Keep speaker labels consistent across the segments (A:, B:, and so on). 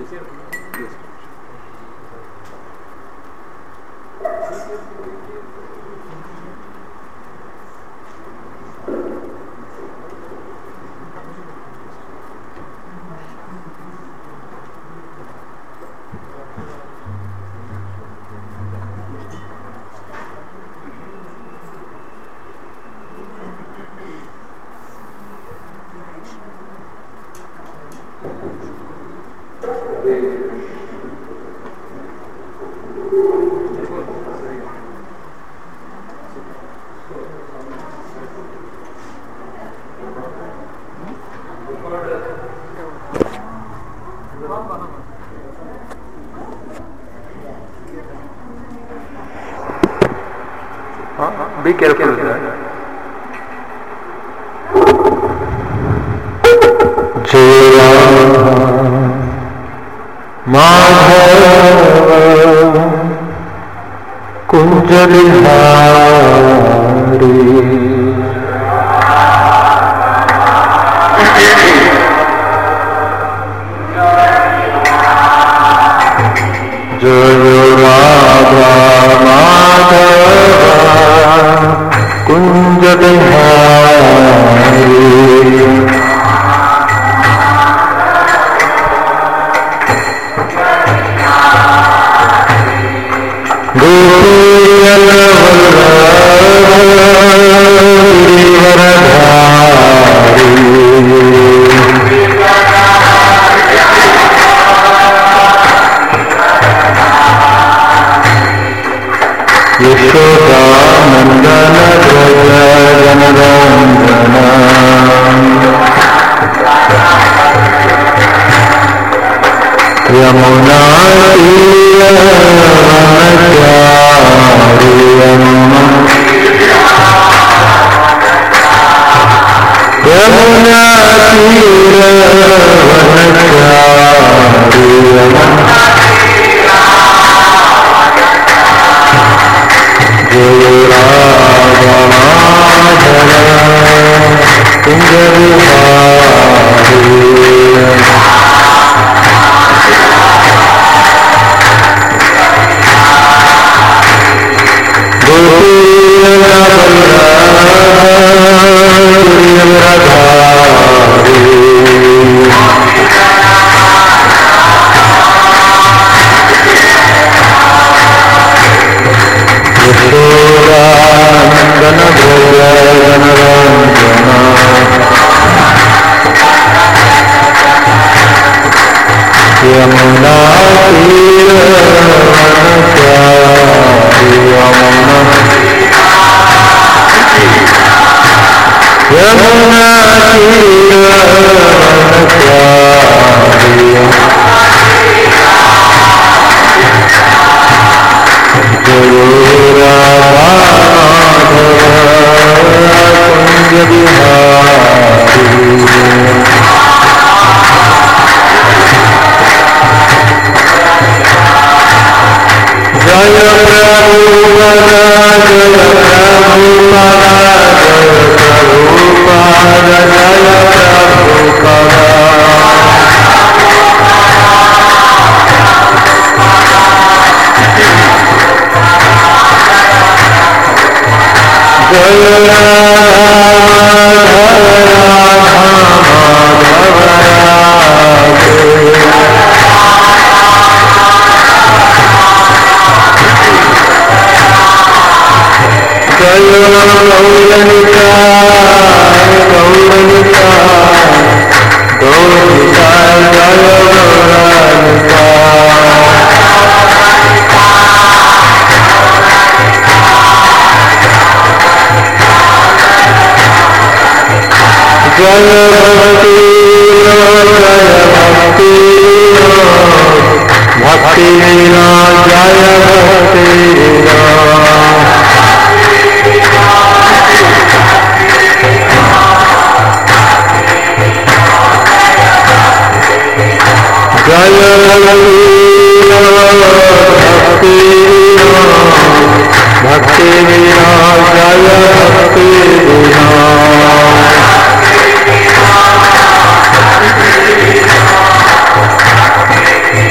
A: Be careful with that.
B: Madhav कुंज बिहारी जय राधा माधव कुंज बिहारी यशोदानन्दन व्रज जनरञ्जन यमुना यमुना जय राम कुंज बिहारी यमुना तीर यमुना कुंज बिहारी जय प्रभु जय प्रभु जय प्रभु जय भक्ति जय भक्ति भक्ति वीरा जय भक्ति जय भक्ति भक्ति वीरा जय भक्ति वीरा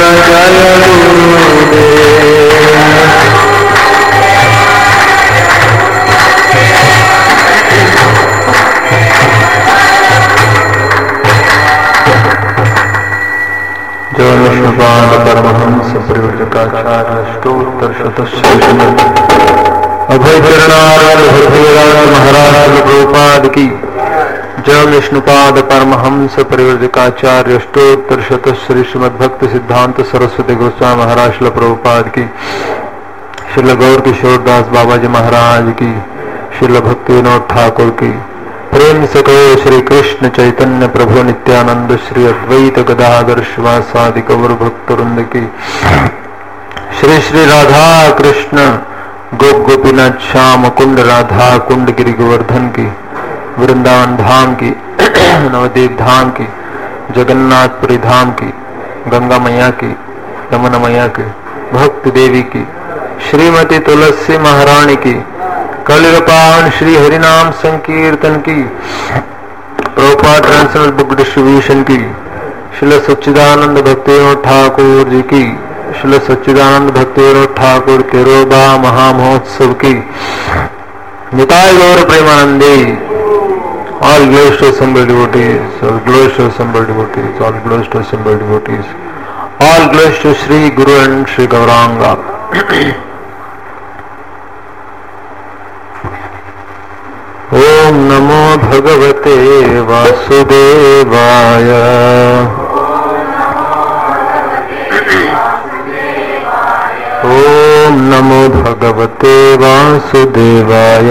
B: जय गुरुदेव जो विष्णुपाद परमहंस प्रयोजकाचार्य स्तोत्र शतश्रीषण अभय चरणारविंद हृदयराज महाराज प्रभुपाद की जय विष्णुपाद परमहंस प्रयोजकाचार्य स्तोत्र शतश्री श्रीमद्भक्त सिद्धांत सरस्वती गोस्वामी महाराज श्रील प्रभुपाद की श्रील गौर किशोर दास बाबा जी महाराज की श्रील भक्ति विनोद ठाकुर की प्रेम से कहो श्री कृष्ण चैतन्य प्रभु नित्यानंद श्री अद्वैत गदाधर शिवासादि कौर भक्त वृंद की श्री श्री राधा कृष्ण गोप गोपीनाथ श्याम कुंड राधा कुंड गिरि गोवर्धन की वृंदावन धाम की नवदीप धाम की जगन्नाथपुरी धाम की गंगा मैया की यमुना मैया की भक्त देवी की श्रीमती तुलसी महारानी की कलिपावन श्री हरिनाम संकीर्तन की प्रोपा ट्रांसलेट बुक डिस्ट्रीब्यूशन की श्री सच्चिदानंद भक्ति ठाकुर जी की श्री सच्चिदानंद भक्ति ठाकुर के रोबा महामहोत्सव की निताय गौर प्रेमानंदे all glories to assembled devotees all glories to assembled devotees all glories to assembled devotees all glories to Sri Guru and Sri Gauranga ॐ नमो भगवते वासुदेवाय ॐ नमो भगवते वासुदेवाय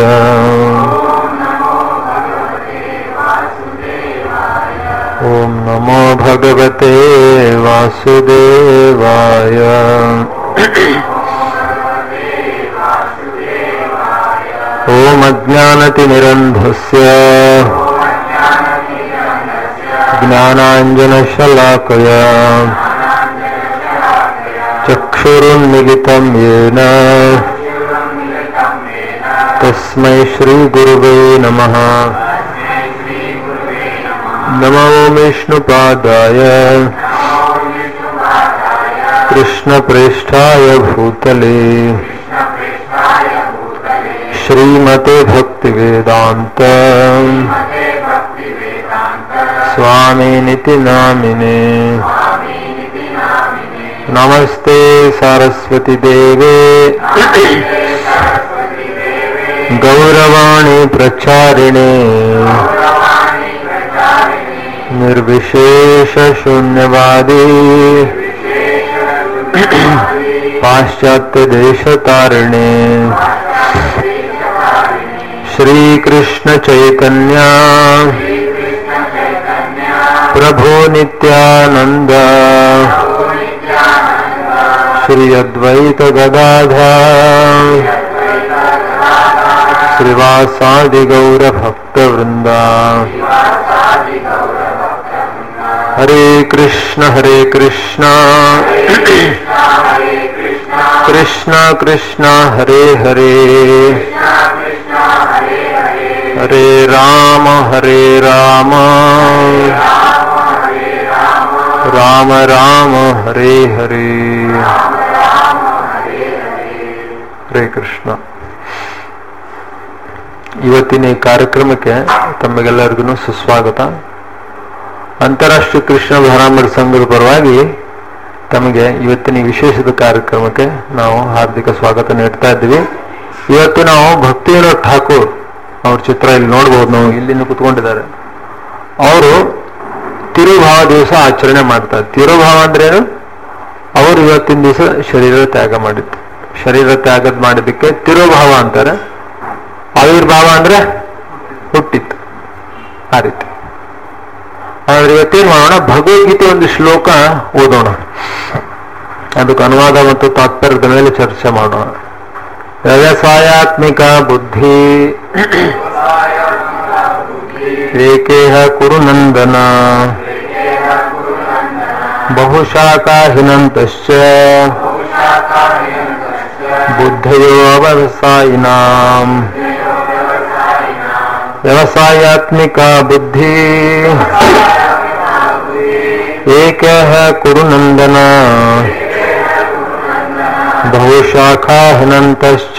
B: ॐ नमो भगवते वासुदेवाय ॐ अज्ञानतिमिरन्धस्य ज्ञानाञ्जनशलाकया चक्षुरुन्मिलितं येन तस्मै श्रीगुरुवे नमः नमो विष्णुपादाय कृष्णप्रेष्ठाय भूतले श्रीमते भक्तिवेदान्त स्वामिनिति नामिने नमस्ते सरस्वती देवे गौरवाणी प्रचारिणे निर्विशेषशून्यवादी पाश्चात्यदेशतारिणे श्रीकृष्ण चैतन्या प्रभो नित्यानन्द श्री अद्वैत गदाधा श्रीवासादि गौरभक्तवृन्दा हरे कृष्ण हरे कृष्ण कृष्ण कृष्ण हरे हरे हरे राम हरे राम राम राम हरे हरे ಹರೇ ಕೃಷ್ಣ ಇವತ್ತಿನ ಈ ಕಾರ್ಯಕ್ರಮಕ್ಕೆ ತಮಗೆಲ್ಲರಿಗೂ ಸುಸ್ವಾಗತ ಅಂತಾರಾಷ್ಟ್ರೀಯ ಕೃಷ್ಣ ಭರಾಮರ ಸಂಘದ ಪರವಾಗಿ ತಮಗೆ ಇವತ್ತಿನ ಈ ವಿಶೇಷದ ಕಾರ್ಯಕ್ರಮಕ್ಕೆ ನಾವು ಹಾರ್ದಿಕ ಸ್ವಾಗತ ನೀಡ್ತಾ ಇದ್ದೀವಿ ಇವತ್ತು ನಾವು ಭಕ್ತಿವಿನೋದ್ ಠಾಕೂರ್ ಅವ್ರ ಚಿತ್ರ ಇಲ್ಲಿ ನೋಡ್ಬೋದು ನಾವು ಇಲ್ಲಿಂದ ಕುತ್ಕೊಂಡಿದ್ದಾರೆ ಅವರು ತಿರುಭಾವ ದಿವಸ ಆಚರಣೆ ಮಾಡ್ತಾರೆ ತಿರುಭಾವ ಅಂದ್ರೇನು ಅವರು ಇವತ್ತಿನ ದಿವಸ ಶರೀರ ತ್ಯಾಗ ಮಾಡಿದ್ದು ಶರೀರ ತ್ಯಾಗದ ಮಾಡಿದ್ದಕ್ಕೆ ತಿರುಭಾವ ಅಂತಾರೆ ಆವಿರ್ಭಾವ ಅಂದ್ರೆ ಹುಟ್ಟಿತ್ತು ಆ ರೀತಿ ಆದ್ರೆ ಇವತ್ತೇನ್ ಮಾಡೋಣ ಭಗವದ್ಗೀತೆ ಒಂದು ಶ್ಲೋಕ ಓದೋಣ ಅದಕ್ಕೆ ಅನುವಾದ ಮತ್ತು ತಾತ್ಪರ್ಯದ ಮೇಲೆ ಚರ್ಚೆ ಮಾಡೋಣ ವ್ಯವಸಾಯಾತ್ಮಿಕ ಬುದ್ಧಿ ಏಕೇಹ ಕುರುನಂದನ ಬಹುಶಾಖಾಹಿನಂತಶ್ಚ ಬುದ್ಧಯೋ ವ್ಯವಸಾಯಿನಾಂ ವ್ಯವಸಾಯಾತ್ಮಿಕ ಬುದ್ಧಿ ಏಕಃ ಕುರುನಂದನ ಬಹುಶಾಖಾ ಹಿನಂತಶ್ಚ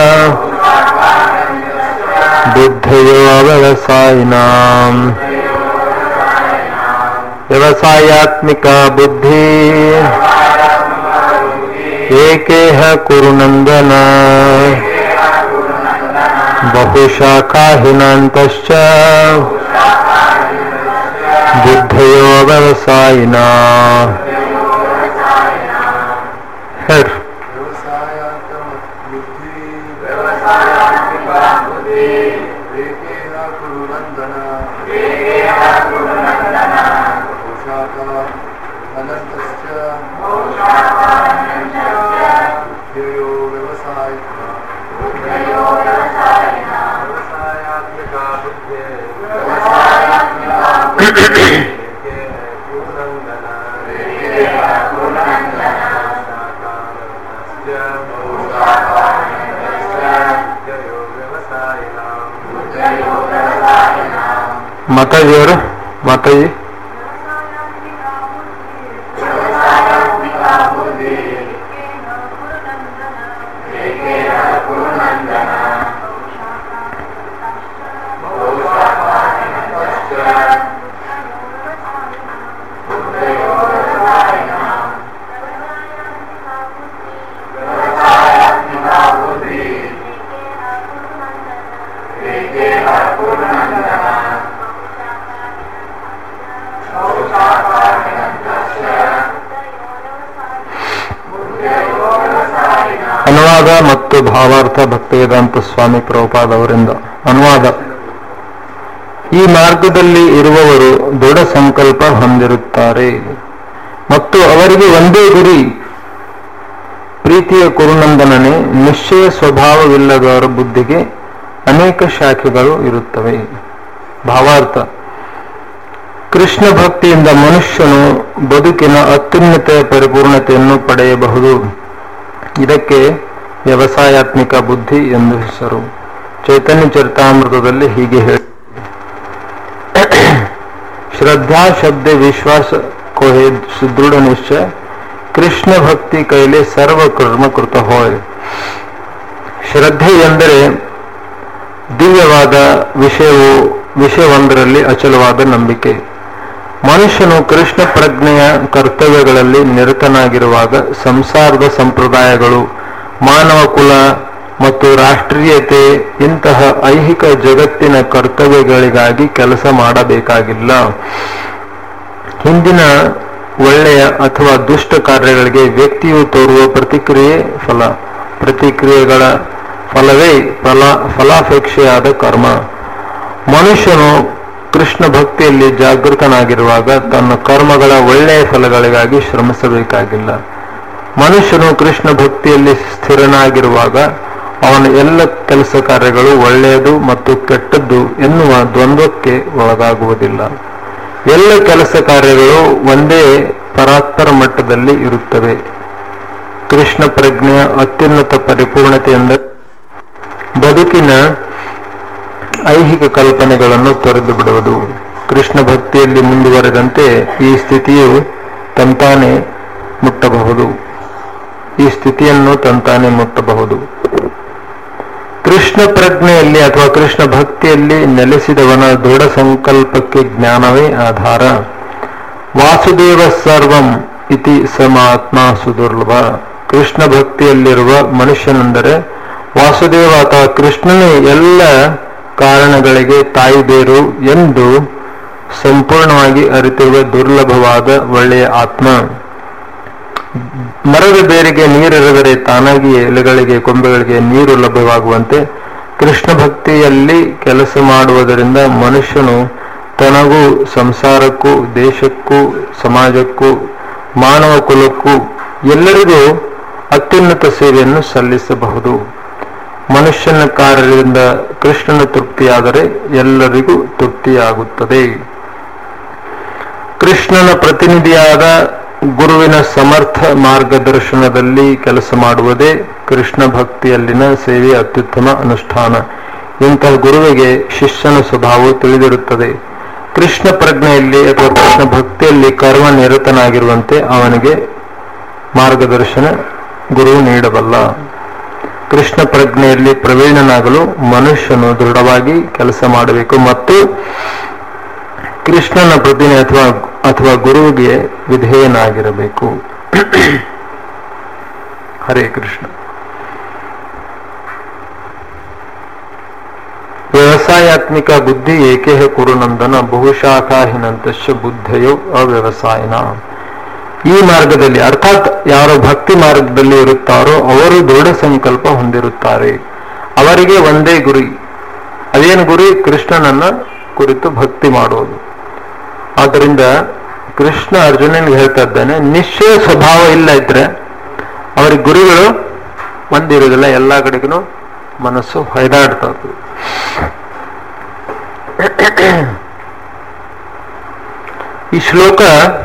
B: ಬುದ್ಧಯೋ ವ್ಯವಸಾಯಿನಾಂ ವ್ಯವಸಾಯಾತ್ಮಿಕ ಬುದ್ಧಿ ಏಕೇಹ ಕುರುನಂದನ ಬಹುಶಾಖಾ ಹಿನಂತಶ್ಚ ಬುದ್ಧಯೋ ವ್ಯವಸಾಯಿನ ಹೇಳ್ರಿ
A: ವ್ಯವಸಾಯಾತ್ಮ ಬುದ್ಧಿ ವ್ಯವಸಾಯಾತ್ಮಿಕ ಬುದ್ಧಿ ಏಕೇನ ಕುರು ನಂದನ ಪೋಷಾಕ ಅನಂತಶ್ಚ ಧ್ಯೇಯೋ ವ್ಯವಸಾಯ ವ್ಯವಸಾಯಾತ್ಮಿಕ ಬುದ್ಧಿ ಏಕೇನ ಕುರು ನಂದನ
B: ಮಾತಾಜಿಯವರು ಮಾತಾಜಿ ಅನುವಾದ ಮತ್ತು ಭಾವಾರ್ಥ ಭಕ್ತಿವೇದಾಂತ ಸ್ವಾಮಿ ಪ್ರಭುಪಾದ್ ಅವರಿಂದ ಅನುವಾದ ಈ ಮಾರ್ಗದಲ್ಲಿ ಇರುವವರು ದೃಢ ಸಂಕಲ್ಪ ಹೊಂದಿರುತ್ತಾರೆ ಮತ್ತು ಅವರಿಗೆ ಒಂದೇ ಗುರಿ ಪ್ರೀತಿಯ ಕುರುನಂದನನೆ ನಿಶ್ಚಯ ಸ್ವಭಾವವಿಲ್ಲದವರ ಬುದ್ಧಿಗೆ ಅನೇಕ ಶಾಖೆಗಳು ಇರುತ್ತವೆ ಭಾವಾರ್ಥ ಕೃಷ್ಣ ಭಕ್ತಿಯಿಂದ ಮನುಷ್ಯನು ಬದುಕಿನ ಅತ್ಯುನ್ನತ ಪರಿಪೂರ್ಣತೆಯನ್ನು ಪಡೆಯಬಹುದು ಇದಕ್ಕೆ ವ್ಯವಸಾಯಾತ್ಮಿಕ ಬುದ್ಧಿ ಎಂದು ಹೆಸರು ಚೈತನ್ಯ ಚರಿತಾಮೃತದಲ್ಲಿ ಹೀಗೆ ಹೇಳಿ श्रद्धा शब्द विश्वास को है सुदृढ़ निश्चय ಕೃಷ್ಣ ಭಕ್ತಿ ಕೈಲಿ ಸರ್ವ ಕರ್ಮಕೃತ ಹೋಯ್ ಶ್ರದ್ಧೆ ಎಂದರೆ ದಿವ್ಯವಾದ ವಿಷಯವು ವಿಷಯವೊಂದರಲ್ಲಿ ಅಚಲವಾದ ನಂಬಿಕೆ ಮನುಷ್ಯನು ಕೃಷ್ಣ ಪ್ರಜ್ಞೆಯ ಕರ್ತವ್ಯಗಳಲ್ಲಿ ನಿರತನಾಗಿರುವಾಗ ಸಂಸಾರದ ಸಂಪ್ರದಾಯಗಳು ಮಾನವ ಕುಲ ಮತ್ತು ರಾಷ್ಟ್ರೀಯತೆ ಇಂತಹ ಐಹಿಕ ಜಗತ್ತಿನ ಕರ್ತವ್ಯಗಳಿಗಾಗಿ ಕೆಲಸ ಮಾಡಬೇಕಾಗಿಲ್ಲ ಹಿಂದಿನ ಒಳ್ಳೆಯ ಅಥವಾ ದುಷ್ಟ ಕಾರ್ಯಗಳಿಗೆ ವ್ಯಕ್ತಿಯು ತೋರುವ ಪ್ರತಿಕ್ರಿಯೆ ಫಲ ಪ್ರತಿಕ್ರಿಯೆಗಳ ಫಲವೇ ಫಲ ಫಲಾಪೇಕ್ಷೆಯಾದ ಕರ್ಮ ಮನುಷ್ಯನು ಕೃಷ್ಣ ಭಕ್ತಿಯಲ್ಲಿ ಜಾಗೃತನಾಗಿರುವಾಗ ತನ್ನ ಕರ್ಮಗಳ ಒಳ್ಳೆಯ ಫಲಗಳಿಗಾಗಿ ಶ್ರಮಿಸಬೇಕಾಗಿಲ್ಲ ಮನುಷ್ಯನು ಕೃಷ್ಣ ಭಕ್ತಿಯಲ್ಲಿ ಸ್ಥಿರನಾಗಿರುವಾಗ ಅವನ ಎಲ್ಲ ಕೆಲಸ ಕಾರ್ಯಗಳು ಒಳ್ಳೆಯದು ಮತ್ತು ಕೆಟ್ಟದ್ದು ಎನ್ನುವ ದ್ವಂದ್ವಕ್ಕೆ ಒಳಗಾಗುವುದಿಲ್ಲ ಎಲ್ಲ ಕೆಲಸ ಕಾರ್ಯಗಳು ಒಂದೇ ಪರಾತ್ಪರ ಮಟ್ಟದಲ್ಲಿ ಇರುತ್ತವೆ ಕೃಷ್ಣ ಪ್ರಜ್ಞೆಯ ಅತ್ಯುನ್ನತ ಪರಿಪೂರ್ಣತೆ ಎಂದರೆ ಬದುಕಿನ ಐಹಿಕ ಕಲ್ಪನೆಗಳನ್ನು ತೊರೆದು ಬಿಡುವುದು ಕೃಷ್ಣ ಭಕ್ತಿಯಲ್ಲಿ ಮುಂದುವರೆದಂತೆ ಈ ಸ್ಥಿತಿಯು ತಂತಾನೆ ಮುಟ್ಟಬಹುದು ಈ ಸ್ಥಿತಿಯನ್ನು ತಂತಾನೆ ಮುಟ್ಟಬಹುದು ಕೃಷ್ಣ ಪ್ರಜ್ಞೆಯಲ್ಲಿ ಅಥವಾ ಕೃಷ್ಣ ಭಕ್ತಿಯಲ್ಲಿ ನೆಲೆಸಿದವನ ದೃಢ ಸಂಕಲ್ಪಕ್ಕೆ ಜ್ಞಾನವೇ ಆಧಾರ ವಾಸುದೇವ ಸರ್ವಂ ಇತಿ ಸಮಾತ್ಮ ಸುದುರ್ಲಭ ಕೃಷ್ಣ ಭಕ್ತಿಯಲ್ಲಿರುವ ಮನುಷ್ಯನೆಂದರೆ ವಾಸುದೇವ ಅಥವಾ ಕೃಷ್ಣನೇ ಎಲ್ಲ ಕಾರಣಗಳಿಗೆ ತಾಯಿಬೇರು ಎಂದು ಸಂಪೂರ್ಣವಾಗಿ ಅರಿತಿರುವ ದುರ್ಲಭವಾದ ಒಳ್ಳೆಯ ಆತ್ಮ ಮರದ ಬೇರಿಗೆ ನೀರಿರದರೆ ತಾನಾಗಿಯೇ ಎಲೆಗಳಿಗೆ ಕೊಂಬೆಗಳಿಗೆ ನೀರು ಲಭ್ಯವಾಗುವಂತೆ ಕೃಷ್ಣ ಭಕ್ತಿಯಲ್ಲಿ ಕೆಲಸ ಮಾಡುವುದರಿಂದ ಮನುಷ್ಯನು ತನಗೂ ಸಂಸಾರಕ್ಕೂ ದೇಶಕ್ಕೂ ಸಮಾಜಕ್ಕೂ ಮಾನವ ಕುಲಕ್ಕೂ ಎಲ್ಲರಿಗೂ ಅತ್ಯುನ್ನತ ಸೇವೆಯನ್ನು ಸಲ್ಲಿಸಬಹುದು ಮನುಷ್ಯನ ಕಾರ್ಯದಿಂದ ಕೃಷ್ಣನ ತೃಪ್ತಿಯಾದರೆ ಎಲ್ಲರಿಗೂ ತೃಪ್ತಿಯಾಗುತ್ತದೆ ಕೃಷ್ಣನ ಪ್ರತಿನಿಧಿಯಾದ ಗುರುವಿನ ಸಮರ್ಥ ಮಾರ್ಗದರ್ಶನದಲ್ಲಿ ಕೆಲಸ ಮಾಡುವುದೇ ಕೃಷ್ಣ ಭಕ್ತಿಯಲ್ಲಿನ ಸೇವೆಯ ಅತ್ಯುತ್ತಮ ಅನುಷ್ಠಾನ ಇಂತಹ ಗುರುವಿಗೆ ಶಿಷ್ಯನ ಸ್ವಭಾವವು ತಿಳಿದಿರುತ್ತದೆ ಕೃಷ್ಣ ಪ್ರಜ್ಞೆಯಲ್ಲಿ ಅಥವಾ ಕೃಷ್ಣ ಭಕ್ತಿಯಲ್ಲಿ ಕರ್ಮ ನಿರತನಾಗಿರುವಂತೆ ಅವನಿಗೆ ಮಾರ್ಗದರ್ಶನ ಗುರು ನೀಡಬಲ್ಲ ಕೃಷ್ಣ ಪ್ರಜ್ಞೆಯಲ್ಲಿ ಪ್ರವೀಣನಾಗಲು ಮನುಷ್ಯನು ದೃಢವಾಗಿ ಕೆಲಸ ಮಾಡಬೇಕು ಮತ್ತು ಕೃಷ್ಣನ ಪ್ರತಿನೆ ಅಥವಾ ಅಥವಾ ಗುರುವಿಗೆ ವಿಧೇಯನಾಗಿರಬೇಕು ಹರೇ ಕೃಷ್ಣ ವ್ಯವಸಾಯಾತ್ಮಿಕ ಬುದ್ಧಿ ಏಕೇಹ ಕುರುನಂದನ ಬಹುಶಾಖಾಹಿನಂತಶ್ಚ ಬುದ್ಧಯೋ ಅವ್ಯವಸಾಯನ ಈ ಮಾರ್ಗದಲ್ಲಿ ಅರ್ಥಾತ್ ಯಾರು ಭಕ್ತಿ ಮಾರ್ಗದಲ್ಲಿ ಇರುತ್ತಾರೋ ಅವರು ದೃಢ ಸಂಕಲ್ಪ ಹೊಂದಿರುತ್ತಾರೆ ಅವರಿಗೆ ಒಂದೇ ಗುರಿ ಅದೇನು ಗುರಿ ಕೃಷ್ಣನನ್ನ ಕುರಿತು ಭಕ್ತಿ ಮಾಡೋದು ಆದ್ದರಿಂದ ಕೃಷ್ಣ ಅರ್ಜುನನಿಗೆ ಹೇಳ್ತಾ ಇದ್ದಾನೆ ನಿಶ್ಚಯ ಸ್ವಭಾವ ಇಲ್ಲ ಇದ್ರೆ ಅವರಿಗೆ ಗುರುಗಳು ಒಂದಿರುವುದಿಲ್ಲ ಎಲ್ಲ ಕಡೆಗೂ ಮನಸ್ಸು ಹೊಯ್ದಾಡ್ತಾ ಇರ್ತದೆ ಈ ಶ್ಲೋಕ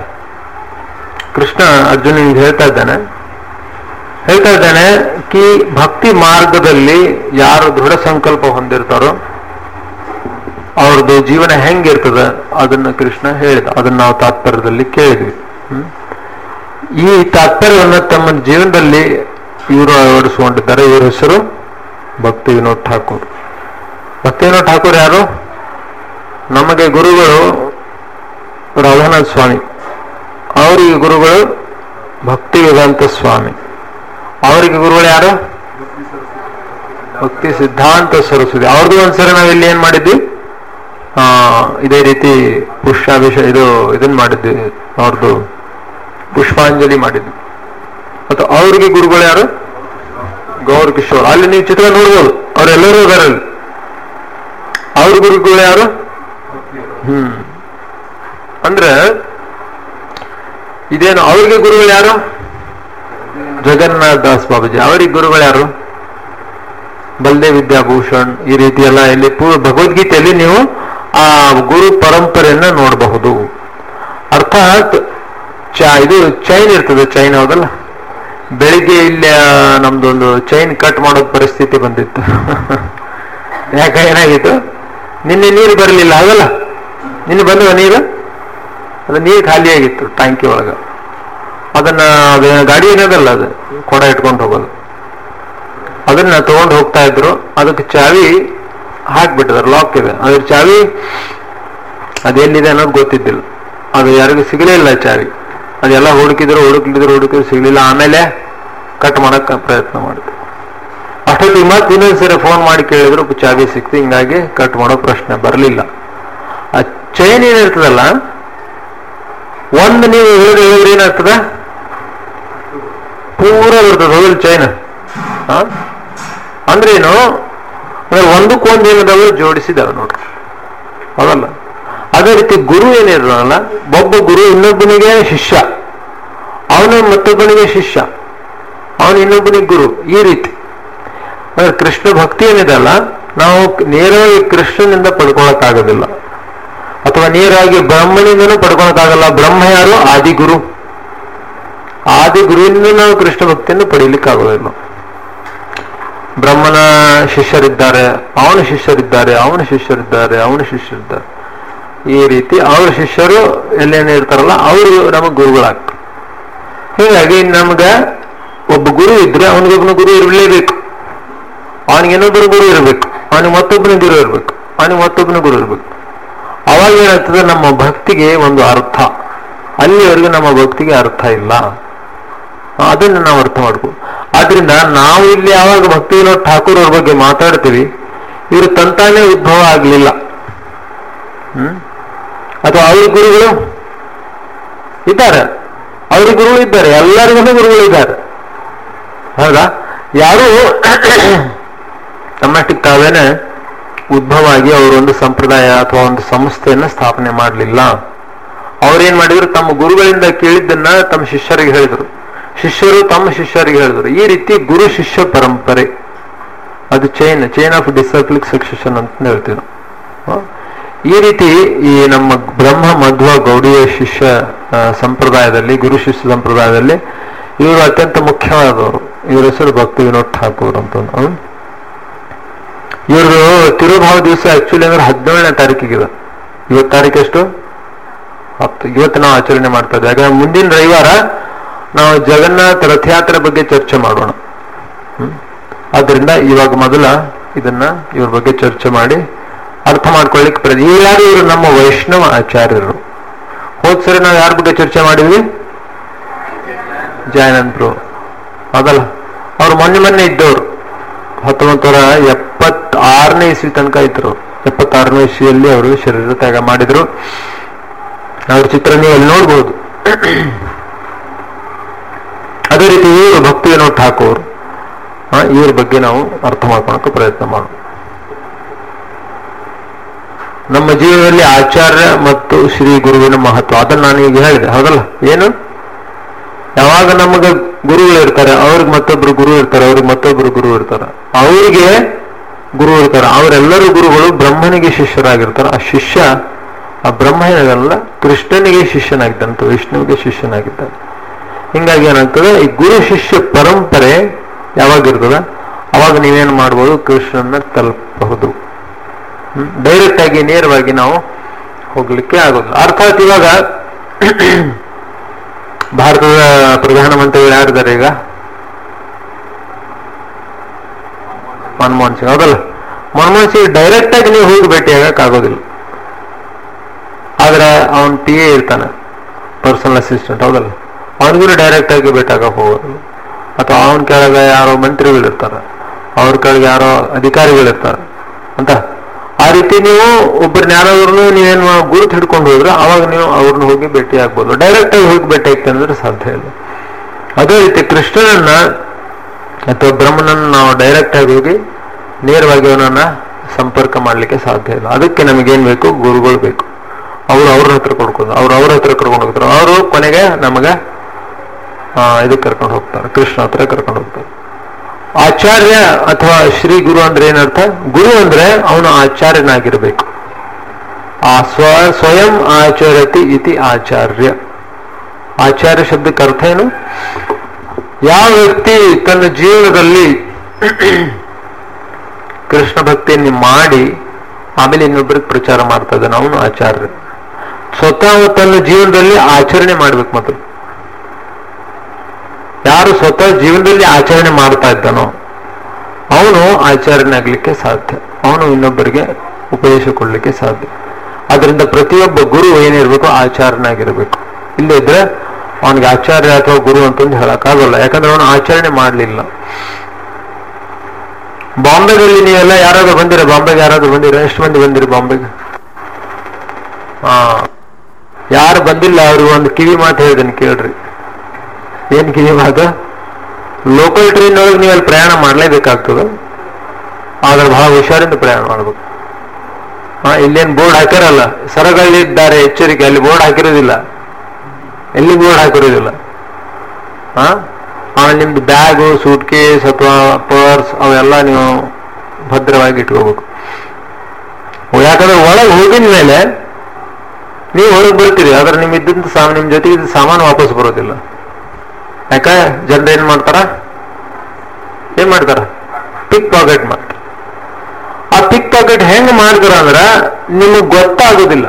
B: ಕೃಷ್ಣ ಅರ್ಜುನನಿಗೆ ಹೇಳ್ತಾ ಇದ್ದಾನೆ ಹೇಳ್ತಾ ಇದ್ದಾನೆ ಕಿ ಭಕ್ತಿ ಮಾರ್ಗದಲ್ಲಿ ಯಾರು ದೃಢ ಸಂಕಲ್ಪ ಹೊಂದಿರ್ತಾರೋ ಅವ್ರದ್ದು ಜೀವನ ಹೆಂಗಿರ್ತದ ಅದನ್ನ ಕೃಷ್ಣ ಹೇಳಿದ ಅದನ್ನ ನಾವು ತಾತ್ಪರ್ಯದಲ್ಲಿ ಕೇಳಿದ್ವಿ ಹ್ಮ್? ಈ ತಾತ್ಪರ್ಯವನ್ನು ತಮ್ಮ ಜೀವನದಲ್ಲಿ ಇವರು ಅಳವಡಿಸಿಕೊಂಡಿದ್ದಾರೆ ಇವರ ಹೆಸರು ಭಕ್ತಿ ವಿನೋದ್ ಠಾಕೂರ್ ಭಕ್ತಿ ವಿನೋದ್ ಠಾಕೂರ್ ಯಾರು ನಮಗೆ ಗುರುಗಳು ರಾಧಾನಾಥ್ ಸ್ವಾಮಿ ಅವರಿಗೆ ಗುರುಗಳು ಭಕ್ತಿ ವೇದಾಂತ ಸ್ವಾಮಿ ಅವರಿಗೆ ಗುರುಗಳು ಯಾರು ಭಕ್ತಿ ಸಿದ್ಧಾಂತ ಸರಸ್ವತಿ ಅವ್ರದ್ದು ಒಂದ್ಸರಿ ನಾವು ಇಲ್ಲಿ ಏನ್ ಮಾಡಿದ್ವಿ ಆ ಇದೇ ರೀತಿ ಪುಷ್ಪಾಭಿಷ ಇದು ಇದನ್ನ ಮಾಡಿದ್ವಿ ಅವ್ರದ್ದು ಪುಷ್ಪಾಂಜಲಿ ಮಾಡಿದ್ವಿ ಮತ್ತು ಅವರಿಗೆ ಗುರುಗಳು ಯಾರು ಗೌರ್ ಕಿಶೋರ್ ಅಲ್ಲಿ ನೀವು ಚಿತ್ರ ನೋಡ್ಬೋದು ಅವರೆಲ್ಲರೂ ಇದಾರೆ ಅಲ್ಲಿ ಅವ್ರ ಗುರುಗಳು ಯಾರು ಹ್ಮ್ ಅಂದ್ರೆ ಇದೇನು ಅವರಿಗೆ ಗುರುಗಳು ಯಾರು ಜಗನ್ನಾಥ್ ದಾಸ್ ಬಾಬಾಜಿ ಅವರಿಗೆ ಗುರುಗಳು ಯಾರು ಬಲ್ದೇವ್ ವಿದ್ಯಾಭೂಷಣ್ ಈ ರೀತಿ ಎಲ್ಲ ಇಲ್ಲಿ ಪೂ- ಭಗವದ್ಗೀತೆಯಲ್ಲಿ ನೀವು ಆ ಗುರು ಪರಂಪರೆಯನ್ನ ನೋಡಬಹುದು ಅರ್ಥಾತ್ ಚ ಇದು ಚೈನ್ ಇರ್ತದೆ ಚೈನ್ ಹೌದಲ್ಲ ಬೆಳಿಗ್ಗೆ ಇಲ್ಲಿ ಆ, ನಮ್ದೊಂದು ಚೈನ್ ಕಟ್ ಮಾಡೋ ಪರಿಸ್ಥಿತಿ ಬಂದಿತ್ತು ಯಾಕೆ ಏನಾಗಿತ್ತು ನಿನ್ನೆ ನೀರು ಬರಲಿಲ್ಲ ಹೌದಲ್ಲ ನಿನ್ನೆ ಬಂದವ ನೀರು ಅದು ನೀರು ಖಾಲಿ ಆಗಿತ್ತು ಟ್ಯಾಂಕಿ ಒಳಗ ಅದನ್ನ ಅದು ಗಾಡಿ ಏನದಲ್ಲ ಅದು ಕೊಡ ಇಟ್ಕೊಂಡು ಹೋಗೋದು ಅದನ್ನ ತಗೊಂಡು ಹೋಗ್ತಾ ಇದ್ರು ಅದಕ್ಕೆ ಚಾವಿ ಹಾಕ್ಬಿಟ್ಟಿದ್ದಾರೆ ಲಾಕ್ ಇದೆ ಅದ್ರ ಚಾವಿ ಅದೆಲ್ಲಿದೆ ಅನ್ನೋದು ಗೊತ್ತಿದ್ದಿಲ್ಲ ಅದು ಯಾರಿಗೂ ಸಿಗಲೇ ಇಲ್ಲ ಚಾವಿ ಅದೆಲ್ಲ ಹುಡುಕಿದ್ರು ಹುಡುಕಿದ್ರು ಹುಡುಕಿದ್ರು ಸಿಗ್ಲಿಲ್ಲ ಆಮೇಲೆ ಕಟ್ ಮಾಡಕ್ ಪ್ರಯತ್ನ ಮಾಡಿದ್ರು ಅಷ್ಟೊತ್ತಿಗೆ ಮತ್ತೆ ಇನ್ನೊಂದ್ಸರಿ ಫೋನ್ ಮಾಡಿ ಕೇಳಿದ್ರು ಚಾವಿ ಸಿಕ್ತು ಹಿಂಗಾಗಿ ಕಟ್ ಮಾಡೋ ಪ್ರಶ್ನೆ ಬರಲಿಲ್ಲ ಆ ಚೈನ್ ಏನಿರ್ತದಲ್ಲ ಒಂದು ನೀವು ಹೇಳಿದ್ರೆ ಹೇಳಿದ್ರೆ ಏನಾಗ್ತದ ಪೂರ ಬರ್ತದೆ ಹೋಗಲ್ ಚೈನ್ ಅಂದ್ರೇನು ಅಂದ್ರೆ ಒಂದಕ್ಕೊಂದು ಏನಿದಾವೆ ಜೋಡಿಸಿದಾವೆ ನೋಡ್ರಿ ಹೌದಲ್ಲ ಅದೇ ರೀತಿ ಗುರು ಏನಿರಲ್ಲ ಒಬ್ಬ ಗುರು ಇನ್ನೊಬ್ಬನಿಗೆ ಶಿಷ್ಯ ಅವನು ಮತ್ತೊಬ್ಬನಿಗೆ ಶಿಷ್ಯ ಅವನು ಇನ್ನೊಬ್ಬನಿಗೆ ಗುರು ಈ ರೀತಿ ಅಂದ್ರೆ ಕೃಷ್ಣ ಭಕ್ತಿ ಏನಿದೆಲ್ಲ ನಾವು ನೇರವಾಗಿ ಕೃಷ್ಣನಿಂದ ಪಡ್ಕೊಳಕ್ಕಾಗೋದಿಲ್ಲ ಅಥವಾ ನೇರವಾಗಿ ಬ್ರಹ್ಮನಿಂದನೂ ಪಡ್ಕೊಳಕ್ಕಾಗಲ್ಲ ಬ್ರಹ್ಮ ಯಾರು ಆದಿಗುರು ಆದಿ ಗುರುವಿನಿಂದ ನಾವು ಕೃಷ್ಣ ಭಕ್ತಿಯನ್ನು ಪಡೀಲಿಕ್ಕಾಗೋದಿಲ್ಲ ಬ್ರಹ್ಮನ ಶಿಷ್ಯರಿದ್ದಾರೆ ಅವನ ಶಿಷ್ಯರಿದ್ದಾರೆ ಅವನ ಶಿಷ್ಯರಿದ್ದಾರೆ ಅವನ ಶಿಷ್ಯರಿದ್ದಾರೆ ಈ ರೀತಿ ಅವ್ರ ಶಿಷ್ಯರು ಎಲ್ಲೇನು ಇರ್ತಾರಲ್ಲ ಅವರು ನಮಗೆ ಗುರುಗಳಾಗ್ತಾರೆ ಹೀಗಾಗಿ ನಮ್ಗೆ ಒಬ್ಬ ಗುರು ಇದ್ರೆ ಅವನಿಗೊಬ್ಬನ ಗುರು ಇರಲೇಬೇಕು ಅವನಿಗೆ ಇನ್ನೊಬ್ಬನ ಗುರು ಇರಬೇಕು ಅವನಿಗೆ ಮತ್ತೊಬ್ಬನ ಗುರು ಇರಬೇಕು ಅವನಿಗೆ ಮತ್ತೊಬ್ಬನ ಗುರು ಇರಬೇಕು ಅವಾಗ ಏನಾಗ್ತದೆ ನಮ್ಮ ಭಕ್ತಿಗೆ ಒಂದು ಅರ್ಥ ಅಲ್ಲಿವರೆಗೂ ನಮ್ಮ ಭಕ್ತಿಗೆ ಅರ್ಥ ಇಲ್ಲ ಅದನ್ನು ನಾವು ಅರ್ಥ ಮಾಡ್ಬೋದು ಆದ್ರಿಂದ ನಾವು ಇಲ್ಲಿ ಯಾವಾಗ ಭಕ್ತಿ ವಿನೋದ್ ಠಾಕೂರ್ ಅವ್ರ ಬಗ್ಗೆ ಮಾತಾಡ್ತೀವಿ ಇವರು ತಂತಾನೇ ಉದ್ಭವ ಆಗಲಿಲ್ಲ ಹ್ಮ್ ಅಥವಾ ಅವ್ರ ಗುರುಗಳು ಇದ್ದಾರೆ ಅವ್ರ ಗುರುಗಳು ಇದ್ದಾರೆ ಎಲ್ಲರಿಗೂ ಗುರುಗಳು ಇದ್ದಾರೆ ಹೌದಾ ಯಾರು ತಮ್ಮಷ್ಟಿಗೆ ತಾವೇನೆ ಉದ್ಭವ ಆಗಿ ಅವರೊಂದು ಸಂಪ್ರದಾಯ ಅಥವಾ ಒಂದು ಸಂಸ್ಥೆಯನ್ನ ಸ್ಥಾಪನೆ ಮಾಡಲಿಲ್ಲ ಅವ್ರೇನ್ ಮಾಡಿದ್ರು ತಮ್ಮ ಗುರುಗಳಿಂದ ಕೇಳಿದ್ದನ್ನ ತಮ್ಮ ಶಿಷ್ಯರಿಗೆ ಹೇಳಿದ್ರು ಶಿಷ್ಯರು ತಮ್ಮ ಶಿಷ್ಯರಿಗೆ ಹೇಳಿದ್ರು ಈ ರೀತಿ ಗುರು ಶಿಷ್ಯ ಪರಂಪರೆ ಅದು chain chain of disciplic succession ಅಂತ ಹೇಳ್ತೀವಿ ನಾವು. ಹ? ಈ ರೀತಿ ಈ ನಮ್ಮ ಬ್ರಹ್ಮ ಮಧ್ವ ಗೌಡಿಯ ಶಿಷ್ಯ ಆ, ಸಂಪ್ರದಾಯದಲ್ಲಿ ಗುರು ಶಿಷ್ಯ ಸಂಪ್ರದಾಯದಲ್ಲಿ ಇವರು ಅತ್ಯಂತ ಮುಖ್ಯವಾದವರು ಇವರ ಹೆಸರು ಭಕ್ತಿ ವಿನೋದ್ ಠಾಕೂರ್ ಅಂತ ಹ್ಮ್? ಇವರು ತಿರುಭಾವ ದಿವಸ ಆಕ್ಚುಲಿ ಅಂದ್ರೆ ಹದಿನೇಳನೇ ತಾರೀಕಿಗಿದೆ ಇವತ್ತು ತಾರೀಕು ಎಷ್ಟು ಹತ್ತು ಇವತ್ತು ನಾವು ಆಚರಣೆ ಮಾಡ್ತಾ ಇದ್ದೀವಿ ಯಾಕಂದ್ರೆ ಮುಂದಿನ ರವಿವಾರ ನಾವು ಜಗನ್ನಾಥ ರಥಯಾತ್ರೆ ಬಗ್ಗೆ ಚರ್ಚೆ ಮಾಡೋಣ ಹ್ಮ್? ಆದ್ದರಿಂದ ಇವಾಗ ಮೊದಲ ಇದನ್ನ ಇವ್ರ ಬಗ್ಗೆ ಚರ್ಚೆ ಮಾಡಿ ಅರ್ಥ ಮಾಡ್ಕೊಳ್ಳಿಕ್ಕೆ ಪ್ರಯತ್ನ ಇವ್ರು ಯಾರು ಇವರು ನಮ್ಮ ವೈಷ್ಣವ ಆಚಾರ್ಯರು ಹೋದ್ ಸರಿ ನಾವು ಯಾರ ಬಗ್ಗೆ ಚರ್ಚೆ ಮಾಡಿದ್ವಿ ಜಯಾನಂದ್ರು ಹೌದಲ್ಲ ಅವ್ರು ಮೊನ್ನೆ ಮೊನ್ನೆ ಇದ್ದವರು ಹತ್ತೊಂಬತ್ತು ನೂರ ಎಪ್ಪತ್ತಾರನೇ ಇಸ್ವಿ ತನಕ ಇದ್ರು ಎಪ್ಪತ್ತಾರನೇ ಇಸ್ವಿಯಲ್ಲಿ ಅವರು ಶರೀರ ತ್ಯಾಗ ಮಾಡಿದ್ರು ಅವ್ರ ಚಿತ್ರ ನೀವು ಅಲ್ಲಿ ನೋಡ್ಬೋದು ಅದೇ ರೀತಿ ಇವರು ಭಕ್ತಿ ವಿನೋದ್ ಠಾಕೂರ್ ಆ, ಇವ್ರ ಬಗ್ಗೆ ನಾವು ಅರ್ಥ ಮಾಡ್ಕೊಳಕ್ಕೆ ಪ್ರಯತ್ನ ಮಾಡೋಣ ನಮ್ಮ ಜೀವನದಲ್ಲಿ ಆಚಾರ್ಯ ಮತ್ತು ಶ್ರೀ ಗುರುವಿನ ಮಹತ್ವ ಅದನ್ನ ನಾನು ಈಗ ಹೇಳಿದೆ ಹೌದಲ್ಲ ಏನು ಯಾವಾಗ ನಮಗೆ ಗುರುಗಳು ಇರ್ತಾರೆ ಅವ್ರಿಗೆ ಮತ್ತೊಬ್ರು ಗುರು ಇರ್ತಾರೆ ಅವ್ರಿಗೆ ಮತ್ತೊಬ್ರು ಗುರು ಇರ್ತಾರೆ ಅವರಿಗೆ ಗುರು ಇರ್ತಾರೆ ಅವರೆಲ್ಲರೂ ಗುರುಗಳು ಬ್ರಹ್ಮನಿಗೆ ಶಿಷ್ಯರಾಗಿರ್ತಾರೆ ಆ ಶಿಷ್ಯ ಆ ಬ್ರಹ್ಮ ಏನಲ್ಲ ಕೃಷ್ಣನಿಗೆ ಶಿಷ್ಯನಾಗಿದ್ದಂತ ವಿಷ್ಣುವಿಗೆ ಶಿಷ್ಯನಾಗಿದ್ದಾನೆ ಹಿಂಗಾಗಿ ಏನಾಗ್ತದೆ ಈ ಗುರು ಶಿಷ್ಯ ಪರಂಪರೆ ಯಾವಾಗಿರ್ತದ ಅವಾಗ ನೀವೇನು ಮಾಡ್ಬೋದು ಕೃಷ್ಣನ ತಲುಪಬಹುದು ಡೈರೆಕ್ಟ್ ಆಗಿ ನೇರವಾಗಿ ನಾವು ಹೋಗ್ಲಿಕ್ಕೆ ಆಗೋದು ಅರ್ಥಾತ್ ಇವಾಗ ಭಾರತದ ಪ್ರಧಾನಮಂತ್ರಿಗಳು ಯಾರಿದ್ದಾರೆ ಈಗ ಮನಮೋಹನ್ ಸಿಂಗ್ ಹೌದಲ್ಲ ಮನಮೋಹನ್ ಸಿಂಗ್ ಡೈರೆಕ್ಟ್ ಆಗಿ ನೀವು ಹೋಗಿ ಭೇಟಿ ಆಗೋದಿಲ್ಲ ಆದ್ರೆ ಅವನ್ ಪಿ ಎ ಇರ್ತಾನೆ ಪರ್ಸನಲ್ ಅಸಿಸ್ಟೆಂಟ್ ಹೌದಲ್ಲ ಅವನಿಗೂ ಡೈರೆಕ್ಟ್ ಆಗಿ ಭೇಟಿ ಆಗಕ್ಕೆ ಹೋಗೋದಿಲ್ಲ ಅಥವಾ ಅವನ ಕೆಳಗೆ ಯಾರೋ ಮಂತ್ರಿಗಳಿರ್ತಾರೆ ಅವ್ರ ಕೆಳಗೆ ಯಾರೋ ಅಧಿಕಾರಿಗಳಿರ್ತಾರೆ ಅಂತ ಆ ರೀತಿ ನೀವು ಒಬ್ಬರನ್ನ ಯಾರಾದ್ರೂ ನೀವೇನು ಗುರುತು ಹಿಡ್ಕೊಂಡು ಹೋದ್ರೆ ಅವಾಗ ನೀವು ಅವ್ರನ್ನ ಹೋಗಿ ಭೇಟಿ ಆಗ್ಬೋದು ಡೈರೆಕ್ಟ್ ಆಗಿ ಹೋಗಿ ಭೇಟಿ ಆಗ್ತೇನೆ ಅಂದ್ರೆ ಸಾಧ್ಯ ಇಲ್ಲ ಅದೇ ರೀತಿ ಕೃಷ್ಣನನ್ನ ಅಥವಾ ಬ್ರಹ್ಮನನ್ನ ನಾವು ಡೈರೆಕ್ಟ್ ಆಗಿ ಹೋಗಿ ನೇರವಾಗಿ ಅವನನ್ನ ಸಂಪರ್ಕ ಮಾಡ್ಲಿಕ್ಕೆ ಸಾಧ್ಯ ಇಲ್ಲ ಅದಕ್ಕೆ ನಮಗೇನ್ ಬೇಕು ಗುರುಗಳು ಬೇಕು ಅವ್ರು ಅವ್ರ ಹತ್ರ ಕೊಡ್ಕೊಂಡು ಅವ್ರು ಅವ್ರ ಹತ್ರ ಕರ್ಕೊಂಡು ಹೋಗ್ತಾರೆ ಅವರು ಕೊನೆಗೆ ನಮಗೆ ಇದಕ್ಕೆ ಕರ್ಕೊಂಡು ಹೋಗ್ತಾರೆ ಕೃಷ್ಣ ಹತ್ರ ಕರ್ಕೊಂಡು ಹೋಗ್ತಾರೆ ಆಚಾರ್ಯ ಅಥವಾ ಶ್ರೀ ಗುರು ಅಂದ್ರೆ ಏನರ್ಥ ಗುರು ಅಂದ್ರೆ ಅವನು ಆಚಾರ್ಯನಾಗಿರ್ಬೇಕು ಆ ಸ್ವ ಸ್ವಯಂ ಆಚರತಿ ಇತಿ ಆಚಾರ್ಯ ಆಚಾರ್ಯ ಶಬ್ದಕ್ಕೆ ಅರ್ಥ ಏನು ಯಾವ ವ್ಯಕ್ತಿ ತನ್ನ ಜೀವನದಲ್ಲಿ ಕೃಷ್ಣ ಭಕ್ತಿಯನ್ನು ಮಾಡಿ ಆಮೇಲೆ ಇನ್ನೊಬ್ಬರಿಗೆ ಪ್ರಚಾರ ಮಾಡ್ತಾ ಇದ್ದಾನೆ ಅವನು ಆಚಾರ್ಯ ಸ್ವತಃ ತನ್ನ ಜೀವನದಲ್ಲಿ ಆಚರಣೆ ಮಾಡ್ಬೇಕು ಮೊದಲು ಯಾರು ಸ್ವತಃ ಜೀವನದಲ್ಲಿ ಆಚರಣೆ ಮಾಡ್ತಾ ಇದ್ದಾನೋ ಅವನು ಆಚರಣೆಯಾಗಲಿಕ್ಕೆ ಸಾಧ್ಯ ಅವನು ಇನ್ನೊಬ್ಬರಿಗೆ ಉಪದೇಶ ಕೊಡ್ಲಿಕ್ಕೆ ಸಾಧ್ಯ ಅದರಿಂದ ಪ್ರತಿಯೊಬ್ಬ ಗುರು ಏನಿರ್ಬೇಕು ಆಚರಣೆಯಾಗಿರ್ಬೇಕು ಇಲ್ಲದಿದ್ರೆ ಅವನಿಗೆ ಆಚಾರ್ಯ ಅಥವಾ ಗುರು ಅಂತಂದು ಹೇಳಕ್ಕಾಗಲ್ಲ ಯಾಕಂದ್ರೆ ಅವನು ಆಚರಣೆ ಮಾಡಲಿಲ್ಲ ಬಾಂಬೆದಲ್ಲಿ ನೀವೆಲ್ಲ ಯಾರಾದ್ರೂ ಬಂದಿರ ಬಾಂಬೆಗೆ ಯಾರಾದ್ರೂ ಬಂದಿರ ಎಷ್ಟು ಮಂದಿ ಬಂದಿರಿ ಬಾಂಬೆಗೆ ಹಾ ಯಾರು ಬಂದಿಲ್ಲ ಅವರು ಒಂದು ಕಿವಿ ಮಾತು ಹೇಳಿದನು ಕೇಳ್ರಿ ಏನ್ ಕಿವಿ ಮಾತು ಲೋಕಲ್ ಟ್ರೈನ್ ಒಳಗೆ ನೀವು ಅಲ್ಲಿ ಪ್ರಯಾಣ ಮಾಡಲೇಬೇಕಾಗ್ತದೆ ಆದ್ರೆ ಬಹಳ ಹುಷಾರಿಂದ ಪ್ರಯಾಣ ಮಾಡ್ಬೇಕು ಹಾ ಇಲ್ಲೇನು ಬೋರ್ಡ್ ಹಾಕಿರಲ್ಲ ಸರಗಳಿದ್ದಾರೆ ಎಚ್ಚರಿಕೆ ಅಲ್ಲಿ ಬೋರ್ಡ್ ಹಾಕಿರೋದಿಲ್ಲ ಎಲ್ಲಿ ಬೋರ್ಡ್ ಹಾಕಿರೋದಿಲ್ಲ ಹಾ ಆಮೇಲೆ ನಿಮ್ದು ಬ್ಯಾಗು ಸೂಟ್ ಕೇಸ್ ಅಥವಾ ಪರ್ಸ್ ಅವೆಲ್ಲ ನೀವು ಭದ್ರವಾಗಿ ಇಟ್ಕೋಬೇಕು ಯಾಕಂದ್ರೆ ಒಳಗೆ ಹೋಗಿದ ಮೇಲೆ ನೀವು ಹೊರಗೆ ಬರ್ತೀರಿ ಆದ್ರೆ ನಿಮ್ ಇದ್ದಂತ ಸಾಮಾನು ನಿಮ್ ಜೊತೆಗೆ ಇದ್ದ ಸಾಮಾನು ವಾಪಸ್ ಬರೋದಿಲ್ಲ ಯಾಕ ಜನರು ಏನ್ ಮಾಡ್ತಾರ ಏನ್ ಮಾಡ್ತಾರ ಪಿಕ್ ಪಾಕೆಟ್ ಮಾಡ್ತಾರ ಆ ಪಿಕ್ ಪಾಕೆಟ್ ಹೆಂಗ್ ಮಾಡ್ತಾರ ಅಂದ್ರ ನಿಮಗ್ ಗೊತ್ತಾಗೋದಿಲ್ಲ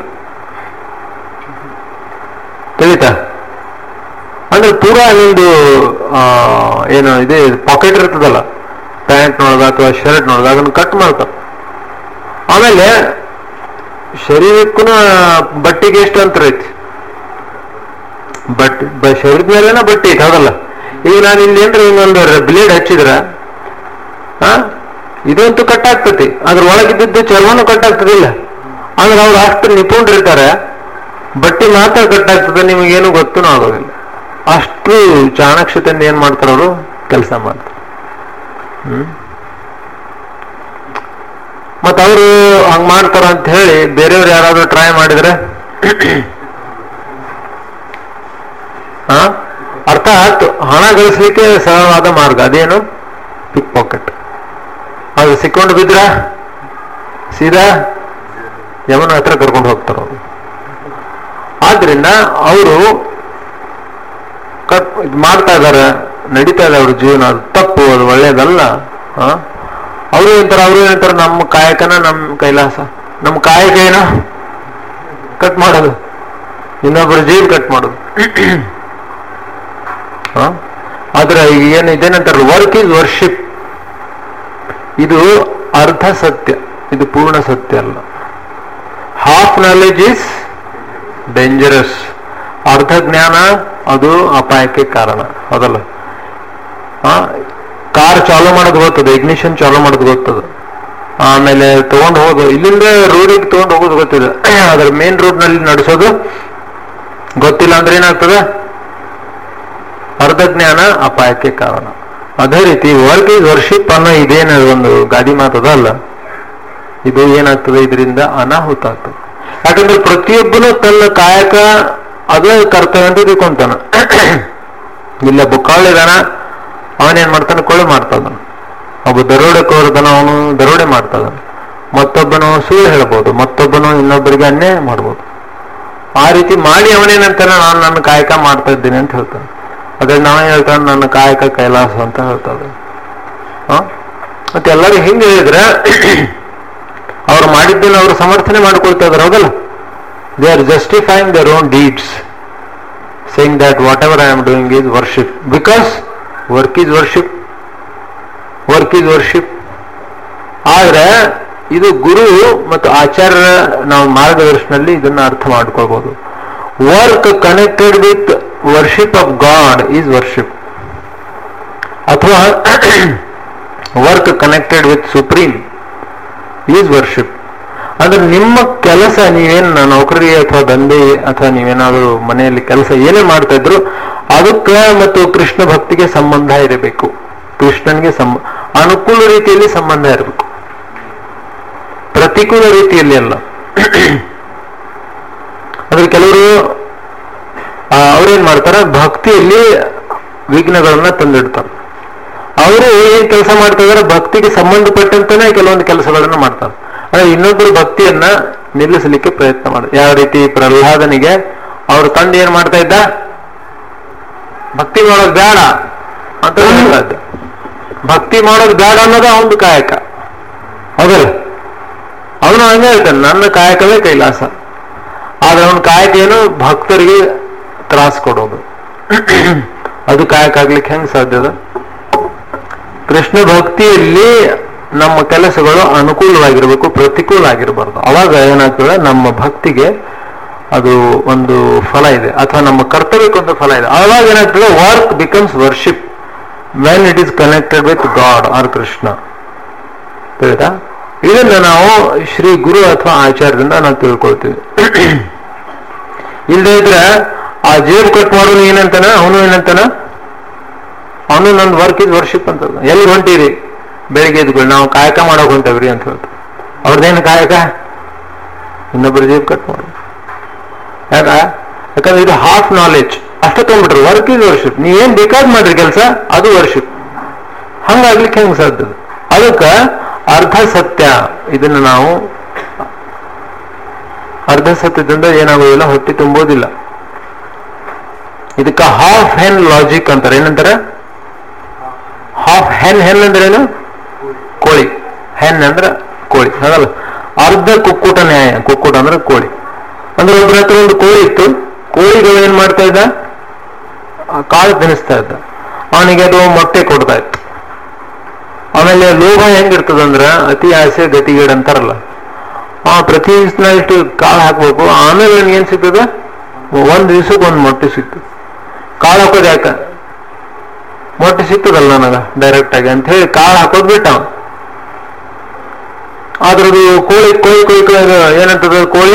B: ತಿಳಿತಾ ಅಂದ್ರೆ ಪೂರಾ ನಿಮ್ದು ಆ, ಏನು ಇದೆ ಪಾಕೆಟ್ ಇರ್ತದಲ್ಲ ಪ್ಯಾಂಟ್ ನೊಳಗ ಅಥವಾ ಶರ್ಟ್ ನೊಳಗ ಅದನ್ನ ಕಟ್ ಮಾಡ್ತಾರ ಆಮೇಲೆ ಶರೀರಕ್ಕೂ ಬಟ್ಟೆಗೆ ಎಷ್ಟು ಅಂತರ ಐತಿ ಬಟ್ಟೆ ಬ- ಶರೀರದ ಮೇಲೆನ ಬಟ್ಟೆ ಐತಿ ಹೌದಲ್ಲ ಈಗ ನಾನು ಇಲ್ಲಿ ಏನ್ರ ಹಿಂಗೊಂದು ಬ್ಲೇಡ್ ಹಚ್ಚಿದ್ರ ಹಾ ಇದಂತೂ ಕಟ್ ಆಗ್ತತಿ ಅದ್ರ ಒಳಗಿದ್ದು ಚರ್ಮನು ಕಟ್ ಆಗ್ತದಿಲ್ಲ ಅಂದ್ರೆ ಅವ್ರು ಅಷ್ಟು ನಿಪುಣರಿರ್ತಾರೆ ಬಟ್ಟೆ ಮಾತ್ರ ಕಟ್ ಆಗ್ತದೆ ನಿಮಗೇನು ಗೊತ್ತೂ ಆಗೋದಿಲ್ಲ ಅಷ್ಟು ಚಾಣಾಕ್ಷತೆಯಿಂದ ಏನ್ ಮಾಡ್ತಾರ ಅವರು ಕೆಲಸ ಮಾಡ್ತಾರೆ ಹ್ಮ್ ಮತ್ತ ಅವರು ಹಂಗ್ ಮಾಡ್ತಾರ ಅಂತ ಹೇಳಿ ಬೇರೆಯವ್ರು ಯಾರಾದ್ರೂ ಟ್ರೈ ಮಾಡಿದ್ರೆ ಹಾ ಅರ್ಥಾತ್ ಹಣ ಗಳಿಸ್ಲಿಕ್ಕೆ ಸರಳವಾದ ಮಾರ್ಗ ಅದೇನು ಪಿಕ್ ಪಾಕೆಟ್ ಅದು ಸಿಕ್ಕೊಂಡು ಬಿದ್ರ ಸೀದಾ ಯಮನ ಹತ್ರ ಕರ್ಕೊಂಡು ಹೋಗ್ತಾರ ಅವರು ಆದ್ರಿಂದ ಅವರು ಕಟ್ ಇದ್ ಮಾಡ್ತಾ ಇದಾರೆ ನಡೀತಾ ಇದೆ ಅವ್ರ ಜೀವನ ಅದು ತಪ್ಪು ಅದು ಒಳ್ಳೇದಲ್ಲ ಆ? ಅವರು ಏನಂತಾರೆ ಅವರು ಏನಂತಾರೆ ನಮ್ಮ ಕಾಯಕನ ನಮ್ಮ ಕೈಲಾಸ ನಮ್ಮ ಕಾಯಕ ಏನ ಕಟ್ ಮಾಡೋದು ಇನ್ನೊಬ್ಬರ ಜೀವ ಕಟ್ ಮಾಡೋದು ಹ? ಆದ್ರೆ ಏನು ಇದೇನಂತಾರಲ್ಲ ವರ್ಕ್ ಈಸ್ ವರ್ಷಿಪ್ ಇದು ಅರ್ಧ ಸತ್ಯ ಇದು ಪೂರ್ಣ ಸತ್ಯ ಅಲ್ಲ ಹಾಫ್ ನಾಲೆಜ್ ಈಸ್ ಡೇಂಜರಸ್ ಅರ್ಧ ಜ್ಞಾನ ಅದು ಅಪಾಯಕ್ಕೆ ಕಾರಣ ಹೌದಲ್ಲ ಕಾರ್ ಚಾಲು ಮಾಡೋದು ಗೊತ್ತದ ಇಗ್ನಿಷನ್ ಚಾಲು ಮಾಡೋದು ಗೊತ್ತದ ಆಮೇಲೆ ತಗೊಂಡು ಹೋಗೋದು ಇಲ್ಲಿಂದ ರೋಡಿಗೆ ತಗೊಂಡು ಹೋಗೋದು ಗೊತ್ತಿದೆ ಅದ್ರ ಮೇನ್ ರೋಡ್ ನಲ್ಲಿ ನಡೆಸೋದು ಗೊತ್ತಿಲ್ಲ ಅಂದ್ರೆ ಏನಾಗ್ತದೆ ಅರ್ಧ ಜ್ಞಾನ ಅಪಾಯಕ್ಕೆ ಕಾರಣ ಅದೇ ರೀತಿ ವರ್ಕ್ ಈಸ್ ವರ್ಷಿಪ್ ಅನ್ನೋ ಇದೇನ ಒಂದು ಗಾದಿ ಮಾತದ ಅಲ್ಲ ಇದು ಏನಾಗ್ತದೆ ಇದರಿಂದ ಅನಾಹುತ ಆಗ್ತದೆ ಯಾಕಂದ್ರೆ ಪ್ರತಿಯೊಬ್ಬನು ತನ್ನ ಕಾಯಕ ಅದೇ ಕರ್ತವ್ಯ ಅಂತ ತಿಳ್ಕೊಂತಾನ ಇಲ್ಲ ಬುಕ್ಕಾಳಿದಾನ ಅವನೇನ್ ಮಾಡ್ತಾನೆ ಕೊಳೆ ಮಾಡ್ತಾ ಇದ್ದಾನೆ ಒಬ್ಬ ದರೋಡೆಕೋರದನ ಅವನು ದರೋಡೆ ಮಾಡ್ತಾ ಇದ್ದಾನೆ ಮತ್ತೊಬ್ಬನು ಸುಳ್ಳು ಹೇಳ್ಬೋದು ಮತ್ತೊಬ್ಬನು ಇನ್ನೊಬ್ಬರಿಗೆ ಅನ್ಯಾಯ ಮಾಡ್ಬೋದು ಆ ರೀತಿ ಮಾಡಿ ಅವನೇನಂತಾನೆ ನಾನು ನನ್ನ ಕಾಯಕ ಮಾಡ್ತಾ ಇದ್ದೀನಿ ಅಂತ ಹೇಳ್ತಾನೆ ಅದೇ ನಾವೇ ಹೇಳ್ತಾನೆ ನನ್ನ ಕಾಯಕ ಕೈಲಾಸ ಅಂತ ಹೇಳ್ತಾ ಇದ್ದಾನೆ ಹ? ಮತ್ತೆ ಎಲ್ಲರೂ ಹಿಂಗೆ ಹೇಳಿದ್ರೆ ಅವ್ರು ಮಾಡಿದ್ದನ್ನು ಅವರು ಸಮರ್ಥನೆ ಮಾಡ್ಕೊಳ್ತಾ ಇದಾರೆ ಹೌದಲ್ಲ they are justifying their own deeds saying that whatever I am doing is worship because work is worship work is worship ಆದ್ರೆ ಇದು ಗುರು ಮತ್ತು ಆಚಾರ್ಯರ ನಾವು ಮಾರ್ಗದರ್ಶನಲ್ಲಿ ಇದನ್ನ ಅರ್ಥ ಮಾಡ್ಕೊಳ್ಬಹುದು work connected with worship of God is worship ಅಥವಾ work connected with supreme is worship ಅಂದ್ರೆ ನಿಮ್ಮ ಕೆಲಸ ನೀವೇನ್ ನೌಕರಿ ಅಥವಾ ದಂಧೆ ಅಥವಾ ನೀವೇನಾದರೂ ಮನೆಯಲ್ಲಿ ಕೆಲಸ ಏನೇ ಮಾಡ್ತಾ ಇದ್ರು ಅದಕ್ಕೆ ಮತ್ತು ಕೃಷ್ಣ ಭಕ್ತಿಗೆ ಸಂಬಂಧ ಇರಬೇಕು ಕೃಷ್ಣನ್ಗೆ ಸಂಬ ಅನುಕೂಲ ರೀತಿಯಲ್ಲಿ ಸಂಬಂಧ ಇರಬೇಕು ಪ್ರತಿಕೂಲ ರೀತಿಯಲ್ಲಿ ಅಲ್ಲ ಅಂದ್ರೆ ಕೆಲವರು ಆ, ಅವ್ರೇನ್ ಮಾಡ್ತಾರೆ ಭಕ್ತಿಯಲ್ಲಿ ವಿಘ್ನಗಳನ್ನ ತಂದಿಡ್ತಾರೆ ಅವರು ಏನ್ ಕೆಲಸ ಮಾಡ್ತಾ ಇದಾರೆ ಭಕ್ತಿಗೆ ಸಂಬಂಧಪಟ್ಟಂತಾನೆ ಕೆಲವೊಂದು ಕೆಲಸಗಳನ್ನ ಮಾಡ್ತಾರೆ ಅಂದ್ರೆ ಇನ್ನೊಬ್ಬರು ಭಕ್ತಿಯನ್ನ ನಿಲ್ಲಿಸಲಿಕ್ಕೆ ಪ್ರಯತ್ನ ಮಾಡಿ ಯಾವ ರೀತಿ ಪ್ರಹ್ಲಾದನಿಗೆ ಅವ್ರ ತಂದೆ ಏನ್ ಮಾಡ್ತಾ ಇದ್ದ ಭಕ್ತಿ ಮಾಡೋದು ಬೇಡ ಅಂತ ಹೇಳ್ತಾ ಇದ್ದ ಭಕ್ತಿ ಮಾಡೋದು ಬೇಡ ಅನ್ನೋದು ಅವನದು ಕಾಯಕ ಹೌದಲ್ಲ ಅವನು ಹಂಗೆ ಹೇಳ್ತಾನೆ ನನ್ನ ಕಾಯಕವೇ ಕೈಲಾಸ ಆದ್ರೆ ಅವನ ಕಾಯಕ ಏನು ಭಕ್ತರಿಗೆ ತ್ರಾಸ ಕೊಡೋದು ಅದು ಕಾಯಕ ಆಗ್ಲಿಕ್ಕೆ ಹೆಂಗ್ ಸಾಧ್ಯದ ಕೃಷ್ಣ ಭಕ್ತಿಯಲ್ಲಿ ನಮ್ಮ ಕೆಲಸಗಳು ಅನುಕೂಲವಾಗಿರ್ಬೇಕು ಪ್ರತಿಕೂಲ ಆಗಿರಬಾರ್ದು ಅವಾಗ ಏನಾಗ್ತದೆ ನಮ್ಮ ಭಕ್ತಿಗೆ ಅದು ಒಂದು ಫಲ ಇದೆ ಅಥವಾ ನಮ್ಮ ಕರ್ತವ್ಯಕ್ಕೊಂದು ಫಲ ಇದೆ ಅವಾಗ ಏನಾಗ್ತದೆ work becomes worship when it is connected with God or Krishna ತಿಳಿತಾ ಇದನ್ನ ನಾವು ಶ್ರೀ ಗುರು ಅಥವಾ ಆಚಾರ್ಯದಿಂದ ನಾವು ತಿಳ್ಕೊಳ್ತೀವಿ ಇಲ್ಲದೆ ಇದ್ರೆ ಆ ಜೇಬ್ ಕಟ್ ಮಾಡೋನು ಏನಂತಾನ ಅವನು ಏನಂತಾನ ಅವನು ನನ್ನ ವರ್ಕ್ ಇಸ್ ವರ್ಷಿಪ್ ಅಂತ ಎಲ್ಲಿ ಹೊಂಟಿರಿ ಬೆಳಿಗ್ಗೆ ಎದ್ಗಳು ನಾವು ಕಾಯಕ ಮಾಡಕ್ ಹೊಂಟವ್ರಿ ಅಂತ ಹೇಳ್ತಾರೆ ಅವ್ರದ್ದೇನು ಕಾಯಕ ಇನ್ನೊಬ್ಬರು ಜೇಬ್ ಕಟ್ ಮಾಡೋದು ಯಾಕ ಯಾಕಂದ್ರೆ ಇದು ಹಾಫ್ ನಾಲೆಜ್ ಅಷ್ಟೇ ತಗೊಂಡ್ಬಿಟ್ರು ವರ್ಕ್ ಇಸ್ ವರ್ಷಿಪ್ ನೀವೇನ್ ಬೇಕಾದ್ ಮಾಡ್ರಿ ಕೆಲಸ ಅದು ವರ್ಷಿಪ್ ಹಂಗಾಗ್ಲಿಕ್ಕೆ ಹೆಂಗ್ ಸಾಧ್ಯ ಅದಕ್ಕ ಅರ್ಧ ಸತ್ಯ ಇದನ್ನ ನಾವು ಅರ್ಧ ಸತ್ಯದಿಂದ ಏನಾಗೋದಿಲ್ಲ ಹೊಟ್ಟೆ ತುಂಬೋದಿಲ್ಲ ಇದಕ್ಕ ಹಾಫ್ ಹೆನ್ ಲಾಜಿಕ್ ಅಂತಾರೆ ಏನಂತಾರೆ ಹಾಫ್ ಹೆನ್ ಹೆನ್ ಅಂದ್ರೆ ಏನು ಕೋಳಿ ಹೆನ್ ಅಂದ್ರೆ ಕೋಳಿ ಹಾಗಲ್ಲ ಅರ್ಧ ಕುಕ್ಕುಟ ನ್ಯಾಯ ಕುಕ್ಕುಟ ಅಂದ್ರೆ ಕೋಳಿ ಅಂದ್ರೆ ಒಬ್ಬರ ಹತ್ರ ಒಂದು ಕೋಳಿ ಇತ್ತು ಕೋಳಿಗಳು ಏನ್ ಮಾಡ್ತಾ ಇದ್ದ ಆ ಕಾಳು ತಿನ್ನಿಸ್ತಾ ಇದ್ದ ಅವನಿಗೆ ಅದು ಮೊಟ್ಟೆ ಕೊಡ್ತಾ ಇತ್ತು ಆಮೇಲೆ ಲೋಭ ಹೆಂಗಿರ್ತದಂದ್ರ ಅತಿ ಆಸೆ ಗತಿಗೇಡ್ ಅಂತಾರಲ್ಲ ಆ ಪ್ರತಿ ದಿವಸ ಇಷ್ಟು ಕಾಳು ಹಾಕ್ಬೇಕು ಆಮೇಲೆ ನನ್ಗೆ ಏನ್ ಸಿಗ್ತದ ಒಂದ್ ದಿವ್ಸಕ್ಕೆ ಒಂದ್ ಮೊಟ್ಟೆ ಸಿಕ್ತು ಕಾಳು ಹಾಕೋದು ಯಾಕ ಮೊಟ್ಟೆ ಸಿಗ್ತದಲ್ಲ ನನಗ ಡೈರೆಕ್ಟ್ ಆಗಿ ಅಂತ ಹೇಳಿ ಕಾಳು ಹಾಕೋದ್ ಬಿಟ್ಟ ಅವ. ಅದ್ರದ್ದು ಕೋಳಿ ಕೋಳಿ ಕೋಳಿ ಕೋಳಿ ಏನಂತದ ಕೋಳಿ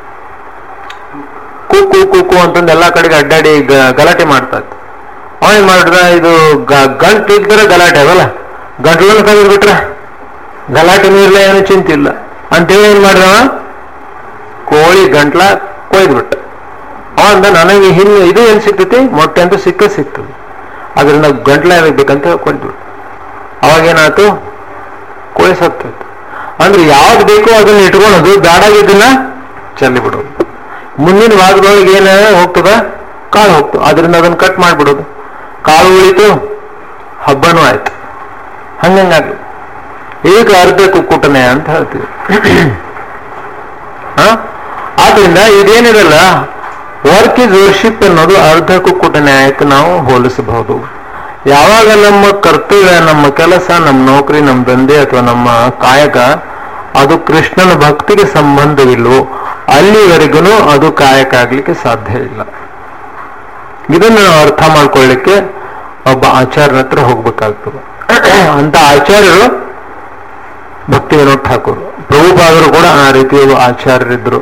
B: ಕುಕ್ಕು ಕುಕ್ಕು ಅಂತಂದು ಎಲ್ಲಾ ಕಡೆಗೆ ಅಡ್ಡಾಡಿ ಗ- ಗಲಾಟೆ ಮಾಡ್ತಾ ಇತ್ತು ಅವೇನ್ ಮಾಡಿದ ಇದು ಗ- ಗಂಟು ಇದ್ರೆ ಗಲಾಟೆ ಅದಲ್ಲ ಗಂಟಲನ್ನು ತೆಗೆದು ಬಿಟ್ರೆ ಗಲಾಟೆ ನೀರ್ಲ ಏನು ಚಿಂತಿಲ್ಲ ಅಂತೇಳಿ ಏನ್ ಮಾಡಿದವ ಕೋಳಿ ಗಂಟ್ಲ ಕೊಯ್ದ್ಬಿಟ್ಟ ಅವಂದ ನನಗೆ ಹಿಂದೆ ಇದು ಏನ್ ಸಿಗ್ತೈತಿ ಮೊಟ್ಟೆ ಅಂತ ಸಿಕ್ಕ ಸಿಗ್ತದೆ ಅದರಿಂದ ಗಂಟ್ಲ ಏನಾಗ್ಬೇಕಂತ ಕೊಯ್ದ್ಬಿಟ್ಟು ಅವಾಗೇನಾಯ್ತು ಕೋಳಿ ಸತ್ತೋಯ್ತು ಅಂದ್ರೆ ಯಾವ್ದು ಬೇಕೋ ಅದನ್ನ ಇಟ್ಕೊಳ್ಳೋದು ಬ್ಯಾಡಾಗಿದ್ದನ್ನ ಚೆಲ್ಲಿ ಬಿಡೋದು ಮುಂದಿನ ಭಾಗದೊಳಗೆ ಏನ ಹೋಗ್ತದ ಕಾಳು ಹೋಗ್ತದೆ ಅದರಿಂದ ಅದನ್ನ ಕಟ್ ಮಾಡ್ಬಿಡೋದು ಕಾಳು ಉಳಿತು ಹಬ್ಬನೂ ಆಯ್ತು ಹಂಗಂಗಾಗ್ಲಿ ಈಗ ಅರ್ಧ ಕುಕ್ಕುಟನೆ ಅಂತ ಹೇಳ್ತೀವಿ ಹ? ಆದ್ರಿಂದ ಇದೇನಿರಲ್ಲ ವರ್ಕ್ ಇಸ್ ವರ್ಷಿಪ್ ಅನ್ನೋದು ಅರ್ಧ ಕುಕ್ಕುಟ ನ್ಯಾಯಕ್ಕೆ ನಾವು ಹೋಲಿಸಬಹುದು ಯಾವಾಗ ನಮ್ಮ ಕರ್ತವ್ಯ ನಮ್ಮ ಕೆಲಸ ನಮ್ಮ ನೌಕರಿ ನಮ್ಮ ದಂಧೆ ಅಥವಾ ನಮ್ಮ ಕಾಯಕ ಅದು ಕೃಷ್ಣನ ಭಕ್ತಿಗೆ ಸಂಬಂಧವಿಲ್ಲವೋ ಅಲ್ಲಿವರೆಗೂ ಅದು ಕಾಯಕ ಆಗ್ಲಿಕ್ಕೆ ಸಾಧ್ಯ ಇಲ್ಲ ಇದನ್ನು ನಾವು ಅರ್ಥ ಮಾಡ್ಕೊಳ್ಳಿಕ್ಕೆ ಒಬ್ಬ ಆಚಾರ್ಯನ ಹತ್ರ ಹೋಗ್ಬೇಕಾಗ್ತದೆ ಅಂತ ಆಚಾರ್ಯರು ಭಕ್ತಿ ವಿನೋದ್ ಠಾಕೂರ್ ಪ್ರಭುಪಾದರು ಕೂಡ ಆ ರೀತಿಯ ಒಬ್ಬ ಆಚಾರ್ಯರಿದ್ರು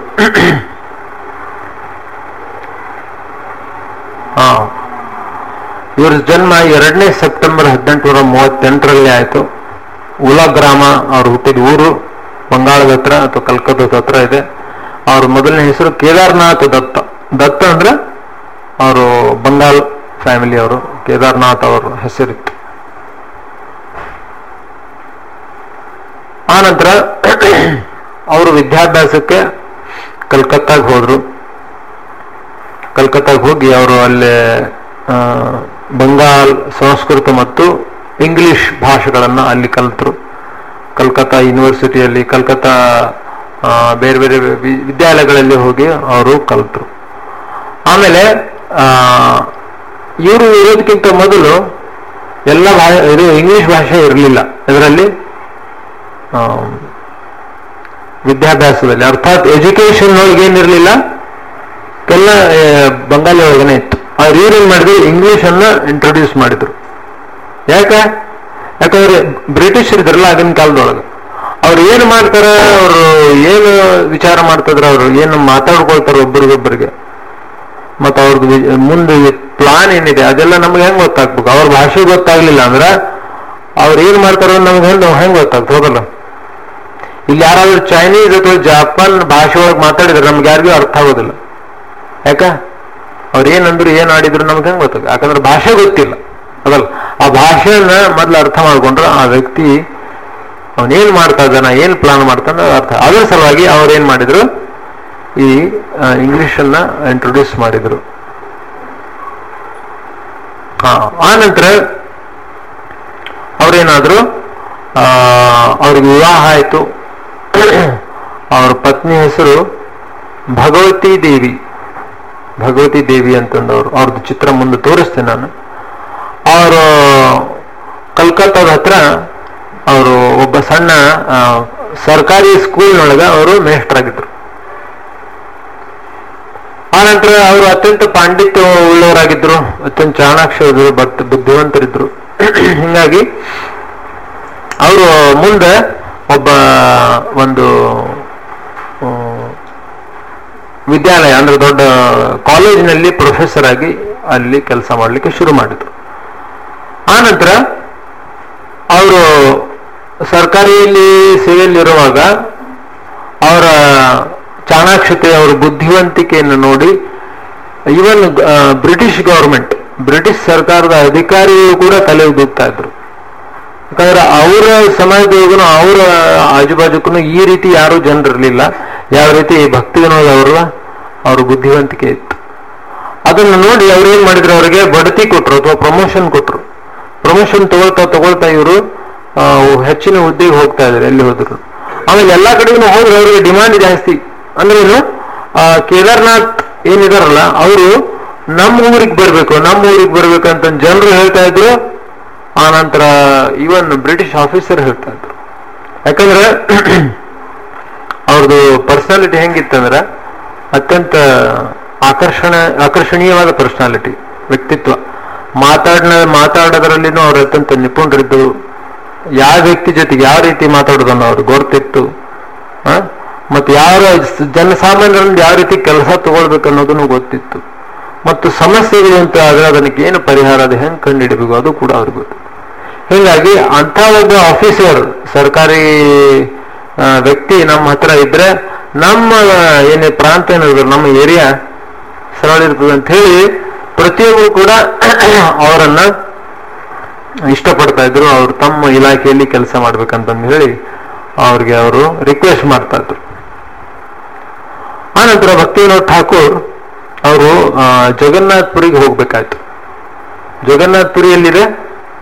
B: ಹಾ ಇವ್ರ ಜನ್ಮ ಎರಡನೇ ಸೆಪ್ಟೆಂಬರ್ ಹದಿನೆಂಟುನೂರ ಮೂವತ್ತೆಂಟರಲ್ಲಿ ಆಯಿತು ಉಲಾ ಗ್ರಾಮ ಅವ್ರು ಹುಟ್ಟಿದ ಊರು ಬಂಗಾಳದ ಹತ್ರ ಅಥವಾ ಕಲ್ಕತ್ತಾದ ಹತ್ರ ಇದೆ ಅವ್ರ ಮೊದಲನೇ ಹೆಸರು ಕೇದಾರ್ನಾಥ್ ದತ್ತ ದತ್ತ ಅಂದ್ರೆ ಅವರು ಬಂಗಾಲ್ ಫ್ಯಾಮಿಲಿ ಅವರು ಕೇದಾರ್ನಾಥ್ ಅವ್ರ ಹೆಸರಿತ್ತು ಆನಂತರ ಅವರು ವಿದ್ಯಾಭ್ಯಾಸಕ್ಕೆ ಕಲ್ಕತ್ತಾಗ ಹೋದ್ರು ಕಲ್ಕತ್ತಾಗ ಹೋಗಿ ಅವರು ಅಲ್ಲಿ ಆ, ಬಂಗಾಲ್ ಸಂಸ್ಕೃತ ಮತ್ತು ಇಂಗ್ಲಿಷ್ ಭಾಷೆಗಳನ್ನು ಅಲ್ಲಿ ಕಲಿತರು ಕಲ್ಕತ್ತಾ ಯೂನಿವರ್ಸಿಟಿಯಲ್ಲಿ ಕಲ್ಕತ್ತಾ ಆ, ಬೇರೆ ಬೇರೆ ವಿ- ವಿದ್ಯಾಲಯಗಳಲ್ಲಿ ಹೋಗಿ ಅವರು ಕಲಿತರು ಆಮೇಲೆ ಇವರು ಇರೋದಕ್ಕಿಂತ ಮೊದಲು ಎಲ್ಲ ಭಾ ಇದು ಇಂಗ್ಲಿಷ್ ಭಾಷೆ ಇರಲಿಲ್ಲ ಇದರಲ್ಲಿ ವಿದ್ಯಾಭ್ಯಾಸದಲ್ಲಿ ಅರ್ಥಾತ್ ಎಜುಕೇಶನ್ ಒಳಗೆ ಏನಿರಲಿಲ್ಲ ಎಲ್ಲ ಆ, ಬಂಗಾಲಿ ಒಳಗನೆ ಇತ್ತು ಅವ್ರು ಇವ್ರೇನ್ ಮಾಡಿದ್ರು ಇಂಗ್ಲಿಷ್ ಅನ್ನ ಇಂಟ್ರೊಡ್ಯೂಸ್ ಮಾಡಿದ್ರು ಯಾಕೆ ಯಾಕಂದ್ರೆ ಬ್ರಿಟಿಷ್ ಇದ್ರಲ್ಲ ಆಗಿನ ಕಾಲದೊಳಗೆ ಅವ್ರು ಏನು ಮಾಡ್ತಾರ ಅವರು ಏನು ವಿಚಾರ ಮಾಡ್ತಿದ್ರ ಅವರು ಏನು ಮಾತಾಡ್ಕೊಳ್ತಾರ ಒಬ್ರಿಗೊಬ್ಬರಿಗೆ ಮತ್ತು ಅವ್ರದ್ದು ವಿ- ಮುಂದೆ ಪ್ಲಾನ್ ಏನಿದೆ ಅದೆಲ್ಲ ನಮ್ಗೆ ಹೆಂಗ್ ಗೊತ್ತಾಗ್ಬೇಕು ಅವ್ರ ಭಾಷೆ ಗೊತ್ತಾಗ್ಲಿಲ್ಲ ಅಂದ್ರ ಅವ್ರು ಏನ್ ಮಾಡ್ತಾರೋ ನಮ್ಗೆ ಹೆಂಗ್ ಹೆಂಗ್ ಗೊತ್ತಾಗ್ತದೆ ಹೌದಲ್ಲ ಇಲ್ಲಿ ಯಾರಾದ್ರೂ ಚೈನೀಸ್ ಅಥವಾ ಜಪಾನ್ ಭಾಷೆ ಒಳಗೆ ಮಾತಾಡಿದ್ರೆ ನಮ್ಗೆ ಯಾರಿಗೂ ಅರ್ಥ ಆಗೋದಿಲ್ಲ ಯಾಕ ಅವ್ರು ಏನಂದ್ರು ಏನ್ ಆಡಿದ್ರು ನಮ್ಗೆ ಹೆಂಗ್ ಗೊತ್ತಾಗ ಯಾಕಂದ್ರೆ ಭಾಷೆ ಗೊತ್ತಿಲ್ಲ ಅದಲ್ಲ ಆ ಭಾಷೆಯನ್ನ ಮೊದ್ಲು ಅರ್ಥ ಮಾಡ್ಕೊಂಡ್ರೆ ಆ ವ್ಯಕ್ತಿ ಅವನೇನ್ ಮಾಡ್ತಾ ಇದ್ದಾನ ಏನ್ ಪ್ಲಾನ್ ಮಾಡ್ತಾನ ಅರ್ಥ ಅದರ ಸಲುವಾಗಿ ಅವ್ರು ಏನ್ ಮಾಡಿದ್ರು ಈ ಇಂಗ್ಲಿಷ್ ಅನ್ನ ಇಂಟ್ರೊಡ್ಯೂಸ್ ಮಾಡಿದ್ರು ಹಾ ಆ ನಂತರ ಅವ್ರೇನಾದ್ರು ಆ, ಅವ್ರಿಗೆ ವಿವಾಹ ಆಯ್ತು ಅವ್ರ ಪತ್ನಿ ಹೆಸರು ಭಗವತಿ ದೇವಿ ಭಗವತಿ ದೇವಿ ಅಂತಂದವ್ರು ಅವ್ರದ್ದು ಚಿತ್ರ ಮುಂದೆ ತೋರಿಸ್ತೇನೆ ನಾನು ಅವರು ಕಲ್ಕತ್ತಾದ ಹತ್ರ ಅವರು ಒಬ್ಬ ಸಣ್ಣ ಆ, ಸರ್ಕಾರಿ ಸ್ಕೂಲ್ನೊಳಗೆ ಅವರು ಮೇಷ್ಟ್ರಾಗಿದ್ರು ಆನಂತರ ಅವರು ಅತ್ಯಂತ ಪಾಂಡಿತ್ಯ ಉಳ್ಳವರಾಗಿದ್ರು ಅತ್ಯಂತ ಚಾಣಾಕ್ಷರಿದ್ರು ಬಟ್ ಬುದ್ಧಿವಂತರಿದ್ರು ಹಿಂಗಾಗಿ ಅವರು ಮುಂದೆ ಒಬ್ಬ ಒಂದು ಆ, ವಿದ್ಯಾಲಯ ಅಂದ್ರೆ ದೊಡ್ಡ ಕಾಲೇಜಿನಲ್ಲಿ ಪ್ರೊಫೆಸರ್ ಆಗಿ ಅಲ್ಲಿ ಕೆಲಸ ಮಾಡಲಿಕ್ಕೆ ಶುರು ಮಾಡಿದ್ರು ಆನಂತರ ಅವರು ಸರ್ಕಾರಿಯಲ್ಲಿ ಸೇವೆಯಲ್ಲಿರುವಾಗ ಅವರ ಚಾಣಾಕ್ಷತೆ ಅವರ ಬುದ್ಧಿವಂತಿಕೆಯನ್ನು ನೋಡಿ ಇವನ್ ಬ್ರಿಟಿಷ್ ಗವರ್ಮೆಂಟ್ ಬ್ರಿಟಿಷ್ ಸರ್ಕಾರದ ಅಧಿಕಾರಿಗಳು ಕೂಡ ತಲೆ ಉದುಗ್ತಾ ಇದ್ರು ಯಾಕಂದ್ರೆ ಅವರ ಸಮಾಜದೊಳಗೂ ಅವರ ಆಜುಬಾಜುಕ್ಕೂ ಈ ರೀತಿ ಯಾರು ಜನರಿರ್ಲಿಲ್ಲ ಯಾವ ರೀತಿ ಭಕ್ತಿ ವಿನೋದ ಅವರ ಅವ್ರ ಬುದ್ಧಿವಂತಿಕೆ ಇತ್ತು ಅದನ್ನು ನೋಡಿ ಅವ್ರು ಏನ್ ಮಾಡಿದ್ರು ಅವರಿಗೆ ಬಡ್ತಿ ಕೊಟ್ರು ಅಥವಾ ಪ್ರಮೋಷನ್ ಕೊಟ್ರು ಪ್ರಮೋಷನ್ ತಗೊಳ್ತಾ ತಗೊಳ್ತಾ ಇವರು ಹೆಚ್ಚಿನ ಹುದ್ದೆಗೆ ಹೋಗ್ತಾ ಇದ್ದಾರೆ ಎಲ್ಲಿ ಹೋದ್ರು ಆಮೇಲೆ ಎಲ್ಲಾ ಕಡೆಗೂ ಹೋದ್ರೆ ಅವರಿಗೆ ಡಿಮಾಂಡ್ ಜಾಸ್ತಿ ಅಂದ್ರೆ ಏನು ಆ, ಕೇದಾರ್ನಾಥ್ ಏನಿದಾರಲ್ಲ ಅವರು ನಮ್ಮ ಊರಿಗೆ ಬರ್ಬೇಕು ನಮ್ಮ ಊರಿಗೆ ಬರ್ಬೇಕಂತ ಜನರು ಹೇಳ್ತಾ ಇದ್ರು ಆ ನಂತರ ಇವನ್ ಬ್ರಿಟಿಷ್ ಆಫೀಸರ್ ಹೇಳ್ತಾ ಇದ್ರು ಯಾಕಂದ್ರೆ ಅವ್ರದ್ದು ಪರ್ಸನಾಲಿಟಿ ಹೆಂಗಿತ್ತಂದ್ರೆ ಅತ್ಯಂತ ಆಕರ್ಷಣ ಆಕರ್ಷಣೀಯವಾದ ಪರ್ಸನಾಲಿಟಿ ವ್ಯಕ್ತಿತ್ವ ಮಾತಾಡ ಮಾತಾಡೋದ್ರಲ್ಲಿನೂ ಅವ್ರು ಅತ್ಯಂತ ನಿಪುಣರಿದ್ದು ಯಾವ ವ್ಯಕ್ತಿ ಜೊತೆಗೆ ಯಾವ ರೀತಿ ಮಾತಾಡೋದನ್ನು ಅವ್ರಿಗೆ ಗೊತ್ತಿತ್ತು ಆ? ಮತ್ತೆ ಯಾವ ಸ- ಜನಸಾಮಾನ್ಯರಿಂದ ಯಾವ ರೀತಿ ಕೆಲಸ ತಗೊಳ್ಬೇಕು ಅನ್ನೋದನ್ನು ಗೊತ್ತಿತ್ತು ಮತ್ತು ಸಮಸ್ಯೆಗಳು ಅಂತ ಆದ್ರೆ ಅದಕ್ಕೆ ಏನು ಪರಿಹಾರ ಅದು ಹೆಂಗೆ ಕಂಡುಹಿಡಬೇಕು ಅದು ಕೂಡ ಅವ್ರಿಗೆ ಗೊತ್ತು ಹೀಗಾಗಿ ಅಂಥ ಒಬ್ಬ ಆಫೀಸರ್ ಸರ್ಕಾರಿ ಆ, ವ್ಯಕ್ತಿ ನಮ್ಮ ಹತ್ರ ಇದ್ರೆ ನಮ್ಮ ಏನೇ ಪ್ರಾಂತ ಏನಿದ್ರು ನಮ್ಮ ಏರಿಯಾ ಸರಳ ಇರ್ತದೆ ಅಂತ ಹೇಳಿ ಪ್ರತಿಯೊಬ್ಬರು ಕೂಡ ಅವರನ್ನ ಇಷ್ಟಪಡ್ತಾ ಇದ್ರು ಅವ್ರು ತಮ್ಮ ಇಲಾಖೆಯಲ್ಲಿ ಕೆಲಸ ಮಾಡ್ಬೇಕಂತಂದು ಹೇಳಿ ಅವ್ರಿಗೆ ಅವರು ರಿಕ್ವೆಸ್ಟ್ ಮಾಡ್ತಾ ಇದ್ರು ಆನಂತರ ಭಕ್ತಿವಿನೋದ್ ಠಾಕೂರ್ ಅವರು ಜಗನ್ನಾಥ್ಪುರಿಗೆ ಹೋಗ್ಬೇಕಾಯ್ತು ಜಗನ್ನಾಥ್ಪುರಿಯಲ್ಲಿದೆ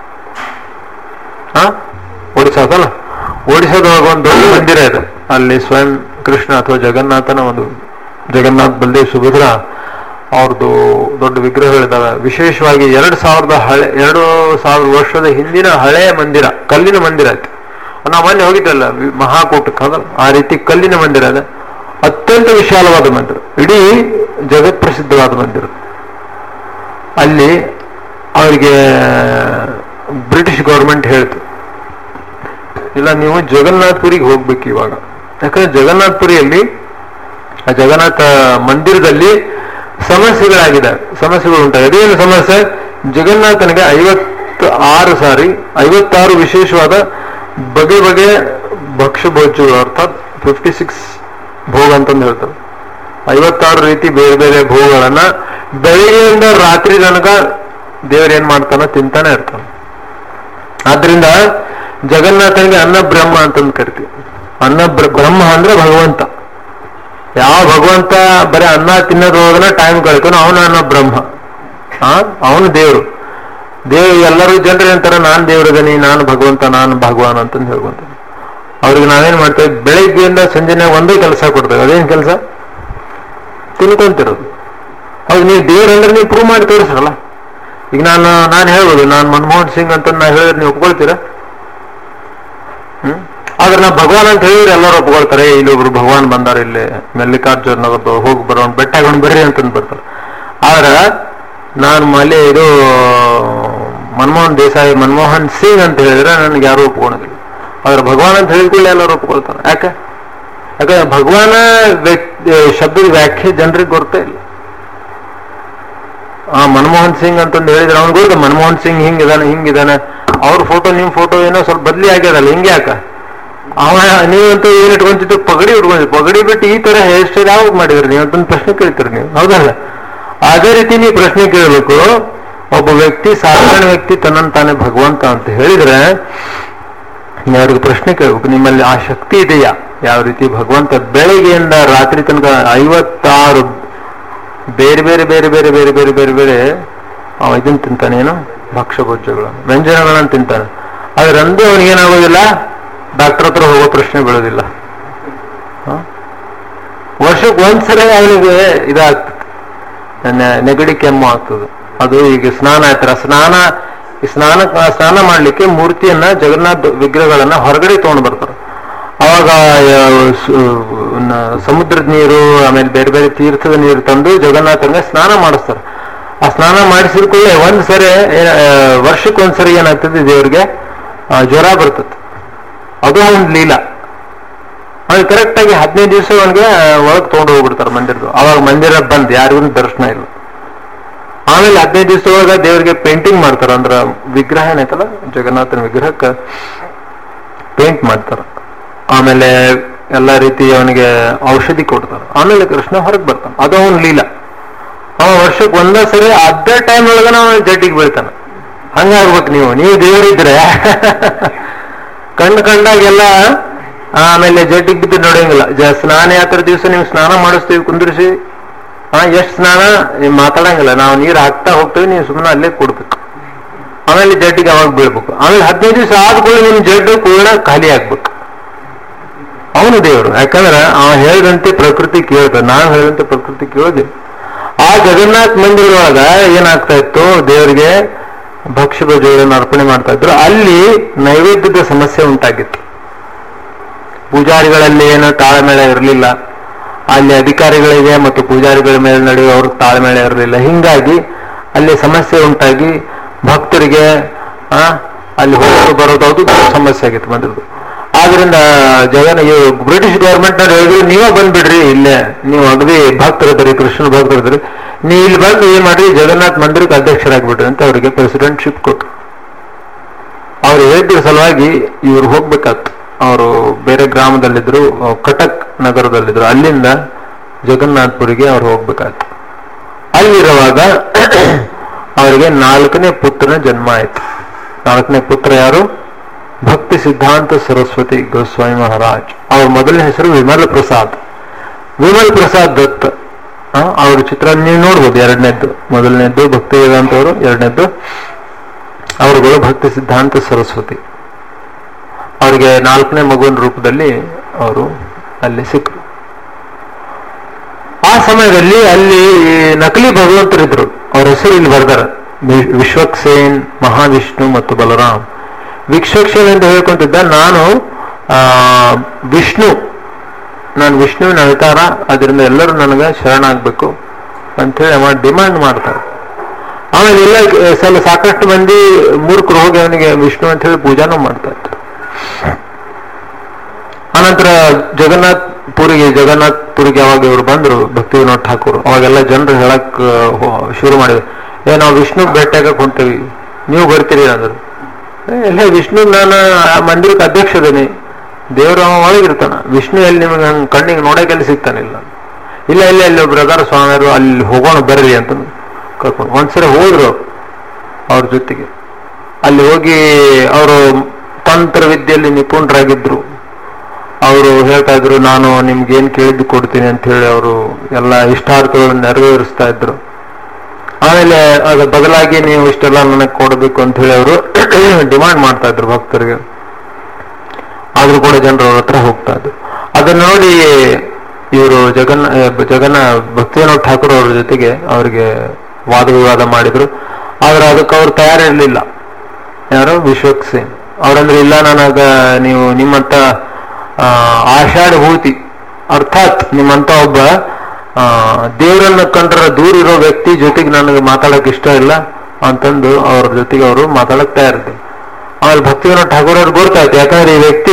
B: ಆ ಒಡಿಶಾದಲ್ಲ ಒಡಿಶಾದೊಳಗೆ ಒಂದು ದೊಡ್ಡ ಮಂದಿರ ಇದೆ ಅಲ್ಲಿ ಸ್ವಯಂ ಕೃಷ್ಣ ಅಥವಾ ಜಗನ್ನಾಥನ ಒಂದು ಜಗನ್ನಾಥ್ ಬಲ್ದೇವ್ ಸುಭದ್ರ ಅವ್ರದ್ದು ದೊಡ್ಡ ವಿಗ್ರಹಗಳಿದಾವೆ ವಿಶೇಷವಾಗಿ ಎರಡು ಸಾವಿರದ ಹಳೆ ಎರಡು ಸಾವಿರ ವರ್ಷದ ಹಿಂದಿನ ಹಳೆಯ ಮಂದಿರ ಕಲ್ಲಿನ ಮಂದಿರ ಐತೆ ನಾವು ಮೊನ್ನೆ ಹೋಗಿದ್ದಲ್ಲ ವಿ- ಮಹಾಕೂಟಕ್ಕೆ ಹೌದಲ್ಲ ಆ ರೀತಿ ಕಲ್ಲಿನ ಮಂದಿರ ಇದೆ ಅತ್ಯಂತ ವಿಶಾಲವಾದ ಮಂದಿರ ಇಡೀ ಜಗತ್ ಪ್ರಸಿದ್ಧವಾದ ಮಂದಿರ ಅಲ್ಲಿ ಅವರಿಗೆ ಬ್ರಿಟಿಷ್ ಗೌರ್ಮೆಂಟ್ ಹೇಳ್ತು ಇಲ್ಲ ನೀವು ಜಗನ್ನಾಥ್ಪುರಿಗೆ ಹೋಗ್ಬೇಕು ಇವಾಗ ಯಾಕಂದ್ರೆ ಜಗನ್ನಾಥ್ಪುರಿಯಲ್ಲಿ ಆ ಜಗನ್ನಾಥ ಮಂದಿರದಲ್ಲಿ ಸಮಸ್ಯೆಗಳಾಗಿದೆ ಸಮಸ್ಯೆಗಳು ಉಂಟಾಗಿದೆ ಅದೇನು ಸಮಸ್ಯೆ ಜಗನ್ನಾಥನಿಗೆ ಐವತ್ತು ಆರು ಸಾರಿ ಐವತ್ತಾರು ವಿಶೇಷವಾದ ಬಗೆ ಬಗೆ ಭಕ್ಷ್ಯ ಭೋಜ್ಯಗಳು ಅರ್ಥಾತ್ ಫಿಫ್ಟಿ ಸಿಕ್ಸ್ ಭೋಗ ಅಂತಂದು ಹೇಳ್ತಾರೆ ಐವತ್ತಾರು ರೀತಿ ಬೇರೆ ಬೇರೆ ಭೋಗಗಳನ್ನ ಬೆಳಿಗ್ಗೆಯಿಂದ ರಾತ್ರಿ ತನಕ ದೇವ್ರ ಏನ್ ಮಾಡ್ತಾನೋ ತಿಂತಾನೆ ಇರ್ತಾನೆ ಆದ್ರಿಂದ ಜಗನ್ನಾಥನಿಗೆ ಅನ್ನ ಬ್ರಹ್ಮ ಅಂತಂದು ಕರಿತೀವಿ ಅನ್ನ ಬ್ರ- ಬ್ರಹ್ಮ ಅಂದ್ರೆ ಭಗವಂತ ಯಾವ ಭಗವಂತ ಬರೀ ಅನ್ನ ತಿನ್ನೋದ್ರೊಳಗನ ಟೈಮ್ ಕಳ್ತಾನೋ ಅವನ ಅನ್ನ ಬ್ರಹ್ಮ ಆ ಅವನು ದೇವರು ದೇವ್ ಎಲ್ಲರೂ ಜನರು ಅಂತಾರೆ ನಾನ್ ದೇವ್ರದನಿ ನಾನು ಭಗವಂತ ನಾನು ಭಗವಾನ್ ಅಂತಂದು ಹೇಳ್ಕೊಂತ ಅವ್ರಿಗೆ ನಾವೇನ್ ಮಾಡ್ತೇವೆ ಬೆಳಿಗ್ಗೆಯಿಂದ ಸಂಜೆನೆ ಒಂದೇ ಕೆಲಸ ಕೊಡ್ತೇವೆ ಅದೇನ್ ಕೆಲಸ ತಿನ್ಕೊಂತಿರೋದು ಹೌದು ನೀವು ದೇವ್ರು ಅಂದ್ರೆ ನೀವು ಪ್ರೂವ್ ಮಾಡಿ ತೋರಿಸ್ರಲ್ಲ ಈಗ ನಾನು ನಾನು ಹೇಳ್ಬೋದು ನಾನು ಮನಮೋಹನ್ ಸಿಂಗ್ ಅಂತ ನಾ ಹೇಳಿದ್ರೆ ನೀವು ಒಪ್ಕೊಳ್ತೀರಾ ಹ್ಮ್ ಆದ್ರೆ ನಾ ಭಗವಾನ್ ಅಂತ ಹೇಳಿದ್ರೆ ಎಲ್ಲರೂ ಒಪ್ಕೊಳ್ತಾರೆ "ಏ, ಇಲ್ಲಿ ಒಬ್ರು ಭಗವಾನ್ ಬಂದಾರ ಇಲ್ಲಿ ಮಲ್ಲಿಕಾರ್ಜುನ್ ಅವ್ರದ್ದು ಹೋಗಿ ಬರೋನ್ ಬೆಟ್ಟ ಹಾಕೊಂಡು ಬರ್ರಿ ಅಂತಂದು ಬರ್ತಾರೆ ಆದ್ರೆ ನಾನು ಮಲ್ಲಿ ಇದು ಮನಮೋಹನ್ ದೇಸಾಯಿ ಮನಮೋಹನ್ ಸಿಂಗ್ ಅಂತ ಹೇಳಿದ್ರೆ ನನಗೆ ಯಾರು ಒಪ್ಕೊಳೋದಿಲ್ಲ ಆದ್ರೆ ಭಗವಾನ್ ಅಂತ ಹೇಳಿದ್ಕೊಳ್ಳಿ ಎಲ್ಲರೂ ಒಪ್ಕೊಳ್ತಾರೆ ಯಾಕೆ ಯಾಕಂದ್ರೆ ಭಗವಾನ ವ್ಯಕ್ತಿ ಶಬ್ದದ ವ್ಯಾಖ್ಯೆ ಜನರಿಗೆ ಗೊತ್ತೇ ಇಲ್ಲ ಆ ಮನಮೋಹನ್ ಸಿಂಗ್ ಅಂತಂದು ಹೇಳಿದ್ರೆ ಅವ್ನು ಗೊತ್ತು ಮನಮೋಹನ್ ಸಿಂಗ್ ಹಿಂಗಿದಾನೆ ಹಿಂಗಿದಾನೆ ಅವ್ರ ಫೋಟೋ ನಿಮ್ ಫೋಟೋ ಏನೋ ಸ್ವಲ್ಪ ಬದ್ಲಿ ಆಗ್ಯದಲ್ಲ ಹಿಂಗೆ ಯಾಕ ಅವ ನೀವಂತೂ ಏನ್ ಇಟ್ಕೊಂತಿದ್ದು ಪಗಡಿ ಉಟ್ಕೊಂಡಿದ್ದು ಪಗಡಿ ಬಿಟ್ಟು ಈ ತರ ಹೇರ್ ಸ್ಟೈಲ್ ಯಾವಾಗ ಮಾಡಿದ್ರಿ ನೀವು ಅಂತಂದು ಪ್ರಶ್ನೆ ಕೇಳ್ತೀರಿ ನೀವು ಹೌದಲ್ಲ ಅದೇ ರೀತಿ ನೀವು ಪ್ರಶ್ನೆ ಕೇಳಬೇಕು ಒಬ್ಬ ವ್ಯಕ್ತಿ ಸಾಧಾರಣ ವ್ಯಕ್ತಿ ತನ್ನನ್ನು ತಾನೇ ಭಗವಂತ ಅಂತ ಹೇಳಿದ್ರೆ ನೀವು ಅವ್ರಿಗೆ ಪ್ರಶ್ನೆ ಕೇಳಬೇಕು ನಿಮ್ಮಲ್ಲಿ ಆ ಶಕ್ತಿ ಇದೆಯಾ ಯಾವ ರೀತಿ ಭಗವಂತ ಬೆಳಗ್ಗೆಯಿಂದ ರಾತ್ರಿ ತನಕ ಐವತ್ತಾರು ಬೇರೆ ಬೇರೆ ಬೇರೆ ಬೇರೆ ಬೇರೆ ಬೇರೆ ಬೇರೆ ಬೇರೆ ಅವ ಇದನ್ನ ತಿಂತಾನೆ ಏನು ಭಕ್ಷ್ಯ ಭೋಜ್ಯಗಳನ್ನು ವ್ಯಂಜನಗಳನ್ನು ತಿಂತಾನೆ ಅದ್ರಂದು ಅವನಿಗೇನಾಗೋದಿಲ್ಲ ಡಾಕ್ಟರ್ ಹತ್ರ ಹೋಗೋ ಪ್ರಶ್ನೆ ಬೀಳೋದಿಲ್ಲ ಹ? ವರ್ಷಕ್ಕೆ ಒಂದ್ಸಲ ಅವನಿಗೆ ಇದಾಗ್ತದೆ ನೆ- ನೆಗಡಿ ಕೆಮ್ಮು ಆಗ್ತದೆ ಅದು ಈಗ ಸ್ನಾನ ಆಯ್ತಾರ ಸ್ನಾನ ಈ ಸ್ನಾನ ಸ್ನಾನ ಮಾಡ್ಲಿಕ್ಕೆ ಮೂರ್ತಿಯನ್ನ ಜಗನ್ನಾಥ ವಿಗ್ರಹಗಳನ್ನ ಹೊರಗಡೆ ತಗೊಂಡು ಬರ್ತಾರೆ ಅವಾಗ ಆ, ಸು- ನ- ಸಮುದ್ರದ ನೀರು ಆಮೇಲೆ ಬೇರೆ ಬೇರೆ ತೀರ್ಥದ ನೀರು ತಂದು ಜಗನ್ನಾಥನಿಗೆ ಸ್ನಾನ ಮಾಡಿಸ್ತಾರೆ ಆ ಸ್ನಾನ ಮಾಡಿಸಿದ ಕೂಡಲೇ ಒಂದ್ ಸರಿ ಏನ- ಆ, ವರ್ಷಕ್ಕೆ ಒಂದ್ಸರಿ ಏನಾಗ್ತದೆ ದೇವ್ರಿಗೆ ಆ, ಜ್ವರ ಬರ್ತದೆ ಅದು ಒಂದು ಲೀಲಾ ಅವ್ನು ಕರೆಕ್ಟ್ ಆಗಿ ಹದಿನೈದು ದಿವಸ ಅವನಿಗೆ ಒಳಗೆ ತಗೊಂಡು ಹೋಗ್ಬಿಡ್ತಾರೆ ಮಂದಿರದ ಅವಾಗ ಮಂದಿರ ಬಂದ್ ಯಾರಿಗೂ ದರ್ಶನ ಇಲ್ಲ ಆಮೇಲೆ ಹದಿನೈದು ದಿವಸ ಒಳಗೆ ದೇವರಿಗೆ ಪೇಂಟಿಂಗ್ ಮಾಡ್ತಾರೆ ಅಂದ್ರ ವಿಗ್ರಹ ಏನೈತಲ್ಲ ಜಗನ್ನಾಥನ ವಿಗ್ರಹಕ್ಕೆ ಪೇಂಟ್ ಮಾಡ್ತಾರೆ ಆಮೇಲೆ ಎಲ್ಲ ರೀತಿ ಅವನಿಗೆ ಔಷಧಿ ಕೊಡ್ತಾರೆ ಆಮೇಲೆ ಕೃಷ್ಣ ಹೊರಗೆ ಬರ್ತಾನೆ ಅದು ಅವನ ಲೀಲಾ ಅವ ವರ್ಷಕ್ಕೆ ಒಂದೇ ಸರಿ ಅದೇ ಟೈಮ್ ಒಳಗೆ ನಾವು ಜಡ್ಡಿಗೆ ಬೀಳ್ತಾನೆ ಹಂಗಾಗ್ಬೇಕು ನೀವು ನೀವು ದೇವರಿದ್ರೆ ಕಣ್ಣು ಕಂಡಾಗೆಲ್ಲ ಆಮೇಲೆ ಜಡ್ಡಿಗೆ ಬಿದ್ದು ನೋಡಂಗಿಲ್ಲ ಜ ಸ್ನಾನ ಯಾತ್ರೆ ದಿವಸ ನೀವು ಸ್ನಾನ ಮಾಡಿಸ್ತೀವಿ ಕುಂದಿರಿಸಿ ಹಾ ಎಷ್ಟು ಸ್ನಾನ ನೀವು ಮಾತಾಡಂಗಿಲ್ಲ ನಾವು ನೀರು ಹಾಕ್ತಾ ಹೋಗ್ತೇವೆ ನೀವು ಸುಮ್ಮನೆ ಅಲ್ಲೇ ಕೊಡ್ಬೇಕು ಆಮೇಲೆ ಜಡ್ಡಿಗೆ ಅವಾಗ ಬೀಳ್ಬೇಕು ಆಮೇಲೆ ಹದಿನೈದು ದಿವಸ ಆದ್ಕೊಳ್ಳಿ ನಿಮ್ ಜಡ್ಡು ಪೂರ್ಣ ಖಾಲಿ ಆಗ್ಬೇಕು ಅವನು ದೇವರು ಯಾಕಂದ್ರೆ ಅವ ಹೇಳಿದಂತೆ ಪ್ರಕೃತಿ ಕೇಳ್ತಾನೆ ನಾವು ಹೇಳಿದಂತೆ ಪ್ರಕೃತಿ ಕೇಳೋದಿಲ್ಲ ಆ ಜಗನ್ನಾಥ್ ಮಂದಿರದೊಳಗ ಏನಾಗ್ತಾ ಇತ್ತು ದೇವರಿಗೆ ಭಕ್ಷ್ಯ ಭೋಜಗಳನ್ನು ಅರ್ಪಣೆ ಮಾಡ್ತಾ ಇದ್ರು ಅಲ್ಲಿ ನೈವೇದ್ಯದ ಸಮಸ್ಯೆ ಉಂಟಾಗಿತ್ತು ಪೂಜಾರಿಗಳಲ್ಲಿ ಏನು ತಾಳ್ಮೇಳ ಇರಲಿಲ್ಲ ಅಲ್ಲಿ ಅಧಿಕಾರಿಗಳಿಗೆ ಮತ್ತು ಪೂಜಾರಿಗಳ ಮೇಲೆ ನಡೆಯುವ ಅವ್ರ ತಾಳ್ಮೇಳ ಇರಲಿಲ್ಲ ಹಿಂಗಾಗಿ ಅಲ್ಲಿ ಸಮಸ್ಯೆ ಉಂಟಾಗಿ ಭಕ್ತರಿಗೆ ಆ, ಅಲ್ಲಿ ಹೋಗೋದು ಬರೋದು ಅದು ದೊಡ್ಡ ಸಮಸ್ಯೆ ಆಗಿತ್ತು ಮಂದಿರದು ಆದ್ರಿಂದ ಜಗನ್ ಇವ್ ಬ್ರಿಟಿಷ್ ಗೌರ್ಮೆಂಟ್ ನವ್ರು ಹೇಳಿದ್ರು ನೀವೇ ಬಂದ್ಬಿಡ್ರಿ ಇಲ್ಲೇ ನೀವು ಅಗದಿ ಭಕ್ತರಿದ್ರಿ ಕೃಷ್ಣ ಭಕ್ತರಿದ್ರಿ ನೀವು ಇಲ್ಲಿ ಬಂದು ಏನ್ ಮಾಡ್ರಿ ಜಗನ್ನಾಥ್ ಮಂದಿರಕ್ಕೆ ಅಧ್ಯಕ್ಷರಾಗ್ಬಿಡ್ರಿ ಅಂತ ಅವರಿಗೆ ಪ್ರೆಸಿಡೆಂಟ್ಶಿಪ್ ಕೊಟ್ರು ಅವ್ರು ಹೇಳಿದ್ರ ಸಲುವಾಗಿ ಇವ್ರು ಹೋಗ್ಬೇಕಾತ್ತು ಅವರು ಬೇರೆ ಗ್ರಾಮದಲ್ಲಿದ್ರು ಅಹ್, ಕಟಕ್ ನಗರದಲ್ಲಿದ್ರು ಅಲ್ಲಿಂದ ಜಗನ್ನಾಥ್ಪುರಿಗೆ ಅವ್ರು ಹೋಗ್ಬೇಕಾಯ್ತು ಅಲ್ಲಿರುವಾಗ ಅವರಿಗೆ ನಾಲ್ಕನೇ ಪುತ್ರನ ಜನ್ಮ ಆಯ್ತು ನಾಲ್ಕನೇ ಪುತ್ರ ಯಾರು ಭಕ್ತಿ ಸಿದ್ಧಾಂತ ಸರಸ್ವತಿ ಗೋಸ್ವಾಮಿ ಮಹಾರಾಜ್ ಅವ್ರ ಮೊದಲನೇ ಹೆಸರು ವಿಮಲ್ ಪ್ರಸಾದ್ ವಿಮಲ್ ಪ್ರಸಾದ್ ದತ್ ಆ, ಅವ್ರ ಚಿತ್ರ ನೀವು ನೋಡ್ಬೋದು ಎರಡನೇದ್ದು ಮೊದಲನೇದ್ದು ಭಕ್ತಿ ವೇದಾಂತ ಅವರು ಎರಡನೇದ್ದು ಅವರುಗಳು ಭಕ್ತಿ ಸಿದ್ಧಾಂತ ಸರಸ್ವತಿ ಅವರಿಗೆ ನಾಲ್ಕನೇ ಮಗುವಿನ ರೂಪದಲ್ಲಿ ಅವರು ಅಲ್ಲಿ ಸಿಕ್ಕರು ಆ ಸಮಯದಲ್ಲಿ ಅಲ್ಲಿ ನಕಲಿ ಭಗವಂತರಿದ್ರು ಅವ್ರ ಹೆಸರು ಇಲ್ಲಿ ಬರ್ದಾರ ವಿ- ವಿಶ್ವಕ್ಸೇನ್ ಮಹಾವಿಷ್ಣು ಮತ್ತು ಬಲರಾಮ್ ವಿಶ್ವಕ್ಸೇನ್ ಅಂತ ಹೇಳ್ಕೊಂತಿದ್ದ ನಾನು ಆ, ವಿಷ್ಣು ನಾನು ವಿಷ್ಣುವಿನ ಅವತಾರ ಅದರಿಂದ ಎಲ್ಲರೂ ನನಗೆ ಶರಣಾಗಬೇಕು ಅಂತೇಳಿ ಅವ ಡಿಮಾಂಡ್ ಮಾಡ್ತಾರೆ ಆಮೇಲೆ ಎಲ್ಲ ಆ, ಸ್ವಲ್ಪ ಸಾಕಷ್ಟು ಮಂದಿ ಮೂರ್ಖರು ಹೋಗಿ ಅವನಿಗೆ ವಿಷ್ಣು ಅಂತ ಹೇಳಿ ಪೂಜಾನೂ ಮಾಡ್ತಾ ಇದ್ರು ಆನಂತರ ಜಗನ್ನಾಥ್ ಪುರಿಗೆ ಜಗನ್ನಾಥ್ ಪುರಿಗೆ ಯಾವಾಗ ಇವರು ಬಂದರು ಭಕ್ತಿ ವಿನೋದ್ ಠಾಕೂರ್ ಅವಾಗೆಲ್ಲ ಜನರು ಹೇಳಕ್ ಆ, ಹೋ- ಶುರು ಮಾಡಿದ್ರು ಏ ನಾವು ವಿಷ್ಣು ಭೇಟಿಯಾಗಕ್ ಹೊಂಟೇವಿ ನೀವು ಬರ್ತೀರಿ ಅಂದ್ರು ಏ, ಇಲ್ಲ ವಿಷ್ಣು ನಾನು ಆ ಮಂದಿರಕ್ಕೆ ಅಧ್ಯಕ್ಷ ಅದೇನಿ ದೇವರು ಅವ ಒಳಗಿರ್ತಾನ ವಿಷ್ಣು ಎಲ್ಲಿ ನಿಮಗೆ ಹಂಗೆ ಕಣ್ಣಿಗೆ ನೋಡೋಕೆಲ್ಲಿ ಸಿಗ್ತಾನಿಲ್ಲ ಇಲ್ಲ ಇಲ್ಲ ಇಲ್ಲಿ ಬ್ರದರ್ ಸ್ವಾಮಿಯರು ಅಲ್ಲಿ ಹೋಗೋಣ ಬರ್ರಿ ಅಂತ ಕರ್ಕೊಂಡು ಒಂದ್ಸರಿ ಹೋದ್ರು ಅವ್ರ ಜೊತೆಗೆ ಅಲ್ಲಿ ಹೋಗಿ ಅವರು ತಂತ್ರ ವಿದ್ಯೆಯಲ್ಲಿ ನಿಪುಣರಾಗಿದ್ರು ಅವರು ಹೇಳ್ತಾ ಇದ್ರು ನಾನು ನಿಮ್ಗೆ ಏನ್ ಕೇಳಿದ್ದು ಕೊಡ್ತೀನಿ ಅಂತ ಹೇಳಿ ಅವರು ಎಲ್ಲ ಇಷ್ಟಾರ್ಥಗಳನ್ನು ನೆರವೇರಿಸ್ತಾ ಇದ್ರು ಆಮೇಲೆ ಅದ್ರ ಬದಲಾಗಿ ನೀವು ಇಷ್ಟೆಲ್ಲ ನನಗೆ ಕೊಡಬೇಕು ಅಂತ ಹೇಳಿ ಅವರು ಡಿಮಾಂಡ್ ಮಾಡ್ತಾ ಇದ್ರು ಭಕ್ತರಿಗೆ ಆದ್ರೂ ಕೂಡ ಜನರು ಅವ್ರ ಹತ್ರ ಹೋಗ್ತಾ ಇದ್ರು ಅದನ್ನ ನೋಡಿ ಇವರು ಜಗನ್ನ ಆ, ಜಗನ್ನ ಭಕ್ತಿವಿನೋದ್ ಠಾಕೂರ್ ಅವ್ರ ಜೊತೆಗೆ ಅವರಿಗೆ ವಾದ ವಿವಾದ ಮಾಡಿದ್ರು ಆದ್ರೆ ಅದಕ್ಕೆ ಅವ್ರು ತಯಾರಿರ್ಲಿಲ್ಲ ಯಾರು ವಿಶ್ವಕ್ ಸೇನ್ ಅವ್ರಂದ್ರೆ ಇಲ್ಲ ನನಗ ನೀವು ನಿಮ್ಮಂತ ಆ, ಆಷಾಢಭೂತಿ ಅರ್ಥಾತ್ ನಿಮ್ಮಂತ ಒಬ್ಬ ಆ, ದೇವರನ್ನ ಕಂಡ್ರ ದೂರ ಇರೋ ವ್ಯಕ್ತಿ ಜೊತೆಗೆ ನನಗೆ ಮಾತಾಡಕ್ ಇಷ್ಟ ಇಲ್ಲ ಅಂತಂದು ಅವ್ರ ಜೊತೆಗೆ ಅವರು ಮಾತಾಡಕ್ ತಯಾರಿದ್ರು ಆಮೇಲೆ ಭಕ್ತಿವಿನೋದ್ ಠಾಕೂರ್ ಅವ್ರಿಗೆ ಗೊತ್ತಾಯ್ತು ಯಾಕಂದ್ರೆ ಈ ವ್ಯಕ್ತಿ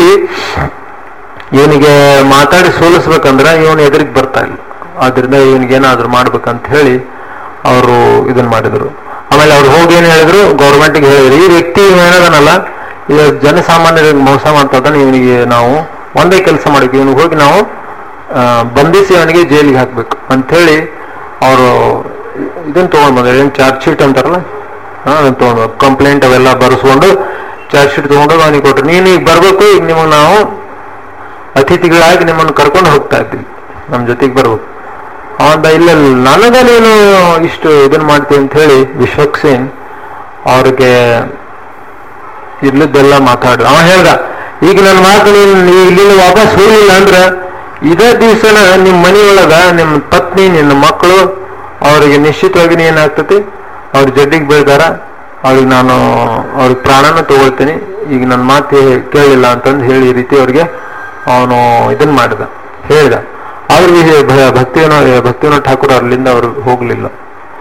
B: ಇವನಿಗೆ ಮಾತಾಡಿ ಸೋಲಿಸ್ಬೇಕಂದ್ರೆ ಇವನು ಎದುರಿಗೆ ಬರ್ತಾ ಇಲ್ಲ ಆದ್ರಿಂದ ಇವನಿಗೆ ಏನಾದ್ರು ಮಾಡ್ಬೇಕಂತ ಹೇಳಿ ಅವರು ಇದನ್ನ ಮಾಡಿದ್ರು ಆಮೇಲೆ ಅವ್ರು ಹೋಗಿ ಏನ್ ಹೇಳಿದ್ರು ಗೌರ್ಮೆಂಟ್ಗೆ ಹೇಳಿದ್ರು ಈ ವ್ಯಕ್ತಿ ಏನದನಲ್ಲ ಈಗ ಜನಸಾಮಾನ್ಯರಿಗೆ ಮೋಸ ಮಾಡ್ತಾ ಇದ್ದಾನೆ ಇವನಿಗೆ ನಾವು ಒಂದೇ ಕೆಲಸ ಮಾಡಬೇಕು ಇವನಿಗೆ ಹೋಗಿ ನಾವು ಆ, ಬಂಧಿಸಿ ಅವನಿಗೆ ಜೈಲಿಗೆ ಹಾಕ್ಬೇಕು ಅಂತ ಹೇಳಿ ಅವರು ಇದನ್ನ ತಗೊಂಡ್ ಬಂದ್ರು ಏನ್ ಚಾರ್ಜ್ ಶೀಟ್ ಅಂತಾರಲ್ಲ ಹಾ ಅದನ್ನ ತಗೊಂಡು ಕಂಪ್ಲೇಂಟ್ ಅವೆಲ್ಲ ಬರೆಸ್ಕೊಂಡು ಚಾರ್ಜ್ ಶೀಟ್ ತಗೊಂಡೋಗಿ ಅವನಿಗೆ ಕೊಟ್ರು ನೀನು ಈಗ ಬರ್ಬೇಕು ಈಗ ನಿಮಗೆ ನಾವು ಅತಿಥಿಗಳಾಗಿ ನಿಮ್ಮನ್ನು ಕರ್ಕೊಂಡು ಹೋಗ್ತಾ ಇದ್ವಿ ನಮ್ಮ ಜೊತೆಗೆ ಬರ್ಬೇಕು ಅವಂದ ಇಲ್ಲ ಇಲ್ಲ, ನನಗ ನೀನು ಇಷ್ಟು ಇದನ್ನ ಮಾಡ್ತೀವಿ ಅಂತ ಹೇಳಿ ವಿಶ್ವಕ್ ಸೇನ್ ಅವ್ರಿಗೆ ಇರ್ಲಿದ್ದೆಲ್ಲ ಮಾತಾಡ ಅವ ಹೇಳ್ದ ಈಗ ನನ್ನ ಮಾತು ನೀನು ನೀ ಇಲ್ಲಿಂದ ವಾಪಸ್ ಹೋಗ್ಲಿಲ್ಲ ಅಂದ್ರ ಇದೇ ದಿವ್ಸನ ನಿಮ್ಮ ಮನೆಯೊಳಗ ನಿಮ್ಮ ಪತ್ನಿ ನಿನ್ನ ಮಕ್ಕಳು ಅವರಿಗೆ ನಿಶ್ಚಿತವಾಗಿ ನೀ ಏನಾಗ್ತತಿ ಅವ್ರ ಜಡ್ಡಿಗೆ ಬೀಳ್ತಾರ ಅವ್ರಿಗೆ ನಾನು ಅವ್ರಿಗೆ ಪ್ರಾಣನ ತಗೊಳ್ತೀನಿ ಈಗ ನನ್ನ ಮಾತು ಕೇಳಿಲ್ಲ ಅಂತಂದು ಹೇಳಿ ಈ ರೀತಿ ಅವ್ರಿಗೆ ಅವನು ಇದನ್ನ ಮಾಡಿದ ಹೇಳಿದ ಅವ್ರಿಗೆ ಭಕ್ತಿವಿನೋ ಭಕ್ತಿವಿನೋದ್ ಠಾಕೂರ್ ಅಲ್ಲಿಂದ ಅವ್ರು ಹೋಗ್ಲಿಲ್ಲ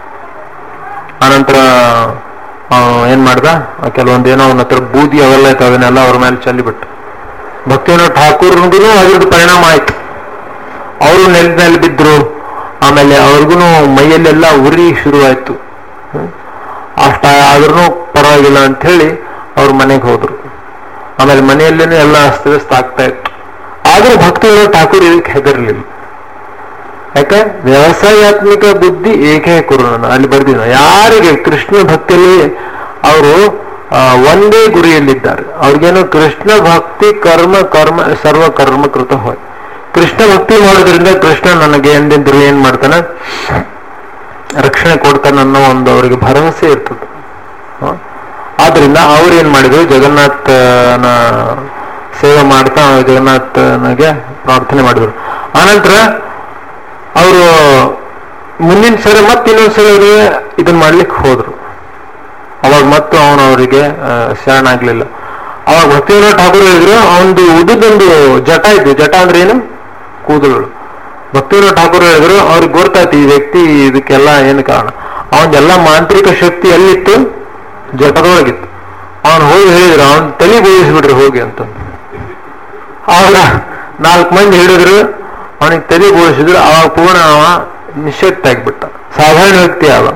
B: ಆನಂತರ ಅವನು ಏನ್ ಮಾಡ್ದ ಆ ಕೆಲವೊಂದು ಏನೋ ಅವನ ಹತ್ರ ಬೂದಿ ಅವೆಲ್ಲ ಇತ್ತು ಅದನ್ನೆಲ್ಲ ಅವ್ರ ಮೇಲೆ ಚೆಲ್ಲಿಬಿಟ್ಟು ಭಕ್ತಿವಿನೋದ್ ಠಾಕೂರ್ಗೂ ಅದ್ರದ್ದು ಪರಿಣಾಮ ಆಯ್ತು ಅವರು ನೆಲದಲ್ಲಿ ಬಿದ್ರು ಆಮೇಲೆ ಅವ್ರಿಗೂ ಮೈಯಲ್ಲೆಲ್ಲ ಉರಿ ಶುರುವಾಯ್ತು ಹ್ಮ್. ಅಷ್ಟ ಆದ್ರೂ ಪರವಾಗಿಲ್ಲ ಅಂತ ಹೇಳಿ ಅವ್ರ ಮನೆಗೆ ಹೋದ್ರು ಆಮೇಲೆ ಮನೆಯಲ್ಲೇನೆ ಎಲ್ಲ ಅಸ್ತವ್ಯಸ್ತ ಆಗ್ತಾ ಇತ್ತು ಆದ್ರೂ ಭಕ್ತಿವಿನೋದ್ ಠಾಕೂರ್ ಇದಕ್ಕೆ ಹೆದರ್ಲಿಲ್ಲ ಯಾಕೆ ವ್ಯವಸಾಯಾತ್ಮಿಕ ಬುದ್ಧಿ ಏಕೆ ಕುರುನ ಅಲ್ಲಿ ಬರ್ದಿನ ಯಾರಿಗೆ ಕೃಷ್ಣ ಭಕ್ತಿಯಲ್ಲಿ ಅವರು ಒಂದೇ ಗುರಿಯಲ್ಲಿದ್ದಾರೆ ಅವ್ರಿಗೇನು ಕೃಷ್ಣ ಭಕ್ತಿ ಕರ್ಮ ಕರ್ಮ ಸರ್ವ ಕರ್ಮ ಕೃತ ಹೋಯ್ ಕೃಷ್ಣ ಭಕ್ತಿ ಮಾಡೋದ್ರಿಂದ ಕೃಷ್ಣ ನನಗೆ ಎಂದೆಂದ್ರು ಏನ್ ಮಾಡ್ತಾನೆ ರಕ್ಷಣೆ ಕೊಡ್ತಾನೆ ಅನ್ನೋ ಒಂದು ಅವರಿಗೆ ಭರವಸೆ ಇರ್ತದೆ ಹ? ಆದ್ರಿಂದ ಅವ್ರು ಏನ್ ಮಾಡಿದ್ರು ಜಗನ್ನಾಥನ ಸೇವೆ ಮಾಡ್ತಾ ಜಗನ್ನಾಥನಿಗೆ ಪ್ರಾರ್ಥನೆ ಮಾಡಿದ್ರು ಆನಂತರ ಅವರು ಮುಂದಿನ ಸರಿ ಮತ್ತೆ ಇನ್ನೊಂದ್ಸರಿ ಅವರಿಗೆ ಇದನ್ನ ಮಾಡ್ಲಿಕ್ಕೆ ಹೋದ್ರು ಅವಾಗ ಮತ್ತು ಅವನು ಅವರಿಗೆ ಶರಣಾಗ್ಲಿಲ್ಲ ಅವಾಗ ಭಕ್ತಿವಿನೋದ್ ಠಾಕೂರ್ ಹೇಳಿದ್ರು ಅವನದು ಉಡುದೊಂದು ಜಟ ಇದ್ದು ಜಟ ಅಂದ್ರೆ ಏನು ಕೂದಲುಗಳು ಭಕ್ತಿವಿನೋದ್ ಠಾಕೂರ್ ಹೇಳಿದ್ರು ಅವ್ರಿಗೆ ಗೊತ್ತಾಯ್ತು ಈ ವ್ಯಕ್ತಿ ಇದಕ್ಕೆಲ್ಲ ಏನು ಕಾರಣ ಅವನದೆಲ್ಲ ಮಾಂತ್ರಿಕ ಶಕ್ತಿ ಎಲ್ಲಿತ್ತು ಜಟದೊಳಗಿತ್ತು ಅವನು ಹೋಗಿ ಹೇಳಿದ್ರು ಅವನ್ ತಲೆ ಬೋಯಿಸ್ಬಿಡ್ರಿ ಹೋಗಿ ಅಂತ ಆವಾಗ ನಾಲ್ಕು ಮಂದಿ ಹೇಳಿದ್ರು ಅವನಿಗೆ ತಲೆ ಬೋಳಿಸಿದ್ರು ಅವಾಗ ಪೂರ್ಣ ಅವ ನಿಶ್ಶಕ್ತ ಆಗ್ಬಿಟ್ಟ ಸಾಧಾರಣ ವ್ಯಕ್ತಿ ಅವ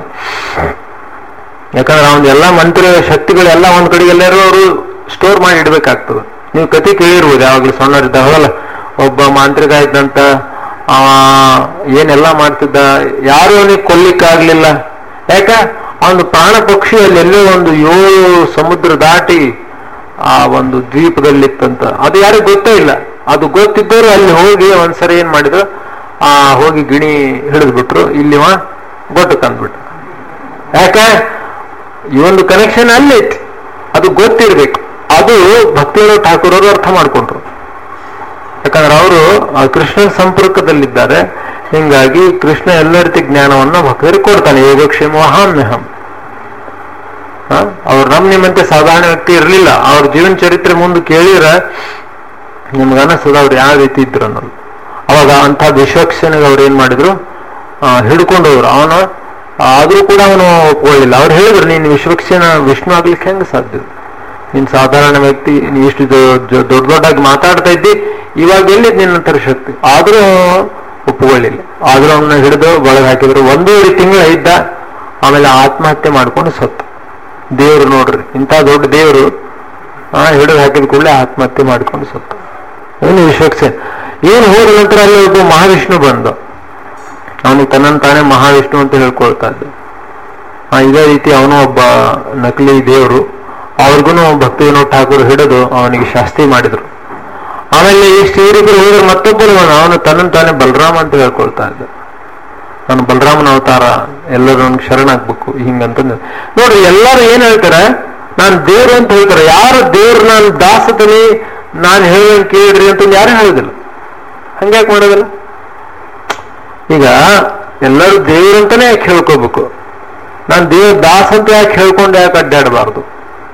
B: ಯಾಕಂದ್ರೆ ಅವನ ಎಲ್ಲ ಮಂತ್ರ ಶಕ್ತಿಗಳೆಲ್ಲ ಒಂದ್ ಕಡೆಗೆ ಎಲ್ಲರೂ ಅವರು ಸ್ಟೋರ್ ಮಾಡಿ ಇಡ್ಬೇಕಾಗ್ತದೆ ನೀವು ಕತೆ ಕೇಳಿರ್ಬೋದು ಯಾವಾಗ್ಲೂ ಸಣ್ಣರಿದ್ದಾಗಲ್ಲ ಒಬ್ಬ ಮಾಂತ್ರಿಕ ಆಯ್ತಂತ ಅವ ಏನೆಲ್ಲ ಮಾಡ್ತಿದ್ದ ಯಾರು ಅವನಿಗೆ ಕೊಲ್ಲಿಕ್ಕಾಗ್ಲಿಲ್ಲ ಯಾಕ ಅವನು ಪ್ರಾಣ ಪಕ್ಷಿ ಅಲ್ಲಿ ಎಲ್ಲೋ ಒಂದು ಏಳು ಸಮುದ್ರ ದಾಟಿ ಆ ಒಂದು ದ್ವೀಪದಲ್ಲಿತ್ತಂತ ಅದು ಯಾರಿಗೂ ಗೊತ್ತೇ ಇಲ್ಲ ಅದು ಗೊತ್ತಿದ್ದವರು ಅಲ್ಲಿ ಹೋಗಿ ಒಂದ್ಸರಿ ಏನ್ ಮಾಡಿದ್ರು ಆ ಹೋಗಿ ಗಿಣಿ ಹಿಡಿದ್ಬಿಟ್ರು ಇಲ್ಲಿವ ಗೊಟ್ಟು ತಂದ್ಬಿಟ್ರು ಯಾಕೆ ಈ ಒಂದು ಕನೆಕ್ಷನ್ ಅಲ್ಲಿ ಐತಿ ಅದು ಗೊತ್ತಿರ್ಬೇಕು ಅದು ಭಕ್ತಿವಿನೋದ್ ಠಾಕೂರ್ ಅವರು ಅರ್ಥ ಮಾಡ್ಕೊಂಡ್ರು ಯಾಕಂದ್ರೆ ಅವರು ಕೃಷ್ಣನ ಸಂಪರ್ಕದಲ್ಲಿದ್ದಾರೆ ಹಿಂಗಾಗಿ ಕೃಷ್ಣ ಎಲ್ಲ ರೀತಿ ಜ್ಞಾನವನ್ನ ಭಕ್ತರಿಗೆ ಕೊಡ್ತಾನೆ ಯೋಗಕ್ಷೇಮ ಅಹಾಮ್ಯಹಂ ಹ? ಅವ್ರು ನಮ್ ನಿಮ್ಮಂತೆ ಸಾಧಾರಣ ವ್ಯಕ್ತಿ ಇರಲಿಲ್ಲ ಅವ್ರ ಜೀವನ ಚರಿತ್ರೆ ಮುಂದೆ ಕೇಳಿರ ನಿಮ್ಗೆ ಅನಿಸ್ತದ ಅವ್ರು ಯಾವ ರೀತಿ ಇದ್ರು ಅನ್ನೋದು ಅವಾಗ ಅಂಥ ವಿಶ್ವಕ್ಷನಿಗೆ ಅವ್ರು ಏನ್ ಮಾಡಿದ್ರು ಆ, ಹಿಡ್ಕೊಂಡು ಹೋದ್ರು ಅವನು ಆದ್ರೂ ಕೂಡ ಅವನು ಒಪ್ಕೊಳ್ಳಿಲ್ಲ ಅವ್ರು ಹೇಳಿದ್ರು ನೀನು ವಿಶ್ವಕ್ಷನ ವಿಷ್ಣು ಆಗ್ಲಿಕ್ಕೆ ಹೆಂಗೆ ಸಾಧ್ಯ ನೀನ್ ಸಾಧಾರಣ ವ್ಯಕ್ತಿ ನೀ ಇಷ್ಟು ದೊ- ದೊ- ದೊಡ್ಡ ದೊಡ್ಡಾಗಿ ಮಾತಾಡ್ತಾ ಇದ್ದಿ ಇವಾಗ ಎಲ್ಲಿ ನಿನ್ನ ಹತ್ರ ಶಕ್ತಿ ಆದ್ರೂ ಒಪ್ಕೊಳ್ಳಿಲ್ಲ ಆದ್ರೂ ಅವನ್ನ ಹಿಡಿದು ಒಳಗೆ ಹಾಕಿದ್ರು ಒಂದೂವರೆ ತಿಂಗಳು ಇದ್ದ ಆಮೇಲೆ ಆತ್ಮಹತ್ಯೆ ಮಾಡ್ಕೊಂಡು ಸತ್ತು ದೇವ್ರು ನೋಡ್ರಿ ಇಂಥ ದೊಡ್ಡ ದೇವರು ಆ ಹಿಡಿದು ಹಾಕಿದ ಕೂಡಲೇ ಆತ್ಮಹತ್ಯೆ ಮಾಡ್ಕೊಂಡು ಸತ್ತು ಏನು ವಿಶ್ವಕ್ಸೇನ್ ಏನು ಹೋದ ನಂತರ ಅಲ್ಲಿ ಒಬ್ಬ ಮಹಾವಿಷ್ಣು ಬಂದ ಅವನಿಗೆ ತನ್ನನ್ನು ತಾನೇ ಮಹಾವಿಷ್ಣು ಅಂತ ಹೇಳ್ಕೊಳ್ತಾ ಇದ್ದ ಆ, ಇದೇ ರೀತಿ ಅವನು ಒಬ್ಬ ನಕಲಿ ದೇವರು ಅವ್ರಿಗೂ ಭಕ್ತಿ ವಿನೋದ್ ಠಾಕೂರ್ ಹಿಡಿದು ಅವನಿಗೆ ಶಾಸ್ತಿ ಮಾಡಿದ್ರು ಆಮೇಲೆ ಇಷ್ಟು ಇವರಿಬ್ಬರು ಹೋದ್ರೆ ಮತ್ತೊಬ್ಬರು ಅವನು ಅವನು ತನ್ನನ್ನು ತಾನೇ ಬಲರಾಮ ಅಂತ ಹೇಳ್ಕೊಳ್ತಾ ಇದ್ದ ನಾನು ಬಲರಾಮನ ಅವತಾರ ಎಲ್ಲರೂ ನನ್ಗೆ ಶರಣಾಗ್ಬೇಕು ಹಿಂಗಂತಂದು ನೋಡ್ರಿ ಎಲ್ಲರೂ ಏನ್ ಹೇಳ್ತಾರೆ ನಾನು ದೇವ್ರು ಅಂತ ಹೇಳ್ತಾರೆ ಯಾರು ದೇವ್ರು ನಾನು ದಾಸತನಿ ನಾನು ಹೇಳುವಂಗೆ ಕೇಳ್ರಿ ಅಂತ ಯಾರು ಹೇಳುದಿಲ್ಲ ಹಂಗ್ಯಾಕೆ ಮಾಡೋದಿಲ್ಲ ಈಗ ಎಲ್ಲರೂ ದೇವ್ರು ಅಂತಾನೆ ಯಾಕೆ ಹೇಳ್ಕೋಬೇಕು ನಾನು ದೇವ್ರ ದಾಸ ಅಂತ ಯಾಕೆ ಹೇಳ್ಕೊಂಡು ಯಾಕೆ ಅಡ್ಡಾಡಬಾರ್ದು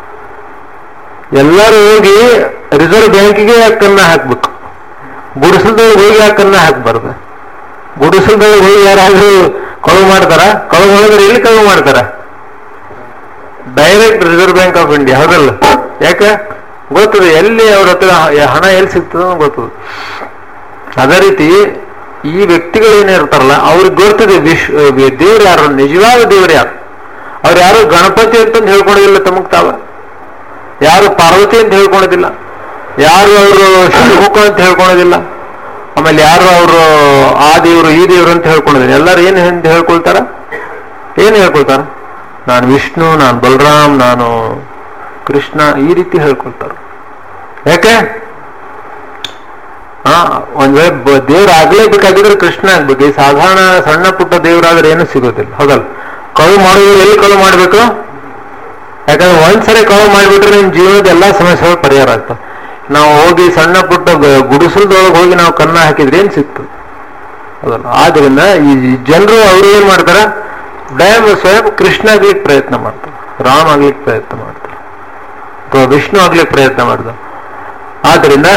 B: ಎಲ್ಲರೂ ಹೋಗಿ ರಿಸರ್ವ್ ಬ್ಯಾಂಕಿಗೆ ಯಾಕೆ ಕನ್ನ ಹಾಕ್ಬೇಕು ಗುಡಿಸಲ್ದೊಳಗೆ ಹೋಗಿ ಯಾಕೆ ಕನ್ನ ಹಾಕ್ಬಾರ್ದು ಗುಡಿಸಲ್ದೊಳಗೆ ಹೋಗಿ ಯಾರಾದ್ರೂ ಕಳು ಮಾಡ್ತಾರ ಕಳು ಮಾಡಿದ್ರೆ ಎಲ್ಲಿ ಕಳು ಮಾಡ್ತಾರ direct Reserve Bank of India ಹೌದಲ್ಲ ಯಾಕೆ ಗೊತ್ತದೆ ಎಲ್ಲಿ ಅವ್ರ ಹತ್ರ ಹಣ ಎಲ್ಲಿ ಸಿಗ್ತದ ಗೊತ್ತದ ಅದೇ ರೀತಿ ಈ ವ್ಯಕ್ತಿಗಳು ಏನಿರ್ತಾರಲ್ಲ ಅವ್ರಿಗೆ ಗೊತ್ತಿದೆ ವಿಶ್ವ ದೇವ್ರು ಯಾರು ನಿಜವಾದ ದೇವ್ರು ಯಾರು ಅವ್ರು ಯಾರು ಗಣಪತಿ ಅಂತಂದು ಹೇಳ್ಕೊಳೋದಿಲ್ಲ ತಮಗ್ ತಾವ ಯಾರು ಪಾರ್ವತಿ ಅಂತ ಹೇಳ್ಕೊಳೋದಿಲ್ಲ ಯಾರು ಅವರು ಶಿವಮುಖ ಅಂತ ಹೇಳ್ಕೊಳೋದಿಲ್ಲ ಆಮೇಲೆ ಯಾರು ಅವರು ಆ ದೇವರು ಈ ದೇವರು ಅಂತ ಹೇಳ್ಕೊಳೋದಿಲ್ಲ ಎಲ್ಲರೂ ಏನು ಅಂತ ಹೇಳ್ಕೊಳ್ತಾರ ಏನು ಹೇಳ್ಕೊಳ್ತಾರ ನಾನು ವಿಷ್ಣು ನಾನು ಬಲರಾಮ್ ನಾನು ಕೃಷ್ಣ ಈ ರೀತಿ ಹೇಳ್ಕೊಳ್ತಾರ ಯಾಕೆ ಹಾ ಒಂದ್ ವೇಳೆ ಬ- ದೇವ್ರು ಆಗ್ಲೇಬೇಕಾಗಿದ್ರೆ ಕೃಷ್ಣ ಆಗ್ಬೇಕು ಈ ಸಾಧಾರಣ ಸಣ್ಣ ಪುಟ್ಟ ದೇವರಾದ್ರೆ ಏನು ಸಿಗೋದಿಲ್ಲ ಹೌದಲ್ಲ ಕಳು ಮಾಡೋದು ಎಲ್ಲಿ ಕಳು ಮಾಡ್ಬೇಕು ಯಾಕಂದ್ರೆ ಒಂದ್ಸರಿ ಕಳು ಮಾಡಿಬಿಟ್ರೆ ನಿಮ್ ಜೀವನದ ಎಲ್ಲಾ ಸಮಸ್ಯೆಗಳು ಪರಿಹಾರ ಆಗ್ತವೆ ನಾವು ಹೋಗಿ ಸಣ್ಣ ಪುಟ್ಟ ಗ- ಗುಡಿಸಲ್ದೊಳಗೆ ಹೋಗಿ ನಾವು ಕನ್ನ ಹಾಕಿದ್ರೆ ಏನ್ ಸಿಕ್ತು ಹೌದಲ್ಲ ಆದ್ರಿಂದ ಈ ಜನರು ಅವ್ರು ಏನ್ ಮಾಡ್ತಾರ ದಯಂ ಸ್ವಯಂ ಕೃಷ್ಣ ಆಗ್ಲಿಕ್ಕೆ ಪ್ರಯತ್ನ ಮಾಡ್ತಾರೆ ರಾಮ್ ಆಗ್ಲಿಕ್ಕೆ ಪ್ರಯತ್ನ ಮಾಡ್ತಾರೆ ಅಥವಾ ವಿಷ್ಣು ಆಗ್ಲಿಕ್ಕೆ ಪ್ರಯತ್ನ ಮಾಡ್ತಾರೆ ಆದ್ರಿಂದ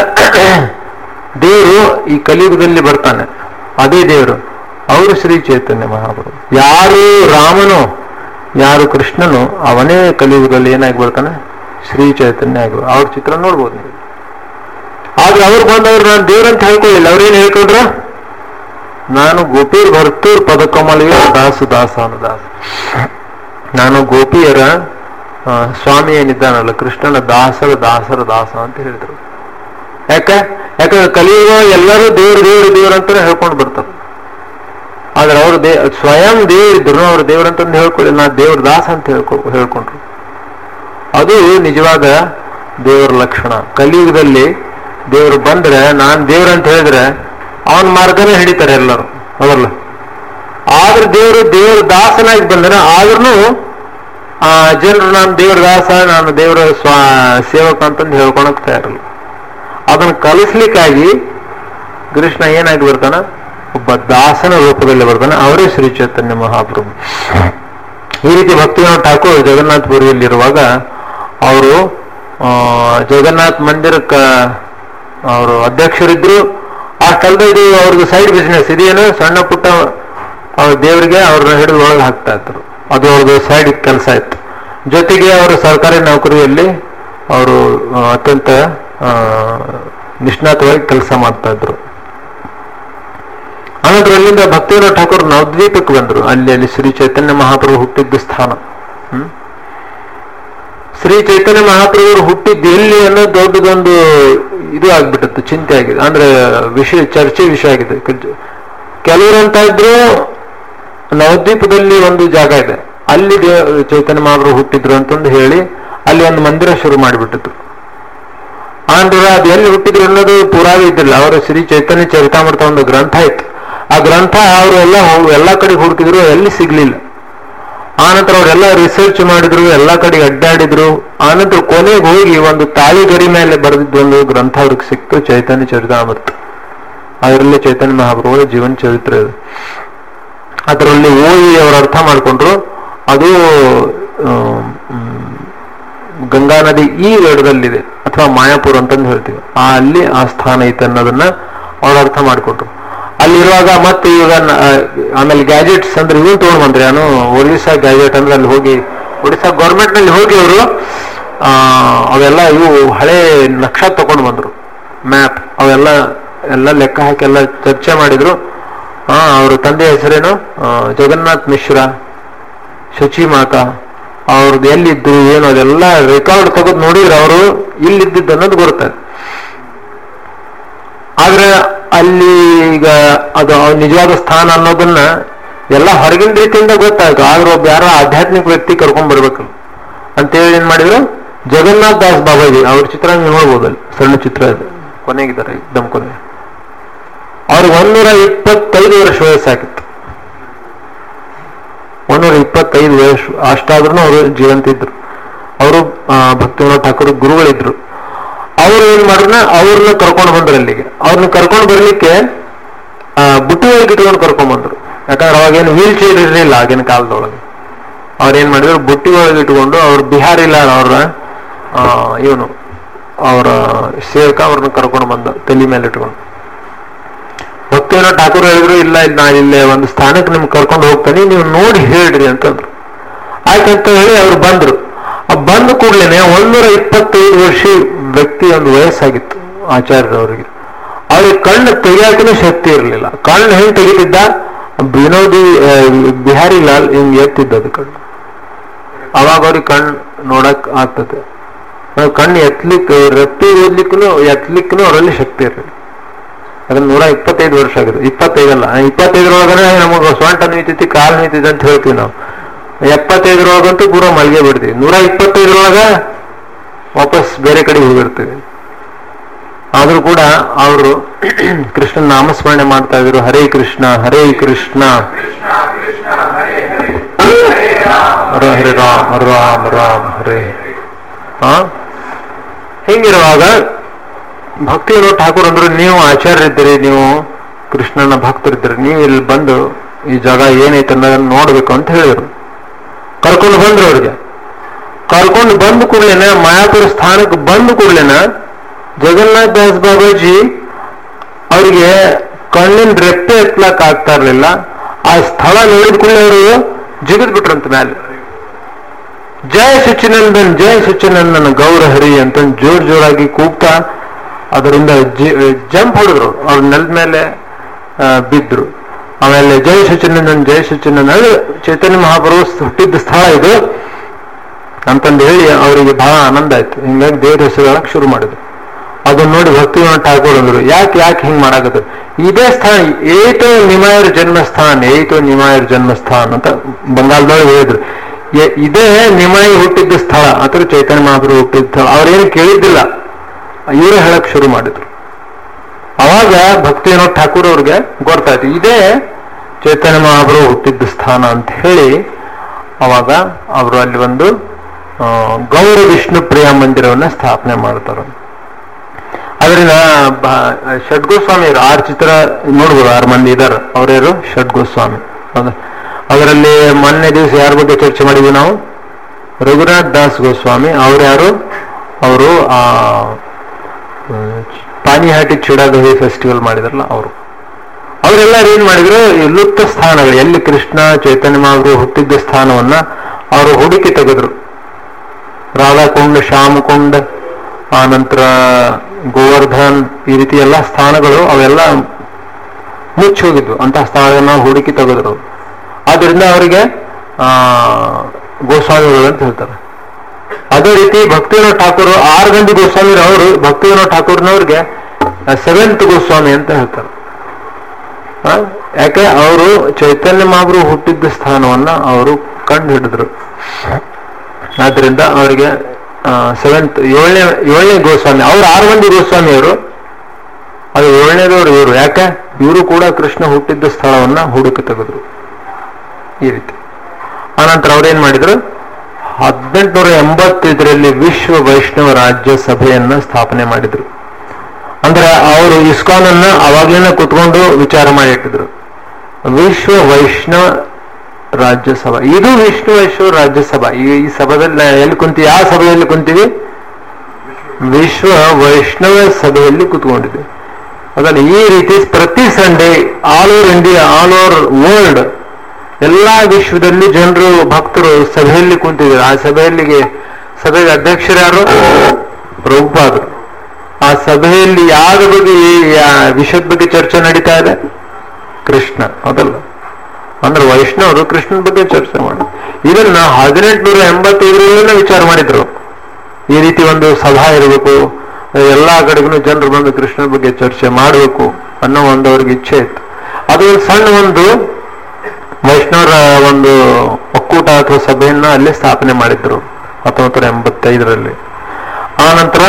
B: ದೇವರು ಈ ಕಲಿಯುಗದಲ್ಲಿ ಬರ್ತಾನೆ ಅದೇ ದೇವರು ಅವರು ಶ್ರೀ ಚೈತನ್ಯ ಮಹಾಪ್ರಭು ಯಾರು ರಾಮನು ಯಾರು ಕೃಷ್ಣನು ಅವನೇ ಕಲಿಯುಗದಲ್ಲಿ ಏನಾಗಿ ಬರ್ತಾನೆ ಶ್ರೀ ಚೈತನ್ಯ ಆಗಿ ಅವ್ರ ಚಿತ್ರ ನೋಡ್ಬೋದು ನೀವು ಆದ್ರೆ ಅವ್ರು ಬಂದವ್ರು ನಾನು ದೇವ್ರಂತ ಹೇಳ್ಕೊಳ್ಳಿಲ್ಲ ಅವ್ರೇನು ಹೇಳ್ಕೊಂಡ್ರ ನಾನು ಗೋಪೀರ್ ಭರ್ತೂರ್ ಪದಕಮಲಿಗೆ ದಾಸು ದಾಸ ಅನು ದಾಸ ನಾನು ಗೋಪಿಯರ ಆ, ಸ್ವಾಮಿ ಏನಿದ್ದಾನಲ್ಲ ಕೃಷ್ಣನ ದಾಸರ ದಾಸರ ದಾಸ ಅಂತ ಹೇಳಿದ್ರು ಯಾಕೆ ಯಾಕಂದ್ರೆ ಕಲಿಯುಗ ಎಲ್ಲರೂ ದೇವ್ರು ದೇವ್ರು ದೇವ್ರು ಅಂತಾನೆ ಹೇಳ್ಕೊಂಡು ಬರ್ತಾರೆ ಆದ್ರೆ ಅವರು ದೇ ಸ್ವಯಂ ದೇವರಿದ್ರು ಅವ್ರು ದೇವ್ರಂತಂದು ಹೇಳ್ಕೊಳ್ಳಿ ನಾ ದೇವ್ರ ದಾಸ ಅಂತ ಹೇಳ್ಕೊ ಹೇಳ್ಕೊಂಡ್ರು ಅದು ನಿಜವಾದ ದೇವರ ಲಕ್ಷಣ ಕಲಿಯುಗದಲ್ಲಿ ದೇವರು ಬಂದ್ರೆ ನಾನ್ ದೇವ್ರಂತ ಹೇಳಿದ್ರೆ ಅವನ ಮಾರ್ಗನೇ ಹಿಡಿತಾರೆ ಎಲ್ಲರೂ ಹೌದಲ್ಲ ಆದ್ರೆ ದೇವರು ದೇವ್ರ ದಾಸನಾಗಿ ಬಂದ್ರೆ ಆದ್ರೂ ಆ ಜನರು ನಾನು ದೇವ್ರ ದಾಸ ನಾನು ದೇವರ ಸ್ವಾ ಸೇವಕ ಅಂತಂದು ಹೇಳ್ಕೊಳಕ್ ತಯಾರಿಲ್ಲ ಅದನ್ನು ಕಲಿಸ್ಲಿಕ್ಕಾಗಿ ಕೃಷ್ಣ ಏನಾಗಿ ಬರ್ತಾನ ಒಬ್ಬ ದಾಸನ ರೂಪದಲ್ಲಿ ಬರ್ತಾನೆ ಅವರೇ ಶ್ರೀ ಚೈತನ್ಯ ಮಹಾಪ್ರಭು ಈ ರೀತಿ ಭಕ್ತಿವಿನೋದ್ ಠಾಕೂರ್ ಜಗನ್ನಾಥಪುರಿಯಲ್ಲಿರುವಾಗ ಅವರು ಜಗನ್ನಾಥ್ ಮಂದಿರಕ್ಕ ಅವರು ಅಧ್ಯಕ್ಷರಿದ್ರು ಅಷ್ಟಲ್ದ ಇದು ಅವ್ರದ್ದು ಸೈಡ್ ಬಿಸ್ನೆಸ್ ಇದೇನು ಸಣ್ಣ ಪುಟ್ಟ ಅವ್ರ ದೇವರಿಗೆ ಅವ್ರನ್ನ ಹಿಡಿದು ಒಳಗೆ ಹಾಕ್ತಾ ಇದ್ರು ಅದು ಅವ್ರದ್ದು ಸೈಡ್ ಕೆಲಸ ಇತ್ತು ಜೊತೆಗೆ ಅವರು ಸರ್ಕಾರಿ ನೌಕರಿಯಲ್ಲಿ ಅವರು ಆ, ಅತ್ಯಂತ ಆ, ನಿಷ್ಣಾತವಾಗಿ ಕೆಲಸ ಮಾಡ್ತಾ ಇದ್ರು ಆನಂತರ ಅಲ್ಲಿಂದ ಭಕ್ತಿವಿನೋದ್ ಠಾಕೂರ್ ನವದ್ವೀಪಕ್ಕೆ ಬಂದ್ರು ಅಲ್ಲಿ ಅಲ್ಲಿ ಶ್ರೀ ಚೈತನ್ಯ ಮಹಾಪ್ರಭು ಹುಟ್ಟಿದ್ದ ಸ್ಥಾನ ಹ್ಮ್ ಶ್ರೀ ಚೈತನ್ಯ ಮಹಾಪ್ರಭುವರು ಹುಟ್ಟಿದ್ದು ಎಲ್ಲಿ ಅನ್ನೋ ದೊಡ್ಡದೊಂದು ಇದು ಆಗ್ಬಿಟ್ಟಿತ್ತು ಚಿಂತೆ ಆಗಿದೆ ಅಂದ್ರೆ ವಿಷಯ ಚರ್ಚೆ ವಿಷಯ ಆಗಿದೆ ಕ- ಕೆಲವರು ಅಂತ ಇದ್ರು ನವದ್ವೀಪದಲ್ಲಿ ಒಂದು ಜಾಗ ಇದೆ ಅಲ್ಲಿ ದೇ- ಚೈತನ್ಯ ಮಹಾಪ್ರಭು ಹುಟ್ಟಿದ್ರು ಅಂತಂದು ಹೇಳಿ ಅಲ್ಲಿ ಒಂದು ಮಂದಿರ ಶುರು ಮಾಡಿಬಿಟ್ಟಿದ್ರು ಆಂಧ್ರ ಅದು ಎಲ್ಲಿ ಹುಟ್ಟಿದ್ರು ಅನ್ನೋದು ಪುರಾವೆ ಇದ್ದಿಲ್ಲ ಅವರ ಶ್ರೀ ಚೈತನ್ಯ ಚರಿತಾಮೃತ ಒಂದು ಗ್ರಂಥ ಇತ್ತು ಆ ಗ್ರಂಥ ಅವರು ಎಲ್ಲ ಎಲ್ಲ ಕಡೆ ಹುಡುಕಿದ್ರು ಎಲ್ಲಿ ಸಿಗ್ಲಿಲ್ಲ ಆನಂತರ ಅವರೆಲ್ಲ ರಿಸರ್ಚ್ ಮಾಡಿದ್ರು ಎಲ್ಲ ಕಡೆ ಅಡ್ಡಾಡಿದ್ರು ಆನಂತರ ಕೊನೆಗೆ ಹೋಗಿ ಒಂದು ತಾಳಿ ಗರಿ ಮೇಲೆ ಬರೆದಿದ್ದ ಒಂದು ಗ್ರಂಥ ಅವ್ರಿಗೆ ಸಿಕ್ತು ಚೈತನ್ಯ ಚರಿತಾಮೃತ ಅದರಲ್ಲಿ ಚೈತನ್ಯ ಮಹಾಪ್ರಭುಗಳ ಜೀವನ ಚರಿತ್ರೆ ಇದೆ ಅದರಲ್ಲಿ ಓದಿ ಅವರು ಅರ್ಥ ಮಾಡಿಕೊಂಡ್ರು ಅದು ಆ, ಮ್, ಗಂಗಾ ನದಿ ಈ ವೇಡದಲ್ಲಿದೆ ಅಥವಾ ಮಾಯಾಪುರ ಅಂತಂದು ಹೇಳ್ತೀವಿ ಆ ಅಲ್ಲಿ ಆ ಸ್ಥಾನ ಐತೆ ಅನ್ನೋದನ್ನ ಅವ್ರು ಅರ್ಥ ಮಾಡಿಕೊಟ್ರು ಅಲ್ಲಿರುವಾಗ ಮತ್ತೆ ಈಗ ನ- ಆ, ಆಮೇಲೆ ಗ್ಯಾಜೆಟ್ಸ್ ಅಂದ್ರೆ ಇವನ್ ತಗೊಂಡ್ ಬಂದ್ರೆ ನಾನು ಒರಿಸ್ಸಾ ಗ್ಯಾಜೆಟ್ ಅಂದ್ರೆ ಅಲ್ಲಿ ಹೋಗಿ ಒರಿಸ್ಸಾ ಗೌರ್ಮೆಂಟ್ ನಲ್ಲಿ ಹೋಗಿ ಅವರು ಅವೆಲ್ಲ ಇವು ಹಳೆ ನಕ್ಷ ತಗೊಂಡು ಬಂದ್ರು ಮ್ಯಾಪ್ ಅವೆಲ್ಲ ಎಲ್ಲ ಲೆಕ್ಕ ಹಾಕಿ ಎಲ್ಲ ಚರ್ಚೆ ಮಾಡಿದ್ರು ಆ ಅವ್ರ ತಂದೆ ಹೆಸರೇನು ಆ, ಜಗನ್ನಾಥ್ ಮಿಶ್ರಾ ಶಚಿ ಮಾತ ಅವ್ರದ್ದು ಎಲ್ಲಿದ್ದು ಏನು ಅದೆಲ್ಲ ರೆಕಾರ್ಡ್ ತೆಗೆದು ನೋಡಿದ್ರೆ ಅವರು ಇಲ್ಲಿದ್ದಿದ್ದು ಅನ್ನೋದು ಗೊತ್ತಾಯ್ತು ಆದ್ರೆ ಅಲ್ಲಿ ಈಗ ಅದು ಅವ್ರ ನಿಜವಾದ ಸ್ಥಾನ ಅನ್ನೋದನ್ನ ಎಲ್ಲ ಹೊರಗಿನ ರೀತಿಯಿಂದ ಗೊತ್ತಾಯ್ತು ಆದ್ರೆ ಒಬ್ಬ ಯಾರೋ ಆಧ್ಯಾತ್ಮಿಕ ವ್ಯಕ್ತಿ ಕರ್ಕೊಂಡ್ ಬರ್ಬೇಕು ಅಂತೇಳಿ ಏನ್ ಮಾಡಿದ್ರು ಜಗನ್ನಾಥ್ ದಾಸ್ ಬಾಬಾಜಿ ಅವ್ರ ಚಿತ್ರ ನೀವು ನೋಡ್ಬೋದು ಅಲ್ಲಿ ಸಣ್ಣ ಚಿತ್ರ ಇದೆ ಕೊನೆಗಿದ್ದಾರೆ ದಮ್ ಕೊನೆ ಅವ್ರಿಗೆ ಒಂದೂರ ಇಪ್ಪತ್ತೈದು ವರ್ಷ ವಯಸ್ಸಾಗಿತ್ತು ಒಂದೂರ ಇಪ್ಪತ್ತೈದು ವಯಸ್ಸು ಅಷ್ಟಾದ್ರೂ ಅವರು ಜೀವಂತ ಇದ್ರು ಅವರು ಭಕ್ತಿವಿನೋದ್ ಠಾಕೂರ್ ಗುರುಗಳಿದ್ರು ಅವ್ರು ಏನ್ ಮಾಡಿದ್ರ ಅವ್ರನ್ನ ಕರ್ಕೊಂಡು ಬಂದ್ರು ಅಲ್ಲಿಗೆ ಅವ್ರನ್ನ ಕರ್ಕೊಂಡು ಬರ್ಲಿಕ್ಕೆ ಆ, ಬುಟ್ಟಿ ಒಳಗೆ ಇಟ್ಕೊಂಡು ಕರ್ಕೊಂಡ್ ಬಂದ್ರು ಯಾಕಂದ್ರೆ ಅವಾಗೇನು ವೀಲ್ ಚೇರ್ ಇರಲಿಲ್ಲ ಆಗಿನ ಕಾಲದೊಳಗೆ ಅವ್ರೇನ್ ಮಾಡಿದ್ರು ಬುಟ್ಟಿ ಒಳಗೆ ಇಟ್ಕೊಂಡು ಅವ್ರು ಬಿಹಾರಿ ಲಾಲ್ ಅವ್ರ ಇವನು ಅವರ ಸೇವಕ ಅವ್ರನ್ನ ಕರ್ಕೊಂಡು ಬಂದ ತಲೆ ಮೇಲೆ ಇಟ್ಕೊಂಡು ಭಕ್ತಿಯನ್ನ ಠಾಕೂರ್ ಹೇಳಿದ್ರು ಇಲ್ಲ ಇಲ್ಲ ನಾ ಇಲ್ಲೇ ಒಂದು ಸ್ಥಾನಕ್ಕೆ ನಿಮ್ಗೆ ಕರ್ಕೊಂಡು ಹೋಗ್ತಾನೆ ನೀವು ನೋಡಿ ಹೇಳ್ರಿ ಅಂತಂದ್ರು ಆಯ್ತಂತ ಹೇಳಿ ಅವ್ರು ಬಂದ್ರು ಆ ಬಂದ ಕೂಡಲೇ ಒಂದೂರ ಇಪ್ಪತ್ತೈದು ವರ್ಷ ವ್ಯಕ್ತಿ ಒಂದು ವಯಸ್ಸಾಗಿತ್ತು ಆಚಾರ್ಯರವರಿಗೆ ಅವ್ರಿಗೆ ಕಣ್ಣು ತೆಗಿಯಾಕೂ ಶಕ್ತಿ ಇರಲಿಲ್ಲ ಕಣ್ಣು ಹೆಂಗ್ ತೆಗಿತಿದ್ದ ವಿನೋದಿ ಆ, ಬಿಹಾರಿ ಲಾಲ್ ಹಿಂಗ್ ಎತ್ತಿದ್ದ ಅದು ಕಣ್ಣು ಅವಾಗ ಅವ್ರಿಗೆ ಕಣ್ಣು ನೋಡಕ್ ಆಗ್ತದೆ ಆ ಕಣ್ಣು ಎತ್ತಲಿಕ್ಕೆ ರಪ್ಪಿ ಓದ್ಲಿಕ್ಕೂ ಎತ್ತಲಿಕ್ಕೂ ಅವರಲ್ಲಿ ಶಕ್ತಿ ಇರಲಿಲ್ಲ ಅದನ್ನ ನೂರ ಇಪ್ಪತ್ತೈದು ವರ್ಷ ಆಗಿದೆ ಇಪ್ಪತ್ತೈದಲ್ಲ ಆ ಇಪ್ಪತ್ತೈದರೊಳಗನೆ ನಮಗೆ ಸೊಂಟ ನೀತಿತಿ ಕಾಲು ನೀತಿದೆ ಅಂತ ಹೇಳ್ತೀವಿ ನಾವು ಎಪ್ಪತ್ತೈದರೊಳಗಂತೂ ಪೂರ ಮಲ್ಗೆ ಬಿಡ್ತೀವಿ ನೂರ ಇಪ್ಪತ್ತೈದರೊಳಗ ವಾಪಸ್ ಬೇರೆ ಕಡೆ ಹೋಗಿರ್ತೀವಿ ಆದ್ರೂ ಕೂಡ ಅವರು ಕೃಷ್ಣನ ನಾಮಸ್ಮರಣೆ ಮಾಡ್ತಾ ಇದ್ರು ಹರೇ ಕೃಷ್ಣ ಹರೇ ಕೃಷ್ಣ ಹರ ಹರೇ ರಾಮ್ ಹರ ರಾಮ್ ರಾಮ್ ಹರೇ ಹಾ ಹಿಂಗಿರುವಾಗ ಭಕ್ತಿಯರು ಠಾಕೂರ್ ಅಂದ್ರು ನೀವು ಆಚಾರ್ಯರಿದ್ದೀರಿ ನೀವು ಕೃಷ್ಣನ ಭಕ್ತರಿದ್ದೀರಿ ನೀವು ಇಲ್ಲಿ ಬಂದು ಈ ಜಾಗ ಏನೈತೆ ಅನ್ನೋದನ್ನ ನೋಡ್ಬೇಕು ಅಂತ ಹೇಳಿದ್ರು ಕರ್ಕೊಂಡು ಬಂದ್ರು ಅವ್ರಿಗೆ ಕರ್ಕೊಂಡು ಬಂದ ಕೂಡಲೇನೆ ಮಾಯಾಪುರ ಸ್ಥಾನಕ್ಕೆ ಬಂದ ಕೂಡಲೇನ ಜಗನ್ನಾಥ್ ದಾಸ್ ಬಾಬಾಜಿ ಅವರಿಗೆ ಕಣ್ಣಿನ ರೆಪ್ಪೆ ಎತ್ಲಕ್ ಆಗ್ತಾ ಇರ್ಲಿಲ್ಲ ಆ ಸ್ಥಳ ನೋಡಿದ ಕೂಡಲೇ ಅವರು ಜಿಗಿದ್ ಬಿಟ್ರಂತ ಮೇಲೆ ಜಯ ಸಚಿನಂದನ್ ಜಯ ಸಚಿನಂದನ್ ಗೌರ ಹರಿ ಅಂತ ಜೋರ್ ಜೋರಾಗಿ ಕೂಗ್ತಾ ಅದರಿಂದ ಜಂಪ್ ಹೊಡೆದ್ರು ಅವ್ರ ನೆಲದ ಮೇಲೆ ಆ, ಬಿದ್ರು ಆಮೇಲೆ ಜಯ ಸಚಿನಂದನ್ ಜಯ ಸಚಿನಂದನ್ ಅದು ಚೈತನ್ಯ ಮಹಾಪ್ರಭು ಹುಟ್ಟಿದ್ದ ಸ್ಥಳ ಇದು ಅಂತಂದು ಹೇಳಿ ಅವರಿಗೆ ಬಹಳ ಆನಂದ ಆಯ್ತು ಹಿಂಗಾಗಿ ದೇವ್ರ ಹೆಸರು ಹೇಳಕ್ ಶುರು ಮಾಡಿದ್ರು ಅದನ್ನ ನೋಡಿ ಭಕ್ತಿವನ್ನ ಠಾಕೂರ್ ಅಂದ್ರು ಯಾಕೆ ಯಾಕೆ ಹಿಂಗ್ ಮಾಡಾಕತ್ರು ಇದೇ ಸ್ಥಾನ ಏತೋ ನಿಮಾಯರ್ ಜನ್ಮಸ್ಥಾನ್ ಏತೋ ನಿಮಾಯರ್ ಜನ್ಮಸ್ಥಾನ್ ಅಂತ ಬಂಗಾಳದೊಳಗೆ ಹೇಳಿದ್ರು ಎ- ಇದೇ ನಿಮಾಯಿ ಹುಟ್ಟಿದ್ದ ಸ್ಥಳ ಅಥವಾ ಚೈತನ್ಯ ಮಹಾಪ್ರಭು ಹುಟ್ಟಿದ್ದ ಸ್ಥಳ ಅವ್ರೇನು ಕೇಳಿದ್ದಿಲ್ಲ ಇವರೇ ಹೇಳಕ್ ಶುರು ಮಾಡಿದ್ರು ಅವಾಗ ಭಕ್ತಿವಿನೋದ್ ಠಾಕೂರ್ ಅವ್ರಿಗೆ ಗೊತ್ತಾಯ್ತು ಇದೇ ಚೈತನ್ಯ ಮಹಾಪ್ರಭು ಹುಟ್ಟಿದ್ದ ಸ್ಥಾನ ಅಂತ ಹೇಳಿ ಅವಾಗ ಅವರು ಅಲ್ಲಿ ಒಂದು ಆ, ಗೌರ ವಿಷ್ಣು ಪ್ರಿಯ ಮಂದಿರವನ್ನ ಸ್ಥಾಪನೆ ಮಾಡ್ತಾರೆ ಅದರಿಂದ ಷಡ್ಗೋಸ್ವಾಮಿ ಆರು ಚಿತ್ರ ನೋಡ್ಬೋದು ಆರು ಮಂದಿ ಇದಾರೆ ಅವರ್ಯಾರು ಷಡ್ಗೋಸ್ವಾಮಿ ಹೌದಾ ಅದರಲ್ಲಿ ಮೊನ್ನೆ ದಿವಸ ಯಾರ ಬಗ್ಗೆ ಚರ್ಚೆ ಮಾಡಿದ್ವಿ ನಾವು ರಘುನಾಥ್ ದಾಸ್ ಗೋಸ್ವಾಮಿ ಅವ್ರು ಯಾರು ಅವರು ಆ ಆ, ಪಾನಿಹಾಟಿ ಚಿಡಾದಹಿ ಫೆಸ್ಟಿವಲ್ ಮಾಡಿದ್ರಲ್ಲ ಅವರು ಅವರೆಲ್ಲ ಏನ್ ಮಾಡಿದ್ರು ಈ ಲುಪ್ತ ಸ್ಥಾನಗಳು ಎಲ್ಲಿ ಕೃಷ್ಣ ಚೈತನ್ಯ ಮಹಾಪ್ರಭು ಹುಟ್ಟಿದ್ದ ಸ್ಥಾನವನ್ನ ಅವರು ಹುಡುಕಿ ತೆಗೆದ್ರು ರಾಧಾಕುಂಡ ಶ್ಯಾಮಕುಂಡ ಆ ನಂತರ ಗೋವರ್ಧನ್ ಈ ರೀತಿ ಎಲ್ಲ ಸ್ಥಾನಗಳು ಅವೆಲ್ಲ ಮುಚ್ಚಿ ಹೋಗಿದ್ವು ಅಂತಹ ಸ್ಥಳಗಳನ್ನ ಹುಡುಕಿ ತೆಗೆದ್ರು ಅವ್ರು. ಆದ್ರಿಂದ ಅವರಿಗೆ ಆ ಗೋಸ್ವಾಮಿಗಳು ಅಂತ ಹೇಳ್ತಾರೆ ಅದೇ ರೀತಿ ಭಕ್ತಿವಿನೋದ್ ಠಾಕೂರ್ ಆರು ಗಂಟೆ ಗೋಸ್ವಾಮಿ ಅವರು ಭಕ್ತಿವಿನೋದ್ ಠಾಕೂರ್ನವ್ರಿಗೆ ಸೆವೆಂತ್ ಗೋಸ್ವಾಮಿ ಅಂತ ಹೇಳ್ತಾರೆ ಆ, ಯಾಕೆ ಅವರು ಚೈತನ್ಯ ಮಹಾಪ್ರಭು ಹುಟ್ಟಿದ್ದ ಸ್ಥಾನವನ್ನ ಅವರು ಕಂಡು ಹಿಡಿದ್ರು ಆದ್ರಿಂದ ಅವರಿಗೆ ಸೆವೆಂತ್ ಏಳನೇ ಏಳನೇ ಗೋಸ್ವಾಮಿ ಅವ್ರು ಆರು ಮಂದಿ ಗೋಸ್ವಾಮಿ ಅವರು ಅದು ಏಳನೇದವರು ಇವರು ಯಾಕೆ ಇವರು ಕೂಡ ಕೃಷ್ಣ ಹುಟ್ಟಿದ್ದ ಸ್ಥಳವನ್ನ ಹುಡುಕಿ ತೆಗೆದ್ರು ಈ ರೀತಿ ಆನಂತರ ಅವ್ರೇನ್ ಮಾಡಿದ್ರು ಹದಿನೆಂಟುನೂರ ಎಂಬತ್ತೈದರಲ್ಲಿ ವಿಶ್ವ ವೈಷ್ಣವ ರಾಜ್ಯ ಸಭೆಯನ್ನ ಸ್ಥಾಪನೆ ಮಾಡಿದ್ರು ಅಂದ್ರೆ ಅವರು ಇಸ್ಕಾನ್ ಅನ್ನ ಅವಾಗ್ಲೇನೆ ಕುತ್ಕೊಂಡು ವಿಚಾರ ಮಾಡಿ ಇಟ್ಟಿದ್ರು ವಿಶ್ವ ವೈಷ್ಣವ ರಾಜ್ಯಸಭಾ ಇದು ವಿಷ್ಣು ವೈಷ್ಣವ ರಾಜ್ಯಸಭಾ ಈ ಈ ಸಭಾದಲ್ಲಿ ನಾ ಎಲ್ಲಿ ಕುಂತೀವಿ ಯಾವ ಸಭೆಯಲ್ಲಿ ಕುಂತೀವಿ ವಿಶ್ವ ವೈಷ್ಣವ ಸಭೆಯಲ್ಲಿ ಕುತ್ಕೊಂಡಿದೆ ಅದಲ್ಲ ಈ ರೀತಿ ಪ್ರತಿ Sunday all over India all over world ಎಲ್ಲಾ ವಿಶ್ವದಲ್ಲಿ ಜನರು ಭಕ್ತರು ಸಭೆಯಲ್ಲಿ ಕುಂತಿದ್ದಾರೆ ಆ ಸಭೆಯಲ್ಲಿಗೆ ಸಭೆಗೆ ಅಧ್ಯಕ್ಷರು ಯಾರು ಪ್ರಭುಪಾದರು ಆ ಸಭೆಯಲ್ಲಿ ಯಾರ ಬಗ್ಗೆ ಯಾ- ವಿಷಯದ ಬಗ್ಗೆ ಚರ್ಚೆ ನಡೀತಾ ಇದೆ ಕೃಷ್ಣ ಅದಲ್ಲ ಅಂದ್ರೆ ವೈಷ್ಣವರು ಕೃಷ್ಣನ ಬಗ್ಗೆ ಚರ್ಚೆ ಮಾಡಿ ಇದನ್ನ ಹದಿನೆಂಟುನೂರ ಎಂಬತ್ತೈದರಲ್ಲೇ ವಿಚಾರ ಮಾಡಿದ್ರು ಈ ರೀತಿ ಒಂದು ಸಭಾ ಇರಬೇಕು ಎಲ್ಲಾ ಕಡೆಗೂ ಜನರು ಬಂದು ಕೃಷ್ಣನ ಬಗ್ಗೆ ಚರ್ಚೆ ಮಾಡಬೇಕು ಅನ್ನೋ ಒಂದು ಅವ್ರಿಗೆ ಇಚ್ಛೆ ಇತ್ತು ಅದು ಒಂದು ಸಣ್ಣ ಒಂದು ವೈಷ್ಣವರ ಒಂದು ಒಕ್ಕೂಟ ಅಥವಾ ಸಭೆಯನ್ನ ಅಲ್ಲೇ ಸ್ಥಾಪನೆ ಮಾಡಿದ್ರು ಹತ್ತೊಂಬತ್ತು ನೂರ ಎಂಬತ್ತೈದರಲ್ಲಿ ಆ ನಂತರ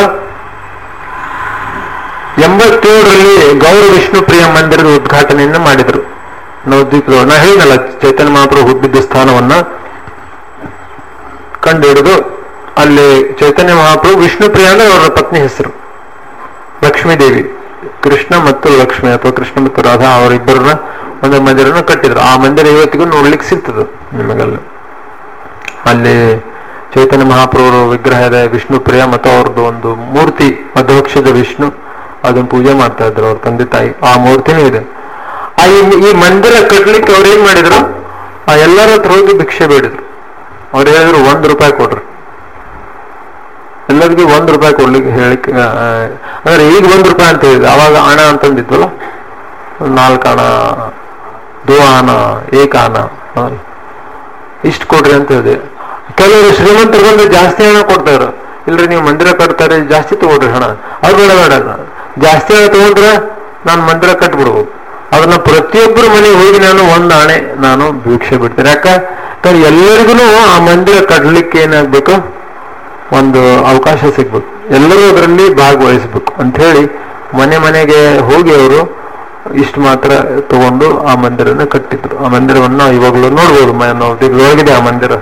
B: ಎಂಬತ್ತೇಳರಲ್ಲಿ ಗೌರ ವಿಷ್ಣು ಪ್ರಿಯ ಮಂದಿರದ ಉದ್ಘಾಟನೆಯನ್ನ ಮಾಡಿದ್ರು ನವದ್ವೀಪದವರು ನಾ ಹೇಳಿನಲ್ಲ ಚೈತನ್ಯ ಮಹಾಪ್ರಭು ಹುಟ್ಟಿದ್ದ ಸ್ಥಾನವನ್ನ ಕಂಡುಹಿಡಿದು ಅಲ್ಲಿ ಚೈತನ್ಯ ಮಹಾಪ್ರಭು ವಿಷ್ಣು ಪ್ರಿಯ ಅಂದ್ರೆ ಅವರ ಪತ್ನಿ ಹೆಸರು ಲಕ್ಷ್ಮೀ ದೇವಿ ಕೃಷ್ಣ ಮತ್ತು ಲಕ್ಷ್ಮಿ ಅಥವಾ ಕೃಷ್ಣ ಮತ್ತು ರಾಧಾ ಅವರಿಬ್ಬರನ್ನ ಒಂದು ಮಂದಿರನ ಕಟ್ಟಿದ್ರು ಆ ಮಂದಿರ ಇವತ್ತಿಗೂ ನೋಡ್ಲಿಕ್ಕೆ ಸಿಗ್ತದೆ ನಿಮಗೆಲ್ಲ ಅಲ್ಲಿ ಚೈತನ್ಯ ಮಹಾಪ್ರಭುರ ವಿಗ್ರಹ ಇದೆ ವಿಷ್ಣು ಪ್ರಿಯ ಮತ್ತು ಅವ್ರದ್ದು ಒಂದು ಮೂರ್ತಿ ಮಧ್ಯವಕ್ಷದ ವಿಷ್ಣು ಅದನ್ನ ಪೂಜೆ ಮಾಡ್ತಾ ಇದ್ರು ಅವ್ರ ತಂದೆ ತಾಯಿ ಆ ಮೂರ್ತಿನೂ ಇದೆ ಆ ಈ- ಈ ಮಂದಿರ ಕಟ್ಲಿಕ್ಕೆ ಅವ್ರು ಏನ್ ಮಾಡಿದ್ರು ಆ ಎಲ್ಲರ ಹತ್ರ ಹೋಗಿ ಭಿಕ್ಷೆ ಬೇಡಿದ್ರು ಅವ್ರು ಹೇಳಿದ್ರು ಒಂದ್ ರೂಪಾಯಿ ಕೊಡ್ರಿ ಎಲ್ಲರಿಗೂ ಒಂದ್ ರೂಪಾಯಿ ಕೊಡ್ಲಿಕ್ಕೆ ಹೇಳಿಕ್ಕೆ ಆ, ಆ, ಅಂದ್ರೆ ಈಗ ಒಂದ್ ರೂಪಾಯಿ ಅಂತ ಹೇಳಿದ್ರು ಅವಾಗ ಹಣ ಅಂತಂದಿದ್ವಲ್ಲ ನಾಲ್ಕು ಹಣ ದೋ ಹಣ ಏಕ ಹಣ ಇಷ್ಟು ಕೊಡ್ರಿ ಅಂತ ಹೇಳಿದೆ ಕೆಲವರು ಶ್ರೀಮಂತರು ಬಂದು ಜಾಸ್ತಿ ಹಣ ಕೊಡ್ತಾರೆ ಇಲ್ರಿ ನೀವು ಮಂದಿರ ಕಟ್ತಾರೆ ಜಾಸ್ತಿ ತಗೊಳ್ರಿ ಹಣ ಅವ್ರು ಬೇಡ ಬೇಡ ಜಾಸ್ತಿ ಹಣ ತಗೊಂಡ್ರೆ ನಾನು ಮಂದಿರ ಕಟ್ಬಿಡ್ಬೋದು ಅದನ್ನ ಪ್ರತಿಯೊಬ್ಬರ ಮನೆಗೆ ಹೋಗಿ ನಾನು ಒಂದು ಆಣೆ ನಾನು ಭಿಕ್ಷೆ ಬಿಡ್ತೇನೆ ಯಾಕ ಯಾಕಂದ್ರೆ ಎಲ್ಲರಿಗೂ ಆ ಮಂದಿರ ಕಟ್ಲಿಕ್ಕೆ ಏನಾಗ್ಬೇಕು ಒಂದು ಅವಕಾಶ ಸಿಗ್ಬೇಕು ಎಲ್ಲರೂ ಅದರಲ್ಲಿ ಭಾಗವಹಿಸ್ಬೇಕು ಅಂತ ಹೇಳಿ ಮನೆ ಮನೆಗೆ ಹೋಗಿ ಅವರು ಇಷ್ಟು ಮಾತ್ರ ತಗೊಂಡು ಆ ಮಂದಿರನ ಕಟ್ಟಿದ್ರು ಆ ಮಂದಿರವನ್ನ ಇವಾಗಲೂ ನೋಡ್ಬೋದು ಮ- ನಾವು ದಿವ್ಯವಾಗಿದೆ ಆ ಮಂದಿರ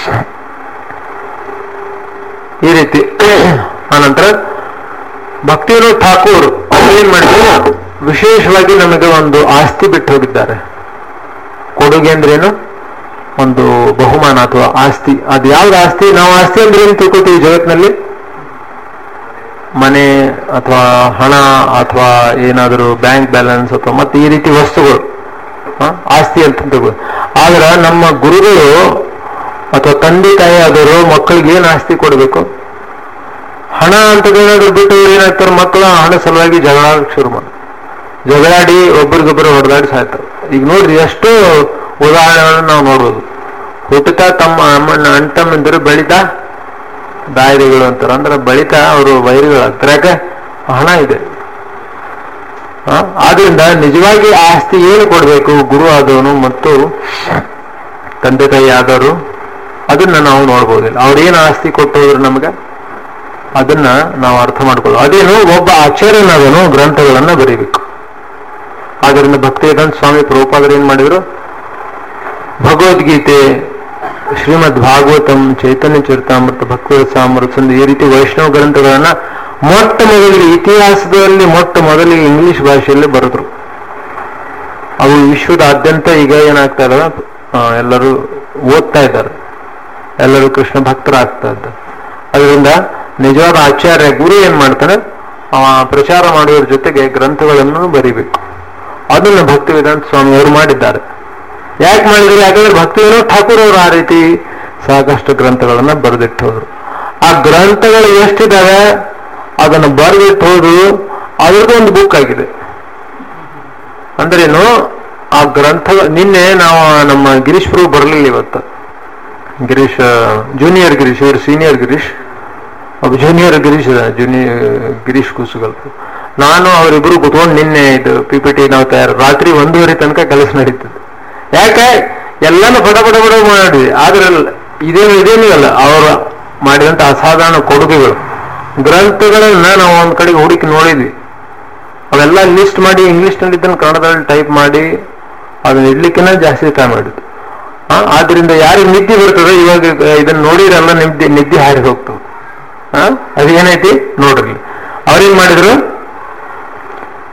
B: ಈ ರೀತಿ ಆನಂತರ ಭಕ್ತಿವಿನೋದ್ ಠಾಕೂರ್ ಅವ್ರು ಏನ್ ಮಾಡಿದ್ರು ವಿಶೇಷವಾಗಿ ನಮಗೆ ಒಂದು ಆಸ್ತಿ ಬಿಟ್ಟು ಹೋಗಿದ್ದಾರೆ ಕೊಡುಗೆ ಅಂದ್ರೇನು ಒಂದು ಬಹುಮಾನ ಅಥವಾ ಆಸ್ತಿ ಅದು ಯಾವ್ದು ಆಸ್ತಿ ನಾವು ಆಸ್ತಿ ಅಂದ್ರೆ ಏನು ತಿಳ್ಕೊತೀವಿ ಜಗತ್ತಿನಲ್ಲಿ ಮನೆ ಅಥವಾ ಹಣ ಅಥವಾ ಏನಾದರೂ ಬ್ಯಾಂಕ್ ಬ್ಯಾಲೆನ್ಸ್ ಅಥವಾ ಮತ್ತೆ ಈ ರೀತಿ ವಸ್ತುಗಳು ಹ? ಆಸ್ತಿ ಅಂತ ತಿಳ್ಕೊ ಆದ್ರೆ ನಮ್ಮ ಗುರುಗಳು ಅಥವಾ ತಂದೆ ತಾಯಿ ಆದವರು ಮಕ್ಕಳಿಗೆ ಏನು ಆಸ್ತಿ ಕೊಡಬೇಕು ಹಣ ಅಂತ ಏನಾದ್ರು ಬಿಟ್ಟು ಏನಾಗ್ತಾರೆ ಮಕ್ಕಳು ಹಣ ಸಲುವಾಗಿ ಜಗಳ ಶುರು ಮಾಡಿ ಜಗಳಾಡಿ ಒಬ್ರಿಗೊಬ್ಬರು ಹೊಡೆದಾಡಿ ಸಾಯ್ತಾರೆ ಈಗ ನೋಡ್ರಿ ಎಷ್ಟೋ ಉದಾಹರಣೆಗಳನ್ನು ನಾವು ನೋಡ್ಬೋದು ಹುಟ್ಟುತ್ತಾ ತಮ್ಮ ಅಮ್ಮಣ್ಣ ಅಣ್ತಮ್ಮಂದಿರು ಬೆಳಿತಾ ದಾಯರಿಗಳು ಅಂತಾರೆ ಅಂದ್ರೆ ಬಳಿತಾ ಅವರು ವೈರಿಗಳಾಗ್ತಾರೆ ಯಾಕೆ ಹಣ ಇದೆ ಆ, ಆದ್ರಿಂದ ನಿಜವಾಗಿ ಆಸ್ತಿ ಏನು ಕೊಡಬೇಕು ಗುರು ಆದವನು ಮತ್ತು ತಂದೆ ತಾಯಿ ಆದವರು ಅದನ್ನ ನಾವು ನೋಡ್ಬೋದಿಲ್ಲ ಅವ್ರೇನು ಆಸ್ತಿ ಕೊಟ್ಟೋದ್ರು ನಮಗೆ ಅದನ್ನ ನಾವು ಅರ್ಥ ಮಾಡ್ಕೊಳ್ಳೋದು ಅದೇನು ಒಬ್ಬ ಆಚಾರ್ಯನಾದನು ಗ್ರಂಥಗಳನ್ನ ಬರೀಬೇಕು ಆದ್ದರಿಂದ ಭಕ್ತಿವೇದಾಂತ ಸ್ವಾಮಿ ಪ್ರಭುಪಾದರು ಏನ್ ಮಾಡಿದ್ರು ಭಗವದ್ಗೀತೆ ಶ್ರೀಮದ್ ಭಾಗವತಂ ಚೈತನ್ಯ ಚರಿತಾಮೃತ ಭಕ್ತಿ ಸಾಮೃತ ಈ ರೀತಿ ವೈಷ್ಣವ ಗ್ರಂಥಗಳನ್ನ ಮೊಟ್ಟ ಮೊದಲಿಗೆ ಇತಿಹಾಸದಲ್ಲಿ ಮೊಟ್ಟ ಮೊದಲಿಗೆ ಇಂಗ್ಲಿಷ್ ಭಾಷೆಯಲ್ಲಿ ಬರೆದ್ರು ಅವು ವಿಶ್ವದಾದ್ಯಂತ ಈಗ ಏನಾಗ್ತಾ ಇದಾವೆ ಆ, ಎಲ್ಲರೂ ಓದ್ತಾ ಇದ್ದಾರೆ ಎಲ್ಲರೂ ಕೃಷ್ಣ ಭಕ್ತರಾಗ್ತಾ ಇದ್ದಾರೆ ಅದರಿಂದ ನಿಜವಾದ ಆಚಾರ್ಯ ಗುರು ಏನ್ ಮಾಡ್ತಾನೆ ಅವ ಪ್ರಚಾರ ಮಾಡುವುದ್ರ ಜೊತೆಗೆ ಗ್ರಂಥಗಳನ್ನು ಬರಿಬೇಕು ಅದನ್ನು ಭಕ್ತಿ ವೇದಾಂತ ಸ್ವಾಮಿ ಅವರು ಮಾಡಿದ್ದಾರೆ ಯಾಕೆ ಮಾಡಿದ್ರು ಯಾಕಂದ್ರೆ ಭಕ್ತಿ ವಿನೋದ್ ಠಾಕೂರ್ ಅವರು ಆ ರೀತಿ ಸಾಕಷ್ಟು ಗ್ರಂಥಗಳನ್ನ ಬರೆದಿಟ್ಟು ಹೋದ್ರು ಆ ಗ್ರಂಥಗಳು ಎಷ್ಟಿದಾವೆ ಅದನ್ನು ಬರೆದಿಟ್ಟು ಹೋದ್ರು ಅದ್ರದ್ದು ಒಂದು ಬುಕ್ ಆಗಿದೆ ಅಂದ್ರೇನು ಆ ಗ್ರಂಥ ನಿನ್ನೆ ನಾವು ನಮ್ಮ ಗಿರೀಶ್ ಪ್ರಭು ಬರಲಿಲ್ಲ ಇವತ್ತು ಗಿರೀಶ್ ಜೂನಿಯರ್ ಗಿರೀಶ್ ಇವರು ಸೀನಿಯರ್ ಗಿರೀಶ್ ಒಬ್ಬ ಜೂನಿಯರ್ ಗಿರೀಶ್ ಇದ ಜೂನಿಯರ್ ಗಿರೀಶ್ ಕುಸುಗಲ್ ನಾನು ಅವರಿಬ್ರು ಕುತ್ಕೊಂಡು ನಿನ್ನೆ ಇದು ಪಿ ಪಿ ಟಿ ನಾವು ತಯಾರು ರಾತ್ರಿ ಒಂದೂವರೆ ತನಕ ಕೆಲಸ ನಡೀತದೆ ಯಾಕೆ ಎಲ್ಲಾನು ಪಟ ಪಟ ಪಟ ಮಾಡಿದ್ವಿ ಆದ್ರೆ ಇದೇನು ಇದೇನು ಅಲ್ಲ ಅವರು ಮಾಡಿದಂತ ಅಸಾಧಾರಣ ಕೊಡುಗೆಗಳು ಗ್ರಂಥಗಳನ್ನ ನಾವು ಒಂದ್ ಕಡೆಗೆ ಹುಡುಕಿ ನೋಡಿದ್ವಿ ಅವೆಲ್ಲ ಲಿಸ್ಟ್ ಮಾಡಿ ಇಂಗ್ಲಿಷ್ ನಲ್ಲಿ ಇದನ್ನ ಕನ್ನಡದಲ್ಲಿ ಟೈಪ್ ಮಾಡಿ ಅದನ್ನ ಇಡ್ಲಿಕ್ಕಿನ ಜಾಸ್ತಿ ಟೈಮ್ ಮಾಡಿದ್ದು ಆ, ಆದ್ರಿಂದ ಯಾರಿಗೆ ನಿದ್ದೆ ಬರ್ತದೆ ಇವಾಗ ಇದನ್ನ ನೋಡಿರಲ್ಲ ನಿದ್ದೆ ನಿದ್ದೆ ಹಾರಿ ಹೋಗ್ತದೆ ಆ, ಅದೇನೈತಿ ನೋಡ್ರಿ ಅವ್ರೇನ್ ಮಾಡಿದ್ರು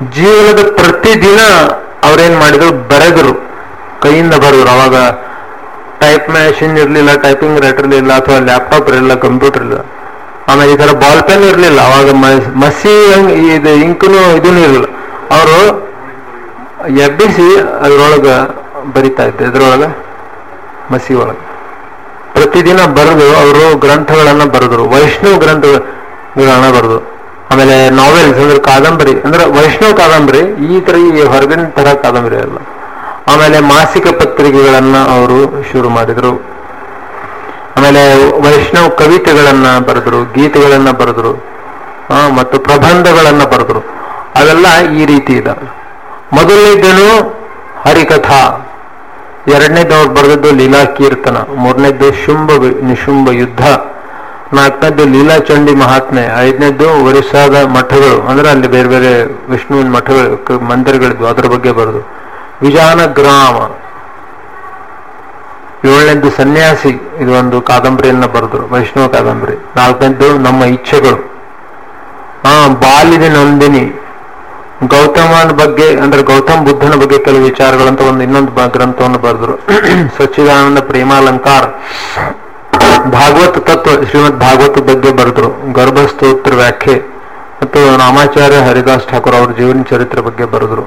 B: ಜೀವನದ ಪ್ರತಿದಿನ ಅವ್ರೇನ್ ಮಾಡಿದ್ರು ಬರೆದರು ಕೈಯಿಂದ ಬರೆದ್ರು ಅವಾಗ ಟೈಪ್ ಮ್ಯಾಷಿನ್ ಇರಲಿಲ್ಲ ಟೈಪಿಂಗ್ ರೇಟ್ ಇರಲಿಲ್ಲ ಅಥವಾ ಲ್ಯಾಪ್ಟಾಪ್ ಇರಲಿಲ್ಲ ಕಂಪ್ಯೂಟರ್ ಇರಲಿಲ್ಲ ಆಮೇಲೆ ಈ ತರ ಬಾಲ್ ಪೆನ್ ಇರಲಿಲ್ಲ ಅವಾಗ ಮ- ಮಸಿ ಹಂಗ್ ಇದು ಇಂಕನು ಇದೂ ಇರಲಿಲ್ಲ ಅವರು ಎಬ್ಬಿಸಿ ಅದ್ರೊಳಗ ಬರಿತಾ ಇದ್ದೆ ಇದ್ರೊಳಗ ಮಸಿ ಒಳಗೆ ಪ್ರತಿದಿನ ಬರೆದು ಅವರು ಗ್ರಂಥಗಳನ್ನ ಬರೆದ್ರು ವೈಷ್ಣವ ಗ್ರಂಥಗಳನ್ನ ಬರೆದು ಆಮೇಲೆ ನಾವೆಲ್ಸ್ ಅಂದ್ರೆ ಕಾದಂಬರಿ ಅಂದ್ರೆ ವೈಷ್ಣವ ಕಾದಂಬರಿ ಈ ತರ ಈ ಹೊರಗಿನ ತರ ಕಾದಂಬರಿ ಅಲ್ಲ ಆಮೇಲೆ ಮಾಸಿಕ ಪತ್ರಿಕೆಗಳನ್ನ ಅವರು ಶುರು ಮಾಡಿದ್ರು ಆಮೇಲೆ ವೈಷ್ಣವ ಕವಿತೆಗಳನ್ನ ಬರೆದ್ರು ಗೀತೆಗಳನ್ನ ಬರೆದ್ರು ಆ, ಮತ್ತು ಪ್ರಬಂಧಗಳನ್ನ ಬರೆದ್ರು ಅವೆಲ್ಲ ಈ ರೀತಿ ಇದಾವೆ ಮೊದಲನೇದೇನು ಹರಿಕಥಾ ಎರಡನೇದು ಅವ್ರು ಬರೆದದ್ದು ಲೀಲಾ ಕೀರ್ತನ ಮೂರನೇದ್ದು ಶುಂಭ ವಿ- ನಿಶುಂಭ ಯುದ್ಧ ನಾಲ್ಕನೇದ್ದು ಲೀಲಾಚಂಡಿ ಮಹಾತ್ಮೆ ಐದನೇದ್ದು ಒರಿಸ್ಸಾದ ಮಠಗಳು ಅಂದ್ರೆ ಅಲ್ಲಿ ಬೇರೆ ಬೇರೆ ವಿಷ್ಣುವಿನ ಮಠಗಳು ಕ- ಮಂದಿರಗಳಿದ್ವು ಅದ್ರ ಬಗ್ಗೆ ಬರೆದು ವಿಜಾನ ಗ್ರಾಮ ಏಳನೇದ್ದು ಸನ್ಯಾಸಿ ಇದು ಒಂದು ಕಾದಂಬರಿಯನ್ನ ಬರೆದ್ರು ವೈಷ್ಣವ ಕಾದಂಬರಿ ನಾಲ್ಕನೇದ್ದು ನಮ್ಮ ಇಚ್ಛೆಗಳು ಹಾ ಬಾಲಿನ ನಂದಿನಿ ಗೌತಮನ ಬಗ್ಗೆ ಅಂದ್ರೆ ಗೌತಮ್ ಬುದ್ಧನ ಬಗ್ಗೆ ಕೆಲವು ವಿಚಾರಗಳಂತ ಒಂದು ಇನ್ನೊಂದು ಬ- ಗ್ರಂಥವನ್ನು ಬರೆದ್ರು ಸಚ್ಚಿದಾನಂದ ಪ್ರೇಮಾಲಂಕಾರ ಭಾಗವತ ತತ್ವ ಶ್ರೀಮದ್ ಭಾಗವತ ಬಗ್ಗೆ ಬರೆದ್ರು ಗರ್ಭಸ್ತೋತ್ರ ವ್ಯಾಖ್ಯೆ ಮತ್ತು ರಾಮಾಚಾರ್ಯ ಹರಿದಾಸ್ ಠಾಕೂರ್ ಅವರ ಜೀವನ ಚರಿತ್ರೆ ಬಗ್ಗೆ ಬರೆದ್ರು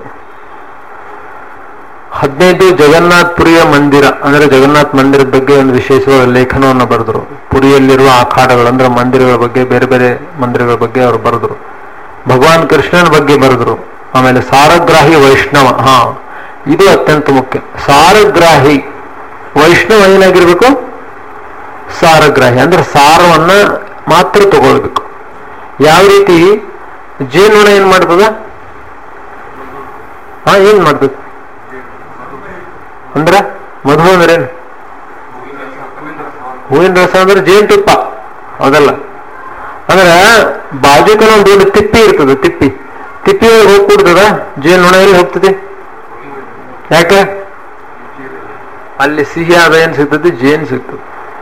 B: ಹದಿನೈದು ಜಗನ್ನಾಥ್ ಪುರಿಯ ಮಂದಿರ ಅಂದ್ರೆ ಜಗನ್ನಾಥ್ ಮಂದಿರದ ಬಗ್ಗೆ ಒಂದು ವಿಶೇಷವಾದ ಲೇಖನವನ್ನು ಬರೆದ್ರು ಪುರಿಯಲ್ಲಿರುವ ಅಖಾಡಗಳು ಅಂದ್ರೆ ಮಂದಿರಗಳ ಬಗ್ಗೆ ಬೇರೆ ಬೇರೆ ಮಂದಿರಗಳ ಬಗ್ಗೆ ಅವರು ಬರೆದ್ರು ಭಗವಾನ್ ಕೃಷ್ಣನ ಬಗ್ಗೆ ಬರೆದ್ರು ಆಮೇಲೆ ಸಾರಗ್ರಾಹಿ ವೈಷ್ಣವ ಹಾ ಇದು ಅತ್ಯಂತ ಮುಖ್ಯ ಸಾರಗ್ರಾಹಿ ವೈಷ್ಣವ ಏನಾಗಿರ್ಬೇಕು ಸಾರಗ್ರಾಹಿ ಅಂದ್ರೆ ಸಾರವನ್ನ ಮಾತ್ರ ತಗೊಳ್ಬೇಕು ಯಾವ ರೀತಿ ಜೇನುಣ ಏನ್ ಮಾಡ್ತದ ಹಾ ಏನ್ ಮಾಡ್ತದ ಅಂದ್ರ ಮಧು ಅಂದ್ರೆ ಏನು ಹೂವಿನ ರಸ ಅಂದ್ರೆ ಜೇನುತುಪ್ಪ ಹೌದಲ್ಲ ಅಂದ್ರೆ ಬಾಜುಕನ ಒಂದು ದೊಡ್ಡ ತಿಪ್ಪಿ ಇರ್ತದೆ ತಿಪ್ಪಿ ತಿಪ್ಪಿ ಒಳಗೆ ಹೋಗಿ ಕೂಡ್ತದ ಜೇನು ನೊಣ ಎಲ್ಲಿ ಹೋಗ್ತದೆ ಯಾಕೆ ಅಲ್ಲಿ ಸಿಹಿ ಆದ ಏನ್ ಸಿಗ್ತದೆ ಜೇನು ಸಿಗ್ತದೆ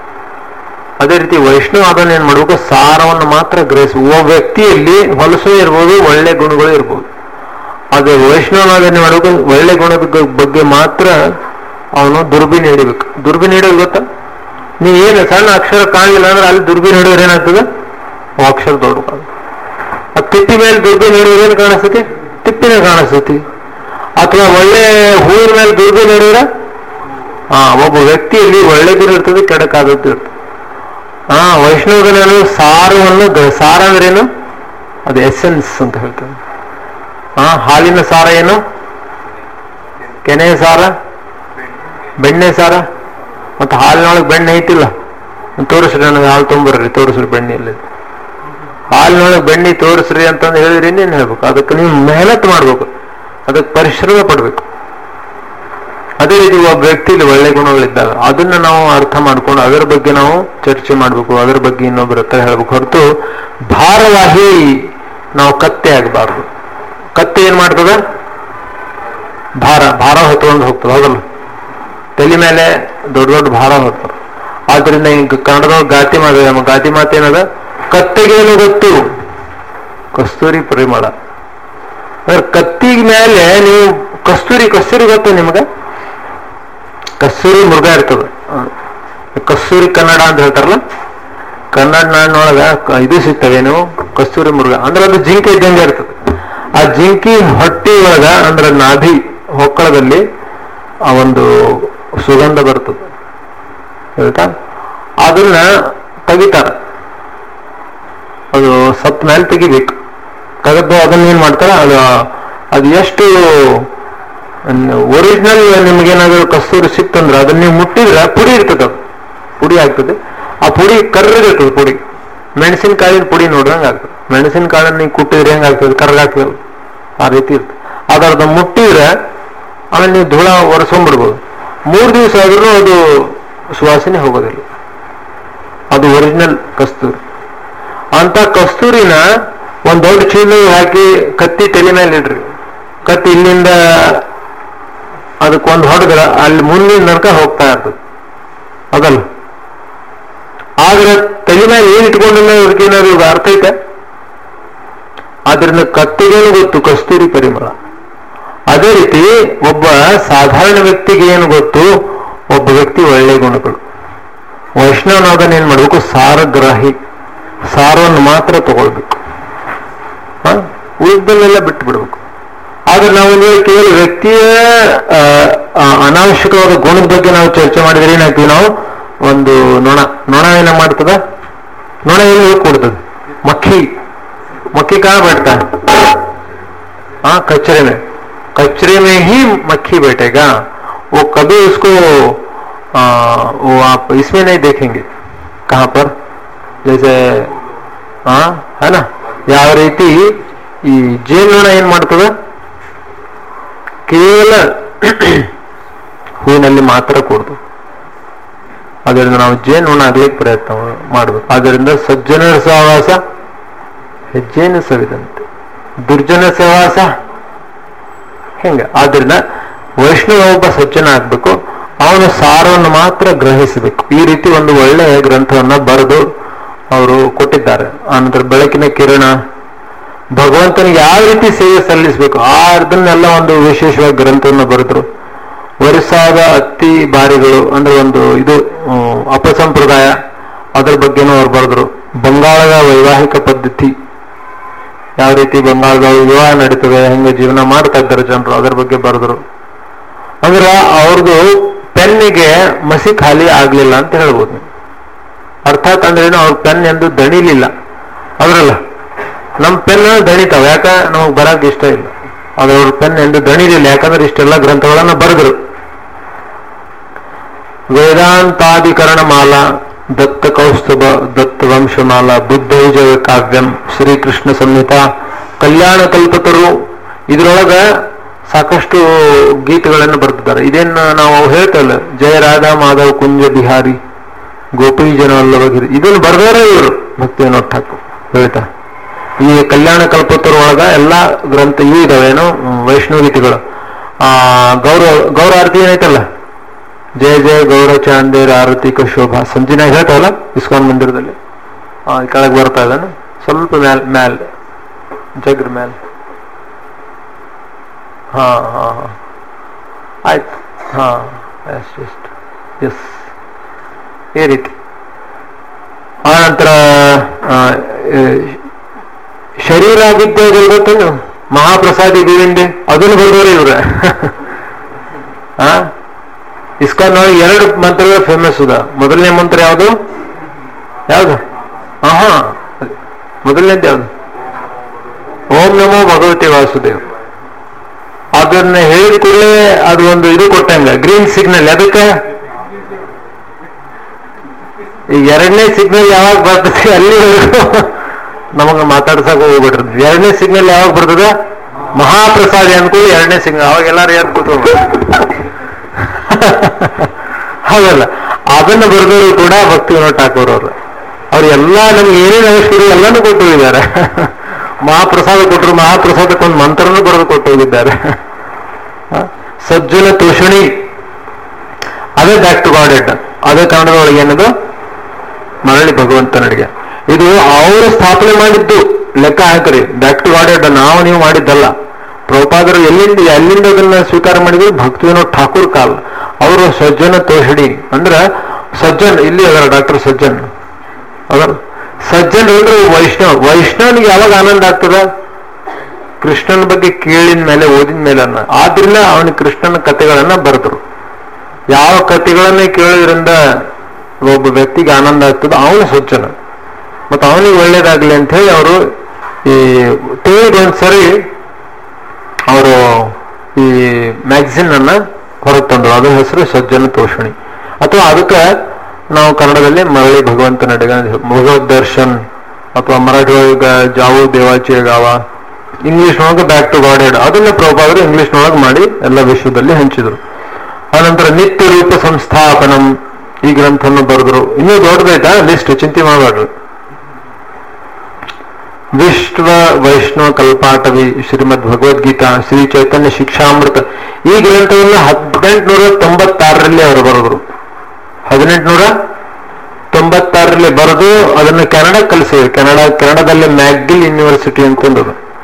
B: ಅದೇ ರೀತಿ ವೈಷ್ಣವ ಅದನ್ನ ಏನ್ ಮಾಡ್ಬೇಕು ಸಾರವನ್ನು ಮಾತ್ರ ಗ್ರಹಿಸಿ ಒಬ್ಬ ವ್ಯಕ್ತಿಯಲ್ಲಿ ಹೊಲಸು ಇರ್ಬೋದು ಒಳ್ಳೆ ಗುಣಗಳು ಇರ್ಬೋದು ಅದು ವೈಷ್ಣವನಾದನ್ನೇ ಮಾಡಬೇಕು ಒಳ್ಳೆ ಗುಣದ ಗ- ಬಗ್ಗೆ ಮಾತ್ರ ಅವನು ದುರ್ಬಿನ್ ಹಿಡಿಬೇಕು ದುರ್ಬಿನ್ ಹಿಡಿಯೋದು ಗೊತ್ತಾ ನೀವು ಏನು ಸಣ್ಣ ಅಕ್ಷರ ಕಾಣಿಲ್ಲ ಅಂದ್ರೆ ಅಲ್ಲಿ ದುರ್ಬಿನ್ ಹಿಡಿದ್ರೆ ಏನಾಗ್ತದೆ ಆ ಅಕ್ಷರ ದೊಡ್ಡದು ಆ ತಿಪ್ಪಿ ಮೇಲೆ ದುರ್ಬಿನ್ ಹಿಡಿದ್ರೆ ಏನು ಕಾಣಿಸ್ತೈತಿ ತಿಪ್ಪಿನೇ ಕಾಣಿಸ್ತೈತಿ ಅಥವಾ ಒಳ್ಳೆ ಹೂವಿನ ಮೇಲೆ ದುರ್ಬಿನ್ ಹಿಡಿದ್ರೆ ಆ ಒಬ್ಬ ವ್ಯಕ್ತಿಯಲ್ಲಿ ಒಳ್ಳೆ ಗುಣ ಇರ್ತದೆ ಕೆಡಕಾದದ್ದು ಇರ್ತದೆ ಹಾ ವೈಷ್ಣವದಲ್ಲಿ ಸಾರವನ್ನು ಗ- ಸಾರ ಅಂದ್ರೇನು ಅದು ಎಸೆನ್ಸ್ ಅಂತ ಹೇಳ್ತಾರೆ ಹಾ ಹಾಲಿನ ಸಾರ ಏನು ಕೆನೆಯ ಸಾರ ಬೆಣ್ಣೆ ಸಾರ ಮತ್ತೆ ಹಾಲಿನೊಳಗೆ ಬೆಣ್ಣೆ ಐತಿಲ್ಲ ತೋರಿಸ್ರಿ ನನಗೆ ಹಾಲು ತೊಂಬರ್ರಿ ತೋರಿಸ್ರಿ ಬೆಣ್ಣೆ ಇಲ್ಲಿ ಹಾಲಿನೊಳಗೆ ಬೆಣ್ಣೆ ತೋರಿಸ್ರಿ ಅಂತಂದು ಹೇಳಿದ್ರೆ ಇನ್ನೇನು ಹೇಳ್ಬೇಕು ಅದಕ್ಕೆ ನೀವು ಮೆಹನತ್ ಮಾಡ್ಬೇಕು ಅದಕ್ಕೆ ಪರಿಶ್ರಮ ಪಡ್ಬೇಕು ಅದೇ ರೀತಿ ಒಬ್ಬ ವ್ಯಕ್ತಿಯಲ್ಲಿ ಒಳ್ಳೆ ಗುಣಗಳಿದ್ದಾಗ ಅದನ್ನ ನಾವು ಅರ್ಥ ಮಾಡ್ಕೊಂಡು ಅದರ ಬಗ್ಗೆ ನಾವು ಚರ್ಚೆ ಮಾಡಬೇಕು ಅದರ ಬಗ್ಗೆ ಇನ್ನೊಬ್ಬರ ಹತ್ರ ಹೇಳ್ಬೇಕು ಹೊರತು ಭಾರವಾಹಿ ನಾವು ಕತ್ತೆ ಆಗಬಾರ್ದು ಕತ್ತೆ ಏನ್ ಮಾಡ್ತದ ಭಾರ ಭಾರ ಹೊತ್ಕೊಂಡು ಹೋಗ್ತದೆ ಹೌದಲ್ಲ ತಲೆ ಮೇಲೆ ದೊಡ್ಡ ದೊಡ್ಡ ಭಾರ ಹೊತ್ತಾರೆ ಆದ್ರಿಂದ ಈಗ ಕನ್ನಡದೊಳಗೆ ಗಾತಿ ಮಾತ ಗಾತಿ ಮಾತು ಏನದ ಕತ್ತೆಗೇನು ಗೊತ್ತು ಕಸ್ತೂರಿ ಪರಿಮಳ ಅಂದ್ರೆ ಕತ್ತಿಗ ಮೇಲೆ ನೀವು ಕಸ್ತೂರಿ ಕಸ್ತೂರಿ ಗೊತ್ತು ನಿಮ್ಗೆ ಕಸ್ತೂರಿ ಮೃಗ ಇರ್ತದೆ ಹ. ಕಸ್ತೂರಿ ಕನ್ನಡ ಅಂತ ಹೇಳ್ತಾರಲ್ಲ ಕನ್ನಡ ನಾಡಿನೊಳಗ ಕ- ಇದು ಸಿಗ್ತವೇನು ಕಸ್ತೂರಿ ಮೃಗ ಅಂದ್ರೆ ಅದು ಜಿಂಕೆ ಇದ್ದಂಗೆ ಇರ್ತದೆ ಆ ಜಿಂಕಿ ಹೊಟ್ಟಿ ಒಳಗ ಅಂದ್ರೆ ನಾಭಿ ಹೊಕ್ಕಳದಲ್ಲಿ ಆ ಒಂದು ಸುಗಂಧ ಬರ್ತದೆ ಹೇಳ್ತಾ ಅದನ್ನ ತೆಗಿತಾರ ಅದು ಸತ್ ಮೇಲೆ ತೆಗಿಬೇಕು ತೆಗೆದು ಅದನ್ನ ಏನ್ ಮಾಡ್ತಾರ ಅದು ಅದು ಎಷ್ಟು ಒರಿಜಿನಲ್ ನಿಮ್ಗೇನಾದ್ರು ಕಸ್ತೂರಿ ಸಿಕ್ತಂದ್ರೆ ಅದನ್ನ ನೀವು ಮುಟ್ಟಿದ್ರೆ ಪುಡಿ ಇರ್ತದೆ ಅದು ಪುಡಿ ಆಗ್ತದೆ ಆ ಪುಡಿ ಕರ್ರಗಿರ್ತದೆ ಪುಡಿ ಮೆಣಸಿನಕಾಯಿನ ಪುಡಿ ನೋಡ್ದಂಗೆ ಆಗ್ತದೆ ಮೆಣಸಿನಕಾಳನ್ನ ನೀವು ಕುಟ್ಟಿದ್ರೆ ಹೆಂಗ್ ಆಗ್ತದೆ ಕರ್ಗಾಗ್ತದೆ ಆ ರೀತಿ ಇರ್ತದೆ ಅದರದ ಮುಟ್ಟಿದ್ರೆ ಆಮೇಲೆ ನೀವು ಧೂಳ ಒರೆಸ್ಕೊಂಡ್ಬಿಡ್ಬೋದು ಮೂರು ದಿವಸ ಆದ್ರೂ ಅದು ಸುವಾಸನೆ ಹೋಗೋದಿಲ್ಲ ಅದು ಒರಿಜಿನಲ್ ಕಸ್ತೂರಿ ಅಂತ ಕಸ್ತೂರಿನ ಒಂದ್ ದೊಡ್ಡ ಚೀಲ ಹಾಕಿ ಕತ್ತಿ ತಲೆ ಮೇಲೆ ಇಡ್ರಿ ಕತ್ತಿ ಇಲ್ಲಿಂದ ಅದಕ್ಕೊಂದು ಹೊಡೆದ್ರ ಅಲ್ಲಿ ಮುಂದಿನ ತನಕ ಹೋಗ್ತಾ ಇರ್ತದೆ ಅದಲ್ಲ ಆದ್ರೆ ತಲೆ ಮೇಲೆ ಏನ್ ಇಟ್ಕೊಂಡಿಲ್ಲ ಅದಕ್ಕೇನಾದ್ರು ಇದು ಅರ್ಥ ಐತೆ ಆದ್ರಿಂದ ಕತ್ತಿಗೇನು ಗೊತ್ತು ಕಸ್ತೂರಿ ಪರಿಮಳ ಅದೇ ರೀತಿ ಒಬ್ಬ ಸಾಧಾರಣ ವ್ಯಕ್ತಿಗೆ ಏನು ಗೊತ್ತು ಒಬ್ಬ ವ್ಯಕ್ತಿ ಒಳ್ಳೆಯ ಗುಣಗಳು ವೈಷ್ಣವನಾದನ್ ಏನ್ ಮಾಡ್ಬೇಕು ಸಾರಗ್ರಾಹಿ ಸಾರವನ್ನು ಮಾತ್ರ ತಗೊಳ್ಬೇಕು ಹ? ಉಳಿದನ್ನೆಲ್ಲ ಬಿಟ್ಟು ಬಿಡ್ಬೇಕು ಆದ್ರೆ ನಾವು ನೀವು ಕೇವಲ ವ್ಯಕ್ತಿಯ ಆ, ಆ, ಅನಾವಶ್ಯಕವಾದ ಗುಣದ ಬಗ್ಗೆ ನಾವು ಚರ್ಚೆ ಮಾಡಿದ್ರೆ ಏನಾಗ್ತೀವಿ ನಾವು ಒಂದು ನೊಣ ನೊಣ ಏನ ಮಾಡ್ತದ ನೊಣ ಏನು ಕೊಡ್ತದ ಮಕ್ಕಿ मक्खी कहाँ बैठता है हाँ कचरे में कचरे में ही मक्खी बैठेगा वो कभी उसको आ, वो आप इसमें नहीं देखेंगे कहाँ पर जैसे हाँ है ना ಯಾವ ರೀತಿ ಈ ಜೇನುನೊಣ ಏನ್ ಮಾಡ್ತದ ಕೇವಲ ಹೂವಿನಲ್ಲಿ ಮಾತ್ರ ಕೂಡ್ದು ಅದರಿಂದ ನಾವು ಜೇನುನೊಣ ಆಗ್ಲಿಕ್ಕೆ ಪ್ರಯತ್ನ ಮಾಡಬೇಕು ಅದರಿಂದ ಸಜ್ಜನರ ಸಹವಾಸ ಹೆಜ್ಜೆಯನ್ನು ಸವಿದಂತೆ ದುರ್ಜನ ಸಹವಾಸ ಹೆಂಗ ಆದ್ರಿಂದ ವೈಷ್ಣವ ಒಬ್ಬ ಸಜ್ಜನ ಆಗ್ಬೇಕು ಅವನ ಸಾರವನ್ನು ಮಾತ್ರ ಗ್ರಹಿಸಬೇಕು ಈ ರೀತಿ ಒಂದು ಒಳ್ಳೆಯ ಗ್ರಂಥವನ್ನ ಬರೆದು ಅವರು ಕೊಟ್ಟಿದ್ದಾರೆ ಆನಂತರ ಬೆಳಕಿನ ಕಿರಣ ಭಗವಂತನಿಗೆ ಯಾವ ರೀತಿ ಸೇವೆ ಸಲ್ಲಿಸಬೇಕು ಆ ಅದನ್ನೆಲ್ಲ ಒಂದು ವಿಶೇಷವಾಗಿ ಗ್ರಂಥವನ್ನು ಬರೆದ್ರು ವರಿಸಾದ ಅತ್ತಿ ಬಾರಿಗಳು ಅಂದ್ರೆ ಒಂದು ಇದು ಹ್ಮ್, ಅಪಸಂಪ್ರದಾಯ ಅದರ ಬಗ್ಗೆನೂ ಅವ್ರು ಬರೆದ್ರು ಬಂಗಾಳದ ವೈವಾಹಿಕ ಪದ್ಧತಿ ಯಾವ ರೀತಿ ಬಂಗಾಳದೊಳಗೆ ವಿವಾಹ ನಡೀತದೆ ಹೆಂಗೆ ಜೀವನ ಮಾಡ್ತಾ ಇದ್ದಾರೆ ಜನರು ಅದರ ಬಗ್ಗೆ ಬರೆದ್ರು ಅಂದ್ರೆ ಅವ್ರದ್ದು ಪೆನ್ನಿಗೆ ಮಸಿ ಖಾಲಿ ಆಗ್ಲಿಲ್ಲ ಅಂತ ಹೇಳ್ಬೋದು ನೀವು. ಅರ್ಥಾತ್ ಅಂದ್ರೆ ಏನು ಅವ್ರ ಪೆನ್ ಎಂದು ದಣಿಲಿಲ್ಲ ಅದ್ರಲ್ಲ ನಮ್ಮ ಪೆನ್ ದಣಿತಾವ ಯಾಕ ನಮಗ್ ಬರಕ್ ಇಷ್ಟ ಇಲ್ಲ ಆದ್ರೆ ಅವ್ರ ಪೆನ್ ಎಂದು ದಣಿಲಿಲ್ಲ ಯಾಕಂದ್ರೆ ಇಷ್ಟೆಲ್ಲ ಗ್ರಂಥಗಳನ್ನ ಬರೆದ್ರು ವೇದಾಂತಾಧಿಕರಣ ಮಾಲಾ ದತ್ತ ಕೌಸ್ತುಭ ದತ್ತ ವಂಶಮಾಲ ಬುದ್ಧೈಜ ಕಾವ್ಯಂ ಶ್ರೀಕೃಷ್ಣ ಸಂಹಿತ ಕಲ್ಯಾಣ ಕಲ್ಪತರು ಇದ್ರೊಳಗ ಸಾಕಷ್ಟು ಗೀತೆಗಳನ್ನು ಬರೆದಿದ್ದಾರೆ ಇದೇನು ನಾವು ಹೇಳ್ತಾ ಇಲ್ಲ ಜಯ ರಾಧಾ ಮಾಧವ್ ಕುಂಜ ಬಿಹಾರಿ ಗೋಪಿ ಜನ ವಲ್ಲಭಗಿರಿ ಇದನ್ನು ಬರೆದವರೇ ಇವರು ಭಕ್ತಿವಿನೋದ್ ಠಾಕೂರ್ ಹೇಳ್ತಾ ಈ ಕಲ್ಯಾಣ ಕಲ್ಪತರು ಒಳಗ ಎಲ್ಲಾ ಗ್ರಂಥ ಇವು ಇದಾವೇನು ವೈಷ್ಣವ ಗೀತೆಗಳು ಆ ಗೌರವ ಗೌರ ಆರತಿ ಏನೈತಲ್ಲ ಜಯ ಜಯ ಗೌರ ಚಾಂದೇರ್ ಆರತಿ ಕ ಶೋಭಾ ಸಂಜಿನಾಗ ಹೇಳ್ತಾವಲ್ಲ ಇಸ್ಕಾನ್ ಮಂದಿರದಲ್ಲಿ ಆ ಈ ಕೆಳಗೆ ಬರ್ತಾ ಇದ್ದಾನೆ ಸ್ವಲ್ಪ ಮ್ಯಾಲ್ ಮ್ಯಾಲ್ ಜಗ್ರ ಮ್ಯಾಲ್ ಹಾ ಹಾ ಹಾ ಆಯ್ತು ಹಾ ಎಸ್ ಎಸ್ಟ್ ಎಸ್ ಈ ರೀತಿ ಆ ನಂತರ ಆ, ಏ, ಶರೀರ ಆಗಿದ್ದ ಗೊತ್ತೇನು ಮಹಾಪ್ರಸಾದಿ ಗೋವಿಂದೆ ಅದನ್ನು ಬರೆದವರು ಇವ್ರೆ ಆ ಇಸ್ಕಾನ್ ಒಳಗೆ ಎರಡು ಮಂತ್ರಗಳು ಫೇಮಸ್ ಅದ ಮೊದಲನೇ ಮಂತ್ರ ಯಾವುದು ಯಾವುದು ಹಾ ಹಾ ಮೊದಲನೇದು ಯಾವುದು ಓಂ ನಮೋ ಭಗವತಿ ವಾಸುದೇವ್ ಅದನ್ನ ಹೇಳಿದ ಕೂಡಲೇ ಅದು ಒಂದು ಇದು ಕೊಟ್ಟಂಗ ಗ್ರೀನ್ ಸಿಗ್ನಲ್ ಅದಕ್ಕೆ ಈ ಎರಡನೇ ಸಿಗ್ನಲ್ ಯಾವಾಗ ಬರ್ತದೆ ಅಲ್ಲಿ ನಮಗ ಮಾತಾಡ್ಸಕ್ ಹೋಗ್ಬಿಟ್ರಿ ಎರಡನೇ ಸಿಗ್ನಲ್ ಯಾವಾಗ ಬರ್ತದ ಮಹಾಪ್ರಸಾದಿ ಅನ್ಕೊಳ್ಳಿ ಎರಡನೇ ಸಿಗ್ನಲ್ ಅವಾಗ ಎಲ್ಲಾರು ಯಾರು ಕೂತು ಹೌದಲ್ಲ ಅದನ್ನ ಬರೆದವರು ಕೂಡ ಭಕ್ತಿ ವಿನೋದ್ ಠಾಕೂರ್ ಅವರು ಅವ್ರು ಎಲ್ಲ ನಮ್ಗೆ ಏನೇನು ಅವಶ್ಯಕತೆ ಎಲ್ಲಾನು ಕೊಟ್ಟು ಹೋಗಿದ್ದಾರೆ ಮಹಾಪ್ರಸಾದ ಕೊಟ್ಟರು ಮಹಾಪ್ರಸಾದಕ್ಕೆ ಒಂದು ಮಂತ್ರನೂ ಬರೆದು ಕೊಟ್ಟು ಹೋಗಿದ್ದಾರೆ ಹ? ಸಜ್ಜನ ತೋಷಣಿ ಅದೇ ಬ್ಯಾಕ್ ಟು ಗಾಡೆಡ್ ಅದೇ ಕನ್ನಡದೊಳಗೆ ಏನದು ಮರಳಿ ಭಗವಂತನಡಿಗೆ ಇದು ಅವರು ಸ್ಥಾಪನೆ ಮಾಡಿದ್ದು ಲೆಕ್ಕ ಹಾಕ್ರಿ ಬ್ಯಾಕ್ ಟು ಗಾಡೆಡ್ ನಾವು ನೀವು ಮಾಡಿದ್ದಲ್ಲ ಪ್ರಭುಪಾದರು ಎಲ್ಲಿಂದ ಎಲ್ಲಿಂದ ಅದನ್ನ ಸ್ವೀಕಾರ ಮಾಡಿದ್ರು ಭಕ್ತಿ ವಿನೋದ್ ಠಾಕೂರ್ ಕಾಲ್ ಅವರು ಸಜ್ಜನ ತೋಷಣಿ ಅಂದ್ರ ಸಜ್ಜನ್ ಇಲ್ಲಿ ಅದರ ಡಾಕ್ಟರ್ ಸಜ್ಜನ್ ಅದರ ಸಜ್ಜನ್ ಅಂದ್ರೆ ವೈಷ್ಣವ್ ವೈಷ್ಣವನಿಗೆ ಯಾವಾಗ ಆನಂದ ಆಗ್ತದ ಕೃಷ್ಣನ ಬಗ್ಗೆ ಕೇಳಿದ ಮೇಲೆ ಓದಿದ ಮೇಲೆ ಅನ್ನ ಆದ್ರಿಂದ ಅವನಿಗೆ ಕೃಷ್ಣನ ಕಥೆಗಳನ್ನ ಬರೆದ್ರು ಯಾವ ಕಥೆಗಳನ್ನೇ ಕೇಳೋದ್ರಿಂದ ಒಬ್ಬ ವ್ಯಕ್ತಿಗೆ ಆನಂದ ಆಗ್ತದೋ ಅವನು ಸಜ್ಜನ ಮತ್ತು ಅವನಿಗೆ ಒಳ್ಳೇದಾಗ್ಲಿ ಅಂತ ಹೇಳಿ ಅವರು ಈ ತಿಂಗಳಿಗೆ ಒಂದ್ಸರಿ ಅವರು ಈ ಮ್ಯಾಗಝಿನ್ ಅನ್ನ ಹೊರಗೆ ತಂದ್ರು ಅದ್ರ ಹೆಸರು ಸಜ್ಜನ ತೋಷಣಿ ಅಥವಾ ಅದಕ್ಕೆ ನಾವು ಕನ್ನಡದಲ್ಲಿ ಮರಳಿ ಭಗವಂತ ನಡಿಗ ಭಗವದ್ ದರ್ಶನ್ ಅಥವಾ ಮರಾಠಿ ಒಳಗ ಜಾವು ದೇವಾಚಿಯ ಗಾವ ಇಂಗ್ಲಿಷ್ ನೊಳಗೆ ಬ್ಯಾಕ್ ಟು ಗಾಡ್ ಹೆಡ್ ಅದನ್ನ ಪ್ರಭಾವರು ಇಂಗ್ಲಿಷ್ ನೊಳಗೆ ಮಾಡಿ ಎಲ್ಲ ವಿಶ್ವದಲ್ಲಿ ಹಂಚಿದ್ರು ಆನಂತರ ನಿತ್ಯ ರೂಪ ಸಂಸ್ಥಾಪನಂ ಈ ಗ್ರಂಥವನ್ನು ಬರೆದ್ರು ಇನ್ನೂ ದೊಡ್ಡದೈತಾ ಲಿಸ್ಟ್ ಚಿಂತೆ ಮಾಡಬೇಡ್ರಿ ವಿಶ್ವ ವೈಷ್ಣವ ಕಲ್ಪಾಟವಿ ಶ್ರೀಮದ್ ಭಗವದ್ಗೀತಾ ಶ್ರೀ ಚೈತನ್ಯ ಶಿಕ್ಷಾಮೃತ ಈ ಗ್ರಂಥವನ್ನು ಹದಿನೆಂಟುನೂರ ತೊಂಬತ್ತಾರರಲ್ಲಿ ಅವರು ಬರೆದ್ರು ಹದಿನೆಂಟುನೂರ ತೊಂಬತ್ತಾರರಲ್ಲಿ ಬರೆದು ಅದನ್ನು ಕೆನಡಾ ಕಲಿಸಿದ್ರು ಕೆನಡಾ ಕೆನಡಾದಲ್ಲಿ ಮ್ಯಾಗ್ಗಿಲ್ ಯೂನಿವರ್ಸಿಟಿ ಅಂತಂದದು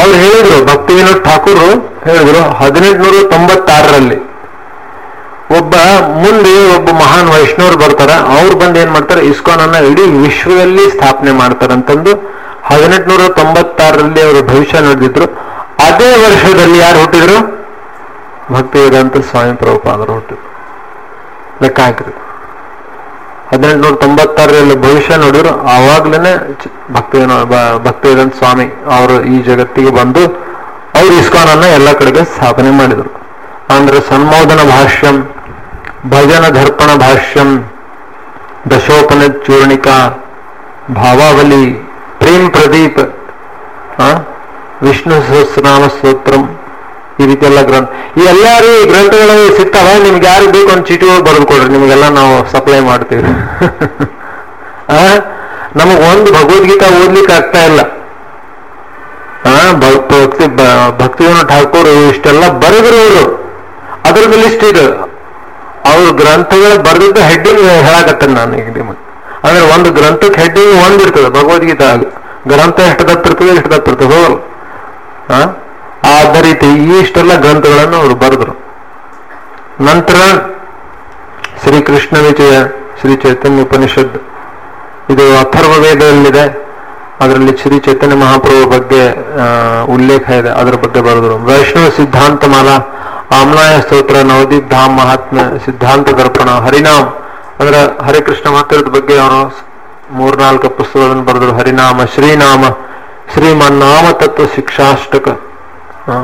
B: ಅವ್ರು ಹೇಳಿದ್ರು ಭಕ್ತಿ ವಿನೋದ್ ಠಾಕೂರ್ ಹೇಳಿದ್ರು ಹದಿನೆಂಟುನೂರ ತೊಂಬತ್ತಾರರಲ್ಲಿ ಒಬ್ಬ ಮುಂದೆ ಒಬ್ಬ ಮಹಾನ್ ವೈಷ್ಣವರು ಬರ್ತಾರೆ ಅವ್ರು ಬಂದು ಏನ್ ಮಾಡ್ತಾರೆ ಇಸ್ಕಾನ್ ಅನ್ನ ಇಡೀ ವಿಶ್ವದಲ್ಲಿ ಸ್ಥಾಪನೆ ಮಾಡ್ತಾರಂತಂದು ಹದಿನೆಂಟುನೂರ ತೊಂಬತ್ತಾರರಲ್ಲಿ ಅವರು ಭವಿಷ್ಯ ನುಡಿದಿದ್ರು ಅದೇ ವರ್ಷದಲ್ಲಿ ಯಾರು ಹುಟ್ಟಿದ್ರು ಭಕ್ತಿ ವೇದಾಂತ ಸ್ವಾಮಿ ಪ್ರಭುಪಾದರು ಹುಟ್ಟಿದ್ರು ಲೆಕ್ಕ ಹಾಕಿದ್ರು ಹದಿನೆಂಟುನೂರ ತೊಂಬತ್ತಾರರಲ್ಲಿ ಭವಿಷ್ಯ ನೋಡಿದ್ರು ಆವಾಗ್ಲೇನೆ ಚ- ಭಕ್ತಿ ವಿನೋ- ಬ- ಭಕ್ತಿ ವೇದಾಂತ ಸ್ವಾಮಿ ಅವರು ಈ ಜಗತ್ತಿಗೆ ಬಂದು ಅವ್ರು ಇಸ್ಕಾನ್ ಅನ್ನ ಎಲ್ಲ ಕಡೆಗೆ ಸ್ಥಾಪನೆ ಮಾಡಿದರು ಅಂದ್ರೆ ಸನ್ಮೋದನ ಭಾಷ್ಯಂ ಭಜನ ದರ್ಪಣ ಭಾಷ್ಯಂ ದಶೋಪನ ಚೂರ್ಣಿಕಾ ಭಾವಾವಲಿ ಪ್ರೇಮ್ ಪ್ರದೀಪ್ ಆ, ವಿಷ್ಣು ಸಹಸ್ರನಾಮ ಸ್ತೋತ್ರಂ ಈ ರೀತಿ ಎಲ್ಲ ಗ್ರಂಥ ಈ ಎಲ್ಲಾರು ಈ ಗ್ರಂಥಗಳು ಸಿಗ್ತಾವ ನಿಮ್ಗೆ ಯಾರಿಗೆ ಬೇಕು ಒಂದು ಚೀಟಿ ಹೋಗಿ ಬರೆದು ಕೊಡ್ರಿ ನಿಮಗೆಲ್ಲ ನಾವು ಸಪ್ಲೈ ಮಾಡ್ತೀವಿ ಆ ನಮಗ್ ಒಂದು ಭಗವದ್ಗೀತಾ ಓದ್ಲಿಕ್ಕೆ ಆಗ್ತಾ ಇಲ್ಲ ಆ ಭಕ್- ಭಕ್ತಿ ಬ- ಭಕ್ತಿವನ್ನ ಠಾಕೂರ್ ಇಷ್ಟೆಲ್ಲ ಬರೆದ್ರು ಅವರು ಅದ್ರದ್ದು ಲಿಸ್ಟ್ ಇದು ಅವ್ರ ಗ್ರಂಥಗಳ ಬರೆದಿದ್ದ ಹೆಡ್ಡಿಂಗ್ ಹೇಳಕತ್ತೇನೆ ನಾನು ಈಗ ನಿಮಗೆ ಅಂದ್ರೆ ಒಂದು ಗ್ರಂಥಕ್ಕೆ ಹೆಡ್ಡಿಂಗ್ ಒಂದಿರ್ತದೆ ಭಗವದ್ಗೀತಾ ಗ್ರಂಥ ಎಷ್ಟು ದಪ್ಪಿರ್ತದೆ ಎಷ್ಟು ದಪ್ಪಿರ್ತದೆ ಹೋಗಲ್ಲ ಆ? ಅದೇ ರೀತಿ ಈ ಇಷ್ಟೆಲ್ಲ ಗ್ರಂಥಗಳನ್ನು ಅವರು ಬರೆದ್ರು ನಂತರ ಶ್ರೀಕೃಷ್ಣ ವಿಜಯ ಶ್ರೀ ಚೈತನ್ಯ ಉಪನಿಷತ್ ಇದು ಅಥರ್ವ ವೇದದಲ್ಲಿದೆ ಅದರಲ್ಲಿ ಶ್ರೀ ಚೈತನ್ಯ ಮಹಾಪ್ರಭು ಬಗ್ಗೆ ಆ, ಉಲ್ಲೇಖ ಇದೆ ಅದರ ಬಗ್ಗೆ ಬರೆದ್ರು ವೈಷ್ಣವ ಸಿದ್ಧಾಂತ ಮಾಲಾ ಆಮ್ನಾಯ ಸ್ತೋತ್ರ ನವದೀಪ್ ಧಾಮ್ ಮಹಾತ್ಮ ಸಿದ್ಧಾಂತ ದರ್ಪಣ ಹರಿನಾಮ್ ಅಂದ್ರೆ ಹರಿಕೃಷ್ಣ ಮಹತ್ವದ ಬಗ್ಗೆ ಅವರು ಮೂರ್ನಾಲ್ಕು ಪುಸ್ತಕಗಳನ್ನು ಬರೆದ್ರು ಹರಿನಾಮ ಶ್ರೀನಾಮ ಶ್ರೀಮನ್ನಾಮ ತತ್ವ ಶಿಕ್ಷಾಷ್ಟಕ ಆ.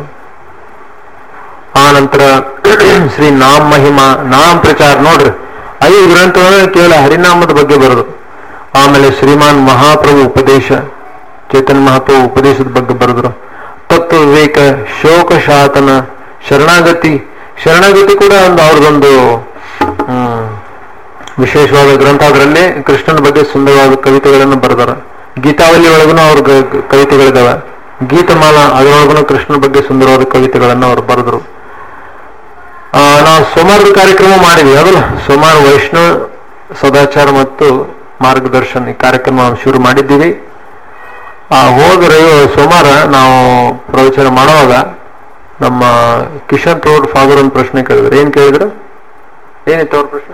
B: ಆ ನಂತರ ಶ್ರೀ ನಾಮ್ ಮಹಿಮಾ ನಾಮ್ ಪ್ರಚಾರ ನೋಡ್ರಿ ಐದು ಗ್ರಂಥಗಳನ್ನು ಕೇವಲ ಹರಿನಾಮದ ಬಗ್ಗೆ ಬರೋದು ಆಮೇಲೆ ಶ್ರೀಮಾನ್ ಮಹಾಪ್ರಭು ಉಪದೇಶ ಚೇತನ್ ಮಹಾಪ್ರಭು ಉಪದೇಶದ ಬಗ್ಗೆ ಬರೆದ್ರು ತತ್ವ ವಿವೇಕ ಶೋಕ ಶಾತನ ಶರಣಾಗತಿ ಶರಣಾಗತಿ ಕೂಡ ಒಂದು ಅವ್ರದೊಂದು ಹ್ಮ್, ವಿಶೇಷವಾದ ಗ್ರಂಥ ಅದರಲ್ಲಿ ಕೃಷ್ಣನ ಬಗ್ಗೆ ಸುಂದರವಾದ ಕವಿತೆಗಳನ್ನು ಬರೆದಾರ ಗೀತಾವಲಿ ಒಳಗೂ ಅವ್ರ ಗ- ಗ- ಕವಿತೆಗಳಿದಾವೆ ಗೀತಮಾಲ ಅದರೊಳಗೂ ಕೃಷ್ಣನ ಬಗ್ಗೆ ಸುಂದರವಾದ ಕವಿತೆಗಳನ್ನು ಅವರು ಬರೆದ್ರು ಆ, ನಾವು ಸೋಮವಾರದ ಕಾರ್ಯಕ್ರಮ ಮಾಡಿದ್ವಿ ಅದಲ್ಲ ಸೋಮವಾರ ವೈಷ್ಣವ ಸದಾಚಾರ ಮತ್ತು ಮಾರ್ಗದರ್ಶನ ಈ ಕಾರ್ಯಕ್ರಮ ನಾವು ಶುರು ಮಾಡಿದ್ದೀವಿ ಆ ಹೋದ ರವಿ- ಸೋಮವಾರ ನಾವು ಪ್ರವಚನ ಮಾಡುವಾಗ ನಮ್ಮ ಕಿಶನ್ ತೋಡ್ ಫಾದರ್ ಒಂದು ಪ್ರಶ್ನೆ ಕೇಳಿದ್ರು ಏನ್ ಕೇಳಿದ್ರು ಏನಿತ್ತು ಅವ್ರ ಪ್ರಶ್ನೆ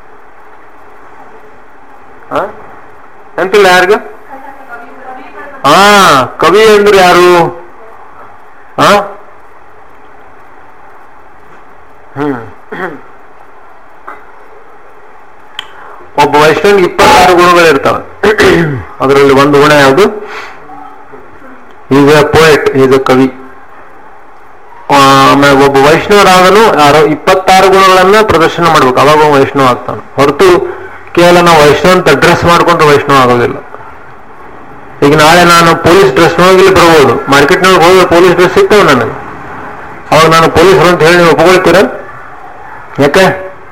B: ಆ? ನೆನ್ಪಿಲ್ಲ ಯಾರಿಗ ಹಾ ಕವಿ ಅಂದ್ರೆ ಯಾರು ಆ ಹ್ಮ್ ಒಬ್ಬ ವೈಷ್ಣವಿಗೆ ಇಪ್ಪತ್ತಾರು ಗುಣಗಳಿರ್ತವೆ ಅದರಲ್ಲಿ ಒಂದು ಗುಣ ಯಾವುದು is a poet is a ಕವಿ ಆಮೇಲೆ ಒಬ್ಬ ವೈಷ್ಣವರಾಗಲು ಯಾರೋ ಇಪ್ಪತ್ತಾರು ಗುಣಗಳನ್ನ ಪ್ರದರ್ಶನ ಮಾಡ್ಬೇಕು ಅವಾಗ ಅವ ವೈಷ್ಣವ ಆಗ್ತಾನೆ ಹೊರತು ಕೇವಲ ನಾವು ವೈಷ್ಣವ ಅಂತ ಡ್ರೆಸ್ ಮಾಡ್ಕೊಂಡ್ರೆ ವೈಷ್ಣವ ಆಗೋದಿಲ್ಲ ಈಗ ನಾಳೆ ನಾನು ಪೊಲೀಸ್ ಡ್ರೆಸ್ ಇಲ್ಲಿ ಬರ್ಬೋದು ಮಾರ್ಕೆಟ್ನೊಳಗೆ ಹೋದ್ರೆ ಪೊಲೀಸ್ ಡ್ರೆಸ್ ಸಿಗ್ತವೆ ನನಗೆ ಅವಾಗ ನಾನು ಪೊಲೀಸರು ಅಂತ ಹೇಳಿ ನೀವು ಒಪ್ಕೊಳ್ತೀರ ಯಾಕೆ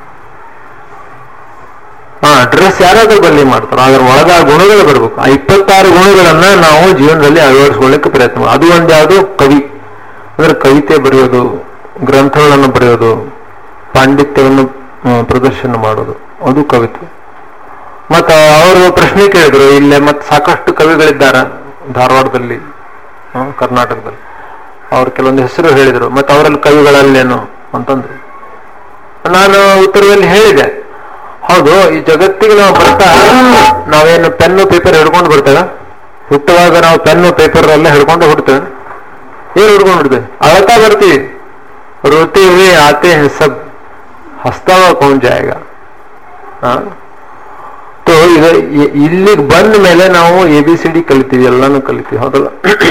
B: ಹಾ ಡ್ರೆಸ್ ಯಾರಾದ್ರೂ ಬಲ್ಲಿ ಮಾಡ್ತಾರೆ ಅದ್ರ ಒಳಗ ಆ ಗುಣಗಳು ಬರ್ಬೇಕು ಆ ಇಪ್ಪತ್ತಾರು ಗುಣಗಳನ್ನ ನಾವು ಜೀವನದಲ್ಲಿ ಅಳವಡಿಸ್ಕೊಳ್ಳಿಕ್ಕೆ ಪ್ರಯತ್ನ ಮಾಡಿ ಅದು ಒಂದು ಯಾವುದು ಕವಿ ಅಂದ್ರೆ ಕವಿತೆ ಬರೆಯೋದು ಗ್ರಂಥಗಳನ್ನು ಬರೆಯೋದು ಪಾಂಡಿತ್ಯವನ್ನು ಆ, ಪ್ರದರ್ಶನ ಮಾಡೋದು ಅದು ಕವಿತೆ ಮತ್ತ ಅವರು ಪ್ರಶ್ನೆ ಕೇಳಿದ್ರು ಇಲ್ಲೇ ಮತ್ತೆ ಸಾಕಷ್ಟು ಕವಿಗಳಿದ್ದಾರೆ ಧಾರವಾಡದಲ್ಲಿ ಆ, ಕರ್ನಾಟಕದಲ್ಲಿ ಅವ್ರು ಕೆಲವೊಂದು ಹೆಸರು ಹೇಳಿದ್ರು ಮತ್ತೆ ಅವರಲ್ಲಿ ಕವಿಗಳಲ್ಲೇನು ಅಂತಂದ್ರು ನಾನು ಉತ್ತರದಲ್ಲಿ ಹೇಳಿದೆ ಹೌದು ಈ ಜಗತ್ತಿಗೆ ನಾವು ಬರ್ತಾ ನಾವೇನು ಪೆನ್ನು ಪೇಪರ್ ಹಿಡ್ಕೊಂಡು ಬರ್ತೇವೆ ಹುಟ್ಟುವಾಗ ನಾವು ಪೆನ್ನು ಪೇಪರ್ ಎಲ್ಲ ಹಿಡ್ಕೊಂಡು ಹುಡ್ತೇವೆ ಏನ್ ಹಿಡ್ಕೊಂಡು ಹುಡ್ತೇವೆ ಅಳತಾ ಬರ್ತೀವಿ ರೋತೆ ಹುए आते हैं सब हंसता हुआ कौन जाएगा ಆ? तो ಈಗ ಇ- ಇಲ್ಲಿಗೆ ಬಂದ ಮೇಲೆ ನಾವು ಎ ಬಿ ಸಿ ಡಿ ಕಲಿತೀವಿ ಎಲ್ಲಾನು ಕಲಿತೀವಿ ಹೌದಲ್ಲ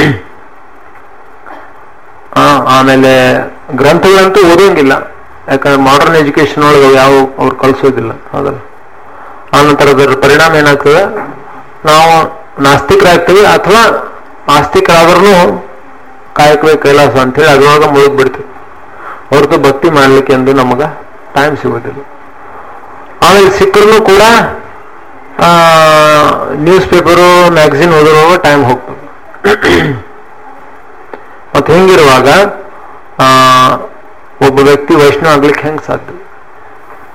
B: ಆ, ಆಮೇಲೆ ಗ್ರಂಥಗಳಂತೂ ಓದೋಂಗಿಲ್ಲ ಯಾಕಂದ್ರೆ ಮಾಡರ್ನ್ ಎಜುಕೇಶನ್ ಒಳಗೆ ಯಾವ ಅವ್ರು ಕಲಿಸೋದಿಲ್ಲ ಹೌದಲ್ಲ ಆನಂತರ ಅದರ ಪರಿಣಾಮ ಏನಾಗ್ತದೆ ನಾವು ನಾಸ್ತಿಕರಾಗ್ತೀವಿ ಅಥವಾ ಆಸ್ತಿಕರಾದ್ರೂ ಕಾಯಕವೇ ಕೈಲಾಸ ಅಂತೇಳಿ ಅದ್ರೊಳಗೆ ಮುಳುಗ್ ಬಿಡ್ತೀವಿ ಹೊರತು ಭಕ್ತಿ ಮಾಡ್ಲಿಕ್ಕೆ ಎಂದು ನಮಗ ಟೈಮ್ ಸಿಗೋದಿಲ್ಲ ಆಮೇಲೆ ಸಿಕ್ಕರೂ ಕೂಡ ನ್ಯೂಸ್ ಪೇಪರು ಮ್ಯಾಗಝಿನ್ ಓದಿರುವಾಗ ಟೈಮ್ ಹೋಗ್ತದೆ ಮತ್ತೆ ಹಿಂಗಿರುವಾಗ ಆ, ಒಬ್ಬ ವ್ಯಕ್ತಿ ವೈಷ್ಣವ ಆಗ್ಲಿಕ್ಕೆ ಹೆಂಗ್ ಸಾಧ್ಯ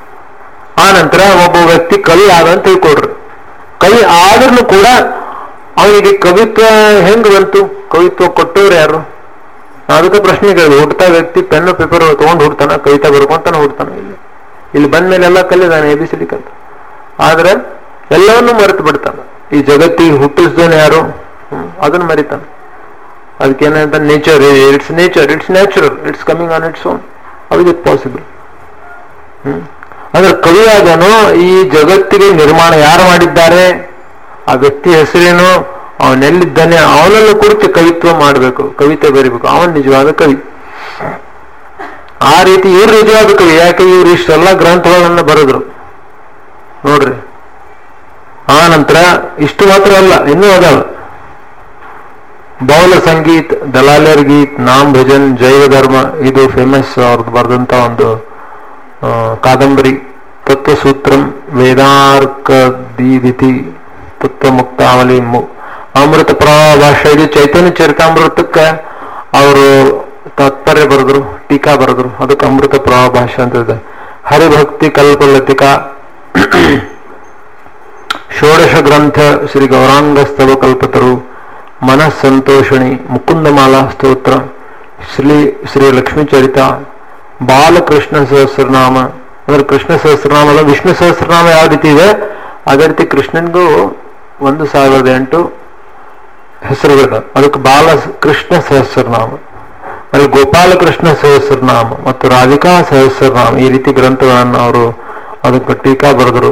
B: ಆ ನಂತರ ಒಬ್ಬ ವ್ಯಕ್ತಿ ಕವಿ ಆದ ಅಂತ ತಿಳ್ಕೊಡ್ರಿ ಕವಿ ಆದ್ರೂ ಕೂಡ ಅವನಿಗೆ ಕವಿತ್ವ ಹೆಂಗ್ ಬಂತು ಕವಿತ್ವ ಕೊಟ್ಟವ್ರು ಯಾರು ಅದಕ್ಕೆ ಪ್ರಶ್ನೆ ಕೇಳಿದ್ರು ಹುಡ್ತಾ ವ್ಯಕ್ತಿ ಪೆನ್ನು ಪೇಪರ್ ತಗೊಂಡು ಹುಡ್ತಾನ ಕವಿತಾ ಬರ್ಕೊಂತಾನೆ ಹುಡ್ತಾನ ಇಲ್ಲಿ ಇಲ್ಲಿ ಬಂದ್ಮೇಲೆ ಎಲ್ಲ ಕಲಿದಾನೆ ಎ ಬಿ ಸಿ ಡಿ ಕಲ್ತ ಆದ್ರೆ ಎಲ್ಲವನ್ನೂ ಮರೆತು ಬಿಡ್ತಾನ ಈ ಜಗತ್ತಿಗೆ ಹುಟ್ಟಿಸ್ದವನು ಯಾರು ಹ್ಮ್, ಅದನ್ನ ಮರಿತಾನೆ ಅದಕ್ಕೇನಂತ nature it's nature it's natural it's coming on its own ಹೌದು ಇಟ್ ಪಾಸಿಬಲ್ ಹ್ಮ್ ಅಂದ್ರೆ ಕವಿಯಾದನು ಈ ಜಗತ್ತಿಗೆ ನಿರ್ಮಾಣ ಯಾರು ಮಾಡಿದ್ದಾರೆ ಆ ವ್ಯಕ್ತಿ ಹೆಸರೇನು ಅವನೆಲ್ಲಿದ್ದಾನೆ ಅವನನ್ನು ಕುರಿತು ಕವಿತ್ವ ಮಾಡಬೇಕು ಕವಿತೆ ಬರೀಬೇಕು ಅವನ್ ನಿಜವಾದ ಕವಿ ಆ ರೀತಿ ಇವ್ರು ನಿಜವಾದ ಕವಿ ಯಾಕೆ ಇವ್ರು ಇಷ್ಟೆಲ್ಲ ಗ್ರಂಥಗಳನ್ನ ಬರೆದ್ರು ನೋಡ್ರಿ ಆ ನಂತರ ಇಷ್ಟು ಮಾತ್ರ ಅಲ್ಲ ಇನ್ನೂ ಅದಾವ ಬೌಲ ಸಂಗೀತ್ ದಲಾಲರ್ ಗೀತ್ ನಾಮ್ ಭಜನ್ ಜೈವ ಧರ್ಮ ಇದು ಫೇಮಸ್ ಅವ್ರದ್ದು ಬರೆದಂತ ಒಂದು ಆ, ಕಾದಂಬರಿ ತತ್ವಸೂತ್ರಂ ವೇದಾರ್ಕ ದೀದಿತಿ ತತ್ವ ಮುಕ್ತಾವಲಿ ಮು- ಅಮೃತ ಭಾಷೆ ಇದು ಚೈತನ್ಯ ಚರಿತಾಮೃತಕ್ಕೆ ಅವರು ತಾತ್ಪರ್ಯ ಬರೆದ್ರು ಟೀಕಾ ಬರೆದ್ರು ಅದಕ್ಕೆ ಅಮೃತ ಪ್ರವಾಹ ಭಾಷೆ ಅಂತ ಇದೆ ಹರಿಭಕ್ತಿ ಕಲ್ಪಲತಿಕಾ ಷೋಡಶ ಗ್ರಂಥ ಶ್ರೀ ಗೌರಾಂಗ ಸ್ತವ ಕಲ್ಪತರು ಮನಸ್ಸಂತೋಷಣಿ ಮುಕುಂದಮಾಲಾ ಸ್ತೋತ್ರ ಶ್ರೀ ಶ್ರೀ ಲಕ್ಷ್ಮೀ ಚರಿತ ಬಾಲಕೃಷ್ಣ ಸಹಸ್ರನಾಮ ಅಂದ್ರೆ ಕೃಷ್ಣ ಸಹಸ್ರನಾಮ ಅಲ್ಲ ವಿಷ್ಣು ಸಹಸ್ರನಾಮ ಯಾವ ರೀತಿ ಇದೆ ಅದೇ ರೀತಿ ಕೃಷ್ಣನ್ಗೂ ಒಂದು ಸಾವಿರದ ಎಂಟು ಹೆಸರುಗಳಿದೆ ಅದಕ್ಕೆ ಬಾಲ ಕೃಷ್ಣ ಸಹಸ್ರನಾಮ ಅಲ್ಲಿ ಗೋಪಾಲಕೃಷ್ಣ ಸಹಸ್ರನಾಮ ಮತ್ತು ರಾಧಿಕಾ ಸಹಸ್ರನಾಮ ಈ ರೀತಿ ಗ್ರಂಥಗಳನ್ನು ಅವರು ಅದಕ್ಕೆ ಟೀಕಾ ಬರೆದರು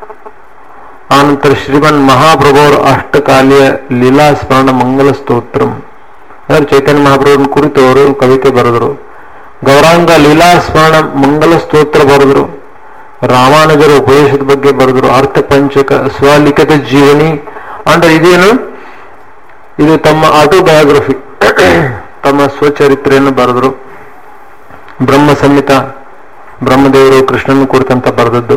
B: ಆನಂತರ ಶ್ರೀಮನ್ ಮಹಾಪ್ರಭುವರ ಅಷ್ಟಕಾಲಿಯ ಲೀಲಾ ಸ್ಮರಣ ಮಂಗಲ ಸ್ತೋತ್ರಂ ಅಂದ್ರೆ ಚೈತನ್ಯ ಮಹಾಪ್ರಭುವಿನ ಕುರಿತು ಅವರು ಕವಿತೆ ಬರೆದರು ಗೌರಾಂಗ ಲೀಲಾ ಸ್ಮರಣ ಮಂಗಲ ಸ್ತೋತ್ರ ಬರೆದರು ರಾಮಾನುಜರ ಉಪದೇಶದ ಬಗ್ಗೆ ಬರೆದರು ಅರ್ಥ ಪಂಚಕ ಸ್ವಲಿಖಿತ ಜೀವನಿ ಅಂದ್ರೆ ಇದೇನು ಇದು ತಮ್ಮ ಆಟೋಬಯೋಗ್ರಫಿ ತಮ್ಮ ಸ್ವಚರಿತ್ರೆಯನ್ನು ಬರೆದರು ಬ್ರಹ್ಮ ಸಂಹಿತ ಬ್ರಹ್ಮದೇವರು ಕೃಷ್ಣನ ಕುರಿತಂತ ಬರೆದದ್ದು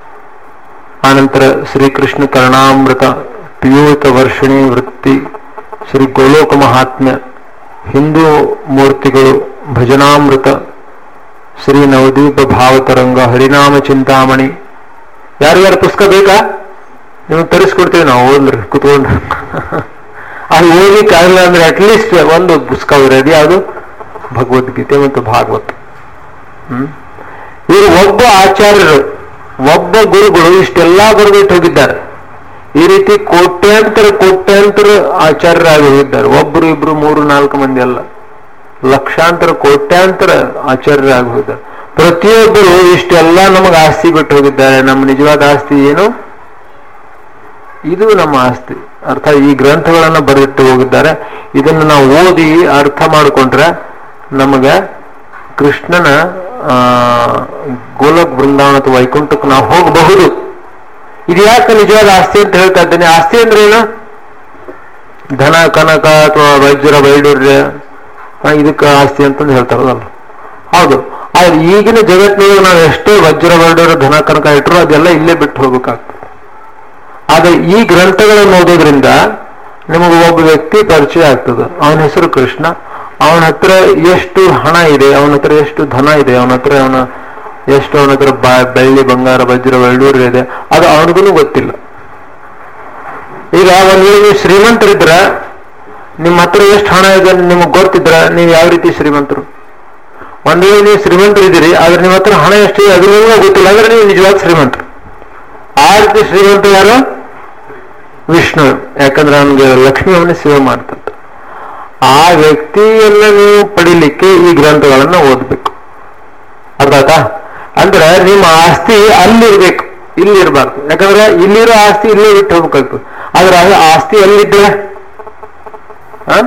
B: ಆನಂತರ ಶ್ರೀಕೃಷ್ಣ ಕರ್ಣಾಮೃತ ಪಿಯೂತ ವರ್ಷಿಣಿ ವೃತ್ತಿ ಶ್ರೀ ಗೋಲೋಕ ಮಹಾತ್ಮ್ಯ ಹಿಂದೂ ಮೂರ್ತಿಗಳು ಭಜನಾಮೃತ ಶ್ರೀ ನವದೀಪ ಭಾವತರಂಗ ಹರಿನಾಮ ಚಿಂತಾಮಣಿ ಯಾರ್ಯಾರ ಪುಸ್ತಕ ಬೇಕಾ ನೀವು ತರಿಸ್ಕೊಡ್ತೀವಿ ನಾವು ಓದ್ರಿ ಕುತ್ಕೊಂಡು ಅದು ಓದ್ಲಿಕ್ಕೆ ಆಗಲ್ಲ ಅಂದ್ರೆ ಅಟ್ಲೀಸ್ಟ್ ಒಂದು ಪುಸ್ತಕ ಇರೋದು ಯಾವುದು ಭಗವದ್ಗೀತೆ ಮತ್ತು ಭಾಗವತ್ ಹ್ಮ್ ಇವರು ಒಬ್ಬ ಆಚಾರ್ಯರು ಒಬ್ಬ ಗುರುಗಳು ಇಷ್ಟೆಲ್ಲಾ ಬರೆದಿಟ್ಟು ಹೋಗಿದ್ದಾರೆ ಈ ರೀತಿ ಕೋಟ್ಯಾಂತರ ಕೋಟ್ಯಾಂತರ ಆಚಾರ್ಯರಾಗಿ ಹೋಗಿದ್ದಾರೆ ಒಬ್ರು ಇಬ್ರು ಮೂರು ನಾಲ್ಕು ಮಂದಿ ಅಲ್ಲ ಲಕ್ಷಾಂತರ ಕೋಟ್ಯಾಂತರ ಆಚಾರ್ಯರಾಗಿ ಹೋಗಿದ್ದಾರೆ ಪ್ರತಿಯೊಬ್ಬರು ಇಷ್ಟೆಲ್ಲ ನಮಗೆ ಆಸ್ತಿ ಬಿಟ್ಟು ಹೋಗಿದ್ದಾರೆ ನಮ್ಮ ನಿಜವಾದ ಆಸ್ತಿ ಏನು ಇದು ನಮ್ಮ ಆಸ್ತಿ ಅರ್ಥ ಈ ಗ್ರಂಥಗಳನ್ನ ಬರೆದಿಟ್ಟು ಹೋಗಿದ್ದಾರೆ ಇದನ್ನು ನಾವು ಓದಿ ಅರ್ಥ ಮಾಡಿಕೊಂಡ್ರೆ ನಮಗೆ ಕೃಷ್ಣನ ಆ, ಗೋಲಕ್ ಬೃಂದಾವನ ಅಥವಾ ವೈಕುಂಠಕ್ಕೆ ನಾವು ಹೋಗಬಹುದು ಇದು ಯಾಕೆ ನಿಜವಾದ ಆಸ್ತಿ ಅಂತ ಹೇಳ್ತಾ ಇದ್ದೇನೆ ಆಸ್ತಿ ಅಂದ್ರೆ ಏನು ಧನ ಕನಕ ಅಥವಾ ವೈದ್ಯರ ವೈಡೂರ್ಯ ಆ, ಇದಕ್ಕೆ ಆಸ್ತಿ ಅಂತಂದು ಹೇಳ್ತಾರಲ್ಲ ಹೌದು ಆದ್ರೆ ಈಗಿನ ಜಗತ್ತಿನೊಳಗೆ ನಾವು ಎಷ್ಟೇ ವಜ್ರ ವೈಡೂರ್ಯ ಧನ ಕನಕ ಇಟ್ಟರು ಅದೆಲ್ಲ ಇಲ್ಲೇ ಬಿಟ್ಟು ಹೋಗ್ಬೇಕಾಗ್ತದೆ ಆದ್ರೆ ಈ ಗ್ರಂಥಗಳನ್ನು ಓದೋದ್ರಿಂದ ನಿಮಗೆ ಒಬ್ಬ ವ್ಯಕ್ತಿ ಪರಿಚಯ ಆಗ್ತದೆ ಅವನ ಹೆಸರು ಕೃಷ್ಣ ಅವನ ಹತ್ರ ಎಷ್ಟು ಹಣ ಇದೆ ಅವನ ಹತ್ರ ಎಷ್ಟು ಧನ ಇದೆ ಅವನ ಹತ್ರ ಅವನ ಎಷ್ಟು ಅವನ ಹತ್ರ ಬ- ಬೆಳ್ಳಿ ಬಂಗಾರ ವಜ್ರ ವೈಡೂರ್ಯ ಇದೆ ಅದು ಅವನಿಗೂ ಗೊತ್ತಿಲ್ಲ ಈಗ ಒಂದ್ ವೇಳೆ ನೀವು ಶ್ರೀಮಂತರಿದ್ರ ನಿಮ್ಮ ಹತ್ರ ಎಷ್ಟು ಹಣ ಇದೆ ನಿಮಗೆ ಗೊತ್ತಿದ್ರ ನೀವು ಯಾವ ರೀತಿ ಶ್ರೀಮಂತರು ಒಂದ್ ವೇಳೆ ನೀವು ಶ್ರೀಮಂತರಿದ್ದೀರಿ ಆದ್ರೆ ನಿಮ್ಮ ಹತ್ರ ಹಣ ಎಷ್ಟಿದೆ ಅದು ನಿಮಗೂ ಗೊತ್ತಿಲ್ಲ ಅಂದ್ರೆ ನೀವು ನಿಜವಾದ ಶ್ರೀಮಂತರು ಆ ರೀತಿ ಶ್ರೀಮಂತ ಯಾರು ವಿಷ್ಣು ಯಾಕಂದ್ರೆ ಅವನಿಗೆ ಲಕ್ಷ್ಮಿ ಅವನೇ ಸೇವೆ ಮಾಡ್ತಂತ ಆ ವ್ಯಕ್ತಿಯನ್ನ ನೀವು ಪಡಿಲಿಕ್ಕೆ ಈ ಗ್ರಂಥಗಳನ್ನ ಓದ್ಬೇಕು ಅರ್ಥ ಆಯ್ತಾ ಅಂದ್ರೆ ನಿಮ್ಮ ಆಸ್ತಿ ಅಲ್ಲಿರ್ಬೇಕು ಇಲ್ಲಿ ಇರಬಾರ್ದು ಯಾಕಂದ್ರೆ ಇಲ್ಲಿರೋ ಆಸ್ತಿ ಇಲ್ಲೇ ಬಿಟ್ಟು ಹೋಗ್ಬೇಕಾಗ್ತದೆ ಆದ್ರೆ ಆ ಆಸ್ತಿ ಎಲ್ಲಿದ್ರೆ ಆ?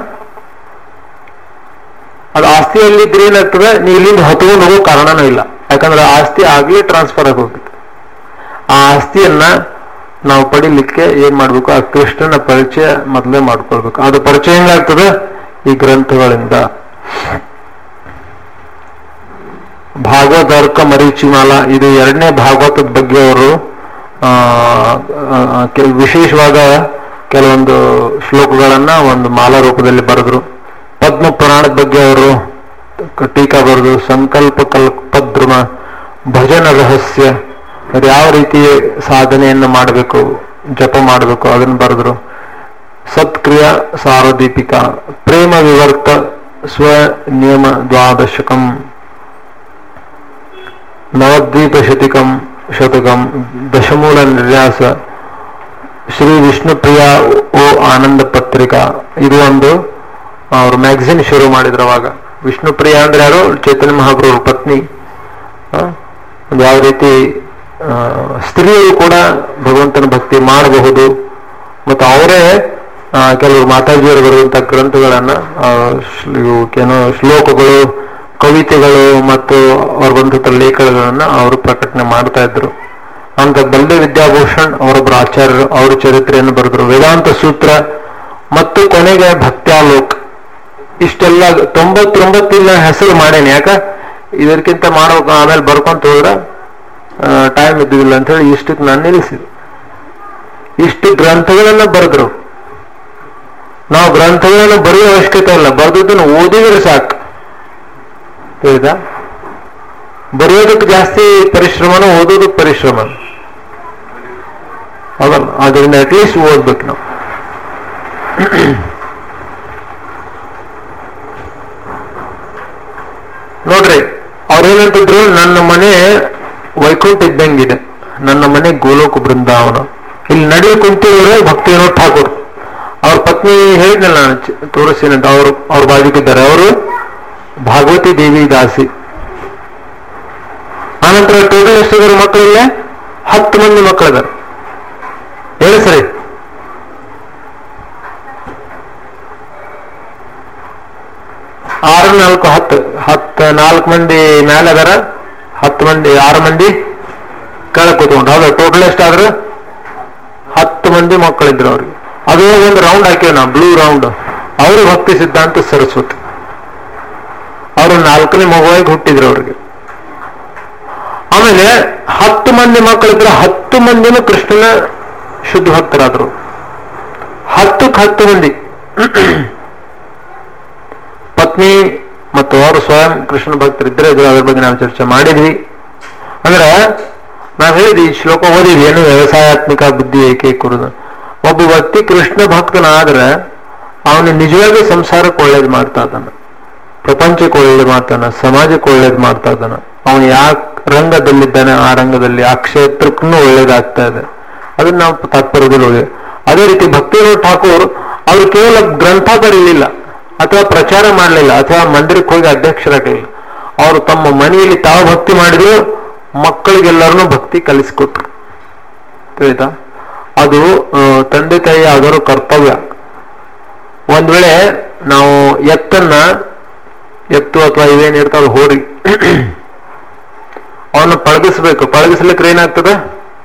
B: ಅದು ಆಸ್ತಿ ಎಲ್ಲಿದ್ರೆ ಏನಾಗ್ತದೆ ನೀವು ಇಲ್ಲಿಂದ ಹೊತ್ಕೊಂಡು ಹೋಗೋ ಕಾರಣನೂ ಇಲ್ಲ ಯಾಕಂದ್ರೆ ಆ ಆಸ್ತಿ ಆಗ್ಲೇ ಟ್ರಾನ್ಸ್ಫರ್ ಆಗಿ ಹೋಗ್ಬೇಕು ಆ ಆಸ್ತಿಯನ್ನ ನಾವು ಪಡಿಲಿಕ್ಕೆ ಏನ್ ಮಾಡ್ಬೇಕು ಆ ಕೃಷ್ಣನ ಪರಿಚಯ ಮೊದಲೇ ಮಾಡ್ಕೊಳ್ಬೇಕು ಅದು ಪರಿಚಯ ಹೆಂಗಾಗ್ತದೆ ಈ ಗ್ರಂಥಗಳಿಂದ ಭಾಗವತರ್ಕ ಮರೀಚಿಮಾಲ ಇದು ಎರಡನೇ ಭಾಗವತದ ಬಗ್ಗೆ ಅವರು ಆ, ಆ, ಕೆಲ- ವಿಶೇಷವಾದ ಕೆಲವೊಂದು ಶ್ಲೋಕಗಳನ್ನ ಒಂದು ಮಾಲಾ ರೂಪದಲ್ಲಿ ಬರೆದ್ರು ಪದ್ಮ ಪುರಾಣದ ಬಗ್ಗೆ ಅವರು ಟೀಕಾ ಬರೆದು ಸಂಕಲ್ಪ ಕಲ್ಪದ್ರುಮ ಭಜನ ರಹಸ್ಯ ಅದು ಯಾವ ರೀತಿ ಸಾಧನೆಯನ್ನು ಮಾಡಬೇಕು ಜಪ ಮಾಡಬೇಕು ಅದನ್ನು ಬರೆದ್ರು ಸತ್ಕ್ರಿಯಾ ಸಾರದೀಪಿಕ ಪ್ರೇಮ ವಿವರ್ತ ಸ್ವ ನಿಯಮ ದ್ವಾದಶಕಂ ನವದ್ವೀಪ ಶತಿಕಂ ಶತಕಂ ದಶಮೂಲ ನಿರ್ಯಾಸ ಶ್ರೀ ವಿಷ್ಣುಪ್ರಿಯ ಓ ಆನಂದ ಪತ್ರಿಕಾ ಇದು ಒಂದು ಅವರು ಮ್ಯಾಗಝಿನ್ ಶುರು ಮಾಡಿದ್ರು ಅವಾಗ ವಿಷ್ಣುಪ್ರಿಯ ಅಂದ್ರೆ ಯಾರು ಚೈತನ್ಯ ಮಹಾಪ್ರಭು ಪತ್ನಿ ಆ, ಒಂದು ಯಾವ ರೀತಿ ಆ, ಸ್ತ್ರೀಯರು ಕೂಡ ಭಗವಂತನ ಭಕ್ತಿ ಮಾಡಬಹುದು ಮತ್ತು ಅವರೇ ಆ, ಕೆಲವರು ಮಾತಾಜಿಯವರು ಬರುವಂತಹ ಗ್ರಂಥಗಳನ್ನ ಆ, ಶ್ಲ- ಇವು ಏನೋ ಶ್ಲೋಕಗಳು ಕವಿತೆಗಳು ಮತ್ತು ಅವ್ರ ಬಂದಂತ ಲೇಖನಗಳನ್ನ ಅವರು ಪ್ರಕಟಣೆ ಮಾಡ್ತಾ ಇದ್ರು ಅಂತ ಬಲ್ದೆ ವಿದ್ಯಾಭೂಷಣ್ ಅವರೊಬ್ಬರು ಆಚಾರ್ಯರು ಅವರ ಚರಿತ್ರೆಯನ್ನು ಬರೆದ್ರು ವೇದಾಂತ ಸೂತ್ರ ಮತ್ತು ಕೊನೆಗೆ ಭಕ್ತ್ಯಾಲೋಕ್ ಇಷ್ಟೆಲ್ಲ ತೊಂಬತ್ತೊಂಬತ್ತಿನ ಹೆಸರು ಮಾಡೇನಿ ಯಾಕ ಇದಕ್ಕಿಂತ ಮಾಡ್ಬೇಕು ಆಮೇಲೆ ಬರ್ಕೊಂತ ಹೋದ್ರೆ ಟೈಮ್ ಇದ್ದಿಲ್ಲ ಅಂತ ಹೇಳಿ ಇಷ್ಟಕ್ಕೆ ನಾನು ನಿಲ್ಲಿಸಿದೆ ಇಷ್ಟು ಗ್ರಂಥಗಳನ್ನ ಬರೆದ್ರು ನಾವು ಗ್ರಂಥಗಳನ್ನ ಬರೆಯೋ ಅವಶ್ಯಕತೆ ಇಲ್ಲ ಬರೆದದ್ದನ್ನು ಓದಿದ್ರೆ ಸಾಕು ತಿಳಿದಾ ಬರೆಯೋದಕ್ಕೆ ಜಾಸ್ತಿ ಪರಿಶ್ರಮನ ಓದೋದಕ್ಕೆ ಪರಿಶ್ರಮ ಹೌದಲ್ಲ ಅದರಿಂದ ಅಟ್ಲೀಸ್ಟ್ ಓದ್ಬೇಕು ನಾವು ನೋಡ್ರಿ ಅವ್ರೇನಂತಿದ್ರು ನನ್ನ ಮನೆ ವೈಕುಂಠ ಇದ್ದಂಗಿದೆ ನನ್ನ ಮನೆ ಗೋಲೋಕ ಬೃಂದಾವನ ಇಲ್ಲಿ ನಡಿ ಕುಂತಿದ್ರೆ ಭಕ್ತಿ ವಿನೋದ್ ಠಾಕೂರ್ ಅವ್ರ ಪತ್ನಿ ಹೇಳಿದ್ನಲ್ಲ ನಾನು ಚ- ತೋರಿಸ್ತೀನಂತ ಅವರು ಅವ್ರ ಬಾಜುಕಿದ್ದಾರೆ ಅವರು ಭಾಗವತಿ ದೇವಿ ದಾಸಿ ಆನಂತರ ಟೋಟಲ್ ಎಷ್ಟಿದ್ದಾರೆ ಮಕ್ಕಳಿಲ್ಲ ಹತ್ತು ಮಂದಿ ಮಕ್ಕಳಿದ್ದಾರೆ ಹೇಳಿ ಸರಿ ಆರು ನಾಲ್ಕು ಹತ್ತು ಹತ್ತು ನಾಲ್ಕು ಮಂದಿ ಮೇಲೆ ಅದಾರ ಹತ್ತು ಮಂದಿ ಆರು ಮಂದಿ ಕೆಳಗೆ ಕೂತ್ಕೊಂಡು ಹೌದು ಟೋಟಲ್ ಎಷ್ಟಾದ್ರು ಹತ್ತು ಮಂದಿ ಮಕ್ಕಳಿದ್ರು ಅವ್ರಿಗೆ ಅದು ಒಂದು ರೌಂಡ್ ಹಾಕಿವಿ ನಾವು ಬ್ಲೂ ರೌಂಡ್ ಅವರು ಭಕ್ತಿ ಸಿದ್ಧಾಂತ ಸರಸ್ವತಿ ಅವರು ನಾಲ್ಕನೇ ಮಗುವಾಗಿ ಹುಟ್ಟಿದ್ರು ಅವ್ರಿಗೆ ಆಮೇಲೆ ಹತ್ತು ಮಂದಿ ಮಕ್ಕಳಿದ್ರೆ ಹತ್ತು ಮಂದಿನೂ ಕೃಷ್ಣನ ಶುದ್ಧ ಭಕ್ತರಾದ್ರು ಹತ್ತಕ್ಕೆ ಹತ್ತು ಮಂದಿ ಪತ್ನಿ ಮತ್ತು ಅವರು ಸ್ವಯಂ ಕೃಷ್ಣ ಭಕ್ತರಿದ್ರೆ ಇದು ಅದ್ರ ಬಗ್ಗೆ ನಾವು ಚರ್ಚೆ ಮಾಡಿದ್ವಿ ಅಂದ್ರೆ ನಾವು ಹೇಳಿದ್ವಿ ಈ ಶ್ಲೋಕ ಓದಿದ್ವಿ ಏನು ವ್ಯವಸಾಯಾತ್ಮಿಕ ಬುದ್ಧಿ ಏಕೆ ಕುರುದು ಒಬ್ಬ ವ್ಯಕ್ತಿ ಕೃಷ್ಣ ಭಕ್ತನಾದ್ರೆ ಅವನು ನಿಜವಾಗಿ ಸಂಸಾರಕ್ಕೆ ಒಳ್ಳೇದು ಮಾಡ್ತಾ ಇದ್ದಾನ ಪ್ರಪಂಚಕ್ಕೆ ಒಳ್ಳೇದು ಮಾಡ್ತಾನ ಸಮಾಜಕ್ಕೆ ಒಳ್ಳೇದು ಮಾಡ್ತಾ ಇದ್ದಾನ ಅವನು ಯಾವ ರಂಗದಲ್ಲಿದ್ದಾನೆ ಆ ರಂಗದಲ್ಲಿ ಆ ಕ್ಷೇತ್ರಕ್ಕೂ ಒಳ್ಳೇದಾಗ್ತಾ ಇದೆ ಅದನ್ನ ನಾವು ತಾತ್ಪರ್ಯದಲ್ಲಿ ಓದಿ ಅದೇ ರೀತಿ ಭಕ್ತಿವಿನೋದ್ ಠಾಕೂರ್ ಅವರು ಕೇವಲ ಗ್ರಂಥ ಬರೀಲಿಲ್ಲ ಅಥವಾ ಪ್ರಚಾರ ಮಾಡಲಿಲ್ಲ ಅಥವಾ ಮಂದಿರಕ್ಕೆ ಹೋಗಿ ಅಧ್ಯಕ್ಷರಾಗಲಿಲ್ಲ ಅವರು ತಮ್ಮ ಮನೆಯಲ್ಲಿ ತಾವು ಭಕ್ತಿ ಮಾಡಿದ್ರು ಮಕ್ಕಳಿಗೆಲ್ಲರನ್ನೂ ಭಕ್ತಿ ಕಲಿಸಿಕೊಟ್ರು ತಿಳಿತಾ ಅದು ಆ, ತಂದೆ ತಾಯಿ ಅದರ ಕರ್ತವ್ಯ ಒಂದ್ ವೇಳೆ ನಾವು ಎತ್ತನ್ನ ಎತ್ತು ಅಥವಾ ಇವೇನಿರ್ತಾವ ಹೋರಿ ಅವನ್ನ ಪಳಗಿಸ್ಬೇಕು ಪಳಗಿಸ್ಲಿಕ್ಕೆ ಏನಾಗ್ತದೆ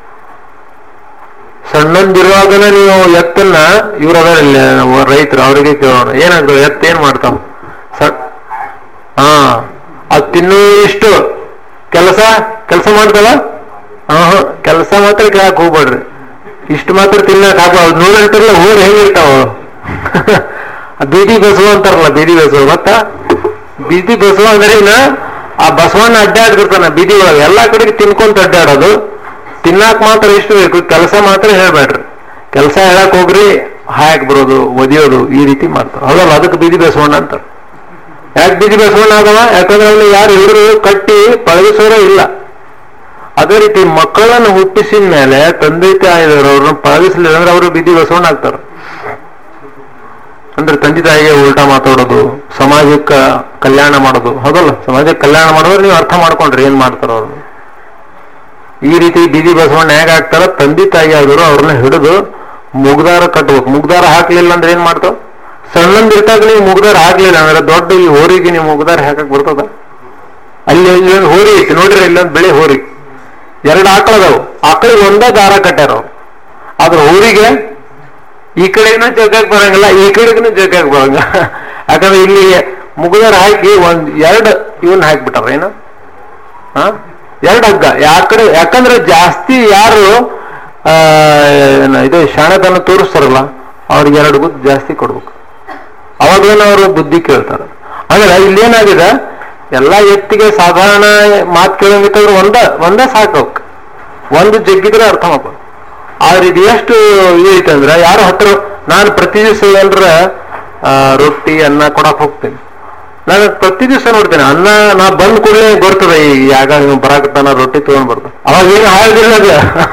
B: ಸಣ್ಣಂದಿರುವಾಗನ ನೀವು ಎತ್ತನ್ನ ಇವ್ರ ರೈತರು ಅವರಿಗೆ ಕೇಳೋಣ ಏನಾಗ್ತದೆ ಎತ್ತ ಏನ್ ಮಾಡ್ತಾವ ಸ ಹಾ ಅದು ತಿನ್ನು ಇಷ್ಟು ಕೆಲಸ ಕೆಲಸ ಮಾಡ್ತಾವ ಹಾ ಹಾ ಕೆಲಸ ಮಾತ್ರ ಕೇಳಕ್ ಹೋಗ್ಬೇಡ್ರಿ ಇಷ್ಟು ಮಾತ್ರ ತಿನ್ನಕ್ ಹಾಕೋ ನೂರ ಅಂತಾರಲ್ಲ ಹೋರಿ ಹೆಂಗಿರ್ತಾವ ಆ ಬೀದಿ ಬಸವ ಅಂತಾರಲ್ಲ ಬೀದಿ ಬಸವ ಗೊತ್ತಾ ಬೀದಿ ಬಸವ ಅಂದ್ರೆ ಇನ್ನ ಆ ಬಸವಣ್ಣ ಅಡ್ಡಾಡ್ತಿರ್ತಾನ ಬೀದಿ ಒಳಗೆ ಎಲ್ಲಾ ಕಡೆಗೆ ತಿನ್ಕೊಂತ ಅಡ್ಡಾಡೋದು ತಿನ್ನಾಕ್ ಮಾತ್ರ ಇಷ್ಟು ಬೇಕು ಕೆಲಸ ಮಾತ್ರ ಹೇಳ್ಬೇಡ್ರಿ ಕೆಲಸ ಹೇಳಕ್ ಹೋಗ್ರಿ ಹಾಯಕ್ ಬರೋದು ಒದಿಯೋದು ಈ ರೀತಿ ಮಾಡ್ತಾರೆ ಹೌದಲ್ಲ ಅದಕ್ಕೆ ಬೀದಿ ಬಸವಣ್ಣ ಅಂತಾರೆ ಯಾಕೆ ಬೀದಿ ಬಸವಣ್ಣ ಆಗವ ಯಾಕಂದ್ರೆ ಅವ್ನು ಯಾರು ಹಿಡಿದು ಕಟ್ಟಿ ಪಳಗಿಸೋರೇ ಇಲ್ಲ ಅದೇ ರೀತಿ ಮಕ್ಕಳನ್ನು ಹುಟ್ಟಿಸಿದ ಮೇಲೆ ತಂದೆ ತಾಯಿದವರು ಅವ್ರನ್ನ ಪಳಗಿಸ್ಲಿಲ್ಲ ಅಂದ್ರೆ ಅವರು ಬೀದಿ ಬಸವಣ್ಣ ಆಗ್ತಾರೆ ಅಂದ್ರೆ ತಂದೆ ತಾಯಿಗೆ ಉಲ್ಟಾ ಮಾತಾಡೋದು ಸಮಾಜಕ್ಕೆ ಕಲ್ಯಾಣ ಮಾಡೋದು ಹೌದಲ್ಲ ಸಮಾಜಕ್ಕೆ ಕಲ್ಯಾಣ ಮಾಡೋದ್ರೆ ನೀವು ಅರ್ಥ ಮಾಡ್ಕೊಂಡ್ರಿ ಏನ್ ಮಾಡ್ತಾರ ಅವ್ರು ಈ ರೀತಿ ಬೀದಿ ಬಸವಣ್ಣ ಹೇಗೆ ಆಗ್ತಾರ ತಂದೆ ತಾಯಿ ಆದವರು ಅವ್ರನ್ನ ಹಿಡಿದು ಮುಗ್ದಾರ ಕಟ್ಬೇಕು ಮುಗ್ದಾರ ಹಾಕ್ಲಿಲ್ಲ ಅಂದ್ರೆ ಏನ್ ಮಾಡ್ತಾವ ಸಣ್ಣಂದಿರ್ತಾಗ ನೀವು ಮುಗ್ದಾರ ಹಾಕ್ಲಿಲ್ಲ ಅಂದ್ರೆ ದೊಡ್ಡ ಈ ಹೋರಿಗೆ ನೀವು ಮುಗ್ದಾರ ಹಾಕಕ್ ಬರ್ತದ ಅಲ್ಲಿ ಇಲ್ಲೊಂದು ಹೋರಿ ಐತಿ ನೋಡ್ರಿ ಇಲ್ಲೊಂದು ಬೆಳೆ ಹೋರಿ ಎರಡು ಆಕಳದವು ಆಕಳಿಗೆ ಒಂದೇ ದಾರ ಕಟ್ಟಾರ ಅವ್ರು ಆದ್ರೆ ಹೋರಿಗೆ ಈ ಕಡೆಗೂ ಜಗ್ಗಕ್ ಬರಂಗಿಲ್ಲ ಈ ಕಡೆಗೂ ಜಗ್ಗಕ್ ಬರಂಗ ಯಾಕಂದ್ರೆ ಇಲ್ಲಿ ಮುಗುದರ ಹಾಕಿ ಒಂದ್ ಎರಡು ಇವನ್ ಹಾಕ್ಬಿಟ್ಟಾರ ಏನು ಹಾ ಎರಡು ಹಗ್ಗ ಯಾಕಡೆ ಯಾಕಂದ್ರೆ ಜಾಸ್ತಿ ಯಾರು ಆ, ಏನು ಇದು ಶಾಣತನ ತೋರಿಸ್ತಾರಲ್ಲ ಅವ್ರಿಗೆ ಎರಡು ಗುದ್ದು ಜಾಸ್ತಿ ಕೊಡ್ಬೇಕು ಅವಾಗೇನು ಅವರು ಬುದ್ಧಿ ಕೇಳ್ತಾರೆ ಅಂದ್ರೆ ಇಲ್ಲೇನಾಗಿದೆ ಎಲ್ಲ ಎತ್ತಿಗೆ ಸಾಧಾರಣ ಮಾತು ಕೇಳಂಗಿತ್ತಂದ್ರೆ ಒಂದ ಒಂದೇ ಸಾಕು ಅವಕ್ಕೆ. ಒಂದು ಜಗ್ಗಿದ್ರೆ ಅರ್ಥ ಮಾಡ್ಬೋದು ಆದ್ರೆ ಇದು ಎಷ್ಟು ಇದೈತೆ ಅಂದ್ರೆ ಯಾರು ಹತ್ರ ನಾನು ಪ್ರತಿ ದಿವಸ ಏನ್ರ ಆ, ರೊಟ್ಟಿ ಅನ್ನ ಕೊಡಕ್ ಹೋಗ್ತೇನೆ ನಾನು ಪ್ರತಿ ದಿವಸ ನೋಡ್ತೇನೆ ಅನ್ನ ನಾ ಬಂದ್ ಕೂಡಲೇ ಬರ್ತದೆ ಈ ಯಾಗ ಬರಾಕತ್ತಾನ ರೊಟ್ಟಿ ತಗೊಂಡ್ ಬರ್ತದೆ ಅವಾಗ ಏನು ಹಾಳದಿಲ್ಲ ಅದು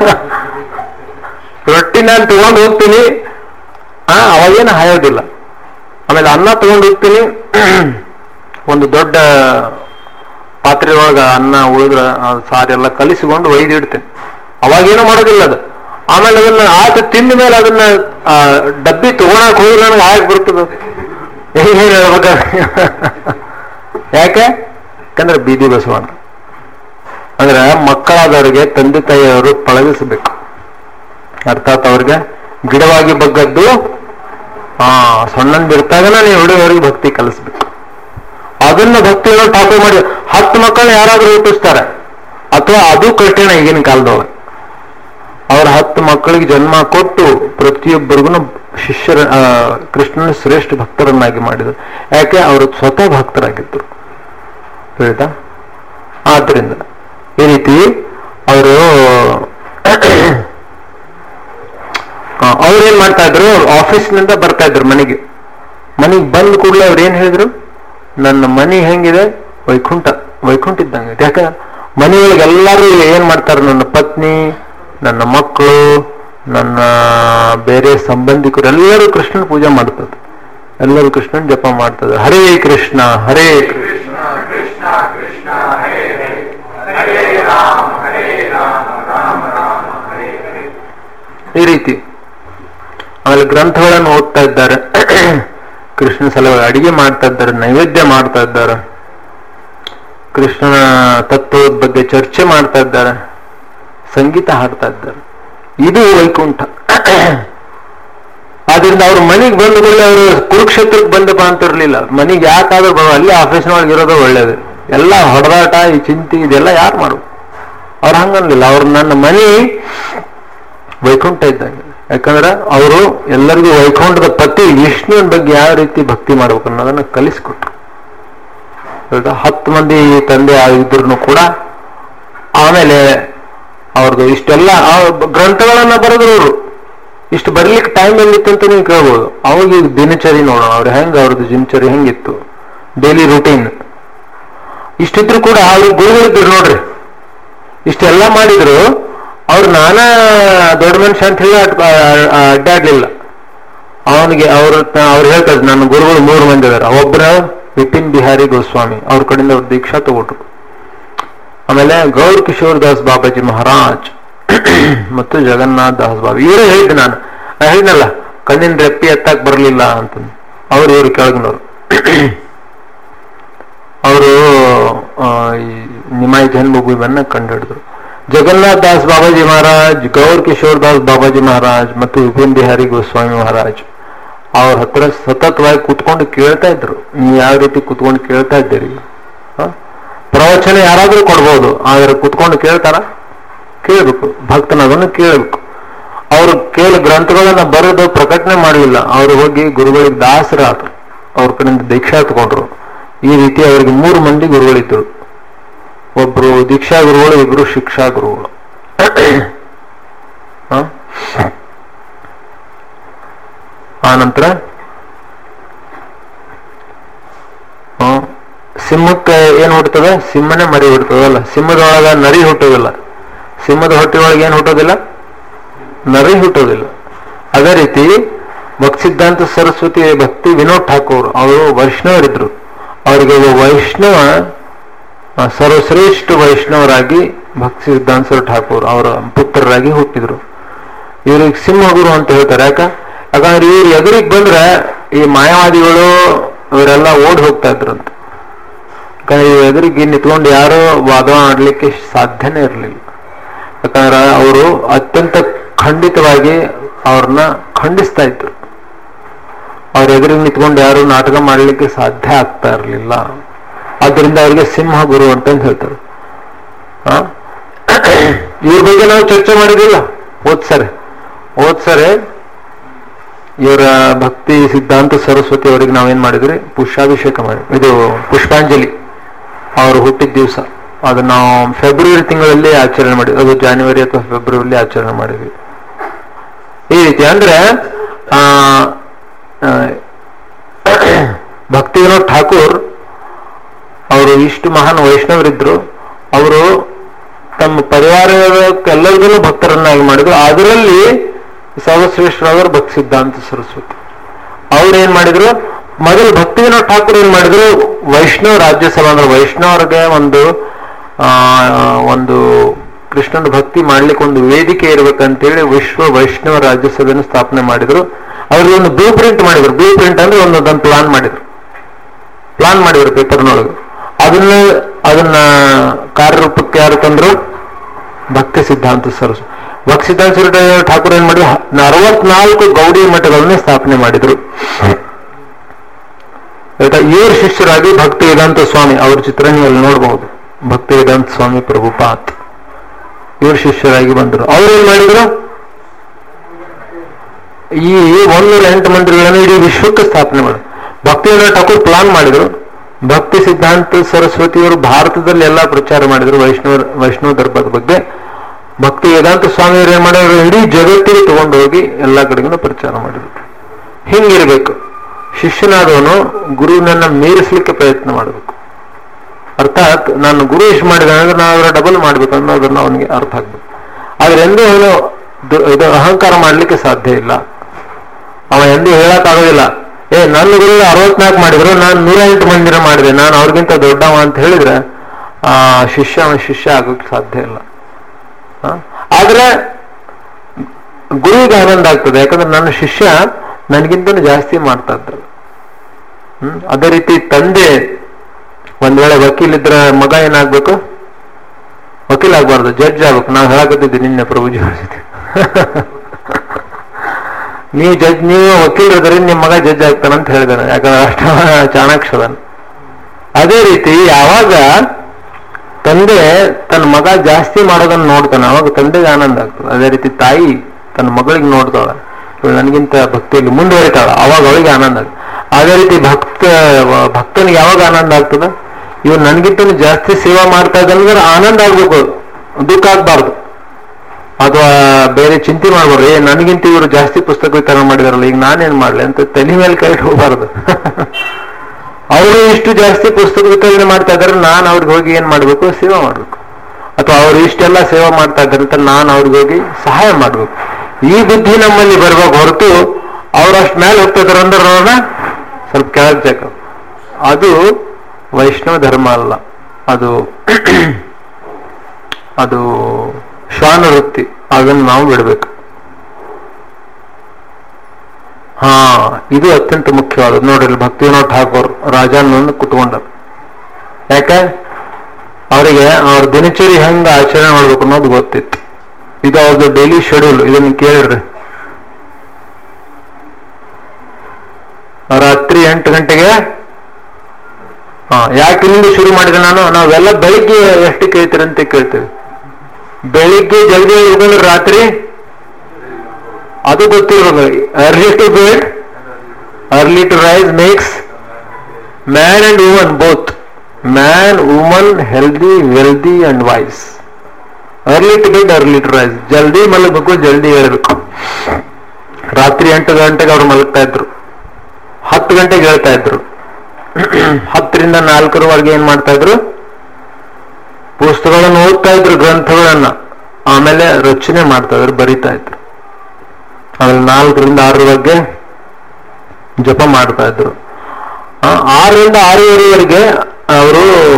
B: ರೊಟ್ಟಿ ನಾನು ತಗೊಂಡ್ ಹೋಗ್ತೀನಿ ಆ ಅವಾಗೇನು ಹಾಯೋದಿಲ್ಲ ಆಮೇಲೆ ಅನ್ನ ತಗೊಂಡು ಹೋಗ್ತೀನಿ ಒಂದು ದೊಡ್ಡ ಪಾತ್ರೆ ಒಳಗ ಅನ್ನ ಉಳಿದ್ರ ಆ ಸಾರೆಲ್ಲ ಕಲಿಸಿಕೊಂಡು ಒಯ್ದು ಇಡ್ತೇನೆ ಅವಾಗೇನು ಮಾಡೋದಿಲ್ಲ ಅದು ಆಮೇಲೆ ಅದನ್ನ ಆತ ತಿಂದ ಮೇಲೆ ಅದನ್ನ ಆ, ಡಬ್ಬಿ ತಗೊಳಕ್ ಹೋಗಿ ನನಗೆ ಹಾಗೆ ಬರ್ತದ ಏನ್ ಹೇಳ್ಬೇಕಾದ್ರೆ ಯಾಕೆ ಯಾಕಂದ್ರೆ ಬೀದಿ ಬಸವಣ್ಣ ಅಂದ್ರೆ ಮಕ್ಕಳಾದವರಿಗೆ ತಂದೆ ತಾಯಿಯವರು ಪಳಗಿಸಬೇಕು ಅರ್ಥಾತ್ ಅವ್ರಿಗೆ ಗಿಡವಾಗಿ ಬಗ್ಗದ್ದು ಆ ಸಣ್ಣಂದಿರ್ತಾಗನ ನೀವು ಹುಡುಗರಿಗೆ ಭಕ್ತಿ ಕಲಿಸ್ಬೇಕು ಅದನ್ನ ಭಕ್ತಿಯನ್ನು ಠಾಕೂರ್ ಮಾಡಿ ಹತ್ತು ಮಕ್ಕಳನ್ನ ಯಾರಾದ್ರೂ ರೂಪಿಸ್ತಾರೆ ಅಥವಾ ಅದು ಕಠಿಣ ಈಗಿನ ಕಾಲದೊಳಗೆ ಅವ್ರ ಹತ್ತು ಮಕ್ಕಳಿಗೆ ಜನ್ಮ ಕೊಟ್ಟು ಪ್ರತಿಯೊಬ್ಬರಿಗೂ ಶಿಷ್ಯರ ಆ, ಕೃಷ್ಣನ ಶ್ರೇಷ್ಠ ಭಕ್ತರನ್ನಾಗಿ ಮಾಡಿದರು ಯಾಕೆ ಅವರು ಸ್ವತಃ ಭಕ್ತರಾಗಿದ್ದರು ತಿಳಿತಾ ಆದ್ರಿಂದ ಈ ರೀತಿ ಅವರು ಅವ್ರೇನ್ ಮಾಡ್ತಾ ಇದ್ರು ಆಫೀಸ್ನಿಂದ ಬರ್ತಾ ಇದ್ರು ಮನೆಗೆ ಮನೆಗೆ ಬಂದ ಕೂಡಲೇ ಅವ್ರು ಏನ್ ಹೇಳಿದ್ರು ನನ್ನ ಮನೆ ಹೆಂಗಿದೆ ವೈಕುಂಠ ವೈಕುಂಠ ಇದ್ದಂಗೆ ಯಾಕ ಮನೆಯೊಳಗೆ ಎಲ್ಲರೂ ಏನ್ ಮಾಡ್ತಾರೆ ನನ್ನ ಪತ್ನಿ ನನ್ನ ಮಕ್ಕಳು ನನ್ನ ಬೇರೆ ಸಂಬಂಧಿಕರು ಎಲ್ಲರೂ ಕೃಷ್ಣನ ಪೂಜೆ ಮಾಡ್ತದೆ ಎಲ್ಲರೂ ಕೃಷ್ಣನ್ ಜಪ ಮಾಡ್ತದೆ ಹರೇ ಕೃಷ್ಣ ಹರೇ ಕೃಷ್ಣ
A: ಕೃಷ್ಣ ಕೃಷ್ಣ ಹರೇ ಹರೇ ಹರೇ ರಾಮ ಹರೇ ರಾಮ ರಾಮ ರಾಮ ಹರೇ ಹರೇ
B: ಈ ರೀತಿ ಆಮೇಲೆ ಗ್ರಂಥಗಳನ್ನು ಓದ್ತಾ ಇದ್ದಾರೆ ಕೃಷ್ಣ ಸಲುವಾಗಿ ಅಡಿಗೆ ಮಾಡ್ತಾ ಇದ್ದಾರೆ ನೈವೇದ್ಯ ಮಾಡ್ತಾ ಇದ್ದಾರೆ ಕೃಷ್ಣನ ತತ್ವದ ಬಗ್ಗೆ ಚರ್ಚೆ ಮಾಡ್ತಾ ಇದ್ದಾರೆ ಸಂಗೀತ ಹಾಡ್ತಾ ಇದ್ದಾರೆ ಇದು ವೈಕುಂಠ ಆದ್ರಿಂದ ಅವ್ರ ಮನೆಗೆ ಬಂದ ಕೂಡಲೇ ಅವರು ಕುರುಕ್ಷೇತ್ರಕ್ಕೆ ಬಂದಪ್ಪ ಅಂತ ಇರ್ಲಿಲ್ಲ ಮನೆಗೆ ಯಾಕಾದ್ರೂ ಬರೋ ಅಲ್ಲಿ ಆಫೀಸ್ನೊಳಗೆ ಇರೋದು ಒಳ್ಳೇದು ಎಲ್ಲ ಹೊಡೆದಾಟ ಈ ಚಿಂತೆ ಇದೆಲ್ಲ ಯಾರು ಮಾಡು ಅವ್ರು ಹಂಗನ್ಲಿಲ್ಲ ಅವ್ರು ನನ್ನ ಮನೆ ವೈಕುಂಠ ಇದ್ದಂಗೆ ಯಾಕಂದ್ರೆ ಅವರು ಎಲ್ಲರಿಗೂ ವೈಕುಂಠದ ಪತಿ ವಿಷ್ಣುವಿನ ಬಗ್ಗೆ ಯಾವ ರೀತಿ ಭಕ್ತಿ ಮಾಡ್ಬೇಕು ಅನ್ನೋದನ್ನ ಕಲಿಸ್ಕೊಟ್ರು ಹೌದಾ ಹತ್ತು ಮಂದಿ ತಂದೆ ಇದ್ರು ಕೂಡ ಆಮೇಲೆ ಅವ್ರದ್ದು ಇಷ್ಟೆಲ್ಲ ಆ ಗ್ರಂಥಗಳನ್ನ ಬರೆದ್ರು ಅವರು ಇಷ್ಟು ಬರ್ಲಿಕ್ಕೆ ಟೈಮ್ ಎಲ್ಲಿತ್ತು ಅಂತ ನೀವು ಕೇಳ್ಬೋದು ಅವಾಗ ಈಗ ದಿನಚರಿ ನೋಡೋಣ ಅವ್ರು ಹೆಂಗ್ ಅವ್ರದ್ದು ದಿನಚರಿ ಹೆಂಗಿತ್ತು ಡೈಲಿ ರೂಟೀನ್ ಇಷ್ಟಿದ್ರು ಕೂಡ ಅವ್ರು ಗುರುಗಳಿದ್ರು ನೋಡ್ರಿ ಇಷ್ಟೆಲ್ಲ ಮಾಡಿದ್ರು ಅವ್ರು ನಾನಾ ದೊಡ್ಡ ಮನುಷ್ಯ ಅಂತ ಹೇಳಿ ಅಡ್- ಆ- ಆ- ಅಡ್ಡಾಡ್ಲಿಲ್ಲ ಅವನಿಗೆ ಅವ್ರ ಅವ್ರು ಹೇಳ್ತಾರೆ ನನ್ನ ಗುರುಗಳು ಮೂರು ಮಂದಿ ಇದಾರೆ ಒಬ್ಬರ ವಿಪಿನ್ ಬಿಹಾರಿ ಗೋಸ್ವಾಮಿ ಅವ್ರ ಕಡೆಯಿಂದ ಅವ್ರು ದೀಕ್ಷಾ ತಗೊಟ್ರು ಆಮೇಲೆ ಗೌರ್ ಕಿಶೋರ್ ದಾಸ್ ಬಾಬಾಜಿ ಮಹಾರಾಜ್ ಮತ್ತು ಜಗನ್ನಾಥ್ ದಾಸ್ ಬಾಬಾ ಇವರೇ ಹೇಳಿದ್ದೆ ನಾನು ನಾ ಹೇಳಿದ್ನಲ್ಲ ಕಣ್ಣಿನ ರೆಪ್ಪಿ ಎತ್ತಾಕ್ ಬರಲಿಲ್ಲ ಅಂತ ಅವ್ರು ಇವ್ರು ಕೆಳಗಿನವ್ರು ಅವರು ಈ ನಿಮಾಯಿ ಜನ್ಮಭೂಮಿಯನ್ನ ಕಂಡುಹಿಡಿದ್ರು ಜಗನ್ನಾಥ್ ದಾಸ್ ಬಾಬಾಜಿ ಮಹಾರಾಜ್ ಗೌರ್ ಕಿಶೋರ್ ದಾಸ್ ಬಾಬಾಜಿ ಮಹಾರಾಜ್ ಮತ್ತು ವಿಪಿನ್ ಬಿಹಾರಿ ಗೋಸ್ವಾಮಿ ಮಹಾರಾಜ್ ಅವ್ರ ಹತ್ರ ಸತತವಾಗಿ ಕುತ್ಕೊಂಡು ಕೇಳ್ತಾ ಇದ್ರು ನೀವು ಯಾವ ರೀತಿ ಕುತ್ಕೊಂಡು ಕೇಳ್ತಾ ಇದ್ದೀರಿ ಹ? ಪ್ರವಚನ ಯಾರಾದ್ರೂ ಕೊಡ್ಬೋದು ಆದ್ರೆ ಕುತ್ಕೊಂಡು ಕೇಳ್ತಾರ ಕೇಳ್ಬೇಕು ಭಕ್ತನದನ್ನು ಕೇಳಬೇಕು ಅವರು ಕೇಳ ಗ್ರಂಥಗಳನ್ನ ಬರೆದು ಪ್ರಕಟಣೆ ಮಾಡಲಿಲ್ಲ ಅವರು ಹೋಗಿ ಗುರುಗಳಿಗೆ ದಾಸರಾದ್ರು ಅವ್ರ ಕಡೆಯಿಂದ ದೀಕ್ಷಾ ತಗೊಂಡ್ರು ಈ ರೀತಿ ಅವರಿಗೆ ಮೂರು ಮಂದಿ ಗುರುಗಳಿದ್ರು ಒಬ್ರು ದೀಕ್ಷಾ ಗುರುಗಳು ಇಬ್ರು ಶಿಕ್ಷಾ ಗುರುಗಳು ಹ? ಆ ನಂತರ ಹ, ಸಿಂಹಕ್ಕೆ ಏನ್ ಹುಟ್ಟುತ್ತದೆ ಸಿಂಹನೇ ಮರಿ ಹುಟ್ಟುತ್ತದಲ್ಲ ಸಿಂಹದೊಳಗ ನರಿ ಹುಟ್ಟೋದಿಲ್ಲ ಸಿಂಹದ ಹೊಟ್ಟೆಯೊಳಗೆ ಏನ್ ಹುಟ್ಟೋದಿಲ್ಲ ನರಿ ಹುಟ್ಟೋದಿಲ್ಲ ಅದೇ ರೀತಿ ಭಕ್ತಿ ಸಿದ್ಧಾಂತ ಸರಸ್ವತಿ ಭಕ್ತಿ ವಿನೋದ್ ಠಾಕೂರ್ ಅವರು ವೈಷ್ಣವರಿದ್ರು ಅವರಿಗೆ ಒಬ್ಬ ವೈಷ್ಣವ ಆ, ಸರ್ವಶ್ರೇಷ್ಠ ವೈಷ್ಣವರಾಗಿ ಭಕ್ತಿ ಸಿದ್ಧಾಂತ ಸರ್ ಠಾಕೂರ್ ಅವರ ಪುತ್ರರಾಗಿ ಹುಟ್ಟಿದ್ರು ಇವ್ರಿಗೆ ಸಿಂಹಗುರು ಅಂತ ಹೇಳ್ತಾರೆ ಯಾಕ ಯಾಕಂದ್ರೆ ಇವ್ರು ಎದುರಿಗೆ ಬಂದ್ರೆ ಈ ಮಾಯಾವಾದಿಗಳು ಇವರೆಲ್ಲ ಓಡ್ ಹೋಗ್ತಾ ಇದ್ರಂತ ಯಾಕಂದ್ರೆ ಇವ್ರ ಎದುರಿಗೆ ನಿಂತ್ಕೊಂಡು ಯಾರು ವಾದ ಆಡ್ಲಿಕ್ಕೆ ಸಾಧ್ಯನೇ ಇರಲಿಲ್ಲ ಯಾಕಂದ್ರೆ ಅವರು ಅತ್ಯಂತ ಖಂಡಿತವಾಗಿ ಅವ್ರನ್ನ ಖಂಡಿಸ್ತಾ ಇದ್ರು ಅವ್ರ ಎದುರಿಗೆ ನಿಂತ್ಕೊಂಡು ಯಾರು ನಾಟಕ ಮಾಡಲಿಕ್ಕೆ ಸಾಧ್ಯ ಆಗ್ತಾ ಇರಲಿಲ್ಲ ಆದ್ದರಿಂದ ಅವರಿಗೆ ಸಿಂಹ ಗುರು ಅಂತ ಹೇಳ್ತಾರೆ ಆ? ಇವ್ರ ಬಗ್ಗೆ ನಾವು ಚರ್ಚೆ ಮಾಡಿದಿಲ್ಲ ಓದ್ಸರೆ ಓದ್ಸರೆ ಇವರ ಭಕ್ತಿ ಸಿದ್ಧಾಂತ ಸರಸ್ವತಿ ಅವರಿಗೆ ನಾವೇನ್ ಮಾಡಿದ್ರಿ ಪುಷ್ಪಾಭಿಷೇಕ ಮಾಡಿ ಇದು ಪುಷ್ಪಾಂಜಲಿ ಅವರು ಹುಟ್ಟಿದ ದಿವಸ ಅದು ನಾವು ಫೆಬ್ರವರಿ ತಿಂಗಳಲ್ಲಿ ಆಚರಣೆ ಮಾಡಿದ್ವಿ ಅದು ಜಾನ್ವರಿ ಅಥವಾ ಫೆಬ್ರವರಿ ಆಚರಣೆ ಮಾಡಿದ್ವಿ ಈ ರೀತಿ ಅಂದ್ರೆ ಆ, ಆ, ಭಕ್ತಿ ವಿನೋದ್ ಠಾಕೂರ್ ಅವರು ಇಷ್ಟು ಮಹಾನ್ ವೈಷ್ಣವರಿದ್ರು ಅವರು ತಮ್ಮ ಪರಿವಾರದ ಎಲ್ಲರಿಗೂ ಭಕ್ತರನ್ನಾಗಿ ಮಾಡಿದ್ರು ಅದರಲ್ಲಿ ಸರ್ವಶ್ರೇಷ್ಠರಾದವರು ಭಕ್ತಿ ಸಿದ್ಧಾಂತ ಸರಸ್ವತಿ ಅವ್ರು ಏನ್ ಮಾಡಿದ್ರು ಮೊದಲು ಭಕ್ತಿ ವಿನೋದ್ ಠಾಕೂರ್ ಏನ್ ಮಾಡಿದ್ರು ವೈಷ್ಣವ ರಾಜ್ಯಸಭಾ ಅಂದ್ರೆ ವೈಷ್ಣವರಿಗೆ ಒಂದು ಆ ಒಂದು ಕೃಷ್ಣನ ಭಕ್ತಿ ಮಾಡ್ಲಿಕ್ಕೆ ಒಂದು ವೇದಿಕೆ ಇರ್ಬೇಕಂತೇಳಿ ವಿಶ್ವ ವೈಷ್ಣವ ರಾಜ್ಯಸಭೆಯನ್ನು ಸ್ಥಾಪನೆ ಮಾಡಿದ್ರು ಅವ್ರಿಗೆ ಒಂದು ಬ್ಲೂ ಪ್ರಿಂಟ್ ಮಾಡಿದ್ರು ಬ್ಲೂ ಪ್ರಿಂಟ್ ಅಂದ್ರೆ ಒಂದೊಂದೊಂದು ಪ್ಲಾನ್ ಮಾಡಿದ್ರು ಪ್ಲಾನ್ ಮಾಡಿದ್ರು ಪೇಪರ್ನೊಳಗೆ ಅದನ್ನ ಅದನ್ನ ಕಾರ್ಯರೂಪಕ್ಕೆ ಯಾರು ತಂದ್ರು ಭಕ್ತಿ ಸಿದ್ಧಾಂತ ಸರಸ್ ಭಕ್ತಿ ಸಿದ್ಧಾಂತ ಸರಸ್ವತಿ ಠಾಕೂರ್ ಏನ್ ಮಾಡಿದ್ರು ಅರವತ್ನಾಲ್ಕು ಗೌಡಿ ಮಠಗಳನ್ನ ಸ್ಥಾಪನೆ ಮಾಡಿದ್ರು ಆಯ್ತಾ ಇವ್ರ ಶಿಷ್ಯರಾಗಿ ಭಕ್ತಿ ವೇದಾಂತ ಸ್ವಾಮಿ ಅವ್ರ ಚಿತ್ರ ನೀವು ಅಲ್ಲಿ ನೋಡಬಹುದು ಭಕ್ತಿ ವೇದಾಂತ ಸ್ವಾಮಿ ಪ್ರಭುಪಾತ್ ಇವ್ರ ಶಿಷ್ಯರಾಗಿ ಬಂದರು ಅವ್ರು ಏನ್ ಮಾಡಿದ್ರು ಈ ಒಂದೂರ ಎಂಟು ಮಂದಿರಗಳನ್ನು ಇಡೀ ವಿಶ್ವಕ್ಕೆ ಸ್ಥಾಪನೆ ಮಾಡಿ ಭಕ್ತಿ ವೇದಾಂತ ಠಾಕೂರ್ ಪ್ಲಾನ್ ಮಾಡಿದ್ರು ಭಕ್ತಿ ಸಿದ್ಧಾಂತ ಸರಸ್ವತಿಯವರು ಭಾರತದಲ್ಲಿ ಎಲ್ಲ ಪ್ರಚಾರ ಮಾಡಿದ್ರು ವೈಷ್ಣವ ವೈಷ್ಣವ ಧರ್ಮದ ಬಗ್ಗೆ ಭಕ್ತಿ ವೇದಾಂತ ಸ್ವಾಮಿಯವರು ಏನ್ ಮಾಡಿದ್ರು ಇಡೀ ಜಗತ್ತಿಗೆ ತಗೊಂಡು ಹೋಗಿ ಎಲ್ಲಾ ಕಡೆಗೂ ಪ್ರಚಾರ ಮಾಡಿದ್ರು ಹಿಂಗಿರ್ಬೇಕು ಶಿಷ್ಯನಾದವನು ಗುರುವಿನನ್ನ ಮೀರಿಸಲಿಕ್ಕೆ ಪ್ರಯತ್ನ ಮಾಡಬೇಕು ಅರ್ಥಾತ್ ನಾನು ಗುರು ಇಷ್ಟು ಮಾಡಿದ ಅಂದ್ರೆ ನಾನು ಅದರ ಡಬಲ್ ಮಾಡ್ಬೇಕು ಅನ್ನೋದನ್ನ ಅವನಿಗೆ ಅರ್ಥ ಆಗ್ಬೇಕು ಆದ್ರೆ ಎಂದೂ ಅವನು ದು- ಇದು ಅಹಂಕಾರ ಮಾಡ್ಲಿಕ್ಕೆ ಸಾಧ್ಯ ಇಲ್ಲ ಅವ ಎಂದೂ ಹೇಳಕ್ ಆಗೋದಿಲ್ಲ ಏ ನನ್ನ ಗುರು ಅರವತ್ನಾಲ್ಕು ಮಾಡಿದ್ರು ನಾನು ನೂರ ಎಂಟು ಮಂದಿರ ಮಾಡಿದೆ ನಾನು ಅವ್ರಿಗಿಂತ ದೊಡ್ಡವ ಅಂತ ಹೇಳಿದ್ರೆ ಆ ಶಿಷ್ಯ ಅವನ ಶಿಷ್ಯ ಆಗೋಕ್ ಸಾಧ್ಯ ಇಲ್ಲ ಹ? ಆದ್ರೆ ಗುರುವಿಗೆ ಆನಂದ ಆಗ್ತದೆ ಯಾಕಂದ್ರೆ ನನ್ನ ಶಿಷ್ಯ ನನಗಿಂತನೂ ಜಾಸ್ತಿ ಮಾಡ್ತಾ ಇದ್ರು ಹ್ಮ್ ಅದೇ ರೀತಿ ತಂದೆ ಒಂದ್ ವೇಳೆ ವಕೀಲ್ ಇದ್ರ ಮಗ ಏನಾಗ್ಬೇಕು ವಕೀಲ್ ಆಗ್ಬಾರ್ದು ಜಡ್ಜ್ ಆಗ್ಬೇಕು ನಾವು ಹೇಳಕತ್ತಿದ್ದೆ ನಿನ್ನೆ ಪ್ರಭುಜಿ ಅವ್ರ ಜೊತೆ ನೀವು ಜಡ್ಜ್ ನೀವು ವಕೀಲ್ ಇದ್ರೆ ನಿಮ್ಮ ಮಗ ಜಡ್ಜ್ ಆಗ್ತಾನಂತ ಹೇಳಿದಾನೆ ಯಾಕಂದ್ರೆ ಅಷ್ಟ ಚಾಣಾಕ್ಷದನ್ ಅದೇ ರೀತಿ ಯಾವಾಗ ತಂದೆ ತನ್ನ ಮಗ ಜಾಸ್ತಿ ಮಾಡೋದನ್ನ ನೋಡ್ತಾನೆ ಅವಾಗ ತಂದೆಗೆ ಆನಂದ ಆಗ್ತದೆ ಅದೇ ರೀತಿ ತಾಯಿ ತನ್ನ ಮಗಳಿಗೆ ನೋಡ್ತಾಳ ಇವಳು ನನಗಿಂತ ಭಕ್ತಿಯಲ್ಲಿ ಮುಂದುವರಿತಾಳ ಅವಾಗ ಅವಳಿಗೆ ಆನಂದ ಆಗ್ತದೆ ಅದೇ ರೀತಿ ಭಕ್ತ ಭಕ್ತನಿಗೆ ಯಾವಾಗ ಆನಂದ ಆಗ್ತದೆ ಇವ್ ನನಗಿಂತ ಜಾಸ್ತಿ ಸೇವಾ ಮಾಡ್ತಾ ಇದ್ದಂದ್ರೆ ಆನಂದ ಆಗ್ಬೇಕು ದುಃಖ ಆಗ್ಬಾರ್ದು ಅಥವಾ ಬೇರೆ ಚಿಂತೆ ಮಾಡ್ಬಾರ್ದು ಏ ನನಗಿಂತ ಇವರು ಜಾಸ್ತಿ ಪುಸ್ತಕ ವಿತರಣೆ ಮಾಡಿದಾರಲ್ಲ ಈಗ ನಾನೇನ್ ಮಾಡ್ಲಿ ಅಂತ ತಲೆ ಮೇಲೆ ಕೈ ಹೋಗ್ಬಾರ್ದು ಅವರು ಇಷ್ಟು ಜಾಸ್ತಿ ಪುಸ್ತಕ ವಿತರಣೆ ಮಾಡ್ತಾ ಇದ್ದಾರೆ ನಾನು ಅವ್ರಿಗೆ ಹೋಗಿ ಏನ್ ಮಾಡ್ಬೇಕು ಸೇವೆ ಮಾಡ್ಬೇಕು ಅಥವಾ ಅವ್ರು ಇಷ್ಟೆಲ್ಲ ಸೇವೆ ಮಾಡ್ತಾ ಇದ್ದಾರೆ ಅಂತ ನಾನು ಅವ್ರಿಗೆ ಹೋಗಿ ಸಹಾಯ ಮಾಡ್ಬೇಕು ಈ ಬುದ್ಧಿ ನಮ್ಮಲ್ಲಿ ಬರ್ಬೇಕು ಹೊರತು ಅವ್ರು ಅಷ್ಟು ಮೇಲೆ ಹೋಗ್ತಿದಾರೆ ಅಂದ್ರೆ ನೋಡೋಣ ಸ್ವಲ್ಪ ಕೆಳಗೆ ಜಾಕ ಅದು ವೈಷ್ಣವ ಧರ್ಮ ಅಲ್ಲ ಅದು ಅದು ಶ್ವಾನ ವೃತ್ತಿ ಅದನ್ನು ನಾವು ಬಿಡಬೇಕು ಹಾ ಇದು ಅತ್ಯಂತ ಮುಖ್ಯವಾದದ್ದು ನೋಡ್ರಿ ಭಕ್ತಿವಿನೋದ್ ಠಾಕೂರ್ ರಾಜಾನಂದ್ ಕುತ್ಕೊಂಡರು ಯಾಕೆ ಅವರಿಗೆ ಅವ್ರ ದಿನಚರಿ ಹೆಂಗ ಆಚರಣೆ ಮಾಡ್ಬೇಕು ಅನ್ನೋದು ಗೊತ್ತಿತ್ತು ಇದು ಅವ್ರದ್ದು ಡೈಲಿ ಶೆಡ್ಯೂಲ್ ಇದನ್ನ ಕೇಳ್ರಿ ರಾತ್ರಿ ಎಂಟು ಗಂಟೆಗೆ ಹಾ ಯಾಕೆ ಇಲ್ಲಿಂದ ಶುರು ಮಾಡಿದೆ ನಾನು ನಾವೆಲ್ಲ ಬೆಳಿಗ್ಗೆ ಎಷ್ಟು ಕೇಳ್ತೀರಿ ಅಂತ ಕೇಳ್ತೇವೆ ಬೆಳಿಗ್ಗೆ ಜಲ್ದಿ ಇಳ್ಕೊಂಡು ರಾತ್ರಿ ಅದು ಗೊತ್ತಿರ್ಬೇಕು early to bed early to rise makes man and woman both man woman healthy wealthy and wise early to bed early to rise ಜಲ್ದಿ ಮಲಗಬೇಕು ಜಲ್ದಿ ಹೇಳ್ಬೇಕು ರಾತ್ರಿ ಎಂಟು ಗಂಟೆಗೆ ಅವ್ರು ಮಲಗ್ತಾ ಇದ್ರು ಹತ್ತು ಗಂಟೆಗೆ ಹೇಳ್ತಾ ಇದ್ರು ಹತ್ತರಿಂದ ನಾಲ್ಕರವರೆಗೆ ಏನ್ ಮಾಡ್ತಾ ಇದ್ರು ಪುಸ್ತಕಗಳನ್ನು ಓದ್ತಾ ಇದ್ರು ಗ್ರಂಥಗಳನ್ನ ಆಮೇಲೆ ರಚನೆ ಮಾಡ್ತಾ ಇದ್ರು ಬರಿತಾ ಇದ್ರು ಆಮೇಲೆ ನಾಲ್ಕರಿಂದ ಆರರವರೆಗೆ ಜಪ ಮಾಡ್ತಾ ಇದ್ರು ಆ, ಆರರಿಂದ ಆರೂವರೆವರೆಗೆ ಅವರು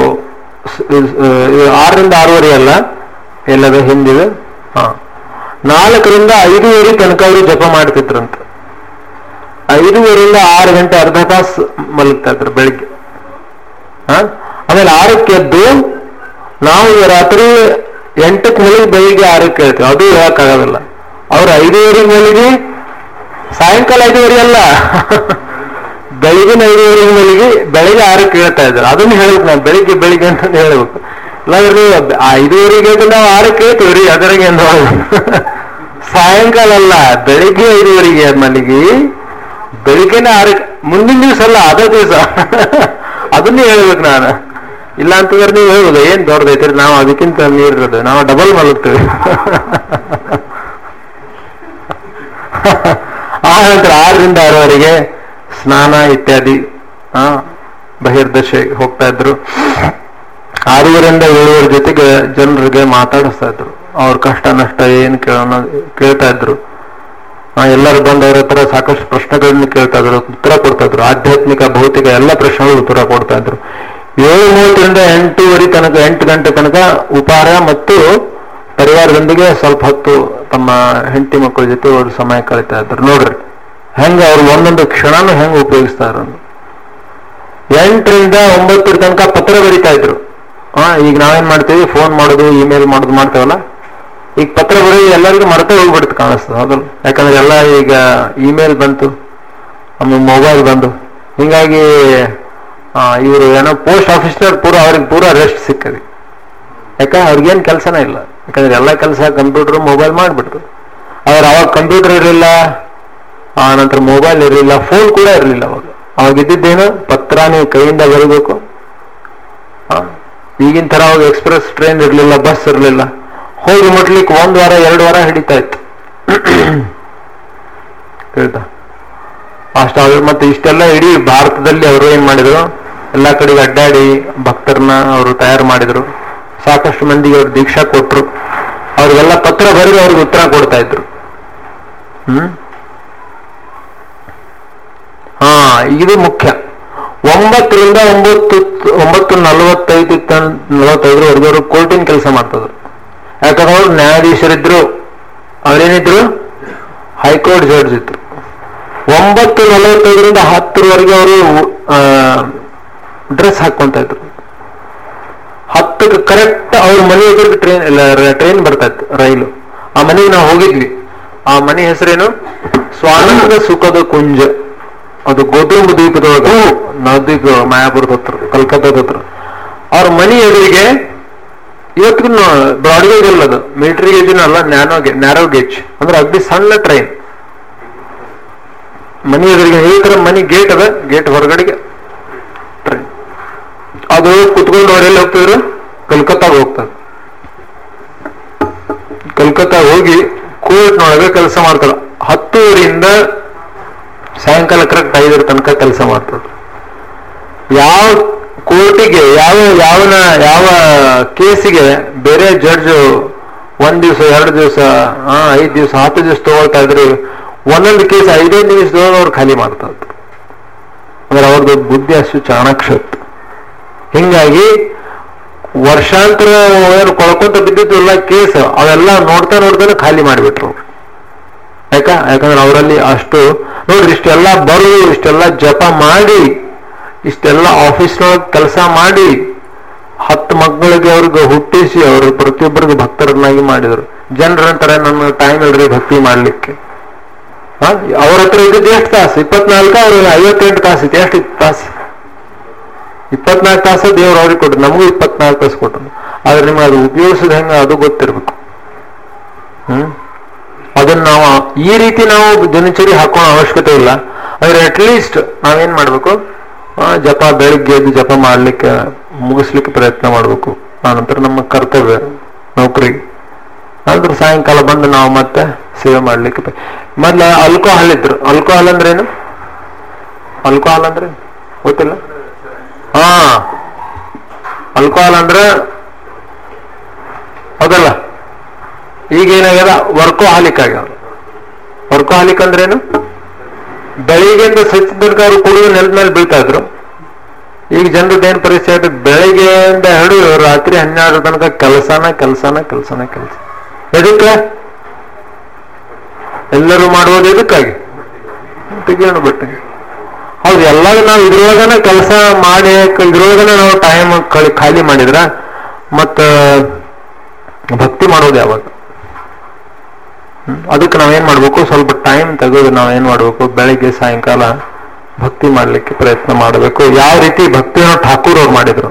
B: ಆರರಿಂದ ಆರೂವರೆ ಅಲ್ಲ ಎಲ್ಲದ ಹಿಂದಿದೆ ಹಾ ನಾಲ್ಕರಿಂದ ಐದೂವರೆ ತನಕ ಅವರು ಜಪ ಮಾಡ್ತಿದ್ರಂತ ಐದೂವರೆಯಿಂದ ಆರು ಗಂಟೆ ಅರ್ಧ ತಾಸು ಮಲಗ್ತಾ ಇದ್ರು ಬೆಳಿಗ್ಗೆ ಹ? ಆಮೇಲೆ ಆರಕ್ಕೆ ಎದ್ದು ನಾವು ಈ ರಾತ್ರಿ ಎಂಟಕ್ಕೆ ಮಲಗಿ ಬೆಳಿಗ್ಗೆ ಆರಕ್ಕೆ ಹೇಳ್ತೀವಿ ಅದು ಹೇಳಕ್ಕಾಗೋದಿಲ್ಲ ಅವ್ರು ಐದೂವರೆ ಮಲಗಿ ಸಾಯಂಕಾಲ ಐದೂವರೆ ಅಲ್ಲ ಬೆಳಿಗಿನ ಐದೂವರೆ ಮಲಗಿ ಬೆಳಿಗ್ಗೆ ಆರಕ್ಕೆ ಹೇಳ್ತಾ ಇದ್ದಾರೆ ಅದನ್ನು ಹೇಳ್ಬೇಕು ನಾವು ಬೆಳಿಗ್ಗೆ ಬೆಳಿಗ್ಗೆ ಅಂತ ಹೇಳ್ಬೇಕು ಇಲ್ಲಾಂದ್ರೆ ನೀವು ಐದೂವರೆಗೆ ಎದ್ದು ನಾವು ಆರಕ್ಕೆ ಹೇಳ್ತೀವಿ ರೀ ಅದರಾಗೆ ಏನು ಸಾಯಂಕಾಲ ಅಲ್ಲ ಬೆಳಿಗ್ಗೆ ಐದೂವರೆಗೆ ಮಲಗಿ ಬೆಳಿಗ್ಗೆನೆ ಆರಕ್ಕೆ ಮುಂದಿನ ದಿವಸ ಅಲ್ಲ ಅದ ದಿವಸ ಅದನ್ನೇ ಹೇಳ್ಬೇಕು ನಾನು ಇಲ್ಲ ಅಂತಂದ್ರೆ ನೀವು ಹೇಳ್ಬೋದು ಏನ್ ದೊಡ್ಡದೈತ್ರಿ ನಾವು ಅದಕ್ಕಿಂತ ಮೀರಿರೋದು ನಾವು ಡಬಲ್ ಮಲಗ್ತೇವೆ ಆ ನಂತರ ಆರರಿಂದ ಆರವರೆಗೆ ಸ್ನಾನ ಇತ್ಯಾದಿ ಆ ಬಹಿರ್ದಶೆ ಹೋಗ್ತಾ ಇದ್ರು ಆರೂವರೆಯಿಂದ ಏಳುವರೆ ಜೊತೆಗೆ ಜನರಿಗೆ ಮಾತಾಡಿಸ್ತಾ ಇದ್ರು ಅವ್ರ ಕಷ್ಟ ನಷ್ಟ ಏನ್ ಕೇಳೋಣ ಕೇಳ್ತಾ ಇದ್ರು ಆ, ಎಲ್ಲರೂ ಬಂದು ಅವ್ರ ಹತ್ರ ಸಾಕಷ್ಟು ಪ್ರಶ್ನೆಗಳನ್ನ ಕೇಳ್ತಾ ಇದ್ರು ಉತ್ತರ ಕೊಡ್ತಾ ಇದ್ರು ಆಧ್ಯಾತ್ಮಿಕ ಭೌತಿಕ ಎಲ್ಲ ಪ್ರಶ್ನೆಗಳು ಉತ್ತರ ಕೊಡ್ತಾ ಇದ್ರು ಏಳು ಮೂವತ್ತರಿಂದ ಎಂಟೂವರೆ ತನಕ ಎಂಟು ಗಂಟೆ ತನಕ ಉಪಹಾರ ಮತ್ತು ಪರಿವಾರದೊಂದಿಗೆ ಸ್ವಲ್ಪ ಹೊತ್ತು ತಮ್ಮ ಹೆಂಡತಿ ಮಕ್ಕಳ ಜೊತೆ ಅವ್ರು ಸಮಯ ಕಳೀತಾ ಇದ್ರು ನೋಡ್ರಿ ಹೆಂಗ ಅವ್ರು ಒಂದೊಂದು ಕ್ಷಣನೂ ಹೆಂಗ್ ಉಪಯೋಗಿಸ್ತಾ ಇರೋದು ಎಂಟರಿಂದ ಒಂಬತ್ತರ ತನಕ ಪತ್ರ ಬರಿತಾ ಇದ್ರು ಹಾ ಈಗ ನಾವೇನ್ ಮಾಡ್ತೀವಿ ಫೋನ್ ಮಾಡೋದು ಇಮೇಲ್ ಮಾಡೋದು ಮಾಡ್ತೇವಲ್ಲ ಈಗ ಪತ್ರ ಬರೀ ಎಲ್ಲರಿಗೂ ಮರೆತೇ ಹೋಗ್ಬಿಡುತ್ತೆ ಕಾಣಿಸ್ತದೆ ಹೌದಲ್ಲ ಯಾಕಂದ್ರೆ ಎಲ್ಲ ಈಗ ಇಮೇಲ್ ಬಂತು ಆಮೇಲೆ ಮೊಬೈಲ್ ಬಂದು ಹಿಂಗಾಗಿ ಇವರು ಏನೋ ಪೋಸ್ಟ್ ಆಫೀಸ್ನವ್ರು ಪೂರ ಅವ್ರಿಗೆ ಪೂರ ರೆಸ್ಟ್ ಸಿಕ್ಕದೆ ಯಾಕಂದ್ರೆ ಅವ್ರಿಗೇನು ಕೆಲಸನೇ ಇಲ್ಲ ಯಾಕಂದ್ರೆ ಎಲ್ಲ ಕೆಲಸ ಕಂಪ್ಯೂಟರ್ ಮೊಬೈಲ್ ಮಾಡಿಬಿಟ್ರು ಆದ್ರೆ ಅವಾಗ ಕಂಪ್ಯೂಟರ್ ಇರಲಿಲ್ಲ ಆ ನಂತರ ಮೊಬೈಲ್ ಇರಲಿಲ್ಲ ಫೋನ್ ಕೂಡ ಇರಲಿಲ್ಲ ಅವಾಗ ಅವಾಗ ಇದ್ದಿದ್ದೇನು ಪತ್ರ ನೀವು ಕೈಯಿಂದ ಬರಬೇಕು ಈಗಿನ ತರ ಅವಾಗ ಎಕ್ಸ್ಪ್ರೆಸ್ ಟ್ರೈನ್ ಇರಲಿಲ್ಲ ಬಸ್ ಇರಲಿಲ್ಲ ಹೋಗಿ ಮುಟ್ಲಿಕ್ಕೆ ಒಂದ್ ವಾರ ಎರಡು ವಾರ ಹಿಡಿತಾ ಇತ್ತು ಹೇಳ್ತಾ ಅಷ್ಟ ಅವ್ರು ಮತ್ತೆ ಇಷ್ಟೆಲ್ಲ ಇಡೀ ಭಾರತದಲ್ಲಿ ಅವರು ಏನ್ ಮಾಡಿದ್ರು ಎಲ್ಲಾ ಕಡೆಗೆ ಅಡ್ಡಾಡಿ ಭಕ್ತರನ್ನ ಅವರು ತಯಾರು ಮಾಡಿದ್ರು ಸಾಕಷ್ಟು ಮಂದಿಗೆ ಅವ್ರು ದೀಕ್ಷಾ ಕೊಟ್ರು ಅವ್ರಿಗೆಲ್ಲ ಪತ್ರ ಬರೆದು ಅವ್ರಿಗೆ ಉತ್ತರ ಕೊಡ್ತಾ ಇದ್ರು ಹ್ಮ್ ಹಾ ಇದು ಮುಖ್ಯ ಒಂಬತ್ತರಿಂದ ಒಂಬತ್ತು ಒಂಬತ್ತು ನಲವತ್ತೈದು ತನ್ ನಲವತ್ತೈದರವರೆಗೆ ಅವರು ಕೋರ್ಟಿನ ಕೆಲಸ ಮಾಡ್ತಿದ್ರು ಯಾಕಂದ್ರೆ ಅವ್ರು ನ್ಯಾಯಾಧೀಶರಿದ್ರು ಅವ್ರೇನಿದ್ರು ಹೈಕೋರ್ಟ್ ಜಡ್ಜ್ ಇದ್ರು ಒಂಬತ್ತು ನಲವತ್ತೈದರಿಂದ ಹತ್ತರವರೆಗೆ ಅವರು ಡ್ರೆಸ್ ಹಾಕೊಂತ ಇದ್ರು ಹತ್ತಕ್ಕೆ ಕರೆಕ್ಟ್ ಅವ್ರ ಮನೆ ಎದುರು ಟ್ರೈನ್ ಇಲ್ಲ ಟ್ರೈನ್ ಬರ್ತಾ ಇತ್ತು ರೈಲು ಆ ಮನೆಗೆ ನಾವು ಹೋಗಿದ್ವಿ ಆ ಮನೆ ಹೆಸರೇನು ಸ್ವಾನಂದ ಸುಖದ ಕುಂಜ ಅದು ಗೋತುಂಬ ದ್ವೀಪದೊಳಗೆ ನದಿಗೆ ಮಾಯಾಪುರದ ಹತ್ರ ಕಲ್ಕತ್ತಾದ ಹತ್ರ ಅವ್ರ ಮನೆ ಎದುರಿಗೆ ಇವತ್ತಿಗೂ ಬ್ರಾಡ್ ಗೇಜ್ ಅಲ್ಲ ಅದು ಮಿಲಿಟರಿ ಗೇಜ್ ಅಲ್ಲ ನ್ಯಾನೋ ಗೇ ನ್ಯಾರೋ ಗೇಜ್ ಅಂದ್ರೆ ಅಗ್ದಿ ಸಣ್ಣ ಟ್ರೈನ್ ಮನೆ ಎದುರಿಗೆ ಈ ತರ ಮನೆ ಗೇಟ್ ಅದ ಗೇಟ್ ಹೊರಗಡೆಗೆ ಟ್ರೈನ್ ಅದು ಕುತ್ಕೊಂಡು ಅವರೆಲ್ಲ ಹೋಗ್ತಿದ್ರು ಕಲ್ಕತ್ತಾಗ ಹೋಗ್ತಾರೆ ಕಲ್ಕತ್ತಾ ಹೋಗಿ ಕೋರ್ಟ್ನೊಳಗೆ ಕೆಲಸ ಮಾಡ್ತಾರ ಹತ್ತುವರಿಂದ ಸಾಯಂಕಾಲ ಕರೆಕ್ಟ್ ಐದರ ತನಕ ಕೆಲಸ ಮಾಡ್ತಾರೆ ಯಾವ ಕೋರ್ಟಿಗೆ ಯಾವ ಯಾವನ ಯಾವ ಕೇಸಿಗೆ ಬೇರೆ ಜಡ್ಜ್ ಒಂದ್ ದಿವಸ ಎರಡು ದಿವಸ ಹಾ ಐದ್ ದಿವಸ ಹತ್ತು ದಿವಸ ತಗೊಳ್ತಾ ಇದ್ರೆ ಒಂದೊಂದು ಕೇಸ್ ಐದೈದು ನಿಮಿಷದೊಳಗೆ ಅವ್ರು ಖಾಲಿ ಮಾಡ್ತಾ ಇದ್ರು ಅಂದ್ರೆ ಅವ್ರದ್ದು ಬುದ್ಧಿ ಅಷ್ಟು ಚಾಣಾಕ್ಷ ಇತ್ತು. ಹಿಂಗಾಗಿ ವರ್ಷಾಂತರ ಏನು ಕೊಳ್ಕೊಂತ ಬಿದ್ದಿದ್ದಲ್ಲ ಕೇಸ್ ಅವೆಲ್ಲ ನೋಡ್ತಾ ನೋಡ್ತಾನೆ ಖಾಲಿ ಮಾಡಿಬಿಟ್ರು ಅವ್ರು. ಯಾಕ ಯಾಕಂದ್ರೆ ಅವರಲ್ಲಿ ಅಷ್ಟು ನೋಡ್ರಿ ಇಷ್ಟೆಲ್ಲ ಬರು ಇಷ್ಟೆಲ್ಲ ಜಪ ಮಾಡಿ ಇಷ್ಟೆಲ್ಲ ಆಫೀಸ್ನೊಳಗೆ ಕೆಲಸ ಮಾಡಿ ಹತ್ತು ಮಕ್ಕಳಿಗೆ ಅವ್ರಿಗೆ ಹುಟ್ಟಿಸಿ ಅವರು ಪ್ರತಿಯೊಬ್ಬರಿಗೆ ಭಕ್ತರನ್ನಾಗಿ ಮಾಡಿದರು ಜನರ ಅಂತಾರೆ ನನ್ನ ಟೈಮ್ ಇಲ್ರಿ ಭಕ್ತಿ ಮಾಡ್ಲಿಕ್ಕೆ ಹ? ಅವ್ರ ಹತ್ರ ಇದ್ದಿದ್ದು ಎಷ್ಟು ತಾಸು ಇಪ್ಪತ್ನಾಲ್ಕು ಅವ್ರಿಗೆ ಐವತ್ತೆಂಟು ತಾಸು ಇತ್ತು ಎಷ್ಟು ಇತ್ತು ತಾಸು ಇಪ್ಪತ್ನಾಲ್ಕು ತಾಸು ದೇವ್ರು ಅವ್ರಿಗೆ ಕೊಟ್ಟರು ನಮಗೂ ಇಪ್ಪತ್ನಾಲ್ಕು ತಾಸು ಕೊಟ್ಟರು ಆದ್ರೆ ನಿಮ್ಗೆ ಅದು ಉಪಯೋಗಿಸೋದು ಹೆಂಗ ಅದು ಗೊತ್ತಿರ್ಬೇಕು ಹ್ಮ್ ಅದನ್ನ ನಾವು ಈ ರೀತಿ ನಾವು ದಿನಚರಿ ಹಾಕೋಣ ಅವಶ್ಯಕತೆ ಇಲ್ಲ ಆದ್ರೆ ಅಟ್ಲೀಸ್ಟ್ ನಾವೇನ್ ಮಾಡ್ಬೇಕು ಆ, ಜಪ ಬೆಳಿಗ್ಗೆ ಎದ್ದು ಜಪ ಮಾಡ್ಲಿಕ್ಕೆ ಮುಗಿಸ್ಲಿಕ್ಕೆ ಪ್ರಯತ್ನ ಮಾಡ್ಬೇಕು ಆನಂತರ ನಮ್ಮ ಕರ್ತವ್ಯ ನೌಕರಿ ನಂತರ ಸಾಯಂಕಾಲ ಬಂದು ನಾವು ಮತ್ತೆ ಸೇವೆ ಮಾಡ್ಲಿಕ್ಕೆ ಪ್ರ- ಮೊದ್ಲ ಆಲ್ಕೋಹಾಲ್ ಇದ್ರು ಆಲ್ಕೋಹಾಲ್ ಅಂದ್ರೆ ಏನು ಆಲ್ಕೋಹಾಲ್ ಅಂದ್ರೆ ಗೊತ್ತಿಲ್ಲ ಹಾ ಆಲ್ಕೋಹಾಲ್ ಅಂದ್ರೆ ಹೌದಲ್ಲ ಈಗ ಏನಾಗ್ಯದ ವರ್ಕೋಹಾಲಿಕ್ ಆಗ್ಯಾವ ವರ್ಕೋಹಾಲಿಕ್ ಅಂದ್ರೇನು ಬೆಳಿಗ್ಗೆಯಿಂದ ಸ್ವಚ್ಛ ತನಕ ಅವ್ರು ಕುಡಿದು ನೆಲದ ಮೇಲೆ ಬೀಳ್ತಾ ಇದ್ರು ಈಗ ಜನರದ್ದು ಏನ್ ಪರಿಸ್ಥಿತಿ ಆಯ್ತು ಬೆಳಿಗ್ಗೆಯಿಂದ ಹಿಡಿದು ರಾತ್ರಿ ಹನ್ನೆರಡು ತನಕ ಕೆಲಸನ ಕೆಲಸನ ಕೆಲಸನ ಕೆಲಸ ಎದಕ್ಕೆ ಎಲ್ಲರೂ ಮಾಡುವುದು ಎದಕ್ಕಾಗಿ ತೆಗಿಯೋಣ ಬಟ್ಟೆ ಹೌದು ಎಲ್ಲರೂ ನಾವು ಇದ್ರೊಳಗನೆ ಕೆಲಸ ಮಾಡಿ ಇದ್ರೊಳಗನೆ ನಾವು ಟೈಮ್ ಖಾಲಿ ಮಾಡಿದ್ರ ಮತ್ತ ಭಕ್ತಿ ಮಾಡೋದು ಯಾವಾಗ ಹ್ಮ್. ಅದಕ್ಕೆ ನಾವೇನ್ ಮಾಡ್ಬೇಕು ಸ್ವಲ್ಪ ಟೈಮ್ ತೆಗೆದು ನಾವೇನ್ ಮಾಡ್ಬೇಕು ಬೆಳಿಗ್ಗೆ ಸಾಯಂಕಾಲ ಭಕ್ತಿ ಮಾಡ್ಲಿಕ್ಕೆ ಪ್ರಯತ್ನ ಮಾಡಬೇಕು ಯಾವ ರೀತಿ ಭಕ್ತಿಯನ್ನು ಠಾಕೂರ್ ಅವ್ರು ಮಾಡಿದ್ರು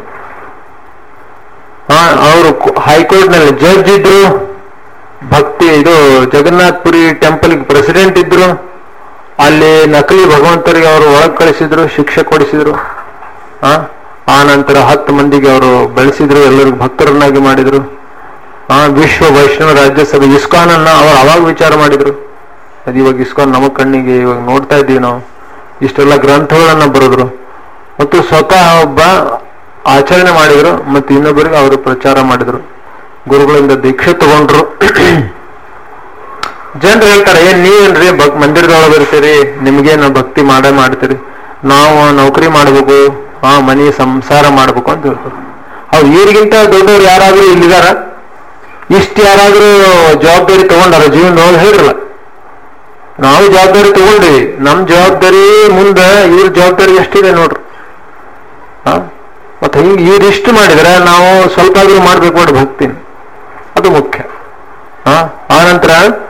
B: ಅವರು ಹೈಕೋರ್ಟ್ ನಲ್ಲಿ ಜಡ್ಜ್ ಇದ್ರು ಭಕ್ತಿ ಇದು ಜಗನ್ನಾಥ್ ಪುರಿ ಟೆಂಪಲ್ ಪ್ರೆಸಿಡೆಂಟ್ ಇದ್ರು ಅಲ್ಲಿ ನಕಲಿ ಭಗವಂತರಿಗೆ ಅವರು ಒಳಗ್ ಕಳಿಸಿದ್ರು ಶಿಕ್ಷೆ ಕೊಡಿಸಿದ್ರು ಆ ಆ ನಂತರ ಹತ್ತು ಮಂದಿಗೆ ಅವರು ಬೆಳೆಸಿದ್ರು ಎಲ್ಲರಿಗೂ ಭಕ್ತರನ್ನಾಗಿ ಮಾಡಿದ್ರು ಆ ವಿಶ್ವ ವೈಷ್ಣವ ರಾಜ್ಯಸಭೆ ಇಸ್ಕಾನ್ ಅನ್ನ ಅವರು ಅವಾಗ ವಿಚಾರ ಮಾಡಿದ್ರು ಅದು ಇವಾಗ ಇಸ್ಕೊಂಡು ನಮ್ಮ ಕಣ್ಣಿಗೆ ಇವಾಗ ನೋಡ್ತಾ ಇದ್ದೀವಿ ನಾವು ಇಷ್ಟೆಲ್ಲ ಗ್ರಂಥಗಳನ್ನ ಬರೆದ್ರು ಮತ್ತು ಸ್ವತಃ ಒಬ್ಬ ಆಚರಣೆ ಮಾಡಿದ್ರು ಮತ್ತು ಇನ್ನೊಬ್ಬರಿಗೆ ಅವರು ಪ್ರಚಾರ ಮಾಡಿದ್ರು ಗುರುಗಳಿಂದ ದೀಕ್ಷೆ ತಗೊಂಡ್ರು ಜನರು ಹೇಳ್ತಾರೆ ಏನ್ ನೀವೇನ್ರಿ ಭಕ್ ಮಂದಿರದೊಳಗೆ ಇರ್ತೀರಿ ನಿಮ್ಗೇನು ಭಕ್ತಿ ಮಾಡೇ ಮಾಡ್ತೀರಿ ನಾವು ನೌಕರಿ ಮಾಡ್ಬೇಕು ಹಾ ಮನಿ ಸಂಸಾರ ಮಾಡ್ಬೇಕು ಅಂತ ಹೇಳ್ತಾರೆ ಅವ್ರು ಇವ್ರಿಗಿಂತ ದೊಡ್ಡವ್ರು ಯಾರಾದ್ರೂ ಇಲ್ಲಿದಾರ ಇಷ್ಟು ಯಾರಾದ್ರೂ ಜವಾಬ್ದಾರಿ ತಗೊಂಡಾರ ಜೀವನದೊಳಗೆ ಹೇಳಿರಲ್ಲ ನಾವು ಜವಾಬ್ದಾರಿ ತಗೊಂಡ್ವಿ ನಮ್ ಜವಾಬ್ದಾರಿ ಮುಂದೆ ಇವ್ರ ಜವಾಬ್ದಾರಿ ಎಷ್ಟಿದೆ ನೋಡ್ರಿ ಹಾ ಮತ್ತೆ ಹಿಂಗ್ ಇವ್ರಿಷ್ಟು ಮಾಡಿದ್ರೆ ನಾವು ಸ್ವಲ್ಪ ಆದ್ರೂ ಮಾಡ್ಬೇಕು ನೋಡಿ ಭಕ್ತಿನ ಅದು ಮುಖ್ಯ ಹಾ ಆನಂತರ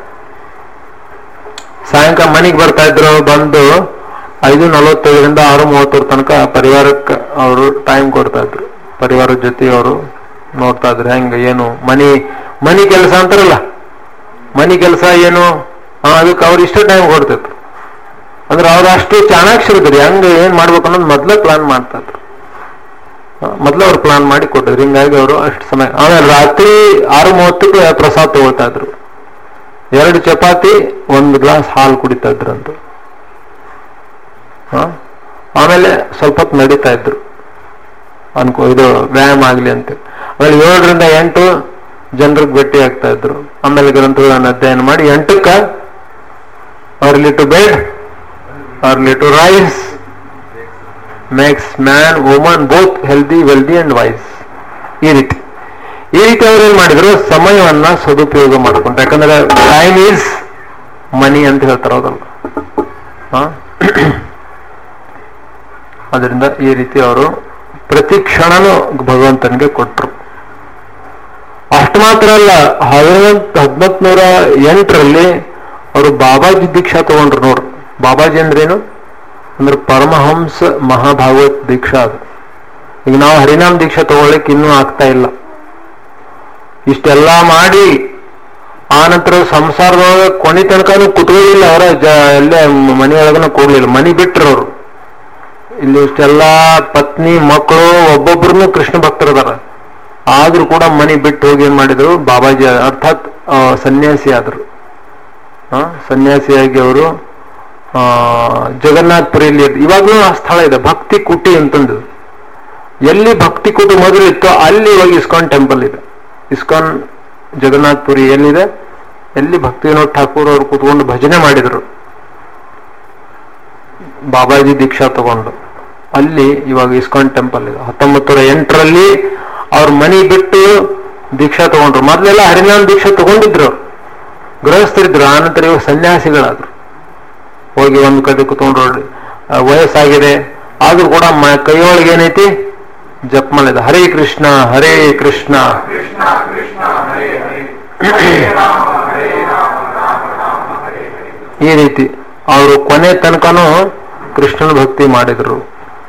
B: ಸಾಯಂಕಾಲ ಮನೆಗೆ ಬರ್ತಾ ಇದ್ರು ಬಂದು ಐದು ನಲವತ್ತೈದರಿಂದ ಆರು ಮೂವತ್ತರ ತನಕ ಪರಿವಾರಕ್ಕೆ ಅವರು ಟೈಮ್ ಕೊಡ್ತಾ ಇದ್ರು ಪರಿವಾರದ ಜೊತೆ ಅವರು ನೋಡ್ತಾ ಇದ್ರು ಹೆಂಗ ಏನು ಮನಿ ಮನಿ ಕೆಲಸ ಅಂತಾರಲ್ಲ ಮನಿ ಕೆಲಸ ಏನು ಆ, ಅದಕ್ಕೆ ಅವ್ರು ಇಷ್ಟ ಟೈಮ್ ಕೊಡ್ತಿದ್ರು ಅಂದ್ರೆ ಅವ್ರು ಅಷ್ಟು ಚಾಣಾಕ್ಷರಿದ್ರು ಹೆಂಗ ಏನ್ ಮಾಡ್ಬೇಕು ಅನ್ನೋದು ಮೊದ್ಲೇ ಪ್ಲಾನ್ ಮಾಡ್ತಾ ಇದ್ರು ಮೊದ್ಲು ಅವ್ರು ಪ್ಲಾನ್ ಮಾಡಿ ಕೊಟ್ಟಿದ್ರು ಹಿಂಗಾಗಿ ಅವರು ಅಷ್ಟು ಸಮಯ ಆಮೇಲೆ ರಾತ್ರಿ ಆರು ಮೂವತ್ತಕ್ಕೆ ಪ್ರಸಾದ ತಗೊಳ್ತಾ ಇದ್ರು ಎರಡು ಚಪಾತಿ ಒಂದು ಗ್ಲಾಸ್ ಹಾಲು ಕುಡಿತಾ ಇದ್ರಂತ ಹ? ಆಮೇಲೆ ಸ್ವಲ್ಪ ಹೊತ್ತು ನಡೀತಾ ಇದ್ರು ಅನ್ಕೋ ಇದು ವ್ಯಾಯಾಮ ಆಗ್ಲಿ ಅಂತ ಆಮೇಲೆ ಏಳರಿಂದ ಎಂಟು ಜನರಿಗೆ ಭೇಟಿ ಆಗ್ತಾ ಇದ್ರು ಆಮೇಲೆ ಗ್ರಂಥಗಳನ್ನು ಅಧ್ಯಯನ ಮಾಡಿ ಎಂಟಕ್ಕ early to bed early to rise makes man woman both healthy wealthy and wise ಈ ರೀತಿ ಈ ರೀತಿ ಅವ್ರು ಏನ್ ಮಾಡಿದ್ರು ಸಮಯವನ್ನ ಸದುಪಯೋಗ ಮಾಡ್ಕೊಂಡ್ರು ಯಾಕಂದ್ರೆ ಟೈಮ್ ಈಸ್ ಮನಿ ಅಂತ ಹೇಳ್ತಾರೆ ಹೌದಲ್ಲ ಹ? ಅದರಿಂದ ಈ ರೀತಿ ಅವರು ಪ್ರತಿ ಕ್ಷಣನೂ ಭಗವಂತನಿಗೆ ಕೊಟ್ರು ಅಷ್ಟು ಮಾತ್ರ ಅಲ್ಲ ಹದಿನೆಂಟು ಹದಿನೆಂಟು ನೂರ ಎಂಟರಲ್ಲಿ ಅವರು ಬಾಬಾಜಿ ದೀಕ್ಷಾ ತಗೊಂಡ್ರು ನೋಡ್ರು ಬಾಬಾಜಿ ಅಂದ್ರೇನು ಅಂದ್ರೆ ಪರಮಹಂಸ ಮಹಾಭಾಗವತ್ ದೀಕ್ಷಾ ಅದು ಈಗ ನಾವು ಹರಿನಾಮ್ ದೀಕ್ಷಾ ತಗೊಳ್ಳಿಕ್ಕೆ ಇನ್ನೂ ಆಗ್ತಾ ಇಲ್ಲ ಇಷ್ಟೆಲ್ಲ ಮಾಡಿ ಆ ನಂತರ ಸಂಸಾರದೊಳಗೆ ಕೊನೆ ತನಕನೂ ಕುತ್ಕೊಳ್ಳಿಲ್ಲ ಅವರ ಎಲ್ಲೇ ಮನೆಯೊಳಗನ ಕೂಡ್ಲಿಲ್ಲ ಮನಿ ಬಿಟ್ರು ಅವರು ಇಲ್ಲಿ ಇಷ್ಟೆಲ್ಲ ಪತ್ನಿ ಮಕ್ಕಳು ಒಬ್ಬೊಬ್ರು ಕೃಷ್ಣ ಭಕ್ತರದಾರ ಆದ್ರೂ ಕೂಡ ಮನಿ ಬಿಟ್ಟು ಹೋಗಿ ಏನ್ ಮಾಡಿದ್ರು ಬಾಬಾಜಿ ಅರ್ಥಾತ್ ಆ, ಸನ್ಯಾಸಿ ಆದ್ರು ಆ, ಸನ್ಯಾಸಿಯಾಗಿ ಅವರು ಆ, ಜಗನ್ನಾಥ್ಪುರಿಯಲ್ಲಿ ಇವಾಗ್ಲೂ ಆ ಸ್ಥಳ ಇದೆ ಭಕ್ತಿ ಕುಟಿ ಅಂತಂದು ಎಲ್ಲಿ ಭಕ್ತಿ ಕುಟಿ ಮೊದಲು ಇತ್ತು ಅಲ್ಲಿ ಇವಾಗ ಇಸ್ಕಾನ್ ಟೆಂಪಲ್ ಇದೆ ಇಸ್ಕಾನ್ ಜಗನ್ನಾಥ್ಪುರಿ ಎಲ್ಲಿದೆ ಎಲ್ಲಿ ಭಕ್ತಿ ವಿನೋದ್ ಠಾಕೂರ್ ಅವರು ಕೂತ್ಕೊಂಡು ಭಜನೆ ಮಾಡಿದ್ರು ಬಾಬಾಜಿ ದೀಕ್ಷಾ ತಗೊಂಡು ಅಲ್ಲಿ ಇವಾಗ ಇಸ್ಕಾನ್ ಟೆಂಪಲ್ ಇದೆ ಹತ್ತೊಂಬತ್ತು ನೂರ ಎಂಟರಲ್ಲಿ ಅವ್ರ ಮನಿ ಬಿಟ್ಟು ದೀಕ್ಷಾ ತಗೊಂಡ್ರು ಮೊದಲೆಲ್ಲ ಹರಿನಾಮ್ ದೀಕ್ಷಾ ತಗೊಂಡಿದ್ರು ಅವ್ರು. ಗೃಹಸ್ಥರಿದ್ರು ಆನಂತರ ಇವಾಗ ಸನ್ಯಾಸಿಗಳಾದ್ರು ಹೋಗಿ ಒಂದು ಕಡೆ ಕುತ್ಕೊಂಡು ಆ, ವಯಸ್ಸಾಗಿದೆ ಆದ್ರೂ ಕೂಡ ಮ- ಕೈಯೊಳಗೆ ಏನೈತಿ ಜಪಮಾಲೆ ಇದೆ ಹರೇ ಕೃಷ್ಣ ಹರೇ ಕೃಷ್ಣ
A: ಕೃಷ್ಣ ಕೃಷ್ಣ ಹರೇ ಹರೇ ಹರೇ ರಾಮ ಹರೇ ರಾಮ ರಾಮ ರಾಮ ಹರೇ ಹರೇ
B: ಈ ರೀತಿ ಅವರು ಕೊನೆ ತನಕನೂ ಕೃಷ್ಣನ ಭಕ್ತಿ ಮಾಡಿದ್ರು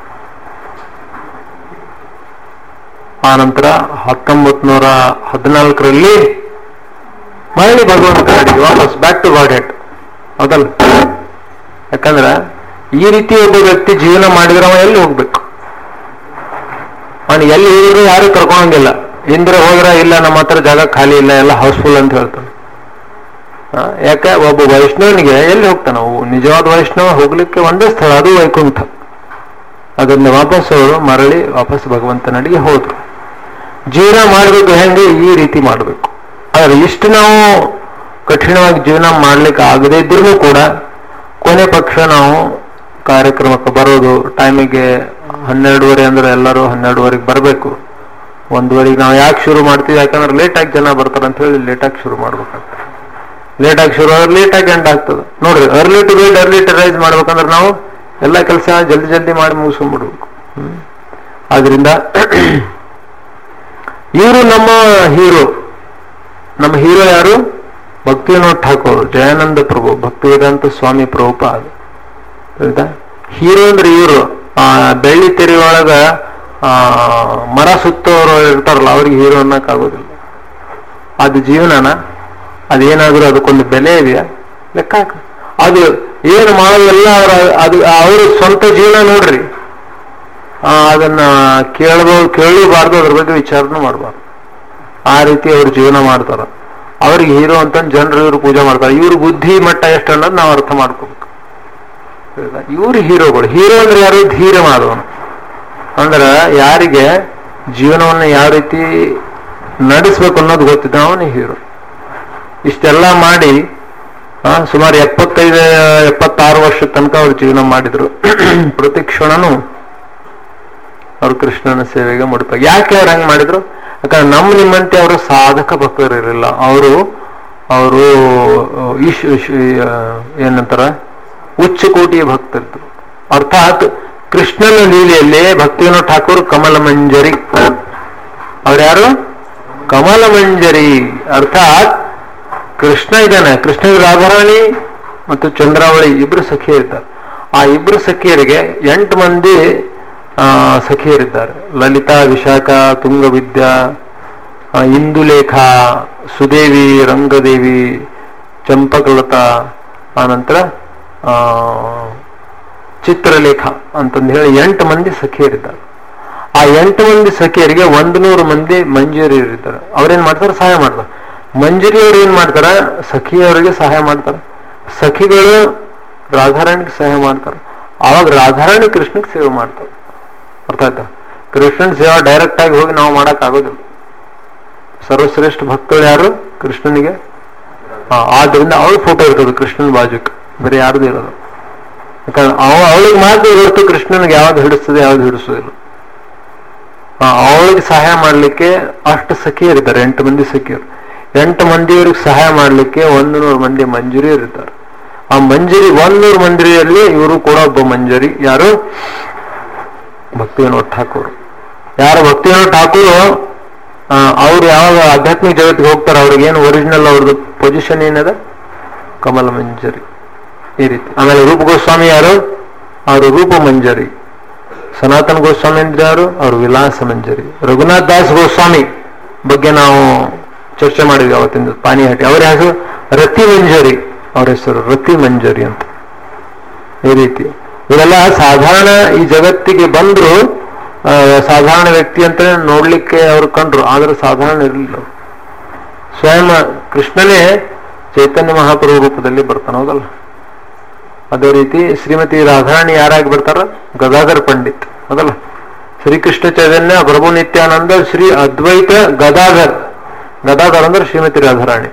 B: ಆ ನಂತರ ಹತ್ತೊಂಬತ್ ನೂರ ಹದಿನಾಲ್ಕರಲ್ಲಿ ಮರಳಿ ಭಗವಂತ ಕಡೆಗೆ ವಾಪಸ್ ಬ್ಯಾಕ್ ಟು ಗಾಡ್ ಹೆಡ್ ಹೌದಲ್ಲ ಯಾಕಂದ್ರೆ ಈ ರೀತಿ ಒಬ್ಬ ವ್ಯಕ್ತಿ ಜೀವನ ಮಾಡಿದ್ರೆ ಅವ ಎಲ್ಲಿ ಹೋಗ್ಬೇಕು ಅವನು ಎಲ್ಲಿ ಹೋದ್ರು ಯಾರು ಕರ್ಕೊಂಡಂಗಿಲ್ಲ ಇಂದ್ರ ಹೋದ್ರ ಇಲ್ಲ ನಮ್ಮ ಹತ್ರ ಜಾಗ ಖಾಲಿ ಇಲ್ಲ ಎಲ್ಲ ಹೌಸ್ಫುಲ್ ಅಂತ ಹೇಳ್ತಾನೆ ಆ, ಯಾಕೆ ಒಬ್ಬ ವೈಷ್ಣವನಿಗೆ ಎಲ್ಲಿ ಹೋಗ್ತಾನೆ ಅವು ನಿಜವಾದ ವೈಷ್ಣವ ಹೋಗ್ಲಿಕ್ಕೆ ಒಂದೇ ಸ್ಥಳ ಅದು ವೈಕುಂಠ ಅದರಿಂದ ವಾಪಸ್ ಅವರು ಮರಳಿ ವಾಪಸ್ ಭಗವಂತನಡಿಗೆ ಹೋದ್ರು ಜೀವನ ಮಾಡಬೇಕು ಹೆಂಗೆ ಈ ರೀತಿ ಮಾಡಬೇಕು ಆದ್ರೆ ಇಷ್ಟು ನಾವು ಕಠಿಣವಾಗಿ ಜೀವನ ಮಾಡ್ಲಿಕ್ಕೆ ಆಗದೇ ಇದ್ರೂ ಕೂಡ ಕೊನೆ ಪಕ್ಷ ನಾವು ಕಾರ್ಯಕ್ರಮಕ್ಕೆ ಬರೋದು ಟೈಮಿಗೆ ಹನ್ನೆರಡುವರೆ ಅಂದ್ರೆ ಎಲ್ಲರೂ ಹನ್ನೆರಡುವರೆಗೆ ಬರಬೇಕು ಒಂದುವರೆಗೆ ನಾವು ಯಾಕೆ ಶುರು ಮಾಡ್ತೀವಿ ಯಾಕಂದ್ರೆ ಲೇಟಾಗಿ ಜನ ಬರ್ತಾರೆ ಅಂತ ಹೇಳಿ ಲೇಟಾಗಿ ಶುರು ಮಾಡ್ಬೇಕಾಗ್ತದೆ ಲೇಟಾಗಿ ಶುರು ಆದ್ರೆ ಲೇಟಾಗಿ ಎಂಡ್ ಆಗ್ತದೆ ನೋಡ್ರಿ early to bed early to rise ಮಾಡ್ಬೇಕಂದ್ರೆ ನಾವು ಎಲ್ಲ ಕೆಲಸ ಜಲ್ದಿ ಜಲ್ದಿ ಮಾಡಿ ಮುಗಿಸ್ಕೊಂಡ್ಬಿಡ್ಬೇಕು ಹ್ಮ್. ಆದ್ರಿಂದ ಇವರು ನಮ್ಮ ಹೀರೋ ನಮ್ಮ ಹೀರೋ ಯಾರು ಭಕ್ತಿ ವಿನೋದ್ ಠಾಕೂರ್ ಜಯಾನಂದ ಪ್ರಭು ಭಕ್ತಿ ವೇದಾಂತ ಸ್ವಾಮಿ ಪ್ರಭುಪಾದ ಆಯ್ತಾ ಹೀರೋ ಅಂದ್ರೆ ಇವರು ಆ ಬೆಳ್ಳಿ ತೆರೆ ಒಳಗ ಆ ಮರ ಸುತ್ತೋರು ಇರ್ತಾರಲ್ಲ ಅವ್ರಿಗೆ ಹೀರೋ ಅನ್ನಕ್ಕಾಗೋದಿಲ್ಲ ಅದು ಜೀವನನ ಅದೇನಾದ್ರೂ ಅದಕ್ಕೊಂದು ಬೆಲೆ ಇದೆಯಾ ಲೆಕ್ಕ ಹಾಕು. ಅದು ಏನು ಮಾಡೋದೆಲ್ಲ ಅವರ ಅದು ಅವ್ರ ಸ್ವಂತ ಜೀವನ ನೋಡ್ರಿ ಆ, ಅದನ್ನ ಕೇಳಬಹುದು ಕೇಳಬಾರ್ದು ಅದ್ರ ಬಗ್ಗೆ ವಿಚಾರನೂ ಮಾಡಬಾರ್ದು ಆ ರೀತಿ ಅವ್ರು ಜೀವನ ಮಾಡ್ತಾರ ಅವ್ರಿಗೆ ಹೀರೋ ಅಂತ ಜನರು ಇವರು ಪೂಜೆ ಮಾಡ್ತಾರೆ ಇವ್ರ ಬುದ್ಧಿ ಮಟ್ಟ ಎಷ್ಟು ಅನ್ನೋದು ನಾವು ಅರ್ಥ ಮಾಡ್ಕೋಬೇಕು ಇವ್ರು ಹೀರೋಗಳು ಹೀರೋ ಅಂದ್ರೆ ಯಾರು ಧೀರ ಮಾಡೋನು ಅಂದ್ರೆ ಯಾರಿಗೆ ಜೀವನವನ್ನು ಯಾವ ರೀತಿ ನಡೆಸ್ಬೇಕು ಅನ್ನೋದು ಗೊತ್ತಿದ್ದ ಅವನೇ ಹೀರೋ ಇಷ್ಟೆಲ್ಲ ಮಾಡಿ ಆ, ಸುಮಾರು ಎಪ್ಪತ್ತೈದು ಎಪ್ಪತ್ತಾರು ವರ್ಷ ತನಕ ಅವ್ರು ಜೀವನ ಮಾಡಿದ್ರು ಪ್ರತಿ ಕ್ಷಣನೂ ಅವ್ರು ಕೃಷ್ಣನ ಸೇವೆಗೆ ಮುಡಿಪ ಯಾಕೆ ಅವ್ರು ಹಂಗೆ ಮಾಡಿದ್ರು ಯಾಕಂದ್ರೆ ನಮ್ಮ ನಿಮ್ಮಂತೆ ಅವರು ಸಾಧಕ ಭಕ್ತರು ಇರಲಿಲ್ಲ ಅವರು ಅವರು ಈಶ್ ಈಶ್- ಆ, ಏನಂತಾರ ಉಚ್ಚ ಕೋಟಿಯ ಭಕ್ತರಿದ್ರು ಅರ್ಥಾತ್ ಕೃಷ್ಣನ ಲೀಲೆಯಲ್ಲಿ ಭಕ್ತಿವಿನೋದ್ ಠಾಕೂರ್ ಕಮಲ ಮಂಜರಿ ಅವ್ರು ಯಾರು ಕಮಲ ಮಂಜರಿ ಅರ್ಥಾತ್ ಕೃಷ್ಣ ಇದ್ದಾನೆ ಕೃಷ್ಣ ರಾಧಾರಾಣಿ ಮತ್ತು ಚಂದ್ರಾವಳಿ ಇಬ್ರು ಸಖಿಯರಿದ್ದಾರೆ ಆ ಇಬ್ರು ಸಖಿಯರಿಗೆ ಎಂಟು ಮಂದಿ ಆ, ಸಖಿಯರಿದ್ದಾರೆ ಲಲಿತಾ ವಿಶಾಖ ತುಂಗವಿದ್ಯಾ ಆ, ಇಂದುಲೇಖ ಸುದೇವಿ ರಂಗದೇವಿ ಚಂಪಕಲತಾ ಆನಂತರ ಆ, ಚಿತ್ರಲೇಖ ಅಂತಂದು ಹೇಳಿ ಎಂಟು ಮಂದಿ ಸಖಿಯರಿದ್ದಾರೆ ಆ ಎಂಟು ಮಂದಿ ಸಖಿಯರಿಗೆ ಒಂದು ನೂರು ಮಂದಿ ಮಂಜೂರಿಯರಿದ್ದಾರೆ ಅವ್ರೇನ್ ಮಾಡ್ತಾರೆ ಸಹಾಯ ಮಾಡ್ತಾರೆ ಮಂಜರಿಯವರು ಏನ್ ಮಾಡ್ತಾರ ಸಖಿಯವರಿಗೆ ಸಹಾಯ ಮಾಡ್ತಾರೆ ಸಖಿಗಳು ರಾಧಾರಾಣಿಗೆ ಸಹಾಯ ಮಾಡ್ತಾರೆ ಆವಾಗ ರಾಧಾರಾಣಿ ಕೃಷ್ಣಕ್ಕೆ ಸೇವೆ ಮಾಡ್ತಾರೆ ಅರ್ಥ ಆಯ್ತಾ ಕೃಷ್ಣನ್ ಸೇವಾ ಡೈರೆಕ್ಟ್ ಆಗಿ ಹೋಗಿ ನಾವು ಮಾಡಕ್ ಆಗೋದಿಲ್ಲ ಸರ್ವಶ್ರೇಷ್ಠ ಭಕ್ತರು ಯಾರು ಕೃಷ್ಣನಿಗೆ ಆ, ಆದ್ರಿಂದ ಅವಳ ಫೋಟೋ ಇರ್ತದೆ ಕೃಷ್ಣನ ಬಾಜುಕ್ ಬೇರೆ ಯಾರ್ದು ಇರೋದು ಯಾಕಂದ್ರೆ ಅವ ಅವಳಿಗೆ ಮಾತ್ರ ಇವತ್ತು ಕೃಷ್ಣನಿಗೆ ಯಾವ್ದು ಹಿಡಿಸ್ತದೆ ಯಾವ್ದು ಹಿಡಿಸೋದಿಲ್ಲ ಅವಳಿಗೆ ಸಹಾಯ ಮಾಡ್ಲಿಕ್ಕೆ ಅಷ್ಟು ಸಖಿಯರಿದ್ದಾರೆ ಎಂಟು ಮಂದಿ ಸಖಿಯರು ಎಂಟು ಮಂದಿಯವರಿಗೆ ಸಹಾಯ ಮಾಡ್ಲಿಕ್ಕೆ ಒಂದು ನೂರು ಮಂದಿ ಮಂಜೂರಿಯರು ಇದ್ದಾರೆ ಆ ಮಂಜರಿ ಒಂದೂರು ಮಂದಿರಿಯಲ್ಲಿ ಇವರು ಕೂಡ ಒಬ್ಬ ಮಂಜರಿ ಯಾರು ಭಕ್ತಿವಿನೋದ್ ಠಾಕೂರ್ ಯಾರು ಭಕ್ತಿವಿನೋದ್ ಠಾಕೂರ್ ಅವ್ರು ಯಾವಾಗ ಆಧ್ಯಾತ್ಮಿಕ ಜಗತ್ತಿಗೆ ಹೋಗ್ತಾರೆ ಅವ್ರಿಗೆ ಏನು ಒರಿಜಿನಲ್ ಅವ್ರದ್ದು ಪೊಸಿಷನ್ ಏನದ ಕಮಲ ಮಂಜರಿ ಈ ರೀತಿ ಆಮೇಲೆ ರೂಪ ಗೋಸ್ವಾಮಿ ಯಾರು ಅವರು ರೂಪ ಮಂಜರಿ ಸನಾತನ ಗೋಸ್ವಾಮಿ ಅಂದ್ರೆ ಯಾರು ಅವರು ವಿಲಾಸ ಮಂಜರಿ ರಘುನಾಥ್ ದಾಸ್ ಗೋಸ್ವಾಮಿ ಬಗ್ಗೆ ನಾವು ಚರ್ಚೆ ಮಾಡಿದ್ವಿ ಅವತ್ತಿಂದ ಪಾನಿಹಟ್ಟಿ ಅವರ ಹೆಸರು ರತಿ ಮಂಜರಿ ಅವ್ರ ಹೆಸರು ರತಿ ಮಂಜರಿ ಅಂತ ಈ ರೀತಿ ಇವರೆಲ್ಲ ಸಾಧಾರಣ ಈ ಜಗತ್ತಿಗೆ ಬಂದ್ರು ಆ, ಸಾಧಾರಣ ವ್ಯಕ್ತಿ ಅಂತ ನೋಡ್ಲಿಕ್ಕೆ ಅವ್ರು ಕಂಡ್ರು ಆದ್ರೆ ಸಾಧಾರಣ ಇರಲಿಲ್ಲ ಅವ್ರು. ಸ್ವಯಂ ಕೃಷ್ಣನೇ ಚೈತನ್ಯ ಮಹಾಪ್ರಭು ರೂಪದಲ್ಲಿ ಬರ್ತಾನೆ ಹೌದಲ್ಲ ಅದೇ ರೀತಿ ಶ್ರೀಮತಿ ರಾಧಾರಾಣಿ ಯಾರಾಗಿ ಬರ್ತಾರ ಗದಾಧರ್ ಪಂಡಿತ್ ಹೌದಲ್ಲ ಶ್ರೀಕೃಷ್ಣ ಚೈತನ್ಯ ಪ್ರಭು ನಿತ್ಯಾನಂದ ಶ್ರೀ ಅದ್ವೈತ ಗದಾಧರ್ ಗದಾಧರ್ ಅಂದ್ರೆ ಶ್ರೀಮತಿ ರಾಧಾರಾಣಿ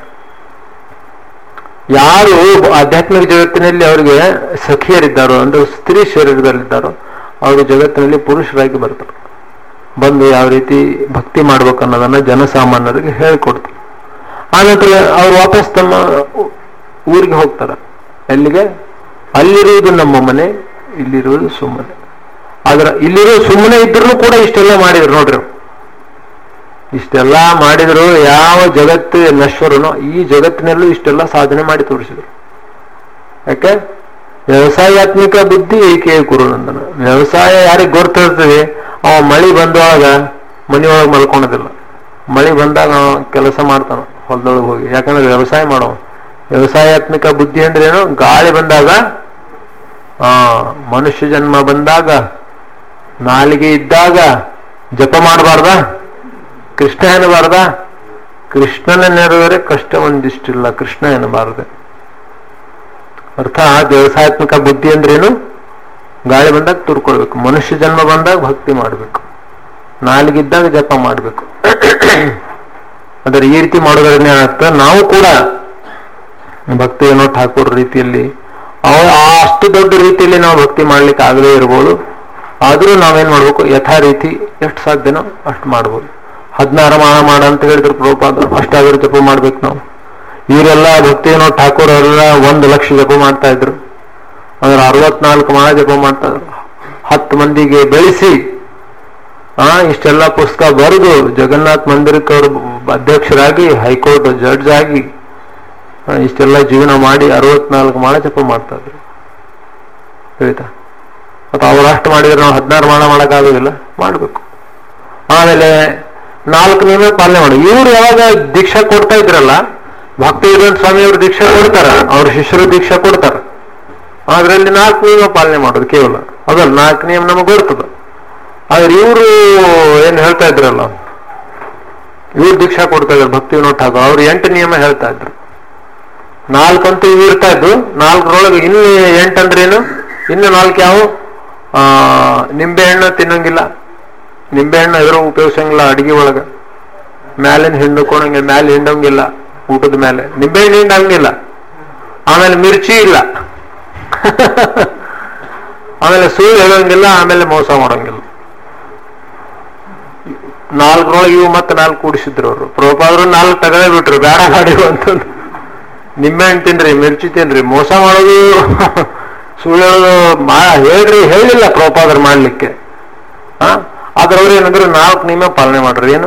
B: ಯಾರು ಆಧ್ಯಾತ್ಮಿಕ ಜಗತ್ತಿನಲ್ಲಿ ಅವರಿಗೆ ಸಖಿಯರಿದ್ದಾರೋ ಅಂದ್ರೆ ಸ್ತ್ರೀ ಶರೀರದಲ್ಲಿದ್ದಾರೋ ಅವರು ಜಗತ್ತಿನಲ್ಲಿ ಪುರುಷರಾಗಿ ಬರ್ತಾರೆ ಬಂದು ಯಾವ ರೀತಿ ಭಕ್ತಿ ಮಾಡ್ಬೇಕು ಅನ್ನೋದನ್ನ ಜನಸಾಮಾನ್ಯರಿಗೆ ಹೇಳ್ಕೊಡ್ತಾರೆ ಆನಂತರ ಅವ್ರು ವಾಪಸ್ ತಮ್ಮ ಊರಿಗೆ ಹೋಗ್ತಾರೆ ಎಲ್ಲಿಗೆ ಅಲ್ಲಿರುವುದು ನಮ್ಮ ಮನೆ ಇಲ್ಲಿರುವುದು ಸುಮ್ಮನೆ ಆದ್ರೆ ಇಲ್ಲಿರೋ ಸುಮ್ಮನೆ ಇದ್ರೂ ಕೂಡ ಇಷ್ಟೆಲ್ಲ ಮಾಡಿದ್ರು ನೋಡ್ರಿ ಅವ್ರು. ಇಷ್ಟೆಲ್ಲ ಮಾಡಿದ್ರು ಯಾವ ಜಗತ್ತು ನಶ್ವರನೋ ಈ ಜಗತ್ತಿನಲ್ಲೂ ಇಷ್ಟೆಲ್ಲ ಸಾಧನೆ ಮಾಡಿ ತೋರಿಸಿದ್ರು ಯಾಕೆ ವ್ಯವಸಾಯಾತ್ಮಿಕ ಬುದ್ಧಿ ಏಕೆ ಕುರುನಂದನ ವ್ಯವಸಾಯ ಯಾರಿಗೆ ಗೊತ್ತಿರ್ತದೆ ಅವ ಮಳಿ ಬಂದವಾಗ ಮನೆಯೊಳಗೆ ಮಲ್ಕೊಳೋದಿಲ್ಲ ಮಳಿ ಬಂದಾಗ ಅವ ಕೆಲಸ ಮಾಡ್ತಾನ ಹೊಲದೊಳಗೆ ಹೋಗಿ ಯಾಕಂದ್ರೆ ವ್ಯವಸಾಯ ಮಾಡೋ ವ್ಯವಸಾಯಾತ್ಮಿಕ ಬುದ್ಧಿ ಅಂದ್ರೆ ಏನು ಗಾಳಿ ಬಂದಾಗ ಆ ಮನುಷ್ಯ ಜನ್ಮ ಬಂದಾಗ ನಾಲಿಗೆ ಇದ್ದಾಗ ಜಪ ಮಾಡಬಾರ್ದ ಕೃಷ್ಣ ಎನ್ನಬಾರ್ದ ಕೃಷ್ಣನ ನೆರವೇರೆ ಕಷ್ಟ ಒಂದಿಷ್ಟಿಲ್ಲ ಕೃಷ್ಣ ಎನ್ನಬಾರದೆ ಅರ್ಥಾತ್ ವ್ಯವಸಾಯಾತ್ಮಕ ಬುದ್ಧಿ ಅಂದ್ರೇನು ಗಾಳಿ ಬಂದಾಗ ತುರ್ಕೊಳ್ಬೇಕು ಮನುಷ್ಯ ಜನ್ಮ ಬಂದಾಗ ಭಕ್ತಿ ಮಾಡಬೇಕು ನಾಲಿಗಿದ್ದಾಗ ಜಪ ಮಾಡಬೇಕು ಅದರ ಈ ರೀತಿ ಮಾಡೋದ್ರಿಂದ ಏನಾಗ್ತದೆ ನಾವು ಕೂಡ ಭಕ್ತಿ ಏನೋ ಠಾಕೂರ್ ರೀತಿಯಲ್ಲಿ ಅವ ಆ ಅಷ್ಟು ದೊಡ್ಡ ರೀತಿಯಲ್ಲಿ ನಾವು ಭಕ್ತಿ ಮಾಡ್ಲಿಕ್ಕೆ ಆಗದೇ ಇರ್ಬೋದು ಆದ್ರೂ ನಾವೇನ್ ಮಾಡ್ಬೇಕು ಯಥಾ ರೀತಿ ಎಷ್ಟು ಸಾಧ್ಯನೋ ಅಷ್ಟು ಮಾಡ್ಬೋದು ಹದಿನಾರು ಮಾಡ ಮಾಡ ಅಂತ ಹೇಳಿದ್ರು ಪ್ರಭುಪಾದ ಅಷ್ಟಾದ್ರೂ ಜಪ ಮಾಡ್ಬೇಕು ನಾವು ಇವರೆಲ್ಲ ಭಕ್ತಿ ಏನೋ ಠಾಕೂರ್ ಅವರೆಲ್ಲ ಒಂದು ಲಕ್ಷ ಜಪ ಮಾಡ್ತಾ ಇದ್ರು ಅಂದ್ರೆ ಅರವತ್ನಾಲ್ಕು ಮಾಳ ಜಪ ಮಾಡ್ತಾ ಇದ್ರು ಹತ್ತು ಮಂದಿಗೆ ಬೆಳೆಸಿ ಆ ಇಷ್ಟೆಲ್ಲ ಪುಸ್ತಕ ಬರೆದು ಜಗನ್ನಾಥ್ ಮಂದಿರಕ್ಕೆ ಅವರು ಅಧ್ಯಕ್ಷರಾಗಿ ಹೈಕೋರ್ಟ್ ಜಡ್ಜ್ ಆಗಿ ಆ, ಇಷ್ಟೆಲ್ಲ ಜೀವನ ಮಾಡಿ ಅರವತ್ನಾಲ್ಕು ಮಾಳ ಜಪ ಮಾಡ್ತಾ ಇದ್ರು ತಿಳಿತಾ ಮತ್ತು ಅವ್ರು ಅಷ್ಟು ಮಾಡಿದ್ರೆ ನಾವು ಹದಿನಾರು ಮಾಳ ಮಾಡೋಕ್ಕಾಗೋದಿಲ್ಲ ಮಾಡಬೇಕು ಆಮೇಲೆ ನಾಲ್ಕು ನಿಯಮ ಪಾಲನೆ ಮಾಡಿ ಇವ್ರು ಯಾವಾಗ ದೀಕ್ಷಾ ಕೊಡ್ತಾ ಇದ್ರಲ್ಲ ಭಕ್ತಿ ವಿಧಾನ ಸ್ವಾಮಿ ಅವರು ದೀಕ್ಷಾ ಕೊಡ್ತಾರ ಅವ್ರ ಶಿಷ್ಯರು ದೀಕ್ಷಾ ಕೊಡ್ತಾರ ಅದರಲ್ಲಿ ನಾಲ್ಕು ನಿಯಮ ಪಾಲನೆ ಮಾಡೋದು ಕೇವಲ ಅದಲ್ಲ ನಾಲ್ಕು ನಿಯಮ ನಮಗೆ ಬರ್ತದ ಆದ್ರೆ ಇವರು ಏನ್ ಹೇಳ್ತಾ ಇದ್ರಲ್ಲ ಇವ್ರು ದೀಕ್ಷಾ ಕೊಡ್ತಾ ಇದ್ರು ಭಕ್ತಿ ವಿನೋದ್ ಠಾಕೂರ್ ಅವ್ರು ಎಂಟು ನಿಯಮ ಹೇಳ್ತಾ ಇದ್ರು ನಾಲ್ಕಂತೂ ಇವು ಇರ್ತಾ ಇದ್ದು ನಾಲ್ಕರೊಳಗೆ ಇನ್ನು ಎಂಟು ಅಂದ್ರೇನು ಇನ್ನು ನಾಲ್ಕು ಯಾವ ಆ, ನಿಂಬೆಹಣ್ಣು ತಿನ್ನಂಗಿಲ್ಲ ನಿಂಬೆಹಣ್ಣು ಎದುರು ಉಪಯೋಗಿಸಂಗಿಲ್ಲ ಅಡಿಗೆ ಒಳಗ ಮ್ಯಾಲಿನ ಹಿಂಡ್ಕೊಂಡಂಗಿಲ್ಲ ಮ್ಯಾಲೆ ಹಿಂಡಂಗಿಲ್ಲ ಊಟದ ಮೇಲೆ ನಿಂಬೆಹಣ್ಣು ಹಿಂಡಂಗಿಲ್ಲ ಆಮೇಲೆ ಮಿರ್ಚಿ ಇಲ್ಲ ಆಮೇಲೆ ಸುಳ್ಳು ಹೇಳೋಂಗಿಲ್ಲ ಆಮೇಲೆ ಮೋಸ ಮಾಡೋಂಗಿಲ್ಲ ನಾಲ್ಕರೊಳಗೆ ಇವು ಮತ್ತೆ ನಾಲ್ಕು ಕೂಡಿಸಿದ್ರು ಅವರು ಪ್ರೋಪಾದ್ರು ನಾಲ್ಕು ತಗದೇ ಬಿಟ್ರು ಬೇಡ ಮಾಡಿರು ಅಂತಂದು ನಿಂಬೆಹಣ್ಣು ತಿನ್ರಿ ಮಿರ್ಚಿ ತಿನ್ರಿ ಮೋಸ ಮಾಡೋದು ಸುಳ್ಳು ಹೇಳೋದು ಮಾ ಹೇಳ್ರಿ ಹೇಳಿಲ್ಲ ಪ್ರೋಪಾದ್ರ ಮಾಡ್ಲಿಕ್ಕೆ ಆ ಆದ್ರೆ ಅವ್ರು ಏನಂದ್ರೆ ನಾಲ್ಕು ನಿಯಮ ಪಾಲನೆ ಮಾಡ್ರಿ ಏನು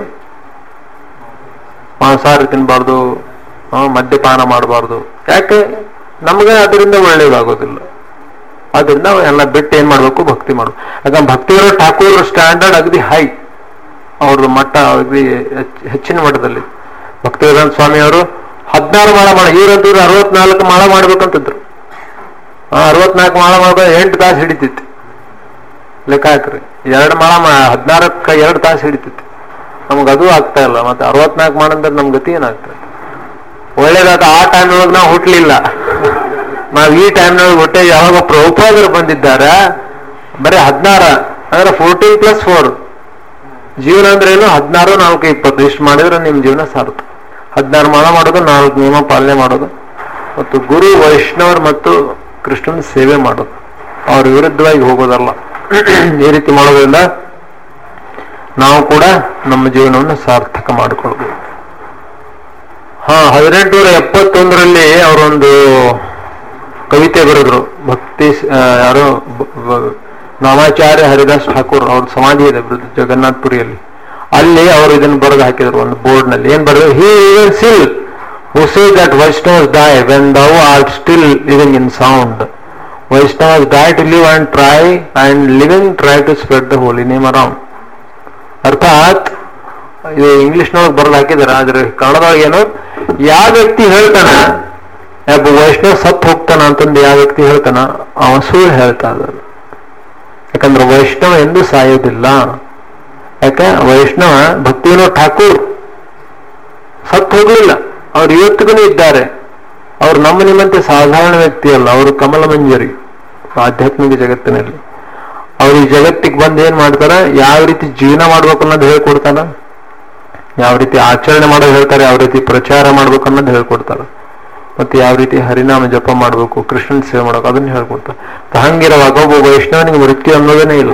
B: ಮಾಂಸಾಹಾರ ತಿನ್ಬಾರ್ದು ಆ, ಮದ್ಯಪಾನ ಮಾಡಬಾರ್ದು ಯಾಕೆ ನಮಗೆ ಅದರಿಂದ ಒಳ್ಳೇದಾಗೋದಿಲ್ಲ ಅದರಿಂದ ನಾವು ಎಲ್ಲ ಬಿಟ್ಟು ಏನ್ ಮಾಡ್ಬೇಕು ಭಕ್ತಿ ಮಾಡ್ಬೇಕು ಯಾಕಂದ್ರೆ ಭಕ್ತಿಯವರ ಠಾಕೂರ್ ಸ್ಟ್ಯಾಂಡರ್ಡ್ ಅಗದಿ ಹೈ ಅವ್ರದ್ದು ಮಟ್ಟ ಅಗದಿ ಹೆಚ್ಚ್- ಹೆಚ್ಚಿನ ಮಟ್ಟದಲ್ಲಿ ಭಕ್ತಿವೇದಾಂತ ಸ್ವಾಮಿ ಅವರು ಹದಿನಾರು ಮಾಳ ಮಾಡ ಇವ್ರಂತೂ ಅರವತ್ನಾಲ್ಕು ಮಾಳ ಮಾಡ್ಬೇಕಂತಿದ್ರು ಆ ಅರವತ್ನಾಲ್ಕು ಮಾಳ ಮಾಡ್ಬೇಕು ಎಂಟು ತಾಸು ಹಿಡಿತಿತ್ತು ಲೆಕ್ಕ ಹಾಕ್ರಿ ಎರಡು ಮಾಳ ಹದಿನಾರಕ್ಕೆ ಎರಡು ತಾಸು ಹಿಡಿತಿತ್ತು ನಮ್ಗೆ ಅದು ಆಗ್ತಾ ಇಲ್ಲ ಮತ್ತೆ ಅರವತ್ನಾಲ್ಕು ಮಾಡಂದ್ರೆ ನಮ್ ಗತಿ ಏನಾಗ್ತದೆ ಒಳ್ಳೇದಾದ ಆ ಟೈಮ್ನೊಳಗೆ ನಾವು ಹುಟ್ಲಿಲ್ಲ ನಾವ್ ಈ ಟೈಮ್ನೊಳಗೆ ಹುಟ್ಟೆ ಯಾವಾಗ ಪ್ರಭುಪಾದರು ಬಂದಿದ್ದಾರೆ ಬರೀ ಹದಿನಾರ ಅಂದ್ರೆ ಫೋರ್ಟೀನ್ ಪ್ಲಸ್ ಫೋರ್ ಜೀವನ ಅಂದ್ರೆ ಏನು ಹದಿನಾರು ನಾಲ್ಕು ಇಪ್ಪತ್ತು ಇಷ್ಟು ಮಾಡಿದ್ರೆ ನಿಮ್ ಜೀವನ ಸಾರ್ಥ ಹದಿನಾರು ಮಾಡ ಮಾಡೋದು ನಾಲ್ಕು ನಿಯಮ ಪಾಲನೆ ಮಾಡೋದು ಮತ್ತು ಗುರು ವೈಷ್ಣವರು ಮತ್ತು ಕೃಷ್ಣನ ಸೇವೆ ಮಾಡೋದು ಅವ್ರ ವಿರುದ್ಧವಾಗಿ ಹೋಗೋದಲ್ಲ ಈ ರೀತಿ ಮಾಡೋದ್ರಿಂದ ನಾವು ಕೂಡ ನಮ್ಮ ಜೀವನವನ್ನು ಸಾರ್ಥಕ ಮಾಡಿಕೊಳ್ಬೋದು ಹಾ ಹದಿನೆಂಟುನೂರ ಎಪ್ಪತ್ತೊಂದರಲ್ಲಿ ಅವರೊಂದು ಕವಿತೆ ಬರೆದ್ರು ಭಕ್ತಿ ಸ- ಆ, ಯಾರೋ ಬ- ಬ- ನಾಮಾಚಾರ್ಯ ಹರಿದಾಸ್ ಠಾಕೂರ್ ಅವ್ರ ಸಮಾಧಿ ಇದೆ ಬೃಹತ್ ಜಗನ್ನಾಥ್ಪುರಿಯಲ್ಲಿ ಅಲ್ಲಿ ಅವರು ಇದನ್ನು ಬರೆದು ಹಾಕಿದ್ರು ಒಂದು ಬೋರ್ಡ್ ನಲ್ಲಿ ಏನ್ ಬರೆದ್ರು ಹಿ even ill who say that Vaishnavas die when thou art still living in sound Vaishnavas die to live and try and living try to spread the holy name around ಅರ್ಥಾತ್ ಇದು ಇಂಗ್ಲಿಷ್ನೊಳಗೆ ಬರೆದು ಹಾಕಿದಾರೆ ಆದ್ರೆ ಕನ್ನಡದೊಳಗೆ ಏನು ಯಾವ ವ್ಯಕ್ತಿ ಹೇಳ್ತಾನ ಒಬ್ಬ ವೈಷ್ಣವ ಸತ್ ಹೋಗ್ತಾನ ಅಂತಂದು ಯಾವ ವ್ಯಕ್ತಿ ಹೇಳ್ತಾನ ಅವ ಸುಳ್ಳು ಹೇಳ್ತಾ ಇದ್ದಾನೆ ಯಾಕಂದ್ರೆ ವೈಷ್ಣವ ಎಂದು ಸಾಯೋದಿಲ್ಲ ಯಾಕೆ ವೈಷ್ಣವ ಭಕ್ತಿವಿನೋದ್ ಠಾಕೂರ್ ಸತ್ ಹೋಗ್ಲಿಲ್ಲ ಅವ್ರು ಇವತ್ತಿಗೂ ಇದ್ದಾರೆ ಅವ್ರು ನಮ್ಮ ನಿಮ್ಮಂತೆ ಸಾಧಾರಣ ವ್ಯಕ್ತಿ ಅಲ್ಲ ಅವರು ಕಮಲ ಮಂಜರಿ ಆಧ್ಯಾತ್ಮಿಕ ಜಗತ್ತಿನಲ್ಲಿ ಅವ್ರು ಈ ಜಗತ್ತಿಗೆ ಬಂದು ಏನ್ ಮಾಡ್ತಾರ ಯಾವ ರೀತಿ ಜೀವನ ಮಾಡ್ಬೇಕು ಅನ್ನೋದು ಹೇಳ್ಕೊಡ್ತಾರ ಯಾವ ರೀತಿ ಆಚರಣೆ ಮಾಡೋದು ಹೇಳ್ತಾರೆ ಯಾವ ರೀತಿ ಪ್ರಚಾರ ಮಾಡ್ಬೇಕು ಅನ್ನೋದು ಹೇಳ್ಕೊಡ್ತಾರ ಮತ್ತೆ ಯಾವ ರೀತಿ ಹರಿನಾಮ ಜಪ ಮಾಡ್ಬೇಕು ಕೃಷ್ಣನ್ ಸೇವೆ ಮಾಡ್ಬೇಕು ಅದನ್ನ ಹೇಳ್ಕೊಡ್ತಾರೆ ಹಂಗಿರುವಾಗ ಒಬ್ಬ ವೈಷ್ಣವನಿಗೆ ಮೃತ್ಯು ಅನ್ನೋದೇನೇ ಇಲ್ಲ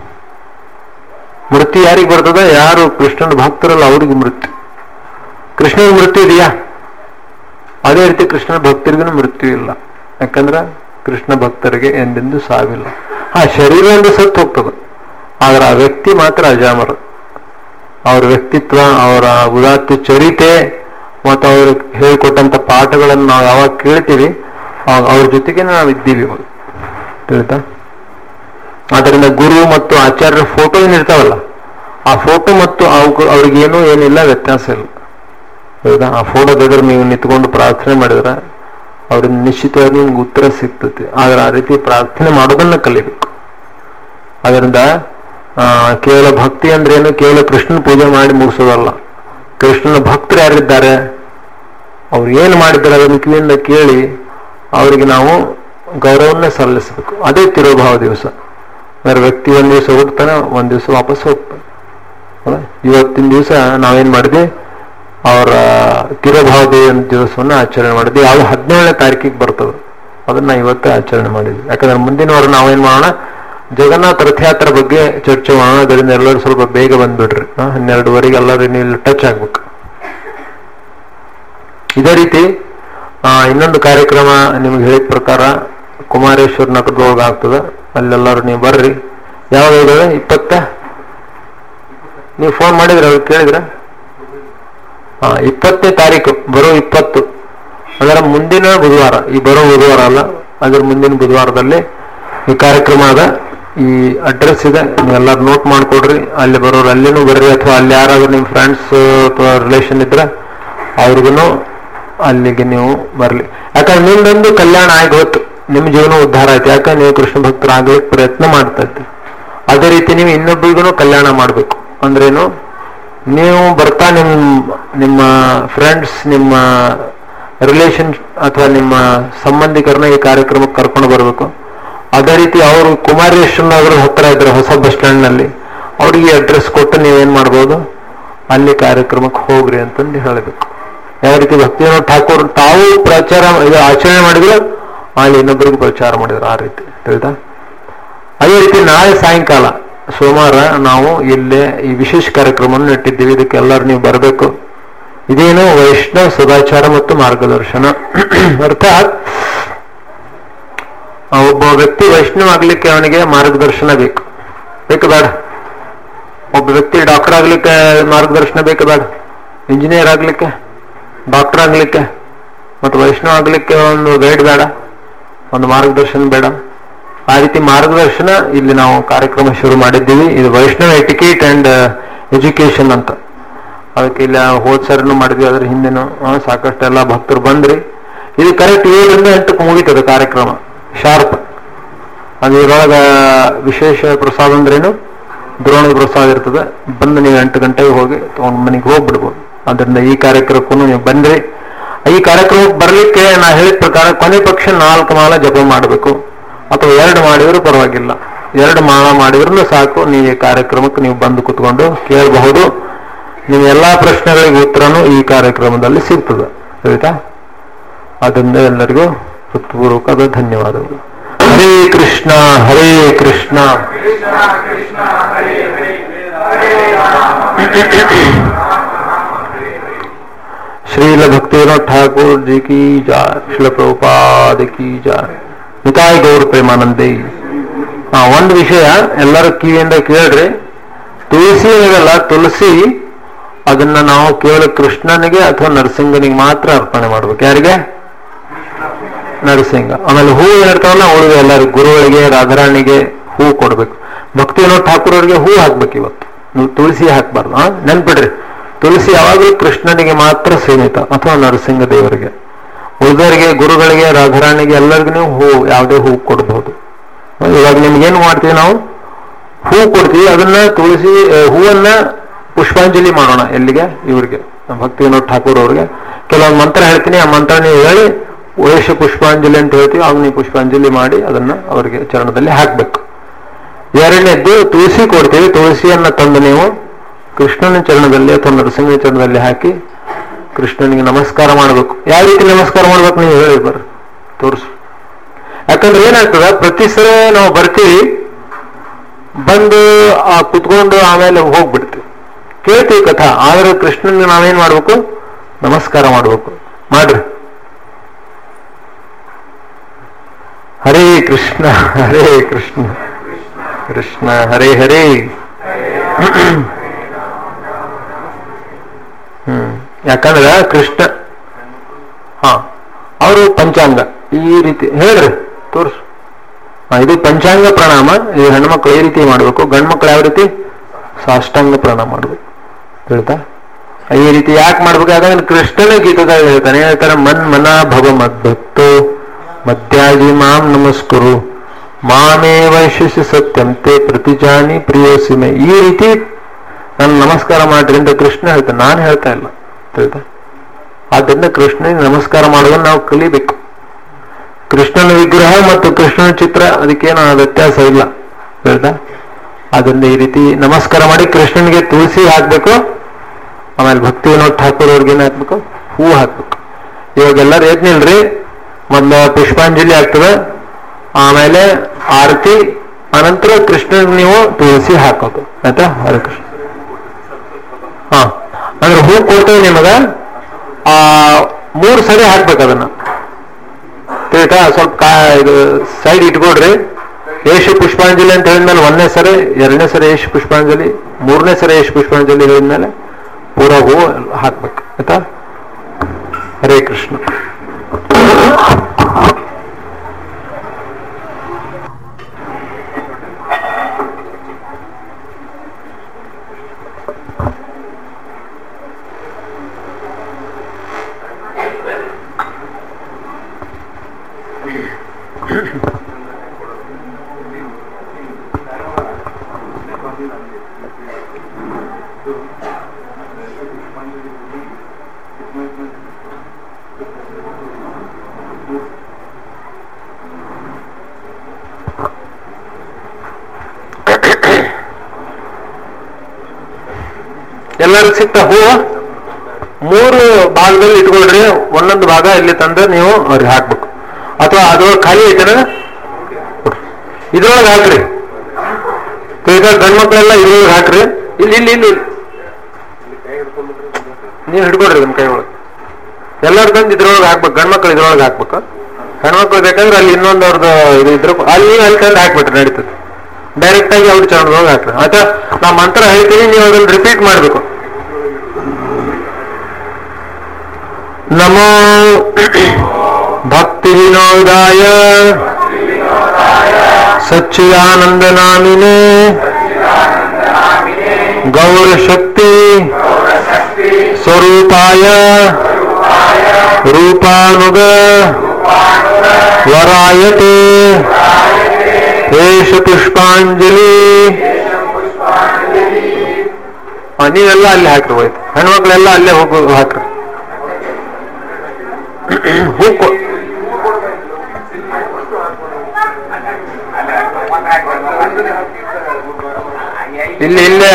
B: ಮೃತ್ಯು ಯಾರಿಗೆ ಬರ್ತದ ಯಾರು ಕೃಷ್ಣನ ಭಕ್ತರಲ್ಲ ಅವ್ರಿಗೆ ಮೃತ್ಯು ಕೃಷ್ಣನ ಮೃತ್ಯು ಇದೆಯಾ ಅದೇ ರೀತಿ ಕೃಷ್ಣನ ಭಕ್ತರಿಗೂ ಮೃತ್ಯು ಇಲ್ಲ ಯಾಕಂದ್ರೆ ಕೃಷ್ಣ ಭಕ್ತರಿಗೆ ಎಂದೆಂದೂ ಸಾವಿಲ್ಲ ಆ ಶರೀರ ಎಂದು ಸತ್ತು ಹೋಗ್ತದೆ ಆದ್ರೆ ಆ ವ್ಯಕ್ತಿ ಮಾತ್ರ ಅಜಾಮರ ಅವರ ವ್ಯಕ್ತಿತ್ವ ಅವರ ಉದಾತ್ತ ಚರಿತೆ ಮತ್ತು ಅವರು ಹೇಳಿಕೊಟ್ಟಂತ ಪಾಠಗಳನ್ನು ನಾವು ಯಾವಾಗ ಕೇಳ್ತೀವಿ ಆವಾಗ ಅವ್ರ ಜೊತೆಗೆ ನಾವು ಇದ್ದೀವಿ ಇವಾಗ ತಿಳಿತಾ ಆದ್ದರಿಂದ ಗುರು ಮತ್ತು ಆಚಾರ್ಯರ ಫೋಟೋ ಏನಿರ್ತಾವಲ್ಲ ಆ ಫೋಟೋ ಮತ್ತು ಅವ್ಕ- ಅವ್ರಿಗೇನು ಏನಿಲ್ಲ ವ್ಯತ್ಯಾಸ ಇಲ್ಲ ಹೌದಾ ಆ ಫೋಟೋದ ಎದುರು ನೀವು ನಿಂತ್ಕೊಂಡು ಪ್ರಾರ್ಥನೆ ಮಾಡಿದ್ರೆ ಅವ್ರಿಂದ ನಿಶ್ಚಿತವಾಗಿ ನಿಮ್ಗೆ ಉತ್ತರ ಸಿಗ್ತದೆ ಆದ್ರೆ ಆ ರೀತಿ ಪ್ರಾರ್ಥನೆ ಮಾಡೋದನ್ನ ಕಲಿಬೇಕು ಅದರಿಂದ ಆ, ಕೇವಲ ಭಕ್ತಿ ಅಂದ್ರೆ ಏನು ಕೇವಲ ಕೃಷ್ಣನ ಪೂಜೆ ಮಾಡಿ ಮುಗಿಸೋದಲ್ಲ ಕೃಷ್ಣನ ಭಕ್ತರು ಯಾರಿದ್ದಾರೆ ಅವ್ರು ಏನು ಮಾಡಿದ್ದಾರೆ ಅದನ್ನು ಕಿವಿಯಿಂದ ಕೇಳಿ ಅವರಿಗೆ ನಾವು ಗೌರವನ್ನೇ ಸಲ್ಲಿಸಬೇಕು ಅದೇ ತಿರುಭಾವ ದಿವಸ ಅಂದ್ರೆ ವ್ಯಕ್ತಿ ಒಂದ್ ದಿವಸ ಹುಡ್ತಾನೆ ಒಂದ್ ದಿವಸ ವಾಪಸ್ ಹೋಗ್ತಾನೆ ಹೌದಾ? ಇವತ್ತಿನ ದಿವಸ ನಾವೇನ್ ಮಾಡಿದ್ವಿ ಅವರ ತಿರುಭಾವ ದಿವಸವನ್ನ ಆಚರಣೆ ಮಾಡಿದ್ವಿ ಯಾವ ಹದಿನೇಳನೇ ತಾರೀಕಿಗೆ ಬರ್ತದೆ ಅದನ್ನ ಇವತ್ತು ಆಚರಣೆ ಮಾಡಿದ್ವಿ ಯಾಕಂದ್ರೆ ಮುಂದಿನ ವಾರ ನಾವೇನ್ ಮಾಡೋಣ ಜಗನ್ನಾಥ ರಥಯಾತ್ರೆ ಬಗ್ಗೆ ಚರ್ಚೆ ಮಾಡೋಣ ಅದರಿಂದ ಎಲ್ಲರೂ ಸ್ವಲ್ಪ ಬೇಗ ಬಂದ್ಬಿಡ್ರಿ ಹಾ, ಹನ್ನೆರಡುವರೆಗೆ ಎಲ್ಲರೂ ನೀವು ಇಲ್ಲಿ ಟಚ್ ಆಗ್ಬೇಕು ಇದೇ ರೀತಿ ಆ, ಇನ್ನೊಂದು ಕಾರ್ಯಕ್ರಮ ನಿಮ್ಗೆ ಹೇಳಿದ ಪ್ರಕಾರ ಕುಮಾರೇಶ್ವರ ನಗರದೊಳಗೆ ಆಗ್ತದೆ ಅಲ್ಲೆಲ್ಲರೂ ನೀವು ಬರ್ರಿ ಯಾವಾಗ ಇದಾವೆ ಇಪ್ಪತ್ತ ನೀವು ಫೋನ್ ಮಾಡಿದ್ರೆ ಅವ್ರಿಗೆ ಕೇಳಿದ್ರ ಹಾ ಇಪ್ಪತ್ತನೇ ತಾರೀಕು ಬರೋ ಇಪ್ಪತ್ತು ಅದರ ಮುಂದಿನ ಬುಧವಾರ ಈ ಬರೋ ಬುಧವಾರ ಅಲ್ಲ ಅದರ ಮುಂದಿನ ಬುಧವಾರದಲ್ಲಿ ಈ ಕಾರ್ಯಕ್ರಮ ಅದ ಈ ಅಡ್ರೆಸ್ ಇದೆ ನೀವೆಲ್ಲರೂ ನೋಟ್ ಮಾಡ್ಕೊಡ್ರಿ ಅಲ್ಲಿ ಬರೋರು ಅಲ್ಲಿನೂ ಬರ್ರಿ ಅಥವಾ ಅಲ್ಲಿ ಯಾರಾದ್ರೂ ನಿಮ್ಮ ಫ್ರೆಂಡ್ಸ್ ಅಥವಾ ರಿಲೇಷನ್ ಇದ್ರೆ ಅವ್ರಿಗೂ ಅಲ್ಲಿಗೆ ನೀವು ಬರ್ಲಿ ಯಾಕಂದ್ರೆ ನಿಮ್ದೊಂದು ಕಲ್ಯಾಣ ಆಗಿ ಹೋಯ್ತು ನಿಮ್ಮ ಜೀವನ ಉದ್ಧಾರ ಆಯ್ತು ಯಾಕಂದ್ರೆ ನೀವು ಕೃಷ್ಣ ಭಕ್ತರಾಗ್ಲಿಕ್ಕೆ ಪ್ರಯತ್ನ ಮಾಡ್ತಾ ಇದ್ದೀರಿ ಅದೇ ರೀತಿ ನೀವು ಇನ್ನೊಬ್ಬರಿಗೂ ಕಲ್ಯಾಣ ಮಾಡಬೇಕು ಅಂದ್ರೇನು ನೀವು ಬರ್ತಾ ನಿಮ್ಮ ನಿಮ್ಮ ಫ್ರೆಂಡ್ಸ್ ನಿಮ್ಮ ರಿಲೇಷನ್ ಅಥವಾ ನಿಮ್ಮ ಸಂಬಂಧಿಕರನ್ನ ಈ ಕಾರ್ಯಕ್ರಮಕ್ಕೆ ಕರ್ಕೊಂಡು ಬರಬೇಕು ಅದೇ ರೀತಿ ಅವರು ಕುಮಾರೇಶ್ವರ ನಗರ ಹತ್ರ ಇದ್ದಾರೆ ಹೊಸ ಬಸ್ ಸ್ಟ್ಯಾಂಡ್ ನಲ್ಲಿ ಅವ್ರಿಗೆ ಅಡ್ರೆಸ್ ಕೊಟ್ಟು ನೀವೇನ್ ಮಾಡ್ಬೋದು ಅಲ್ಲಿ ಕಾರ್ಯಕ್ರಮಕ್ಕೆ ಹೋಗ್ರಿ ಅಂತಂದು ಹೇಳಬೇಕು ಯಾವ ರೀತಿ ಭಕ್ತಿವಿನೋದ್ ಠಾಕೂರ್ ತಾವು ಪ್ರಚಾರ ಇದು ಆಚರಣೆ ಮಾಡಿದ್ರು ಅಲ್ಲಿ ಇನ್ನೊಬ್ಬರಿಗೂ ಪ್ರಚಾರ ಮಾಡಿದ್ರು ಆ ರೀತಿ ತಿಳಿತಾ ಅದೇ ರೀತಿ ನಾಳೆ ಸಾಯಂಕಾಲ ಸೋಮವಾರ ನಾವು ಇಲ್ಲೇ ಈ ವಿಶೇಷ ಕಾರ್ಯಕ್ರಮವನ್ನು ಇಟ್ಟಿದ್ದೀವಿ ಇದಕ್ಕೆ ಎಲ್ಲರೂ ನೀವು ಬರಬೇಕು ಇದೇನು ವೈಷ್ಣವ ಸದಾಚಾರ ಮತ್ತು ಮಾರ್ಗದರ್ಶನ ಅರ್ಥಾತ್ ಆ ಒಬ್ಬ ವ್ಯಕ್ತಿ ವೈಷ್ಣವ ಆಗ್ಲಿಕ್ಕೆ ಅವನಿಗೆ ಮಾರ್ಗದರ್ಶನ ಬೇಕು ಬೇಕು ಬೇಡ ಒಬ್ಬ ವ್ಯಕ್ತಿ ಡಾಕ್ಟರ್ ಆಗ್ಲಿಕ್ಕೆ ಮಾರ್ಗದರ್ಶನ ಬೇಕು ಬೇಡ ಇಂಜಿನಿಯರ್ ಆಗ್ಲಿಕ್ಕೆ ಡಾಕ್ಟರ್ ಆಗ್ಲಿಕ್ಕೆ ಮತ್ತು ವೈಷ್ಣವ ಆಗ್ಲಿಕ್ಕೆ ಒಂದು ಗೈಡ್ ಬೇಡ ಒಂದು ಮಾರ್ಗದರ್ಶನ ಬೇಡ ಆ ರೀತಿ ಮಾರ್ಗದರ್ಶನ ಇಲ್ಲಿ ನಾವು ಕಾರ್ಯಕ್ರಮ ಶುರು ಮಾಡಿದ್ದೀವಿ ಇದು ವೈಷ್ಣವ ಎಟಿಕೇಟ್ ಅಂಡ್ ಎಜುಕೇಶನ್ ಅಂತ ಅದಕ್ಕೆ ಇಲ್ಲಿ ಹೋದ್ ಸರ್ನು ಮಾಡಿದ್ವಿ ಅದ್ರ ಹಿಂದೆನು ಆ, ಸಾಕಷ್ಟು ಎಲ್ಲ ಭಕ್ತರು ಬಂದ್ರಿ ಇದು ಕರೆಕ್ಟ್ ಏಳರಿಂದ ಎಂಟಕ್ಕೆ ಮುಗೀತದೆ ಕಾರ್ಯಕ್ರಮ ಶಾರ್ಪ್ ಅದು ಇದ್ರೊಳಗ ವಿಶೇಷ ಪ್ರಸಾದ ಅಂದ್ರೇನು ದ್ರೋಣದ ಪ್ರಸಾದ ಇರ್ತದೆ ಬಂದು ನೀವು ಎಂಟು ಗಂಟೆಗೆ ಹೋಗಿ ತಗೊಂಡು ಮನೆಗೆ ಹೋಗ್ಬಿಡ್ಬೋದು ಅದರಿಂದ ಈ ಕಾರ್ಯಕ್ರಮಕ್ಕೂ ನೀವು ಬಂದ್ರಿ ಈ ಕಾರ್ಯಕ್ರಮಕ್ಕೆ ಬರ್ಲಿಕ್ಕೆ ನಾ ಹೇಳಿದ ಪ್ರಕಾರ ಕೊನೆ ಪಕ್ಷ ನಾಲ್ಕು ಮಾಲ ಜಪ ಮಾಡಬೇಕು ಅಥವಾ ಎರಡು ಮಾಡಿದ್ರು ಪರವಾಗಿಲ್ಲ ಎರಡು ಮಾಲ ಮಾಡಿದ್ರು ಸಾಕು ನೀವು ಈ ಕಾರ್ಯಕ್ರಮಕ್ಕೆ ನೀವು ಬಂದು ಕುತ್ಕೊಂಡು ಕೇಳಬಹುದು ನಿಮ್ಮ ಎಲ್ಲಾ ಪ್ರಶ್ನೆಗಳಿಗೆ ಉತ್ತರನು ಈ ಕಾರ್ಯಕ್ರಮದಲ್ಲಿ ಸಿಗ್ತದೆ ಆಯ್ತಾ ಅದರಿಂದ ಎಲ್ಲರಿಗೂ ಹೃತ್ಪೂರ್ವಕದ ಧನ್ಯವಾದಗಳು ಹರೇ ಕೃಷ್ಣ ಹರೇ ಕೃಷ್ಣ
A: ಕೃಷ್ಣ ಕೃಷ್ಣ ಹರೇ ಹರೇ ಹರೇ ರಾಮ
B: श्रील भक्तिविनोद ठाकुर जी की जय श्रील प्रभुपाद की जय ನಿತಾಯ್ ಗೌರ ಪ್ರೇಮಾನಂದೇ ಹಾ ಒಂದು ವಿಷಯ ಎಲ್ಲರ ಕಿವಿಯಿಂದ ಕೇಳ್ರಿ ತುಳಸಿ ಇದೆಯಲ್ಲ ತುಳಸಿ ಅದನ್ನ ನಾವು ಕೇವಲ ಕೃಷ್ಣನಿಗೆ ಅಥವಾ ನರಸಿಂಗನಿಗೆ ಮಾತ್ರ ಅರ್ಪಣೆ ಮಾಡ್ಬೇಕು ಯಾರಿಗೆ ನರಸಿಂಗ ಆಮೇಲೆ ಹೂ ಏನಿರ್ತಾವಲ್ಲ ಉಳಿದ ಎಲ್ಲರಿಗೂ ಗುರುಗಳಿಗೆ ರಾಧಾರಾಣಿಗೆ ಹೂ ಕೊಡ್ಬೇಕು ಭಕ್ತಿ ವಿನೋದ್ ಠಾಕೂರ್ ಅವರಿಗೆ ಹೂ ಹಾಕ್ಬೇಕು ಇವತ್ತು ನೀವು ತುಳಸಿ ಹಾಕ್ಬಾರ್ದು ಹಾ ನೆನ್ಪಿಡ್ರಿ ತುಳಸಿ ಯಾವಾಗಲೂ ಕೃಷ್ಣನಿಗೆ ಮಾತ್ರ ಸೀಮಿತ ಅಥವಾ ನರಸಿಂಹ ದೇವರಿಗೆ ಉಳಿದವರಿಗೆ ಗುರುಗಳಿಗೆ ರಾಧಾರಾಣಿಗೆ ಎಲ್ಲರಿಗೂ ನೀವು ಹೂ ಯಾವುದೇ ಹೂ ಕೊಡಬಹುದು ಇವಾಗ ನಿಮ್ಗೇನು ಮಾಡ್ತೀವಿ ನಾವು ಹೂ ಕೊಡ್ತೀವಿ ಅದನ್ನ ತುಳಸಿ ಆ, ಹೂವನ್ನ ಪುಷ್ಪಾಂಜಲಿ ಮಾಡೋಣ ಎಲ್ಲಿಗೆ ಇವರಿಗೆ ಭಕ್ತಿ ವಿನೋದ್ ಠಾಕೂರ್ ಅವ್ರಿಗೆ ಕೆಲವೊಂದು ಮಂತ್ರ ಹೇಳ್ತೀನಿ ಆ ಮಂತ್ರ ನೀವು ಹೇಳಿ ವಯಸ್ಸು ಪುಷ್ಪಾಂಜಲಿ ಅಂತ ಹೇಳ್ತೀವಿ ಅವಾಗ ನೀವು ಪುಷ್ಪಾಂಜಲಿ ಮಾಡಿ ಅದನ್ನ ಅವರಿಗೆ ಚರಣದಲ್ಲಿ ಹಾಕ್ಬೇಕು ಎರಡನೇದ್ದು ತುಳಸಿ ಕೊಡ್ತೀವಿ ತುಳಸಿಯನ್ನ ತಂದು ನೀವು ಕೃಷ್ಣನ ಚರಣದಲ್ಲಿ ಅಥವಾ ನರಸಿಂಹ ಚರಣದಲ್ಲಿ ಹಾಕಿ ಕೃಷ್ಣನಿಗೆ ನಮಸ್ಕಾರ ಮಾಡಬೇಕು ಯಾವ ರೀತಿ ನಮಸ್ಕಾರ ಮಾಡ್ಬೇಕು ನೀವು ಹೇಳಿ ಬರ್ರಿ ತೋರಿಸು ಯಾಕಂದ್ರೆ ಏನಾಗ್ತದ ಪ್ರತಿ ಸಲ ನಾವು ಬರ್ತೀವಿ ಬಂದು ಆ ಕುತ್ಕೊಂಡು ಆಮೇಲೆ ಹೋಗ್ಬಿಡ್ತೀವಿ ಕೇಳ್ತೀವಿ ಕಥಾ ಆದ್ರೆ ಕೃಷ್ಣನಿಗೆ ನಾವೇನ್ ಮಾಡ್ಬೇಕು ನಮಸ್ಕಾರ ಮಾಡ್ಬೇಕು ಮಾಡ್ರಿ ಹರೇ ಕೃಷ್ಣ ಹರೇ ಕೃಷ್ಣ ಕೃಷ್ಣ ಹರೇ ಹರೇ ಹ್ಮ್ ಯಾಕಂದ್ರೆ ಕೃಷ್ಣ ಹಾ ಅವರು ಪಂಚಾಂಗ ಈ ರೀತಿ ಹೇಳ್ರಿ ತೋರ್ಸು ಹಾ, ಇದು ಪಂಚಾಂಗ ಪ್ರಣಾಮ ಈ ಹೆಣ್ಮಕ್ಳು ಈ ರೀತಿ ಮಾಡಬೇಕು ಗಂಡು ಮಕ್ಳು ಯಾವ ರೀತಿ ಸಾಷ್ಟಾಂಗ ಪ್ರಣಾಮ ಮಾಡ್ಬೇಕು ಹೇಳ್ತಾ ಈ ರೀತಿ ಯಾಕೆ ಮಾಡ್ಬೇಕು ಯಾಕಂದ್ರೆ ಕೃಷ್ಣನ ಗೀತದಾಗ ಹೇಳ್ತಾನೆ ಹೇಳ್ತಾರೆ ಮನ್ ಮನ ಭವ ಮದ್ಭಕ್ತೋ ಮಧ್ಯಾಜಿ ಮಾಂ ನಮಸ್ಕರು ಮಾಮೇ ವೈಶಿಷ್ಯ ಸತ್ಯಂ ತೇ ಪ್ರತಿಜಾನಿ ಪ್ರಿಯೋಸಿಮೆ ಈ ರೀತಿ ನಾನು ನಮಸ್ಕಾರ ಮಾಡ್ರಿ ಅಂತ ಕೃಷ್ಣ ಹೇಳ್ತಾನೆ ನಾನು ಹೇಳ್ತಾ ಇಲ್ಲ ಹೇಳ್ತಾ ಆದ್ದರಿಂದ ಕೃಷ್ಣನಿಗೆ ನಮಸ್ಕಾರ ಮಾಡೋದನ್ನ ನಾವು ಕಲಿಬೇಕು ಕೃಷ್ಣನ ವಿಗ್ರಹ ಮತ್ತು ಕೃಷ್ಣನ ಚಿತ್ರ ಅದಕ್ಕೇನು ವ್ಯತ್ಯಾಸ ಇಲ್ಲ ಹೇಳ್ತಾ ಅದರಿಂದ ಈ ರೀತಿ ನಮಸ್ಕಾರ ಮಾಡಿ ಕೃಷ್ಣನಿಗೆ ತುಳಸಿ ಹಾಕ್ಬೇಕು ಆಮೇಲೆ ಭಕ್ತಿ ವಿನೋದ್ ಠಾಕೂರ್ ಅವ್ರಿಗೆ ಏನ್ ಹಾಕ್ಬೇಕು ಹೂ ಹಾಕ್ಬೇಕು ಇವಾಗ ಎಲ್ಲರೂ ಎದ್ ನಿಲ್ರಿ ಮೊದ್ಲು ಪುಷ್ಪಾಂಜಲಿ ಆಗ್ತದೆ ಆಮೇಲೆ ಆರತಿ ಅನಂತರ ಕೃಷ್ಣನಿಗೆ ನೀವು ತುಳಸಿ ಹಾಕೋದು ಆಯ್ತಾ ಹರೇ ಕೃಷ್ಣ ಹಾ ಅಂದ್ರೆ ಹೂ ಕೊಡ್ತೇವೆ ನಿಮಗ ಆ ಮೂರು ಸರಿ ಹಾಕ್ಬೇಕು ಅದನ್ನ ತಿಳಿತಾ ಸ್ವಲ್ಪ ಕಾ ಇದು ಸೈಡ್ ಇಟ್ಕೊಡ್ರಿ ಯೇಷು ಪುಷ್ಪಾಂಜಲಿ ಅಂತ ಹೇಳಿದ್ಮೇಲೆ ಒಂದನೇ ಸರಿ ಎರಡನೇ ಸರಿ ಯೇಷು ಪುಷ್ಪಾಂಜಲಿ ಮೂರನೇ ಸರಿ ಯೇಷು ಪುಷ್ಪಾಂಜಲಿ ಹೇಳಿದ್ಮೇಲೆ ಪೂರ ಹೂ ಹಾಕ್ಬೇಕು ಆಯ್ತಾ ಹರೇ ಕೃಷ್ಣ ಎಲ್ಲರಿಗೂ ಸಿಕ್ತ ಹೂವು ಮೂರು ಭಾಗದಲ್ಲಿ ಇಟ್ಕೊಳ್ರಿ ಒಂದೊಂದು ಭಾಗ ಇಲ್ಲಿ ತಂದು ನೀವು ಅವ್ರಿಗೆ ಹಾಕ್ಬೇಕು ಅಥವಾ ಅದ್ರೊಳಗೆ ಖಾಲಿ ಐತೆನ ಇದ್ರೊಳಗೆ ಹಾಕ್ರಿ ಈಗ ಗಂಡ್ ಮಕ್ಳೆಲ್ಲ ಇದ್ರೊಳಗೆ ಹಾಕ್ರಿ ಇಲ್ಲಿ ಇಲ್ಲಿ ಇಲ್ಲಿ ಇಲ್ಲಿ. ನೀವು ಹಿಡ್ಕೊಡ್ರಿ ನಮ್ಮ ಕೈ ಒಳಗೆ ಎಲ್ಲರೂ ತಂದು ಇದ್ರೊಳಗೆ ಹಾಕ್ಬೇಕು ಗಂಡ್ ಮಕ್ಳು ಇದ್ರೊಳಗೆ ಹಾಕ್ಬೇಕು ಹೆಣ್ಮಕ್ಳು ಬೇಕಂದ್ರೆ ಅಲ್ಲಿ ಇನ್ನೊಂದು ಅವ್ರದ್ದು ಇದು ಇದ್ರ ಅಲ್ಲಿ ಅಲ್ಲಿ ತಂದು ಹಾಕ್ಬಿಟ್ರಿ ನಡೀತದೆ ಡೈರೆಕ್ಟ್ ಆಗಿ ಅವ್ರ ಚರಣದೊಳಗೆ ಹಾಕ್ರಿ ಆಯ್ತಾ ನಾ ಮಂತ್ರ ಹೇಳ್ತೀನಿ ನೀವು ಅದನ್ನ ರಿಪೀಟ್ ಮಾಡಬೇಕು ನಮೋ ಭಕ್ತಿ ವಿನೋದಾಯ ಸಚ್ಚಿದಾನಂದ ನಾಮಿನೇ ಗೌರ ಶಕ್ತಿ ಸ್ವರೂಪಾಯ ರೂಪಾನುಗ ವರಾಯತೆ ಏಷ ಪುಷ್ಪಾಂಜಲಿ ಆ, ನೀವೆಲ್ಲ ಅಲ್ಲಿ ಹಾಕ್ರಿ ಹೋಯ್ತು ಹೆಣ್ಮಕ್ಳೆಲ್ಲ ಅಲ್ಲೇ ಹೋಗು ಹಾಕ್ರಿ ಹೂ ಕೊ- ಇಲ್ಲಿ ಇಲ್ಲೇ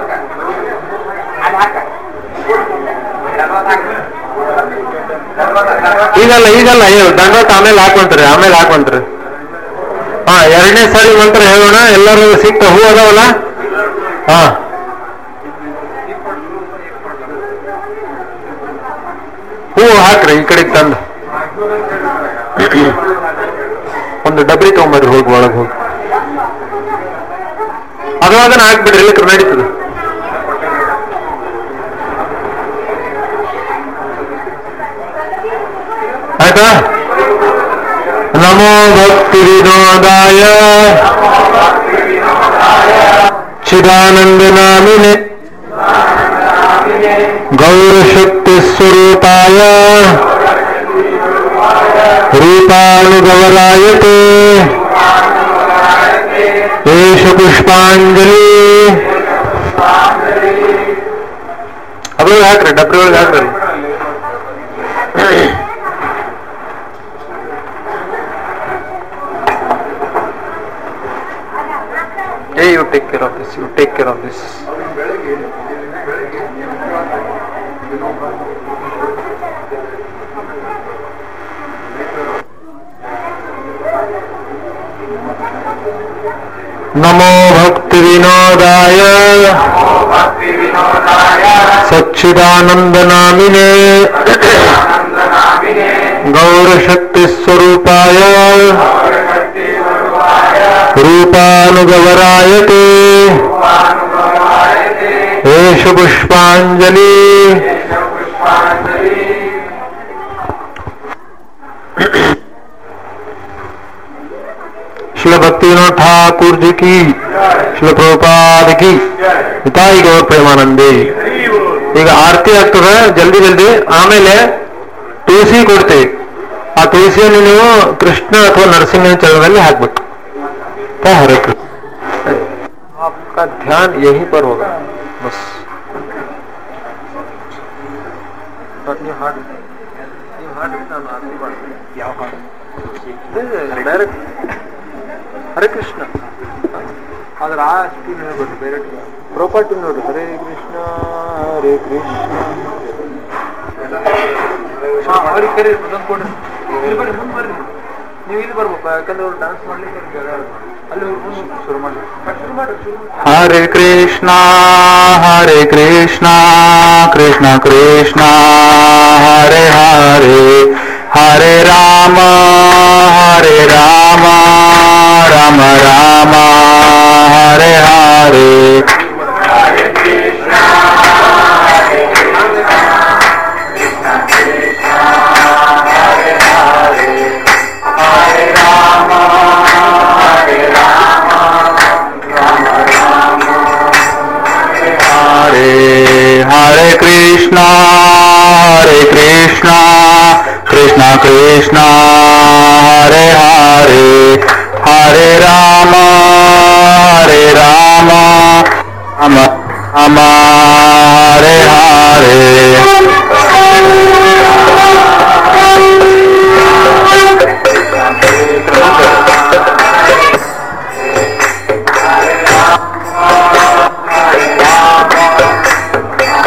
B: ಈಗಲ್ಲ ಈಗಲ್ಲ ಅಯ್ಯೋ ದಂಡೋತ್ ಆಮೇಲೆ ಹಾಕೊಂತ್ರಿ ಆಮೇಲೆ ಹಾಕೊಂತ್ರಿ ಹಾ ಎರಡನೇ ಸಾರಿ ಮಂತ್ರ ಹೇಳೋಣ ಎಲ್ಲರೂ ಸಿಕ್ತ ಹೂ ಅದಾವಲ್ಲ ಹಾ ಹೂ ಹಾಕ್ರಿ ಈ ಕಡೆಗೆ ತಂದು ಒಂದು ಡಬ್ರಿ ತಗೊಂಬರ್ರಿ ಹೋಗಿ ಒಳಗೆ ಹೋಗಿ ಅದ್ರೊಳಗನ ಹಾಕ್ಬಿಡ್ರಿ ಇಲ್ಲಿ ನಡೀತದೆ ಆಯ್ತಾ ನಮೋ ಭಕ್ತಿ ವಿನೋದಾಯ ಚಿದಾನಂದ ನಾಮಿನೆ ಗೌರಶಕ್ತಿ ಸ್ವರೂಪಾಯ ರೂಪಾನುಗವರಾಯತೆ ಏಷ ಪುಷ್ಪಾಂಜಲಿ ಅದ್ರೊಳಗೆ ಹಾಕ್ರಿ ಡಬ್ರಿ ಒಳಗೆ ಹಾಕ್ರಿ Hey, you take care of this. You take care of this. नमो भक्ति विनोदाय
A: ಭಕ್ತಿ ವಿನೋದಾಯ
B: सच्चिदानंद नामिने
A: ಆನಂದನಾಮಿನೇ
B: गौरशक्ति स्वरूपाय
A: ಶಕ್ತಿ ಸ್ವರೂಪಾಯ
B: रूपानुगवरायते
A: ರೂಪಾನುಭವಾಯತೆ
B: एष पुष्पाञ्जलि
A: ಪುಷ್ಪಾಂಜಲಿ
B: श्री भक्ति विनोद ठाकुर जी की श्री प्रभुपाद की ಹಿತಾಯಿ ಗೌರ ಪ್ರೇಮಾನಂದಿ ಈಗ ಆರತಿ ಆಗ್ತದೆ ಜಲ್ದಿ ಜಲ್ದಿ ಆಮೇಲೆ ತುಳಸಿ ಕೊಡ್ತೀವಿ ಆ ತುಳಸಿಯನ್ನು ನೀವು ಕೃಷ್ಣ ಅಥವಾ ನರಸಿಂಹನ ಚರಣದಲ್ಲಿ ಹಾಕ್ಬೇಕು ತಾ ಹರೇ ಕೃಷ್ಣ आपका ध्यान यहीं पर होगा बस ನೀವು ಹಾಡು ನೀವು ಹಾಡು ನಾನು ಆರತಿ ಮಾಡ್ತೀನಿ ಯಾವ ಹಾಡು ಡೈರೆಕ್ಟ್ ಹರೇ ಕೃಷ್ಣ ಆದ್ರೆ ಆ ಟ್ಯೂನ್ ಹೇಳ್ಬೇಕು ಬೇರೆ ಪ್ರಾಪರ್ ಟ್ಯೂನ್ ನೋಡ್ರಿ ಹರೇ ಕೃಷ್ಣ ಹರೇ ಕೃಷ್ಣ ಹಾ, ಅವ್ರಿಗೆ ಕರಿ ಅದೊಂದು ಕೊಡ್ರಿ ಇಲ್ಲಿ ಬರ್ರಿ ಮುಂದೆ ಬರ್ರಿ ನೀವು ಇಲ್ಲಿ ಬರ್ಬೇಕು ಯಾಕಂದ್ರೆ ಅವ್ರು ಡಾನ್ಸ್ ಮಾಡ್ಲಿಕ್ಕೆ ಅವ್ರಿಗೆ ಜಾಗ ಇರಲ್ಲ. ಅಲ್ಲಿ ಹೋಗಿ ಮುಂದೆ ಶುರು ಮಾಡಿ ಶುರು ಮಾಡಿ ಶುರು ಮಾಡಿ ಹರೇ ಕೃಷ್ಣ ಹರೇ ಕೃಷ್ಣ ಕೃಷ್ಣ ಕೃಷ್ಣ ಹರೇ ಹರೇ ಹರೇ ರಾಮ ಹರೇ ರಾಮ ರಾಮ ರಾಮ ಹರೇ ಹರೇ हरे हरे कृष्णा हरे कृष्णा कृष्णा कृष्णा हरे हरे हरे राम हरे राम राम राम हरे हरे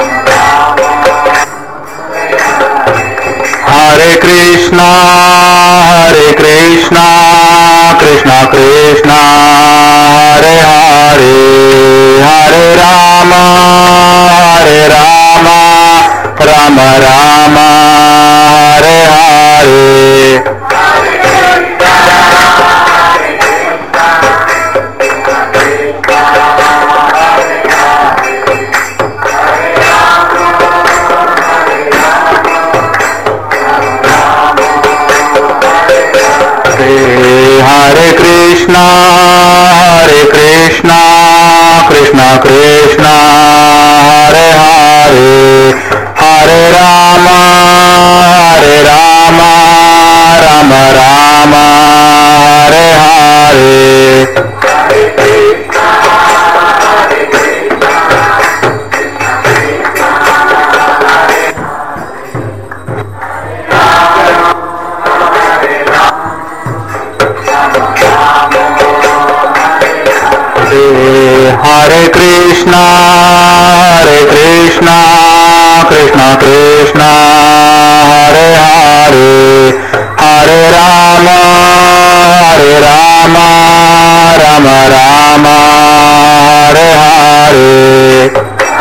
B: कृष्ण कृष्ण हरे हरे हरे राम हरे राम राम राम हरे हरे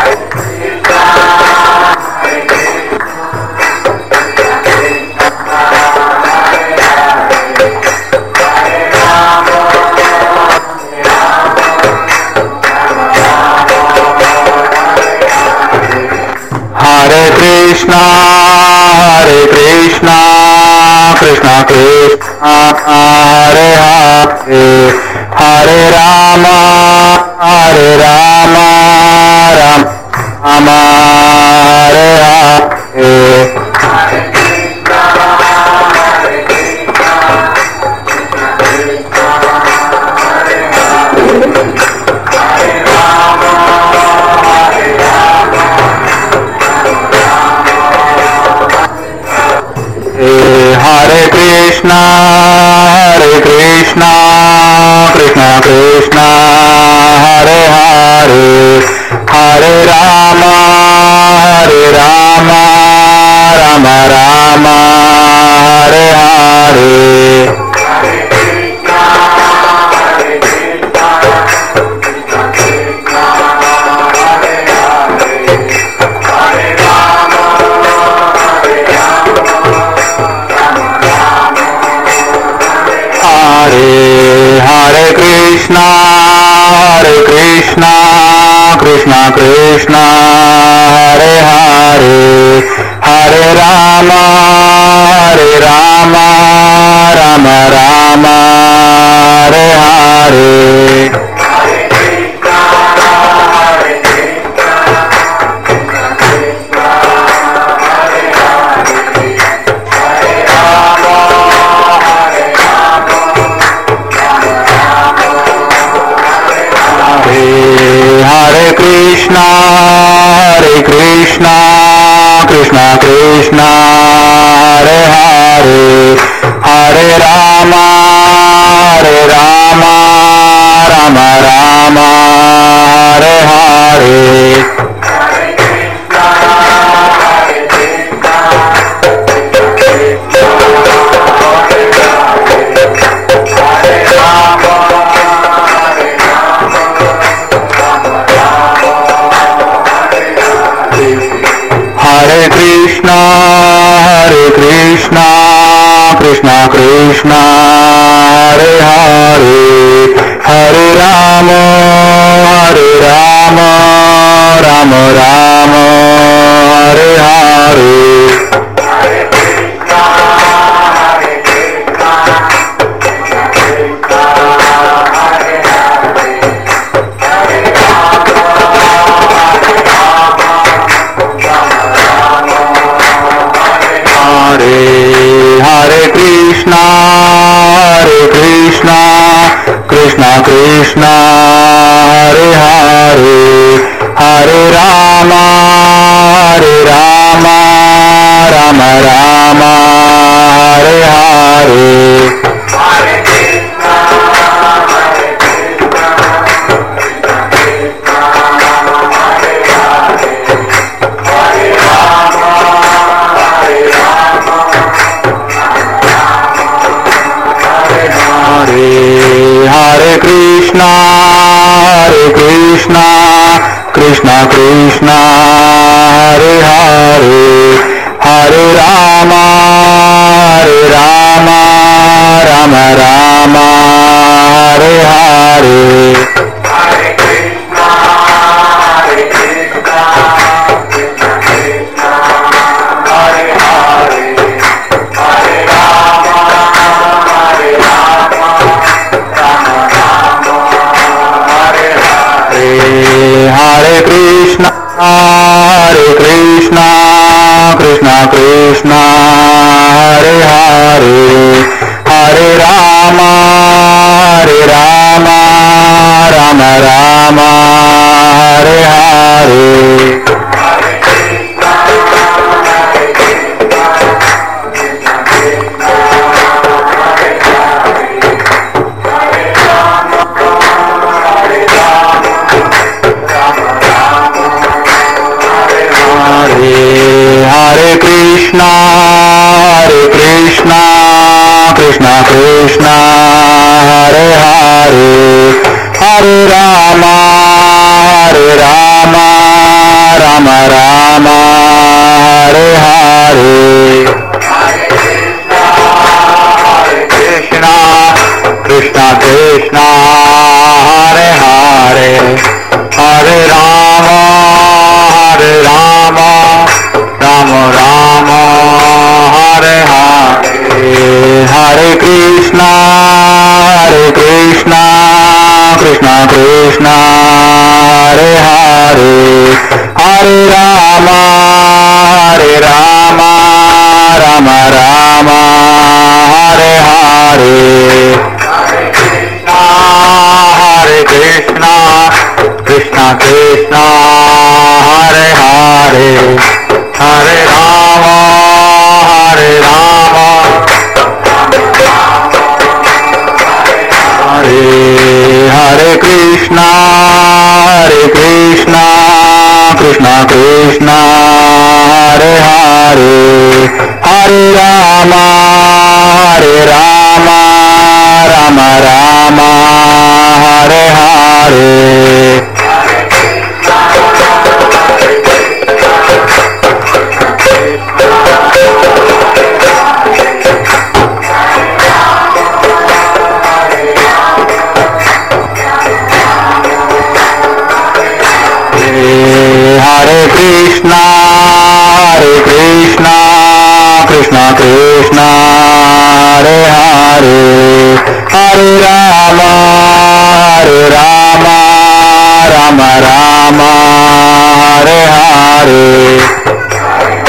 B: हरे कृष्णा हरे कृष्णा कृष्ण कृष्ण हरे हरे हरे राम हरे राम राम राम हरे हरे हरे कृष्णा हरे कृष्णा कृष्ण कृष्ण हरे हरे हरे राम हरे राम राम राम हरे हरे हरे हरे कृष्णा हरे कृष्णा कृष्ण कृष्ण हरे हरे हरे राम हरे राम राम राम हरे हरे हरे हरे कृष्णा हरे कृष्णा कृष्ण कृष्ण हरे हरे हरे राम हरे राम राम राम हरे हरे हरे कृष्णा हरे कृष्णा कृष्ण कृष्ण हरे हरे हरे राम हरे राम राम राम हरे हरे हरे हरे कृष्णा हरे कृष्णा कृष्ण कृष्ण हरे हरे हरे राम हरे राम राम राम हरे हरे हरे हरे कृष्णा हरे कृष्णा कृष्ण कृष्ण हरे हरे हरे राम हरे राम राम राम हरे हरे हरे हरे कृष्ण हरे कृष्ण कृष्ण कृष्ण हरे हरे हरे राम हरे राम राम राम हरे हरे हरे कृष्णा कृष्णा हरे हरे हरे राम हरे राम राम राम हरे हरे कृष्णा कृष्णा कृष्णा हरे हरे हरे राम हरे राम राम राम हरे हरे हरे कृष्णा हरे कृष्णा कृष्णा कृष्णा हरे हरे हरे राम हरे राम राम राम हरे हरे हरे कृष्णा कृष्णा कृष्णा हरे हरे हरे राम हरे राम हरे हरे कृष्णा हरे कृष्णा कृष्णा कृष्णा हरे हरे हरे राम हरे राम राम राम हरे हरे हरे कृष्णा हरे कृष्णा कृष्णा कृष्णा हरे हरे हरे राम हरे राम राम राम हरे हरे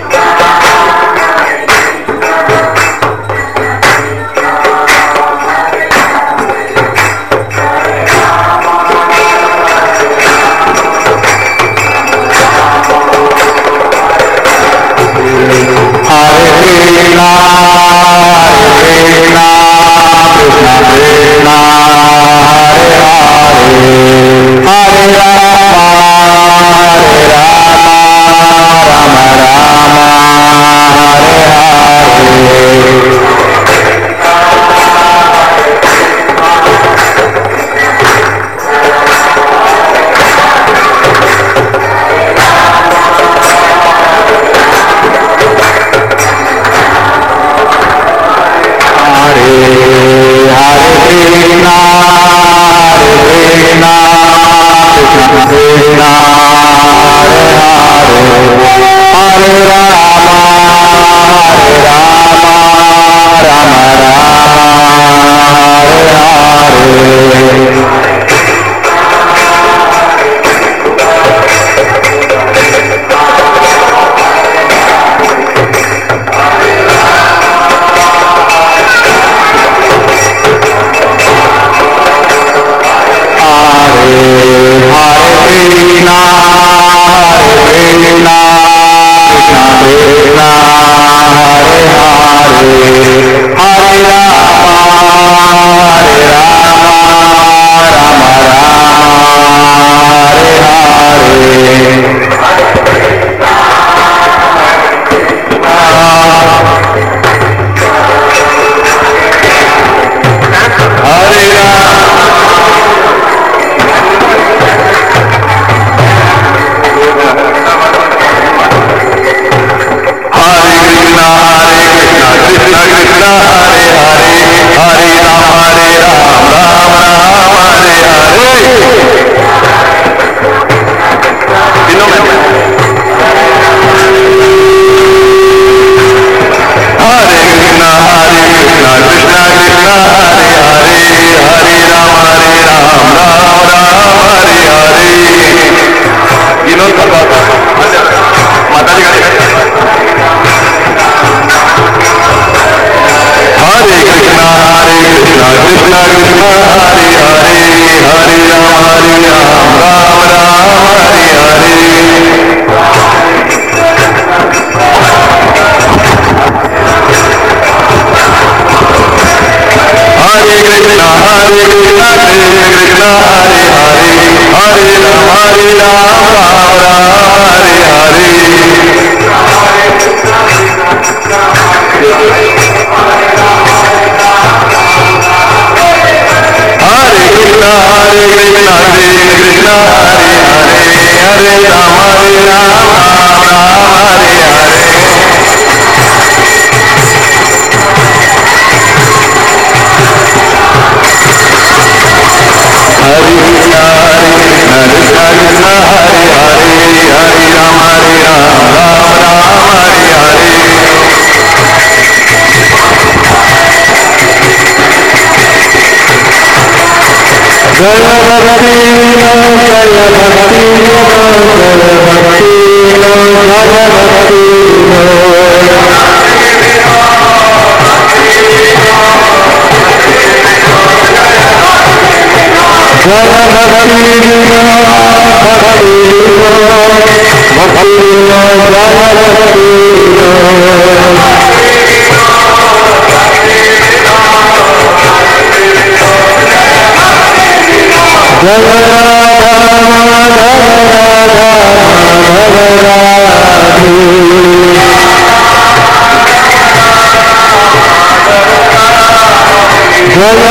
B: हरे कृष्णा हरे कृष्णा कृष्णा कृष्णा हरे हरे हरे राम हरे राम राम राम हरे हरे हरे हरे कृष्णा हरे कृष्णा कृष्ण कृष्णा हरे हरे हरे राम हरे राम राम राम हरे हरे हरे हरे कृष्णा हरे कृष्णा कृष्णा कृष्णा हरे हरे हरे राम हरे राम राम राम हरे हरे हरे राम हरे कृष्णा हरे कृष्णा कृष्णा कृष्णा हरे हरे हरे राम हरे राम राम राम हरे हरे तीनों में हरे कृष्णा हरे कृष्णा कृष्णा कृष्णा हरे हरे हरे राम हरे राम राम राम हरे हरे तीनों का माता जी का हरे कृष्णा हरे कृष्णा कृष्णा कृष्णा हरे हरे हरे राम हरे राम राम राम हरे हरे राम हरे राम राम राम हरे हरे हरि कृष्ण कृष्ण कृष्ण हरे हरे हरे राम हरे राम राम राम हरे हरे जय भक्ति जय भक्ति जय भक्ति जय भक्ति जय भक्ति भक्ति जय भक्ति जय राम जय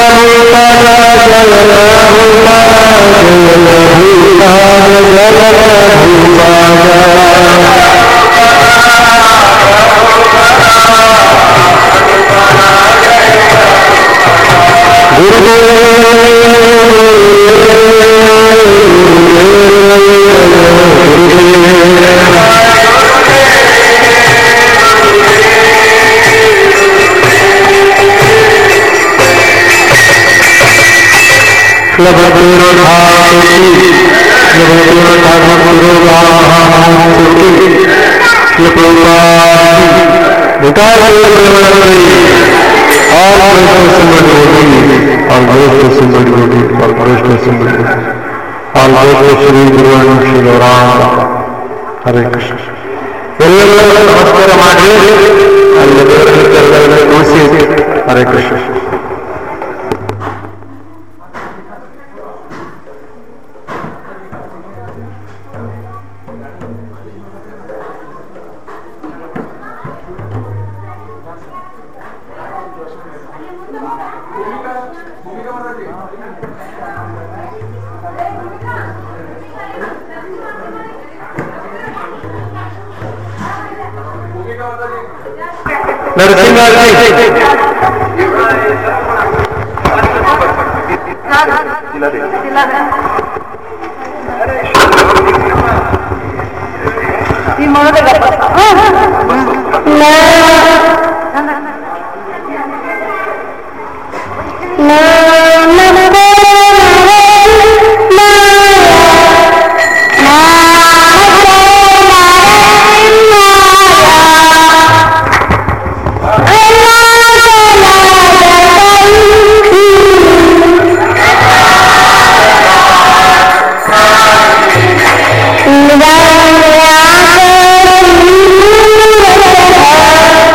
B: ಶ್ರೀ ಗುರುವಣ್ಣ ಶಿವರಾಮ ಹರೇ ಕೃಷ್ಣ ಎಲ್ಲರೂ ನಮಸ್ಕಾರ ಮಾಡಿ ಅಲ್ಲಿ ದೇವರ ತುಳಸಿ ಹರೇ ಕೃಷ್ಣ
C: Thank you.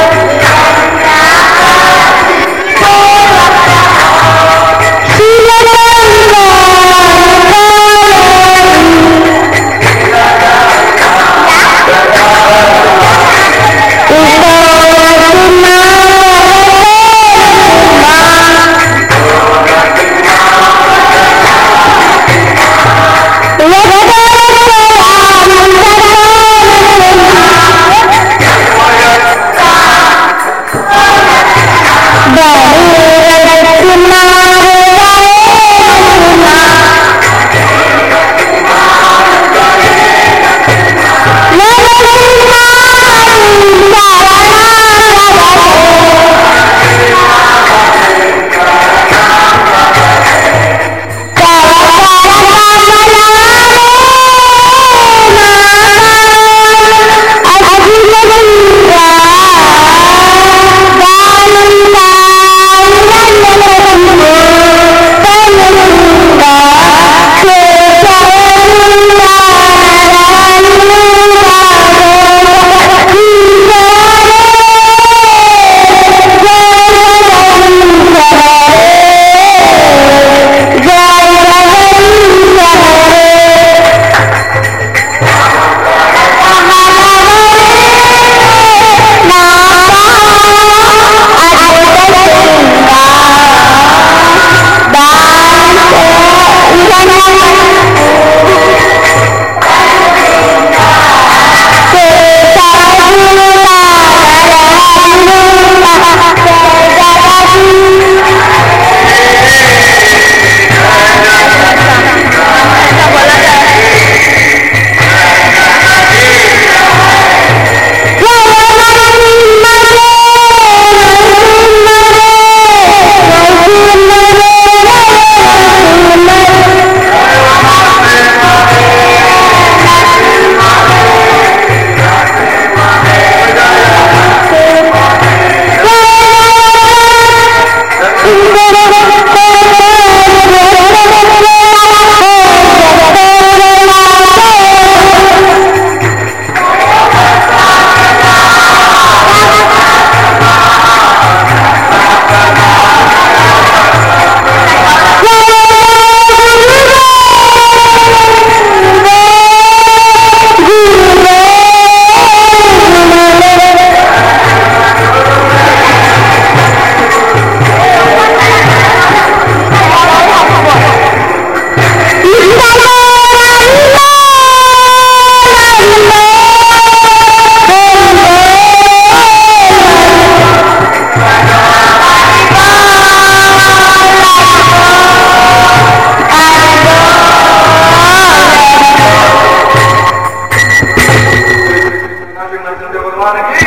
A: भगवान की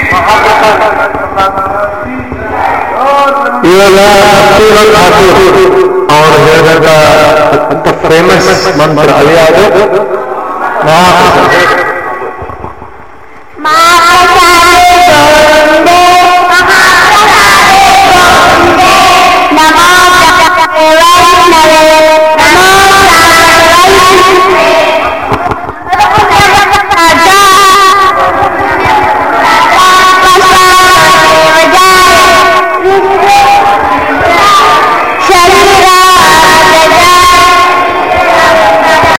B: ಇವಾಗ ಭಕ್ತಿವಲ್ ಠಾಕೂರ್ ಅವರು ಹೇಳಿದಂತ ಅಂತ ಫೇಮಸ್ ಮಂತ್ರ ಅದು ಯಾವುದು ಮಹಾ